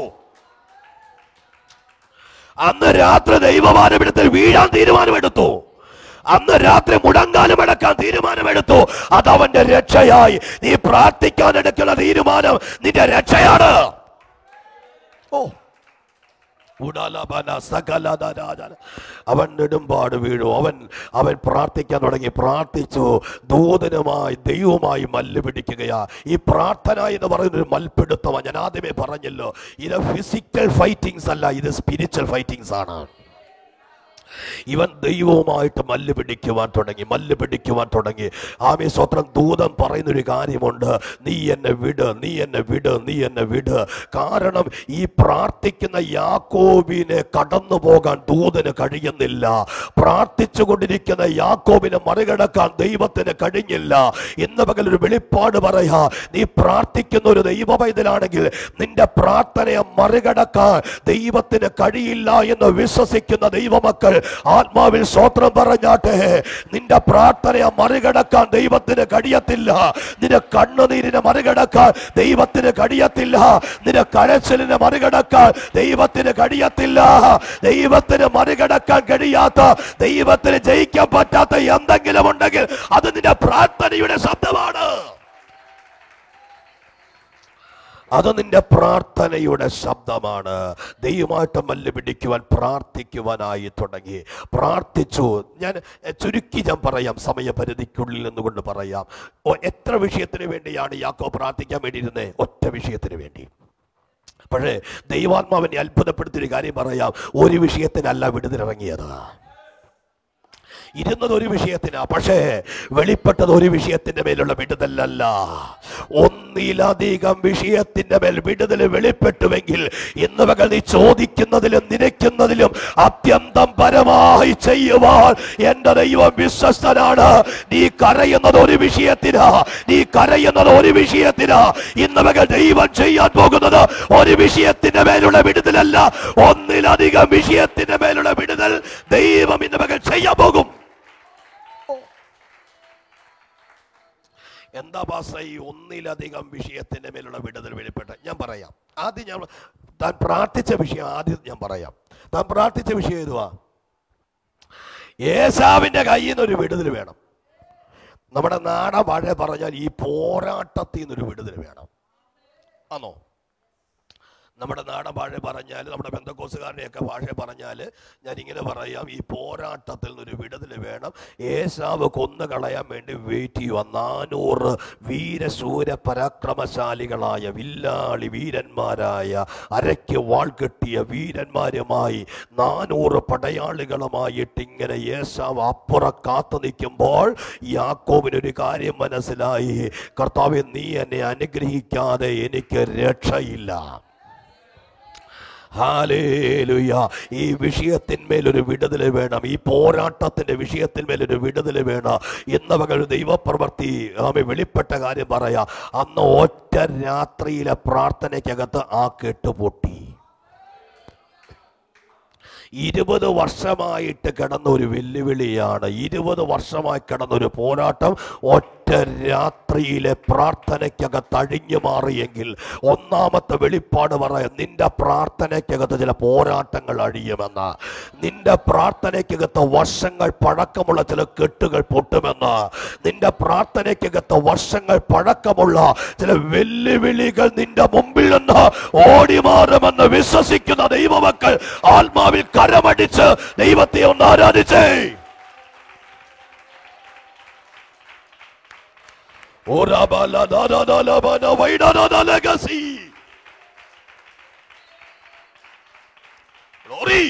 അന്ന് രാത്രി ദൈവമാനമെടുത്ത് വീഴാൻ തീരുമാനമെടുത്തു അന്ന് രാത്രി മുടങ്കാലം അടക്കാൻ തീരുമാനമെടുത്തു അത് അവന്റെ രക്ഷയായി നീ പ്രാർത്ഥിക്കാൻ എടുക്കുന്ന തീരുമാനം നിന്റെ രക്ഷയാണ് ഓ ഉടാലബന സകലദരാജന. അവൻ നെടുമ്പാട് വീണു അവൻ അവൻ പ്രാർത്ഥിക്കാൻ തുടങ്ങി പ്രാർത്ഥിച്ചു ദൂതനുമായി ദൈവവുമായി മല്ല് പിടിക്കുകയാ ഈ പ്രാർത്ഥന എന്ന് പറയുന്ന ഒരു മൽപ്പിടുത്തമാണ് ഞാൻ ആദ്യമേ പറഞ്ഞല്ലോ ഇത് ഫിസിക്കൽ ഫൈറ്റിങ്സ് അല്ല ഇത് സ്പിരിച്വൽ ഫൈറ്റിങ്സ് ആണ് ഇവൻ ദൈവവുമായിട്ട് മല്ല് പിടിക്കുവാൻ തുടങ്ങി മല്ല് പിടിക്കുവാൻ തുടങ്ങി ആമേ സ്വത്രം ദൂതൻ പറയുന്നൊരു കാര്യമുണ്ട് നീ എന്നെ വിട് നീ എന്നെ വിട് നീ എന്നെ വിട് കാരണം ഈ പ്രാർത്ഥിക്കുന്ന യാക്കോബിനെ കടന്നു പോകാൻ ദൂതന് കഴിയുന്നില്ല പ്രാർത്ഥിച്ചു കൊണ്ടിരിക്കുന്ന യാക്കോബിനെ മറികടക്കാൻ ദൈവത്തിന് കഴിഞ്ഞില്ല ഇന്ന് പകൽ ഒരു വെളിപ്പാട് പറയാ നീ പ്രാർത്ഥിക്കുന്ന ഒരു ദൈവ പൈതലാണെങ്കിൽ നിന്റെ പ്രാർത്ഥനയെ മറികടക്കാൻ ദൈവത്തിന് കഴിയില്ല എന്ന് വിശ്വസിക്കുന്ന ദൈവമക്കൾ ആത്മാവിൽ സ്വത്രം പറഞ്ഞാട്ടെ നിന്റെ പ്രാർത്ഥനയെ മറികടക്കാൻ ദൈവത്തിന് കഴിയത്തില്ല നിന്റെ കണ്ണുനീരിനെ മറികടക്കാൻ ദൈവത്തിന് കഴിയത്തില്ല നിന്റെ കരച്ചിലിനെ മറികടക്കാൻ ദൈവത്തിന് കഴിയത്തില്ല ദൈവത്തിന് മറികടക്കാൻ കഴിയാത്ത ദൈവത്തിന് ജയിക്കാൻ പറ്റാത്ത എന്തെങ്കിലും ഉണ്ടെങ്കിൽ അത് നിന്റെ പ്രാർത്ഥനയുടെ ശബ്ദമാണ് അത് നിന്റെ പ്രാർത്ഥനയുടെ ശബ്ദമാണ് ദൈവമായിട്ട് മല്ല് പിടിക്കുവാൻ പ്രാർത്ഥിക്കുവാനായി തുടങ്ങി പ്രാർത്ഥിച്ചു ഞാൻ എ, ചുരുക്കി ഞാൻ പറയാം സമയപരിധിക്കുള്ളിൽ നിന്നുകൊണ്ട് പറയാം ഓ, എത്ര വിഷയത്തിന് വേണ്ടിയാണ് യാക്കോ പ്രാർത്ഥിക്കാൻ വേണ്ടിയിരുന്നത് ഒറ്റ വിഷയത്തിന് വേണ്ടി പക്ഷേ ദൈവാത്മാവിനെ അത്ഭുതപ്പെടുത്തിയൊരു കാര്യം പറയാം ഒരു വിഷയത്തിനല്ല വിടുതലിറങ്ങിയത് ഇരുന്നത് ഒരു വിഷയത്തിനാ പക്ഷേ വെളിപ്പെട്ടത് ഒരു വിഷയത്തിന്റെ മേലുള്ള വിടുതലല്ല ഒന്നിലധികം വിഷയത്തിന്റെ മേൽ വിടുതൽ വെളിപ്പെട്ടുവെങ്കിൽ ഇന്ന് പകൽ നീ ചോദിക്കുന്നതിലും നിരക്കുന്നതിലും അത്യന്തം പരമായി ചെയ്യുവാൻ എന്റെ ദൈവം വിശ്വസ്തനാണ് നീ കരയുന്നത് ഒരു വിഷയത്തിനാ നീ കരയുന്നത് ഒരു വിഷയത്തിനാ ഇന്ന് പകൽ ദൈവം ചെയ്യാൻ പോകുന്നത് ഒരു വിഷയത്തിന്റെ മേലുള്ള വിടുതലല്ല ഒന്നിലധികം വിഷയത്തിന്റെ മേലുള്ള വിടുതൽ ദൈവം ഇന്ന് പകൽ ചെയ്യാൻ പോകും എന്താ പാസ ഈ ഒന്നിലധികം വിഷയത്തിന്റെ മേലുള്ള വിടുതൽ വെളിപ്പെട്ട ഞാൻ പറയാം ആദ്യം ഞാൻ താൻ പ്രാർത്ഥിച്ച വിഷയം ആദ്യം ഞാൻ പറയാം താൻ പ്രാർത്ഥിച്ച വിഷയം ഏതുവാ ഏസാവിന്റെ കയ്യിൽ നിന്ന് ഒരു വിടുതൽ വേണം നമ്മുടെ നാടൻ ഭാഷ പറഞ്ഞാൽ ഈ പോരാട്ടത്തിൽ നിന്നൊരു വിടുതൽ വേണം ആണോ നമ്മുടെ നാടൻ ഭാഷ പറഞ്ഞാൽ നമ്മുടെ ബന്ധക്കോസുകാരുടെയൊക്കെ ഭാഷ പറഞ്ഞാൽ ഞാനിങ്ങനെ പറയാം ഈ പോരാട്ടത്തിൽ നിന്നൊരു വിടുതൽ വേണം ഏസാവ് കൊന്നു കളയാൻ വേണ്ടി വെയിറ്റ് ചെയ്യുക നാനൂറ് വീരശൂര പരാക്രമശാലികളായ വില്ലാളി വീരന്മാരായ അരയ്ക്ക് വാൾ കെട്ടിയ വീരന്മാരുമായി നാനൂറ് പടയാളികളുമായിട്ട് ഇങ്ങനെ ഏസാവ് അപ്പുറം കാത്തു നിൽക്കുമ്പോൾ യാക്കോബിനൊരു കാര്യം മനസ്സിലായി കർത്താവെ നീ എന്നെ അനുഗ്രഹിക്കാതെ എനിക്ക് രക്ഷയില്ല ഹാലേലുയ ഈ വിഷയത്തിന്മേൽ ഒരു വിടുതൽ വേണം ഈ പോരാട്ടത്തിന്റെ വിഷയത്തിന്മേൽ ഒരു വിടുതൽ വേണം എന്ന വക ഒരു ദൈവപ്രവൃത്തി ആമെ വെളിപ്പെട്ട കാര്യം പറയാ അന്ന് ഒറ്റ രാത്രിയിലെ പ്രാർത്ഥനയ്ക്കകത്ത് ആ കെട്ടുപൊട്ടി ഇരുപത് വർഷമായിട്ട് കിടന്ന ഒരു വെല്ലുവിളിയാണ് ഇരുപത് വർഷമായി കിടന്ന ഒരു പോരാട്ടം ഒറ്റ ഒറ്റ രാത്രിയിലെ പ്രാർത്ഥനയ്ക്കകത്ത് അഴിഞ്ഞു മാറിയെങ്കിൽ ഒന്നാമത്തെ വെളിപ്പാട് പറയാം നിന്റെ പ്രാർത്ഥനയ്ക്കകത്ത് ചില പോരാട്ടങ്ങൾ അഴിയുമെന്ന് നിന്റെ പ്രാർത്ഥനയ്ക്കകത്ത് വർഷങ്ങൾ പഴക്കമുള്ള ചില കെട്ടുകൾ പൊട്ടുമെന്ന് നിന്റെ പ്രാർത്ഥനയ്ക്കകത്ത് വർഷങ്ങൾ പഴക്കമുള്ള ചില വെല്ലുവിളികൾ നിന്റെ മുമ്പിൽ നിന്ന് ഓടി മാറുമെന്ന് വിശ്വസിക്കുന്ന ദൈവമക്കൾ ആത്മാവിൽ കരമടിച്ച് ദൈവത്തെ ഒന്ന് ആരാധിച്ചേ Glory.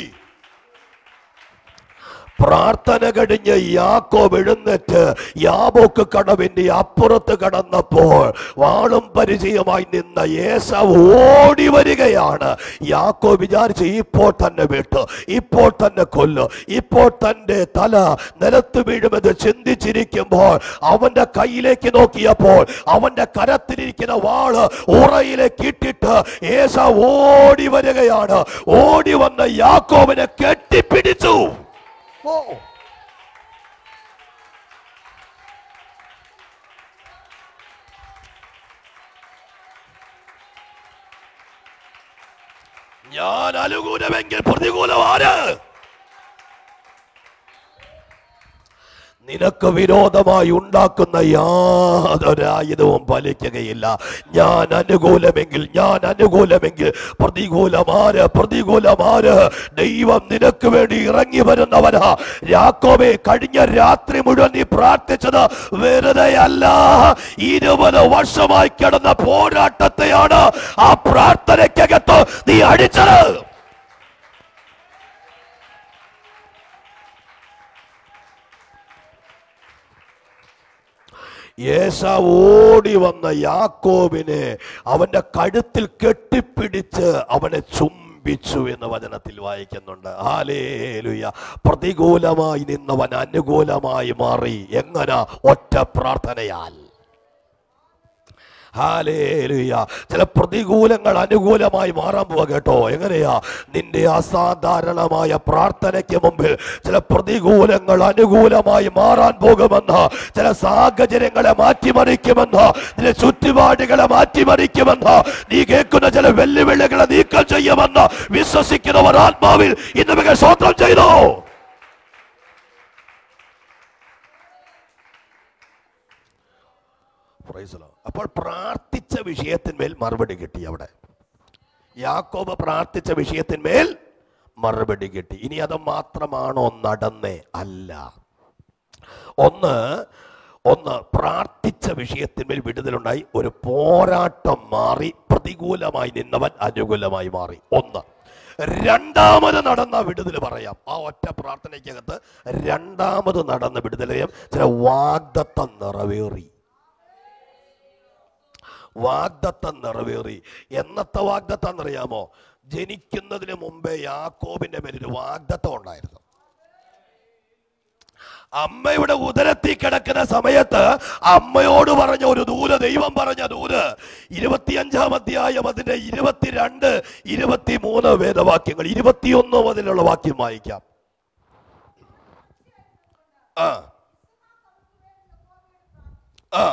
പ്രാർത്ഥന കഴിഞ്ഞ് യാക്കോബ് എഴുന്നേറ്റ് യാബോക്ക് കടവിന്റെ അപ്പുറത്ത് കടന്നപ്പോൾ വാളും പരിചയമായി നിന്ന യേശവ് ഓടി വരികയാണ് യാക്കോ വിചാരിച്ച് ഇപ്പോൾ തന്നെ വിട്ടു ഇപ്പോൾ തന്നെ കൊല്ലു ഇപ്പോൾ തന്റെ തല നിലത്ത് വീഴുമെന്ന് ചിന്തിച്ചിരിക്കുമ്പോൾ അവന്റെ കയ്യിലേക്ക് നോക്കിയപ്പോൾ അവന്റെ കരത്തിലിരിക്കുന്ന വാള് ഉറയിലേക്ക് ഇട്ടിട്ട് ഏസ ഓടി വരികയാണ് ഓടി വന്ന യാക്കോവിനെ കെട്ടിപ്പിടിച്ചു ഓ ഞാൻ അനുകൂലമെങ്കിൽ പ്രതികൂലം ആര് നിനക്ക് വിരോധമായി ഉണ്ടാക്കുന്ന യാതൊരായുധവും ഫലിക്കുകയില്ല ഞാൻ അനുകൂലമെങ്കിൽ ഞാൻ അനുകൂലമെങ്കിൽ പ്രതികൂലമാര് പ്രതികൂലമാര് ദൈവം നിനക്ക് വേണ്ടി ഇറങ്ങി വരുന്നവനാ യാക്കോബെ കഴിഞ്ഞ രാത്രി മുഴുവൻ നീ പ്രാർത്ഥിച്ചത് വെറുതെയല്ല ഇരുപത് വർഷമായി കിടന്ന പോരാട്ടത്തെയാണ് ആ പ്രാർത്ഥനയ്ക്കകത്ത് നീ അടിച്ചത് യേശ ഓടി വന്ന യാക്കോബിനെ അവന്റെ കഴുത്തിൽ കെട്ടിപ്പിടിച്ച് അവനെ ചുംബിച്ചു എന്ന് വചനത്തിൽ വായിക്കുന്നുണ്ട് ഹാലേലുയ പ്രതികൂലമായി നിന്നവൻ അനുകൂലമായി മാറി എങ്ങനെ ഒറ്റ പ്രാർത്ഥനയാൽ ഹാലേലുയ ചില പ്രതികൂലങ്ങൾ അനുകൂലമായി മാറാൻ പോവാ കേട്ടോ എങ്ങനെയാ നിന്റെ അസാധാരണമായ പ്രാർത്ഥനയ്ക്ക് മുമ്പിൽ ചില പ്രതികൂലങ്ങൾ അനുകൂലമായി മാറാൻ പോകുമെന്ന് ചില സാഹചര്യങ്ങളെ മാറ്റിമറിക്കുമെന്ന് ചില ചുറ്റുപാടുകളെ മാറ്റിമറിക്കുമെന്ന് നീ കേൾക്കുന്ന ചില വെല്ലുവിളികളെ നീക്കം ചെയ്യുമെന്ന് വിശ്വസിക്കുന്നവർ ആത്മാവിൽ ഇന്ന് മിക സ്വന്തം ചെയ്തോ Praise the Lord. അപ്പോൾ പ്രാർത്ഥിച്ച വിഷയത്തിന്മേൽ മറുപടി കിട്ടി അവിടെ യാക്കോബ് പ്രാർത്ഥിച്ച വിഷയത്തിന്മേൽ മറുപടി കിട്ടി ഇനി അത് മാത്രമാണോ നടന്നേ അല്ല ഒന്ന് ഒന്ന് പ്രാർത്ഥിച്ച വിഷയത്തിന്മേൽ വിടുതലുണ്ടായി ഒരു പോരാട്ടം മാറി പ്രതികൂലമായി നിന്നവൻ അനുകൂലമായി മാറി ഒന്ന് രണ്ടാമത് നടന്ന വിടുതൽ പറയാം ആ ഒറ്റ പ്രാർത്ഥനയ്ക്കകത്ത് രണ്ടാമത് നടന്ന വിടുതൽ പറയാം ചില വാഗ്ദത്തം നിറവേറി വാഗ്ദത്തം നിറവേറി എന്നത്തെ വാഗ്ദത്തം എന്നറിയാമോ ജനിക്കുന്നതിന് മുമ്പേ യാക്കോബിന്റെ മേലൊരു വാഗ്ദത്തം ഉണ്ടായിരുന്നു അമ്മയുടെ ഉദരത്തിൽ കിടക്കുന്ന സമയത്ത് അമ്മയോട് പറഞ്ഞ ഒരു ദൂര ദൈവം പറഞ്ഞ ദൂര് ഇരുപത്തിയഞ്ചാം അധ്യായം അതിന്റെ ഇരുപത്തിരണ്ട് ഇരുപത്തിമൂന്ന് വേദവാക്യങ്ങൾ ഇരുപത്തിയൊന്ന് മുതലുള്ള വാക്യം വായിക്കാം ആ ആ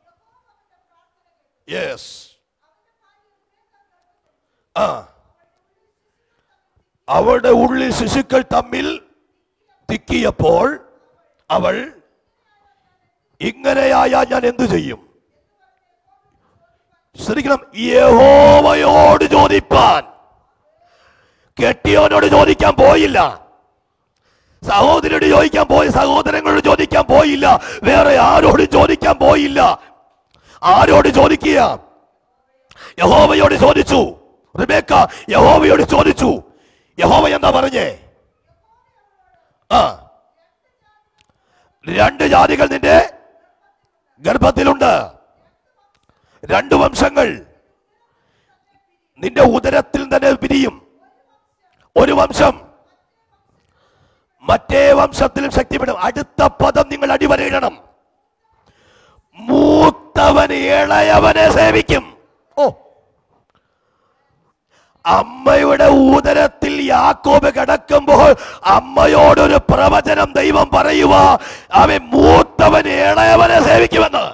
യെസ് ആ അവളുടെ ഉള്ളിൽ ശിശുക്കൾ തമ്മിൽ തിക്കിയപ്പോൾ അവൾ ഇങ്ങനെയായാ ഞാൻ എന്തു ചെയ്യും ശ്രദ്ധിക്കണം യഹോവയോട് ചോദിപ്പാൻ കെട്ടിയോനോട് ചോദിക്കാൻ പോയില്ല സഹോദരിയോട് ചോദിക്കാൻ പോയി സഹോദരങ്ങളോട് ചോദിക്കാൻ പോയില്ല വേറെ ആരോടും ചോദിക്കാൻ പോയില്ല ആരോട് ചോദിക്കുക യഹോവയോട് ചോദിച്ചു റിബേക്ക യഹോവയോട് ചോദിച്ചു യഹോവ എന്താ പറഞ്ഞേ ആ രണ്ട് ജാതികൾ നിന്റെ ഗർഭത്തിലുണ്ട് രണ്ട് വംശങ്ങൾ നിന്റെ ഉദരത്തിൽ തന്നെ പിരിയും ഒരു വംശം മറ്റേ വംശത്തിലും ശക്തിപ്പെടും അടുത്ത പദം നിങ്ങൾ അടിവരയിടണം മൂത്തവൻ ഇളയവനെ സേവിക്കും ഓ അമ്മയുടെ ഊദരത്തിൽ യാക്കോബ് കിടക്കുമ്പോൾ അമ്മയോടൊരു പ്രവചനം ദൈവം പറയുക അവൻ മൂത്തവൻ ഇളയവനെ സേവിക്കുമെന്ന്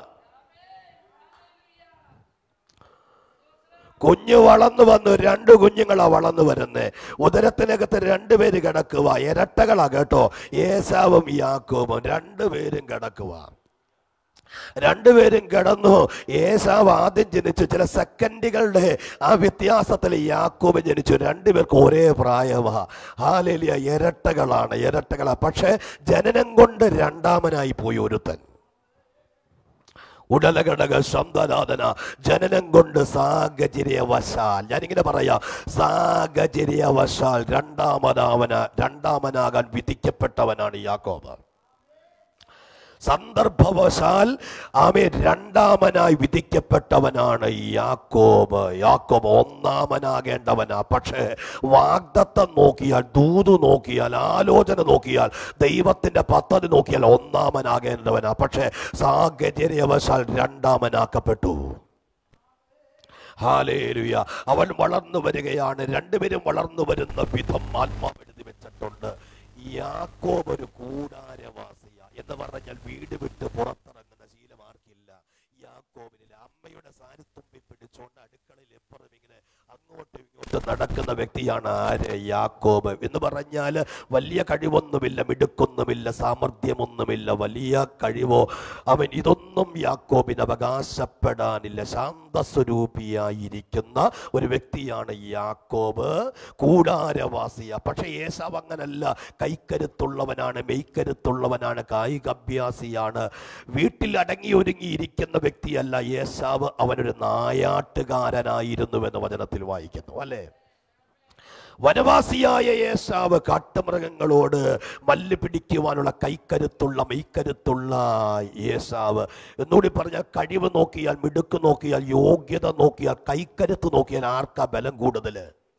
കുഞ്ഞ് വളർന്നു വന്നു രണ്ട് കുഞ്ഞുങ്ങളാ വളർന്നു വരുന്നേ ഉദരത്തിനകത്ത് രണ്ടുപേര് കിടക്കുക ഇരട്ടകളാ കേട്ടോ ഏസാവും യാക്കോബും രണ്ടുപേരും കിടക്കുക രണ്ടുപേരും കിടന്നു ഏസാവ് ആദ്യം ജനിച്ചു ചില സെക്കൻഡുകളുടെ ആ വ്യത്യാസത്തിൽ യാക്കോബ് ജനിച്ചു രണ്ടുപേർക്കും ഒരേ പ്രായമാ ഹാലേലിയ ഇരട്ടകളാണ് ഇരട്ടകളാ പക്ഷേ ജനനം കൊണ്ട് രണ്ടാമനായി പോയി ഒരുത്തൻ ഉടലഘടക ശബ്ദനാഥന ജനനം കൊണ്ട് സാഹചര്യവശാൽ ഞാനിങ്ങനെ പറയാം സാഹചര്യവശാൽ രണ്ടാമനാവന രണ്ടാമനാകാൻ വിധിക്കപ്പെട്ടവനാണ് യാക്കോബ് സന്ദർഭവശാൽ ആമേ രണ്ടാമനായി വിധിക്കപ്പെട്ടവനാണ് യാക്കോബ് യാക്കോബ് ഒന്നാമനാകേണ്ടവനാ പക്ഷേ വാഗ്ദത്തം നോക്കിയാൽ ദൂതു നോക്കിയാൽ ആലോചന നോക്കിയാൽ ദൈവത്തിന്റെ പദ്ധതി നോക്കിയാൽ ഒന്നാമനാകേണ്ടവനാ പക്ഷേ സാഹചര്യവശാൽ രണ്ടാമനാക്കപ്പെട്ടു ഹാലേലുയ അവൻ വളർന്നു വരികയാണ് രണ്ടുപേരും വളർന്നു വരുന്ന വിധം ആത്മാവ് എഴുതി വെച്ചിട്ടുണ്ട് യാക്കോബ് ഒരു കൂടാരവാസിയ എന്ന് പറഞ്ഞാൽ വീട് വിട്ട് പുറത്തിറങ്ങുന്ന ശീലം ആർക്കില്ല യാക്കോബിനില്ല അമ്മയുടെ സാരിത്തുമ്പി പിടിച്ചുകൊണ്ട് അടുക്കളയിൽ എപ്പുറം ഇങ്ങനെ അങ്ങോട്ടും ഇങ്ങോട്ടും നടക്കുന്ന വ്യക്തിയാണ് ആര് യാക്കോബ് എന്ന് പറഞ്ഞാൽ വലിയ കഴിവൊന്നുമില്ല മിടുക്കൊന്നുമില്ല സാമർഥ്യമൊന്നുമില്ല വലിയ കഴിവോ അവൻ ഇതൊന്നും യാക്കോബിന് അവകാശപ്പെടാനില്ല ശാന്തസ്വരൂപിയായിരിക്കുന്ന ഒരു വ്യക്തിയാണ് യാക്കോബ് കൂടാരവാസിയ പക്ഷെ ഏസാവ് അങ്ങനല്ല കൈക്കരുത്തുള്ളവനാണ് മെയ്ക്കരുത്തുള്ളവനാണ് കായികാഭ്യാസിയാണ് വീട്ടിൽ അടങ്ങി ഒരുങ്ങിയിരിക്കുന്ന വ്യക്തിയല്ല ഏസാവ് അവനൊരു നായാട്ടുകാരനായിരുന്നുവെന്ന് വചനത്തിൽ വായിക്കുന്നു അല്ലേ വനവാസിയായ യേശാവ് കാട്ടുമൃഗങ്ങളോട് മല്ല് പിടിക്കുവാനുള്ള കൈക്കരുത്തുള്ള മെയ്ക്കരുത്തുള്ള യേശാവ് എന്നൂടി പറഞ്ഞാൽ കഴിവ് നോക്കിയാൽ മിടുക്ക് നോക്കിയാൽ യോഗ്യത നോക്കിയാൽ കൈക്കരുത്ത് നോക്കിയാൽ ആർക്കാ ബലം കൂടുതൽ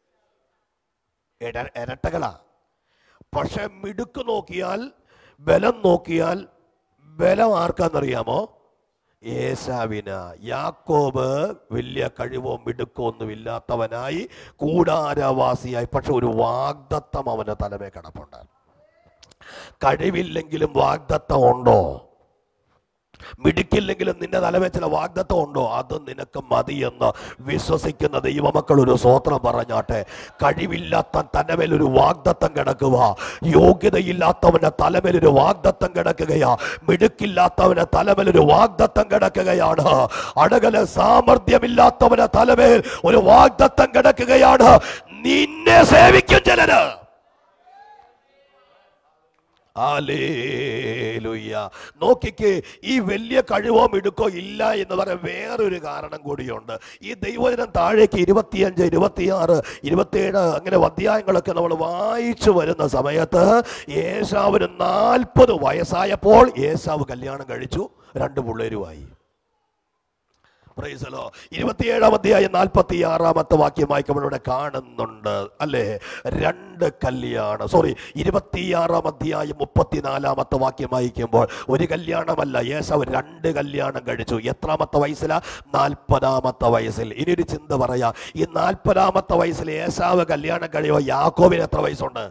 ഇട- ഇരട്ടകളാ പക്ഷെ മിടുക്ക് നോക്കിയാൽ ബലം നോക്കിയാൽ ബലം ആർക്കാന്നറിയാമോ ഏശാവിന് യാക്കോബ് വലിയ കഴിവോ മിടുക്കോ ഒന്നും ഇല്ലാത്തവനായി കൂടാരവാസിയായി പക്ഷെ ഒരു വാഗ്ദത്തം അവന്റെ തലമേ കിടപ്പുണ്ട് കഴിവില്ലെങ്കിലും വാഗ്ദത്തം ഉണ്ടോ മിടുക്കില്ലെങ്കിലും നിന്റെ തലമേ ചില വാഗ്ദത്തം ഉണ്ടോ അത് നിനക്ക് മതിയെന്ന് വിശ്വസിക്കുന്ന ദൈവമക്കൾ ഒരു സ്വോത്രം പറഞ്ഞാട്ടെ കഴിവില്ലാത്ത തലമേൽ ഒരു വാഗ്ദത്തം കിടക്കുക യോഗ്യതയില്ലാത്തവന്റെ തലമേൽ ഒരു വാഗ്ദത്തം കിടക്കുകയാ മിടുക്കില്ലാത്തവന്റെ തലമേൽ ഒരു വാഗ്ദത്തം കിടക്കുകയാണ് അടകല സാമർഥ്യമില്ലാത്തവന്റെ തലമേൽ ഒരു വാഗ്ദത്തം കിടക്കുകയാണ് നിന്നെ സേവിക്കും ചിലര് ഹാലേലുയ്യ. നോക്കിക്കേ ഈ വലിയ കഴിവോ മിടുക്കോ ഇല്ല എന്ന് പറയാൻ വേറൊരു കാരണം കൂടിയുണ്ട് ഈ ദൈവജനം താഴേക്ക് ഇരുപത്തിയഞ്ച് ഇരുപത്തിയാറ് ഇരുപത്തിയേഴ് അങ്ങനെ അധ്യായങ്ങളൊക്കെ നമ്മൾ വായിച്ചു വരുന്ന സമയത്ത് യേശാവിന് നാൽപ്പത് വയസ്സായപ്പോൾ യേശാവ് കല്യാണം കഴിച്ചു രണ്ട് പിള്ളേരുമായി Praise the Lord. ഇരുപത്തിയേഴാം അധ്യായം നാൽപ്പത്തി ആറാമത്തെ വാക്യം വായിക്കുമ്പോൾ ഇവിടെ കാണുന്നുണ്ട് അല്ലേ രണ്ട് കല്യാണം സോറി ഇരുപത്തിയാറാം അധ്യായം മുപ്പത്തിനാലാമത്തെ വാക്യം വായിക്കുമ്പോൾ ഒരു കല്യാണമല്ല യേശവ് രണ്ട് കല്യാണം കഴിച്ചു എത്രാമത്തെ വയസ്സിലാ നാൽപ്പതാമത്തെ വയസ്സിൽ ഇനി ഒരു ചിന്ത പറയാ ഈ നാൽപ്പതാമത്തെ വയസ്സിൽ യേശാവ് കല്യാണം കഴിയുമ്പോൾ യാക്കോബിന് എത്ര വയസ്സുണ്ട്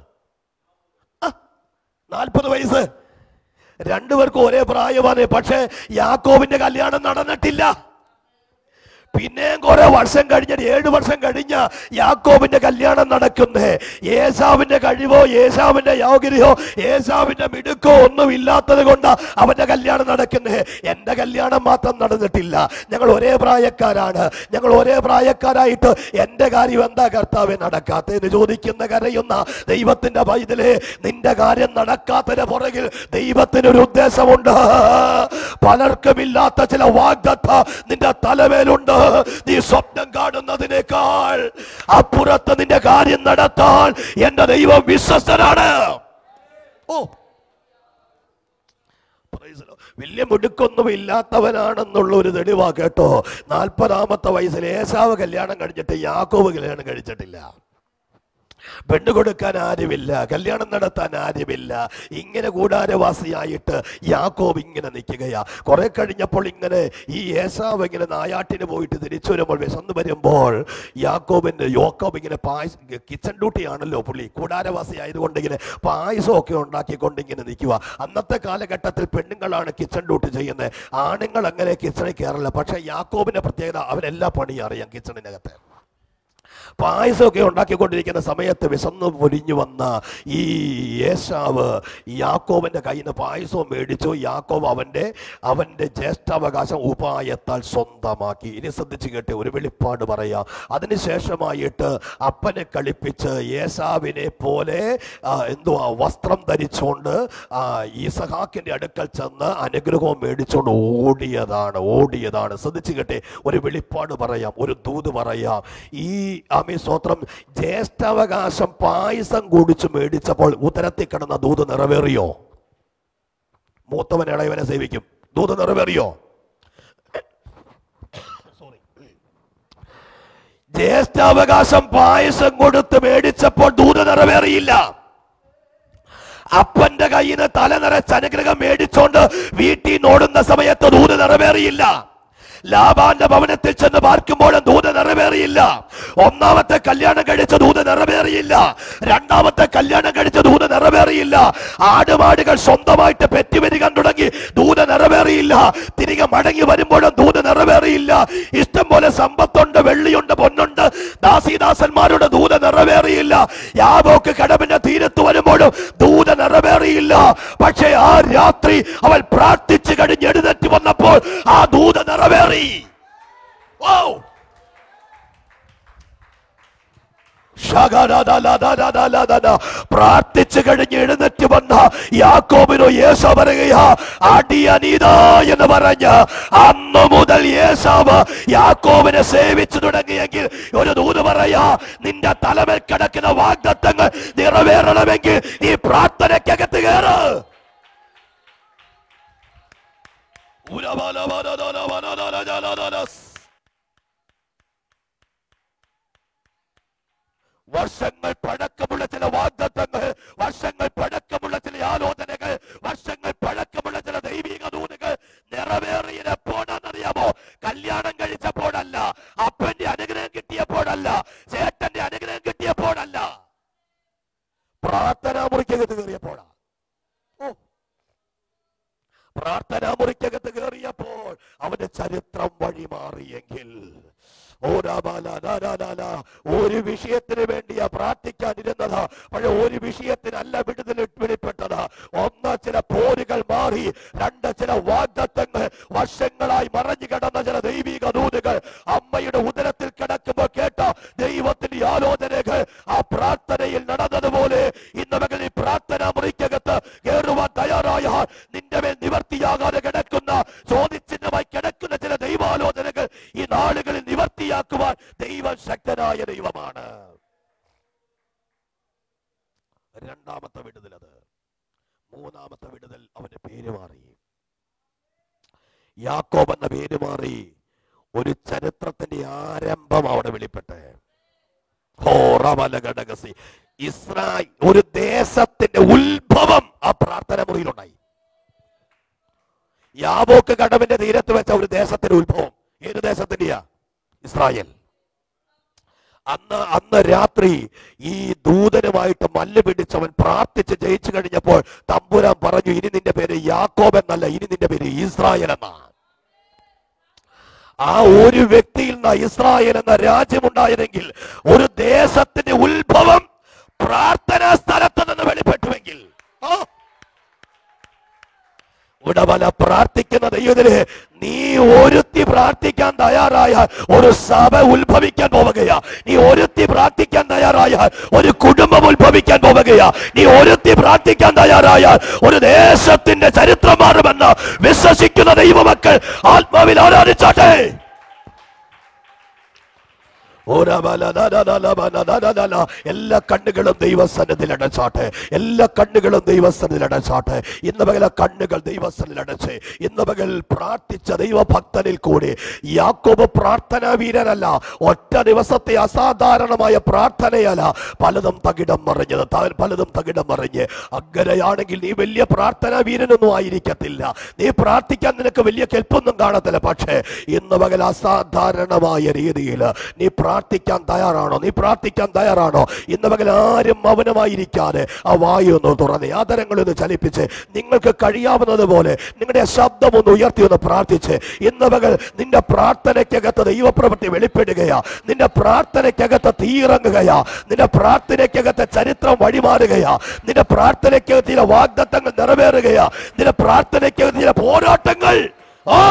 നാൽപ്പത് വയസ്സ് രണ്ടുപേർക്കും ഒരേ പ്രായമാണ് പക്ഷേ യാക്കോബിന്റെ കല്യാണം നടന്നിട്ടില്ല പിന്നെയും കുറെ വർഷം കഴിഞ്ഞിട്ട് ഏഴ് വർഷം കഴിഞ്ഞ യാക്കോബിന്റെ കല്യാണം നടക്കുന്നേ ഏസാവിന്റെ കഴിവോ ഏസാവിന്റെ യോഗ്യതയോ ഏസാവിന്റെ മിടുക്കോ ഒന്നും ഇല്ലാത്തത് കൊണ്ട് അവന്റെ കല്യാണം നടക്കുന്നേ എന്റെ കല്യാണം മാത്രം നടന്നിട്ടില്ല ഞങ്ങൾ ഒരേ പ്രായക്കാരാണ് ഞങ്ങൾ ഒരേ പ്രായക്കാരായിട്ട് എന്റെ കാര്യം എന്താ കർത്താവെ നടക്കാത്തതെന്ന് ചോദിക്കുന്ന കരയുന്ന ദൈവത്തിന്റെ പൈതലേ നിന്റെ കാര്യം നടക്കാത്തതിന് പുറകിൽ ദൈവത്തിനൊരു ഉദ്ദേശമുണ്ട് പലർക്കുമില്ലാത്ത ചില വാഗ്ദത്ത നിന്റെ തലമേലുണ്ട് നീ സ്വപ്നം കാണുന്നതിനേക്കാൾ അപ്പുറത്ത് നിന്റെ കാര്യം നടത്താൻ എന്റെ ദൈവം വിശ്വസ്തനാണ് ഓ Praise the Lord. വലിയ മിടുക്കൊന്നും ഇല്ലാത്തവനാണെന്നുള്ള ഒരു തെളിവാ കേട്ടോ നാൽപ്പതാമത്തെ വയസ്സിൽ ഏസാവ് കല്യാണം കഴിച്ചിട്ട് യാക്കോവ് കല്യാണം കഴിച്ചിട്ടില്ല പെണ്ണ് കൊടുക്കാൻ ആരുമില്ല കല്യാണം നടത്താൻ ആരുമില്ല ഇങ്ങനെ കൂടാരവാസിയായിട്ട് യാക്കോബ് ഇങ്ങനെ നിൽക്കുകയാ കുറെ കഴിഞ്ഞപ്പോൾ ഇങ്ങനെ ഈ ഏസാവ് ഇങ്ങനെ നായാട്ടിന് പോയിട്ട് തിരിച്ചു വരുമ്പോൾ വിശന്ന് വരുമ്പോൾ യാക്കോബിന്റെ യോക്കോബ് ഇങ്ങനെ പായസ കിച്ചൺ ഡ്യൂട്ടിയാണല്ലോ പുള്ളി കൂടാരവാസി ആയതുകൊണ്ട് ഇങ്ങനെ പായസമൊക്കെ ഉണ്ടാക്കിക്കൊണ്ട് ഇങ്ങനെ നിൽക്കുക അന്നത്തെ കാലഘട്ടത്തിൽ പെണ്ണുങ്ങളാണ് കിച്ചൺ ഡ്യൂട്ടി ചെയ്യുന്നത് ആണുങ്ങൾ അങ്ങനെ കിച്ചണിൽ കയറില്ല പക്ഷേ യാക്കോബിന്റെ പ്രത്യേകത അവനെല്ലാ പണിയും അറിയാം കിച്ചണിനകത്ത് പായസമൊക്കെ ഉണ്ടാക്കിക്കൊണ്ടിരിക്കുന്ന സമയത്ത് വിശന്ന് പൊരിഞ്ഞു വന്ന ഈ യേശാവ് യാക്കോബിന്റെ കയ്യിൽ നിന്ന് പായസവും മേടിച്ചു യാക്കോബ് അവന്റെ അവന്റെ ജ്യേഷ്ഠാവകാശം ഉപായത്താൽ സ്വന്തമാക്കി ഇനി ശ്രദ്ധിച്ച് കേട്ട് ഒരു വെളിപ്പാട് പറയാം അതിനുശേഷമായിട്ട് അപ്പനെ കളിപ്പിച്ച് യേശാവിനെ പോലെ ആ, എന്തുവാ വസ്ത്രം ധരിച്ചുകൊണ്ട് ആ, ഈസഹാക്കിന്റെ അടുക്കൽ ചെന്ന് അനുഗ്രഹവും മേടിച്ചുകൊണ്ട് ഓടിയതാണ് ഓടിയതാണ് ശ്രദ്ധിച്ച് കേട്ടെ ഒരു വെളിപ്പാട് പറയാം ഒരു ദൂത് പറയാം ഈ ആമി സ്തോത്രം ജ്യേഷ്ഠാവകാശം പായസം കുടിച്ച് മേടിച്ചപ്പോൾ ഉത്തരത്തിൽ കിടന്ന ദൂത് നിറവേറിയോ മൂത്തവൻ ഇളയവനെ സേവിക്കും ദൂത് നിറവേറിയോ ജ്യേഷ്ഠാവകാശം പായസം കൊടുത്ത് മേടിച്ചപ്പോൾ ദൂത് നിറവേറിയില്ല അപ്പന്റെ കയ്യിൽ നിന്ന് തല നിറച്ച് അനുഗ്രഹം മേടിച്ചോണ്ട് വീട്ടിൽ നോടുന്ന സമയത്ത് ദൂത് നിറവേറിയില്ല ലാബാന്റെ ഭവനത്തിൽ ചെന്ന് പാർക്കുമ്പോഴും ദൂത് നിറവേറിയില്ല ഒന്നാമത്തെ കല്യാണം കഴിച്ച ദൂത് നിറവേറിയില്ല രണ്ടാമത്തെ കല്യാണം കഴിച്ച ദൂത് നിറവേറിയില്ല ആടുമാടുകൾ സ്വന്തമായിട്ട് പെറ്റുവരികാൻ തുടങ്ങി ദൂത് നിറവേറിയില്ല തിരികെ മടങ്ങി വരുമ്പോഴും ദൂത് നിറവേറിയില്ല ഇഷ്ടം പോലെ സമ്പത്തുണ്ട് വെള്ളിയുണ്ട് പൊന്നുണ്ട് ദാസീദാസന്മാരുടെ ദൂത് നിറവേറിയില്ല യാബോക്ക് കടമിന്റെ തീരത്ത് വരുമ്പോഴും ദൂത് നിറവേറിയില്ല പക്ഷേ ആ രാത്രി അവൾ പ്രാർത്ഥിച്ചു കഴിഞ്ഞ് എഴുന്നേറ്റ് വന്നപ്പോൾ ആ ദൂത് നിറവേറി ഓ ശകടദലദലദലദല. പ്രാർത്ഥിച്ചു കഴിഞ്ഞ് എഴുന്നേറ്റ് വന്ന യാക്കോബിനോ യേശ പറയുകയാ അടിയനീത എന്ന് പറഞ്ഞ് അന്നു മുതൽ യേശാവ് യാക്കോബിനെ സേവിച്ചു തുടങ്ങിയെങ്കിൽ ഒരു ദൂത് പറയാ നിന്റെ തലമേൽ കിടക്കുന്ന വാഗ്ദത്തങ്ങൾ നിറവേറണമെങ്കിൽ നീ പ്രാർത്ഥനയ്ക്കകത്ത് കയറ് വർഷങ്ങൾ പഴക്കമുള്ള ചില വാഗ്ദത്തങ്ങൾ വർഷങ്ങൾ പഴക്കമുള്ള ചില ആലോചനകൾ വർഷങ്ങൾ പഴക്കമുള്ള ചില ദൈവിക ദൂതുകൾ നിറവേറിയപ്പോഴാണെന്നറിയാമോ കല്യാണം കഴിച്ചപ്പോഴല്ല അപ്പന്റെ അനുഗ്രഹം കിട്ടിയപ്പോഴല്ല ചേട്ടന്റെ അനുഗ്രഹം കിട്ടിയപ്പോഴല്ല പ്രാർത്ഥനാ മുറിക്കകത്ത് കയറിയപ്പോഴാ ഓ പ്രാർത്ഥനാ മുറിക്കകത്ത് കയറിയപ്പോൾ അവന്റെ ചരിത്രം വഴി മാറിയെങ്കിൽ ഓ രാമാല നാനാലാല ഒരു വിഷയത്തിന് വേണ്ടിയാ പ്രാർത്ഥിക്കാനിരുന്നത് പക്ഷെ ഒരു വിഷയത്തിനല്ല വിടുതൽ വെളിപ്പെട്ടത് ഒന്ന് ചില പോരുകൾ മാറി രണ്ട് ചില വാഗ്ദത്തങ്ങൾ വർഷങ്ങളായി മറഞ്ഞു കിടന്ന ചില ദൈവിക ദൂതുകൾ അമ്മയുടെ ഉദരത്തിൽ കിടക്കുമ്പോൾ കേട്ട ദൈവത്തിന്റെ ആലോചനകൾ ആ പ്രാർത്ഥനയിൽ നടന്നതുപോലെ ഇന്ന് മകൾ ഈ പ്രാർത്ഥന മുറിക്കകത്ത് കയറുവാൻ തയ്യാറായ നിന്റെ മേൽ നിവർത്തിയാകാതെ കിടക്കുന്ന ചോദിച്ചിഹ്നമായി കിടക്കുന്ന ചില ദൈവാലോചനകൾ ഈ നാളുകളിൽ നിവർത്തിയാക്കുവാൻ ദൈവം ശക്തനായ ദൈവമാണ് രണ്ടാമത്തെ വിടുതൽ അത് മൂന്നാമത്തെ വിടുതൽ അവന്റെ പേര് മാറി യാക്കോബ് എന്ന പേര് മാറി ഒരു ചരിത്രത്തിന്റെ ആരംഭം അവിടെ വെളിപ്പെട്ടെ ഘോറമലഘടകസി ഇസ്രായേൽ ഒരു ദേശത്തിന്റെ ഉത്ഭവം ആ പ്രാർത്ഥന മുറിയിലുണ്ടായി യാബോക്ക് കടവിന്റെ തീരത്ത് വെച്ച ഒരു ദേശത്തിന്റെ ഉത്ഭവം ഏത് ദേശത്തിന്റെയാ ഇസ്രായേൽ അന്ന് അന്ന് രാത്രി ഈ ദൂതനുമായിട്ട് മല്ല് പിടിച്ചവൻ പ്രാർത്ഥിച്ച് ജയിച്ചു കഴിഞ്ഞപ്പോൾ തമ്പുരാൻ പറഞ്ഞു ഇനി നിന്റെ പേര് യാക്കോബ് എന്നല്ല ഇനി നിന്റെ പേര് ഇസ്രായേൽ എന്നാണ് ആ ഒരു വ്യക്തിയിൽ നിന്ന് ഇസ്രായേൽ എന്ന രാജ്യമുണ്ടായതെങ്കിൽ ഒരു ദേശത്തിന്റെ ഉത്ഭവം പ്രാർത്ഥനാ സ്ഥലത്ത് നിന്ന് വെളിപ്പെട്ടുവെങ്കിൽ ആ ഉടമല പ്രാർത്ഥിക്കുന്ന ദൈവത്തില് നീ ഒരുത്തി പ്രാർത്ഥിക്കാൻ തയ്യാറായാൽ ഒരു സഭ ഉത്ഭവിക്കാൻ പോവുകയാ നീ ഒരുത്തി പ്രാർത്ഥിക്കാൻ തയ്യാറായാൽ ഒരു കുടുംബം ഉത്ഭവിക്കാൻ പോവുകയാ നീ ഒരുത്തി പ്രാർത്ഥിക്കാൻ തയ്യാറായാൽ ഒരു ദേശത്തിന്റെ ചരിത്രം മാറുമെന്ന് വിശ്വസിക്കുന്ന ദൈവമക്കൾ ആത്മാവിൽ ആരാധിച്ചാട്ടെ ഓരബലനനനനനനനനന. എല്ലാ കണ്ണുകളും ദൈവസന്നിധിയിൽ അടച്ചാട്ടെ എല്ലാ കണ്ണുകളും ദൈവസന്നിധിയിൽ അടച്ചാട്ടെ ഇന്ന് പകല കണ്ണുകൾ ദൈവസന്നിധിയിൽ അടച്ച് ഇന്ന് പകൽ പ്രാർത്ഥിച്ച ദൈവഭക്തനിൽ കൂടി യാക്കോബ് പ്രാർത്ഥനാ വീരനല്ല ഒറ്റ ദിവസത്തെ അസാധാരണമായ പ്രാർത്ഥനയല്ല പലതും തകിടം മറിഞ്ഞത് താൻ പലതും തകിടം മറിഞ്ഞ് അങ്ങനെയാണെങ്കിൽ നീ വലിയ പ്രാർത്ഥനാ വീരനൊന്നും ആയിരിക്കത്തില്ല നീ പ്രാർത്ഥിക്കാൻ നിനക്ക് വലിയ കെൽപ്പൊന്നും കാണത്തില്ല പക്ഷേ ഇന്ന് പകൽ അസാധാരണമായ രീതിയിൽ നീ പ്രാർത്ഥിക്കാൻ തയ്യാറാണോ നീ പ്രാർത്ഥിക്കാൻ തയ്യാറാണോ ഇന്ന് പകൽ ആരും മൗനമായിരിക്കാതെ ആ വായു ഒന്ന് തുറന്ന് ആദരങ്ങളൊന്ന് ചലിപ്പിച്ച് നിങ്ങൾക്ക് കഴിയാവുന്നത് പോലെ നിങ്ങളുടെ ശബ്ദം ഒന്ന് ഉയർത്തി ഒന്ന് പ്രാർത്ഥിച്ച് ഇന്ന് പകൽ നിന്റെ പ്രാർത്ഥനയ്ക്കകത്ത് ദൈവപ്രവൃത്തി വെളിപ്പെടുകയാ നിന്റെ പ്രാർത്ഥനയ്ക്കകത്ത് തീയിറങ്ങുകയാ നിന്റെ പ്രാർത്ഥനയ്ക്കകത്ത് ചരിത്രം വഴിമാറുകയാ നിന്റെ പ്രാർത്ഥനയ്ക്കകത്ത് ചില വാഗ്ദത്തങ്ങൾ നിറവേറുകയാ നിന്റെ പ്രാർത്ഥനയ്ക്കകത്ത് ചില പോരാട്ടങ്ങൾ ഓ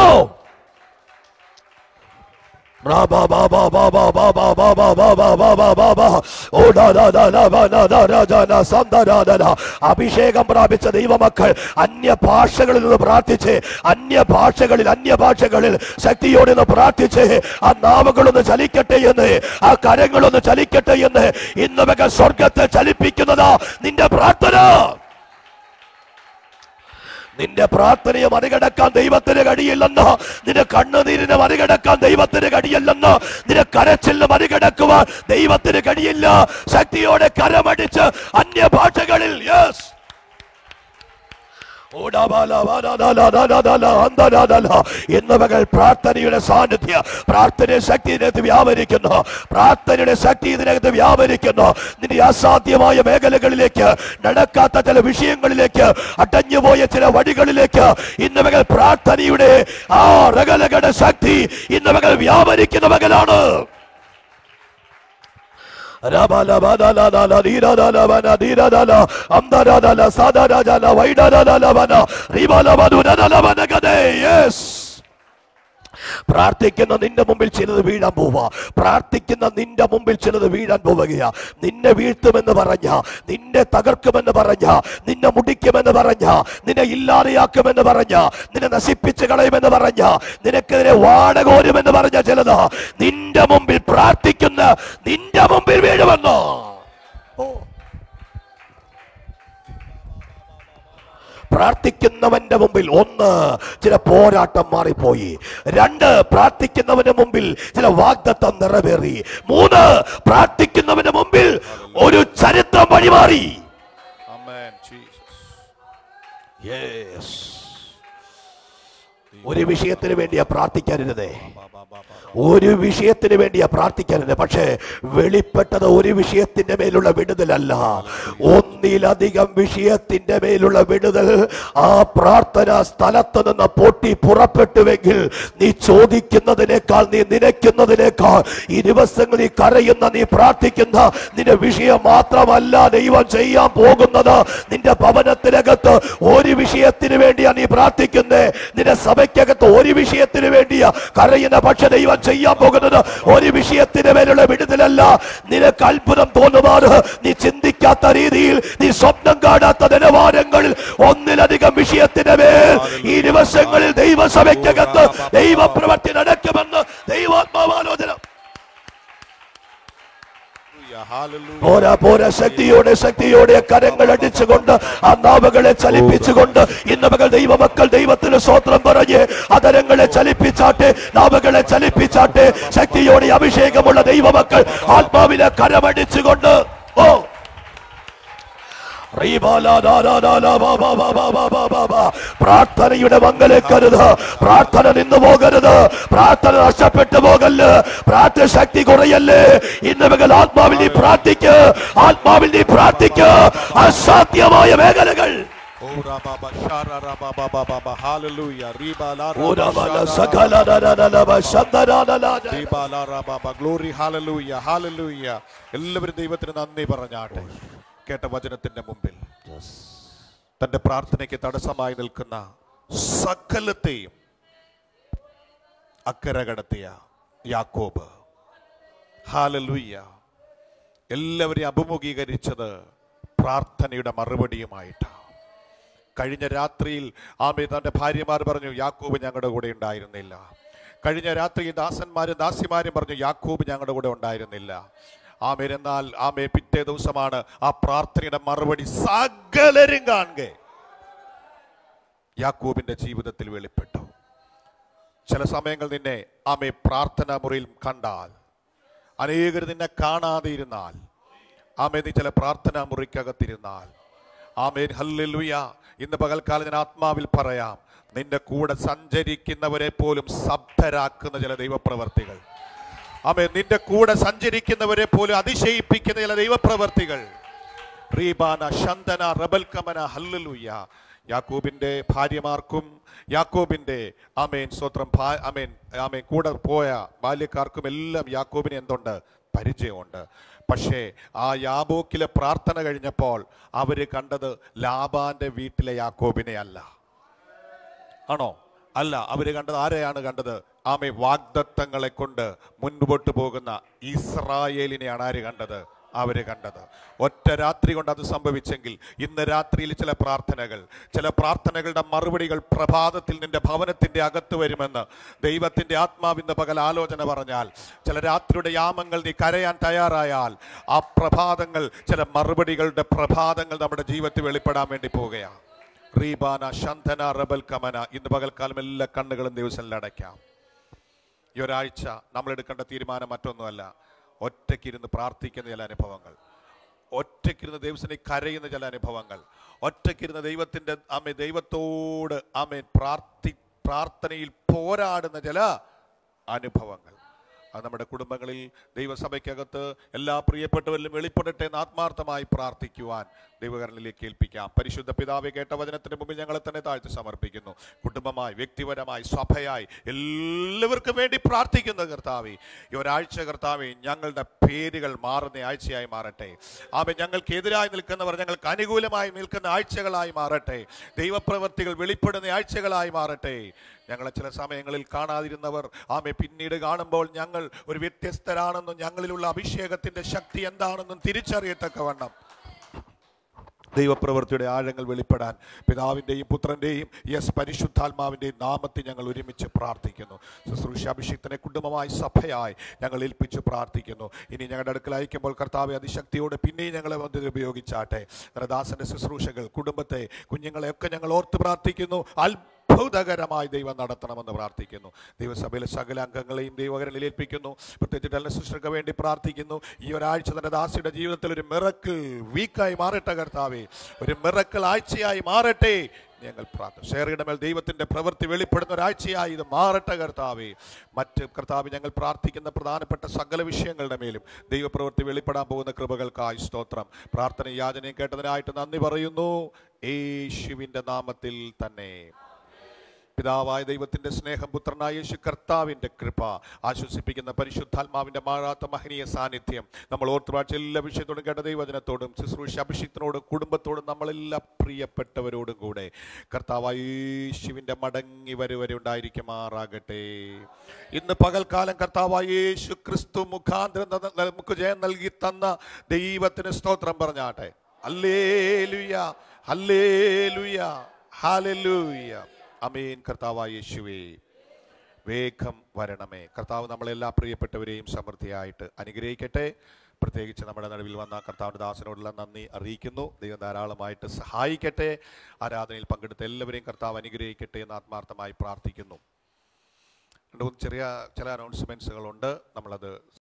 അഭിഷേകം പ്രാപിച്ച ദൈവമക്കൾ അന്യ ഭാഷകളിൽ നിന്ന് പ്രാർത്ഥിച്ച് അന്യ ഭാഷകളിൽ അന്യ ഭാഷകളിൽ ശക്തിയോടെ നിന്ന് പ്രാർത്ഥിച്ച് ആ നാവുകളൊന്ന് ചലിക്കട്ടെ എന്ന് ആ കരങ്ങളൊന്ന് ചലിക്കട്ടെ എന്ന് ഇന്ന് മക സ്വർഗത്തെ ചലിപ്പിക്കുന്നതാ നിന്റെ പ്രാർത്ഥന നിന്റെ പ്രാർത്ഥനയെ മറികടക്കാൻ ദൈവത്തിന് കഴിയില്ലെന്ന് നിന്റെ കണ്ണുനീരിനെ മറികടക്കാൻ ദൈവത്തിന് കഴിയില്ലെന്ന് നിന്റെ കരച്ചിലിന് മറികടക്കുവാൻ ദൈവത്തിന് കഴിയില്ല ശക്തിയോടെ കരമടിച്ച് അന്യഭാഷകളിൽ യെസ് ഇന്ന് മകൾ പ്രാർത്ഥനയുടെ സാന്നിധ്യ പ്രാർത്ഥന ശക്തി ഇതിനകത്ത് വ്യാപരിക്കുന്നു പ്രാർത്ഥനയുടെ ശക്തി ഇതിനകത്ത് വ്യാപരിക്കുന്നു നിന്റെ അസാധ്യമായ മേഖലകളിലേക്ക് നടക്കാത്ത ചില വിഷയങ്ങളിലേക്ക് അടഞ്ഞുപോയ ചില വഴികളിലേക്ക് ഇന്ന് മകൾ പ്രാർത്ഥനയുടെ ആ റകലകളുടെ ശക്തി ഇന്ന് മകൾ വ്യാപരിക്കുന്ന മകളാണ് പ്രാർത്ഥിക്കുന്ന നിന്റെ മുമ്പിൽ ചിലത് വീഴാൻ പോവാ പ്രാർത്ഥിക്കുന്ന നിന്റെ മുമ്പിൽ ചിലത് വീഴാൻ പോവുകയാ നിന്നെ വീഴ്ത്തുമെന്ന് പറഞ്ഞ നിന്നെ തകർക്കുമെന്ന് പറഞ്ഞ നിന്നെ മുടിക്കുമെന്ന് പറഞ്ഞ നിന്നെ ഇല്ലാതെയാക്കുമെന്ന് പറഞ്ഞ നിന്നെ നശിപ്പിച്ച് കളയുമെന്ന് പറഞ്ഞ നിനക്കെതിരെ വാടകോരുമെന്ന് പറഞ്ഞ ചിലത് നിന്റെ മുമ്പിൽ പ്രാർത്ഥിക്കുന്ന നിന്റെ മുമ്പിൽ വീഴുമെന്നോ പ്രാർത്ഥിക്കുന്നവന്റെ മുമ്പിൽ ഒന്ന് ചില പോരാട്ടം മാറിപ്പോയി രണ്ട് പ്രാർത്ഥിക്കുന്നവന്റെ മുമ്പിൽ ചില വാഗ്ദത്തം നിറവേറി മൂന്ന് പ്രാർത്ഥിക്കുന്നവന്റെ മുമ്പിൽ ഒരു ചരിത്രം വഴിമാറി Yes. ഒരു വിഷയത്തിന് വേണ്ടിയാ പ്രാർത്ഥിക്കാനിരുന്നേ ഒരു വിഷയത്തിന് വേണ്ടിയാ പ്രാർത്ഥിക്കാനിരുന്നത് പക്ഷേ വെളിപ്പെട്ടത് ഒരു വിഷയത്തിന്റെ മേലുള്ള വിടുതലല്ല ഒന്നിലധികം വിഷയത്തിന്റെ മേലുള്ള വിടുതൽ ആ പ്രാർത്ഥന സ്ഥലത്ത് നിന്ന് പൊട്ടി പുറപ്പെട്ടുവെങ്കിൽ നീ ചോദിക്കുന്നതിനേക്കാൾ നീ നനയ്ക്കുന്നതിനേക്കാൾ ഈ ദിവസങ്ങളിൽ നീ കരയുന്ന നീ പ്രാർത്ഥിക്കുന്ന നിന്റെ വിഷയം മാത്രമല്ല ദൈവം ചെയ്യാൻ പോകുന്നത് നിന്റെ ഭവനത്തിനകത്ത് ഒരു വിഷയത്തിന് വേണ്ടിയാ നീ പ്രാർത്ഥിക്കുന്നേ നിന്റെ സഭയ്ക്കകത്ത് ഒരു വിഷയത്തിന് വേണ്ടിയാ കരയുന്ന പക്ഷെ ദൈവം ചെയ്യാൻ പോകുന്നത് ഒരു വിഷയത്തിന് മേലുള്ള വിടുതലല്ല നിനക്ക് അത്ഭുതം തോന്നുമാറ് നീ ചിന്തിക്കാത്ത രീതിയിൽ നീ സ്വപ്നം കാണാത്ത നിലവാരങ്ങളിൽ ഒന്നിലധികം വിഷയത്തിന് മേൽ ഈ ദിവസങ്ങളിൽ ദൈവസഭയ്ക്കകത്ത് ദൈവപ്രവർത്തി നടക്കുമെന്ന് ദൈവാത്മാവാലോചന പോരാ പോരാ ശക്തിയോടെ ശക്തിയോടെ കരങ്ങൾ അടിച്ചുകൊണ്ട് ആ നാവുകളെ ചലിപ്പിച്ചുകൊണ്ട് ഇന്ന് മകൾ ദൈവമക്കൾ ദൈവത്തിന് സ്വത്രം പറഞ്ഞ് അതരങ്ങളെ ചലിപ്പിച്ചാട്ടെ നാവുകളെ ചലിപ്പിച്ചാട്ടെ ശക്തിയോടെ അഭിഷേകമുള്ള ദൈവമക്കൾ ആത്മാവിനെ കരമടിച്ചുകൊണ്ട് ഓ പ്രാർത്ഥനയുടെ മംഗലേക്കരുത് പ്രാർത്ഥന നിന്നു പോകരുത് പ്രാർത്ഥന നഷ്ടപ്പെട്ടു പോകല്ല് പ്രാർത്ഥന ശക്തി കുറയല്ലേ ഇന്ന് മകൾ ആത്മാവിൽ നീ പ്രാർത്ഥിക്ക് ആത്മാവിൽ നീ പ്രാർത്ഥിക്ക് അസാധ്യമായ മേഖലകൾ എല്ലാവരും ദൈവത്തിന് നന്ദി പറഞ്ഞാട്ടെ കേട്ട വചനത്തിന്റെ മുമ്പിൽ തന്റെ പ്രാർത്ഥനയ്ക്ക് തടസ്സമായി നിൽക്കുന്ന സകലത്തെയും അക്കരെ കടത്തിയ യാക്കോബ് ഹാലലുയ്യ എല്ലാവരെയും അഭിമുഖീകരിച്ചത് പ്രാർത്ഥനയുടെ മറുപടിയുമായിട്ടാണ് കഴിഞ്ഞ രാത്രിയിൽ ആമേ തന്റെ ഭാര്യമാർ പറഞ്ഞു യാക്കോബ് ഞങ്ങളുടെ കൂടെ ഉണ്ടായിരുന്നില്ല കഴിഞ്ഞ രാത്രി ദാസന്മാരും ദാസിമാരും പറഞ്ഞു യാക്കൂബ് ഞങ്ങളുടെ കൂടെ ഉണ്ടായിരുന്നില്ല ആമേൻ എന്നാൽ ആമേ പിറ്റേ ദിവസമാണ് ആ പ്രാർത്ഥനയുടെ മറുപടി സകലരും കാണുക യാക്കൂബിന്റെ ജീവിതത്തിൽ വെളിപ്പെട്ടു ചില സമയങ്ങൾ നിന്നെ ആമേ പ്രാർത്ഥനാ മുറിയിൽ കണ്ടാൽ അനേകർ നിന്നെ കാണാതെ ഇരുന്നാൽ ആമേ നീ ചില പ്രാർത്ഥനാ മുറിക്കകത്തിരുന്നാൽ ആമേൻ ഹല്ലേലൂയ ഇന്ന് പകൽക്കാലം ഞാൻ ആത്മാവിൽ പറയാം നിന്റെ കൂടെ സഞ്ചരിക്കുന്നവരെ പോലും ശബ്ദരാക്കുന്ന ചില ദൈവപ്രവർത്തികൾ ആമേ നിന്റെ കൂടെ സഞ്ചരിക്കുന്നവരെ പോലും അതിശയിപ്പിക്കുന്ന ചില ദൈവപ്രവർത്തികൾ റീബാന ശന്തന റബൽക്കമന ഹല്ലുലൂയ യാക്കൂബിന്റെ ഭാര്യമാർക്കും യാക്കോബിന്റെ ആമേൻ സ്വത്രം ഭാ- ആമേൻ ആമേൻ കൂടെ പോയ ബാല്യക്കാർക്കും എല്ലാം യാക്കോബിന് എന്തുണ്ട് പരിചയമുണ്ട് പക്ഷേ ആ യാബോക്കിലെ പ്രാർത്ഥന കഴിഞ്ഞപ്പോൾ അവര് കണ്ടത് ലാബാന്റെ വീട്ടിലെ യാക്കോബിനെ അല്ല ആണോ അല്ല അവര് കണ്ടത് ആരെയാണ് കണ്ടത് ആമേ വാഗ്ദത്തങ്ങളെ കൊണ്ട് മുൻപോട്ട് പോകുന്ന ഇസ്രായേലിനെയാണ് ആര് കണ്ടത് അവര് കണ്ടത് ഒറ്റ രാത്രി കൊണ്ട് അത് സംഭവിച്ചെങ്കിൽ ഇന്ന് രാത്രിയിൽ ചില പ്രാർത്ഥനകൾ ചില പ്രാർത്ഥനകളുടെ മറുപടികൾ പ്രഭാതത്തിൽ നിന്റെ ഭവനത്തിന്റെ അകത്ത് വരുമെന്ന് ദൈവത്തിന്റെ ആത്മാവിന്റെ പകൽ ആലോചന പറഞ്ഞാൽ ചില രാത്രിയുടെ യാമങ്ങൾ നീ കരയാൻ തയ്യാറായാൽ ആ പ്രഭാതങ്ങൾ ചില മറുപടികളുടെ പ്രഭാതങ്ങൾ നമ്മുടെ ജീവിതത്തിൽ വെളിപ്പെടാൻ വേണ്ടി പോവുകയാണ് റീബാന ശന്തന റബൽ കമന ഇന്ന് പകൽക്കാലം എല്ലാ കണ്ണുകളും ദിവസം അടയ്ക്കാം ഈ ഒരാഴ്ച നമ്മൾ എടുക്കേണ്ട തീരുമാനം മറ്റൊന്നുമല്ല ഒറ്റയ്ക്കിരുന്ന് പ്രാർത്ഥിക്കുന്ന ചില അനുഭവങ്ങൾ ഒറ്റയ്ക്കിരുന്ന് ദൈവത്തിനെ കരയുന്ന ചില അനുഭവങ്ങൾ ഒറ്റയ്ക്കിരുന്ന് ദൈവത്തിന്റെ ആമേ ദൈവത്തോട് ആമേ പ്രാർത്ഥി പ്രാർത്ഥനയിൽ പോരാടുന്ന ചില അനുഭവങ്ങൾ അത് നമ്മുടെ കുടുംബങ്ങളിൽ ദൈവസഭയ്ക്കകത്ത് എല്ലാ പ്രിയപ്പെട്ടവരിലും വെളിപ്പെടട്ടെ എന്ന് ആത്മാർത്ഥമായി പ്രാർത്ഥിക്കുവാൻ ദൈവകരണിലേക്ക് ഏൽപ്പിക്കാം പരിശുദ്ധ പിതാവെ കേട്ട വചനത്തിന് മുമ്പിൽ ഞങ്ങളെ തന്നെ താഴ്ത്തി സമർപ്പിക്കുന്നു കുടുംബമായി വ്യക്തിപരമായി സഭയായി എല്ലാവർക്കും വേണ്ടി പ്രാർത്ഥിക്കുന്ന കർത്താവെ ഈ ഒരാഴ്ച കർത്താവെ ഞങ്ങളുടെ പേരുകൾ മാറുന്ന ആഴ്ചയായി മാറട്ടെ ആമെ ഞങ്ങൾക്ക് എതിരായി നിൽക്കുന്നവർ ഞങ്ങൾക്ക് അനുകൂലമായി നിൽക്കുന്ന ആഴ്ചകളായി മാറട്ടെ ദൈവപ്രവർത്തികൾ വെളിപ്പെടുന്ന ആഴ്ചകളായി മാറട്ടെ ഞങ്ങളെ ചില സമയങ്ങളിൽ കാണാതിരുന്നവർ ആമെ പിന്നീട് കാണുമ്പോൾ ഞങ്ങൾ ഒരു വ്യത്യസ്തരാണെന്നും ഞങ്ങളിലുള്ള അഭിഷേകത്തിന്റെ ശക്തി എന്താണെന്നും തിരിച്ചറിയത്തക്കവണ്ണം ദൈവപ്രവൃത്തിയുടെ ആഴങ്ങൾ വെളിപ്പെടാൻ പിതാവിൻ്റെയും പുത്രൻ്റെയും യെസ് പരിശുദ്ധാത്മാവിൻ്റെയും നാമത്തിൽ ഞങ്ങൾ ഒരുമിച്ച് പ്രാർത്ഥിക്കുന്നു ശുശ്രൂഷ അഭിഷേകത്തിനെ കുടുംബമായി സഭയായി ഞങ്ങൾ ഏൽപ്പിച്ച് പ്രാർത്ഥിക്കുന്നു ഇനി ഞങ്ങളുടെ അടുക്കൽ അയക്കുമ്പോൾ കർത്താവെ അതിശക്തിയോടെ പിന്നെയും ഞങ്ങളെ വന്ന് ഉപയോഗിച്ചാട്ടെ ദാസന്റെ ശുശ്രൂഷകൾ കുടുംബത്തെ കുഞ്ഞുങ്ങളെയൊക്കെ ഞങ്ങൾ ഓർത്ത് പ്രാർത്ഥിക്കുന്നു അത്ഭുതകരമായി ദൈവം നടത്തണമെന്ന് പ്രാർത്ഥിക്കുന്നു ദൈവസഭയിലെ സകല അംഗങ്ങളെയും ദൈവകരനിൽ ഏൽപ്പിക്കുന്നു പ്രത്യേകിച്ച് ഡെല്ല ശുശ്രൂഷയ്ക്ക് വേണ്ടി പ്രാർത്ഥിക്കുന്നു ഈ ഒരാഴ്ച തന്റെ ദാസിയുടെ ജീവിതത്തിൽ ഒരു മിറക്കിൾ വീക്കായി മാറട്ടെ കർത്താവേ ഒരു മിറക്കിൾ ആഴ്ചയായി മാറട്ടെ ഞങ്ങൾ പ്രാർത്ഥന ഷെയറിയുടെ മേൽ ദൈവത്തിന്റെ പ്രവൃത്തി വെളിപ്പെടുന്ന ഒരാഴ്ചയായി ഇത് മാറട്ടെ കർത്താവേ മറ്റ് കർത്താവ് ഞങ്ങൾ പ്രാർത്ഥിക്കുന്ന പ്രധാനപ്പെട്ട സകല വിഷയങ്ങളുടെ മേലും ദൈവപ്രവൃത്തി വെളിപ്പെടാൻ പോകുന്ന കൃപകൾക്കായി സ്തോത്രം പ്രാർത്ഥന യാചനയും കേട്ടതിനായിട്ട് നന്ദി പറയുന്നു യേശുവിന്റെ നാമത്തിൽ തന്നെ പിതാവായ ദൈവത്തിന്റെ സ്നേഹം പുത്രനായ യേശു കർത്താവിന്റെ കൃപ ആശ്വസിപ്പിക്കുന്ന പരിശുദ്ധാത്മാവിന്റെ മാറാത്ത മഹനീയ സാന്നിധ്യം നമ്മൾ ഓർത്തുപാഴ്ച എല്ലാ വിഷയത്തോടും കേട്ട ദൈവജനത്തോടും ശുശ്രൂഷ അഭിഷേകത്തിനോടും കുടുംബത്തോടും നമ്മളെല്ലാ പ്രിയപ്പെട്ടവരോടും കൂടെ കർത്താവായ യേശുവിന്റെ മടങ്ങി വരെ ഉണ്ടായിരിക്കുമാറാകട്ടെ ഇന്ന് പകൽക്കാലം കർത്താവായ യേശു ക്രിസ്തു മുഖാന്തരം തന്ന- നമുക്ക് ജയം നൽകി തന്ന ദൈവത്തിന് സ്തോത്രം പറഞ്ഞാട്ടെ അല്ലേലുയ അല്ലേലുയ ഹാലലൂയ അമീൻ കർത്താവായ യേശുവേ വേഗം വരണമേ കർത്താവ് നമ്മളെല്ലാ പ്രിയപ്പെട്ടവരെയും സമൃദ്ധിയായിട്ട് അനുഗ്രഹിക്കട്ടെ പ്രത്യേകിച്ച് നമ്മുടെ നടുവിൽ വന്ന കർത്താവിൻ്റെ ദാസനോടുള്ള നന്ദി അറിയിക്കുന്നു ദൈവം ധാരാളമായിട്ട് സഹായിക്കട്ടെ ആരാധനയിൽ പങ്കെടുത്ത എല്ലാവരെയും കർത്താവ് അനുഗ്രഹിക്കട്ടെ എന്ന് ആത്മാർത്ഥമായി പ്രാർത്ഥിക്കുന്നു രണ്ട് മൂന്ന് ചെറിയ ചില അനൗൺസ്മെൻറ്റ്സുകളുണ്ട് നമ്മളത്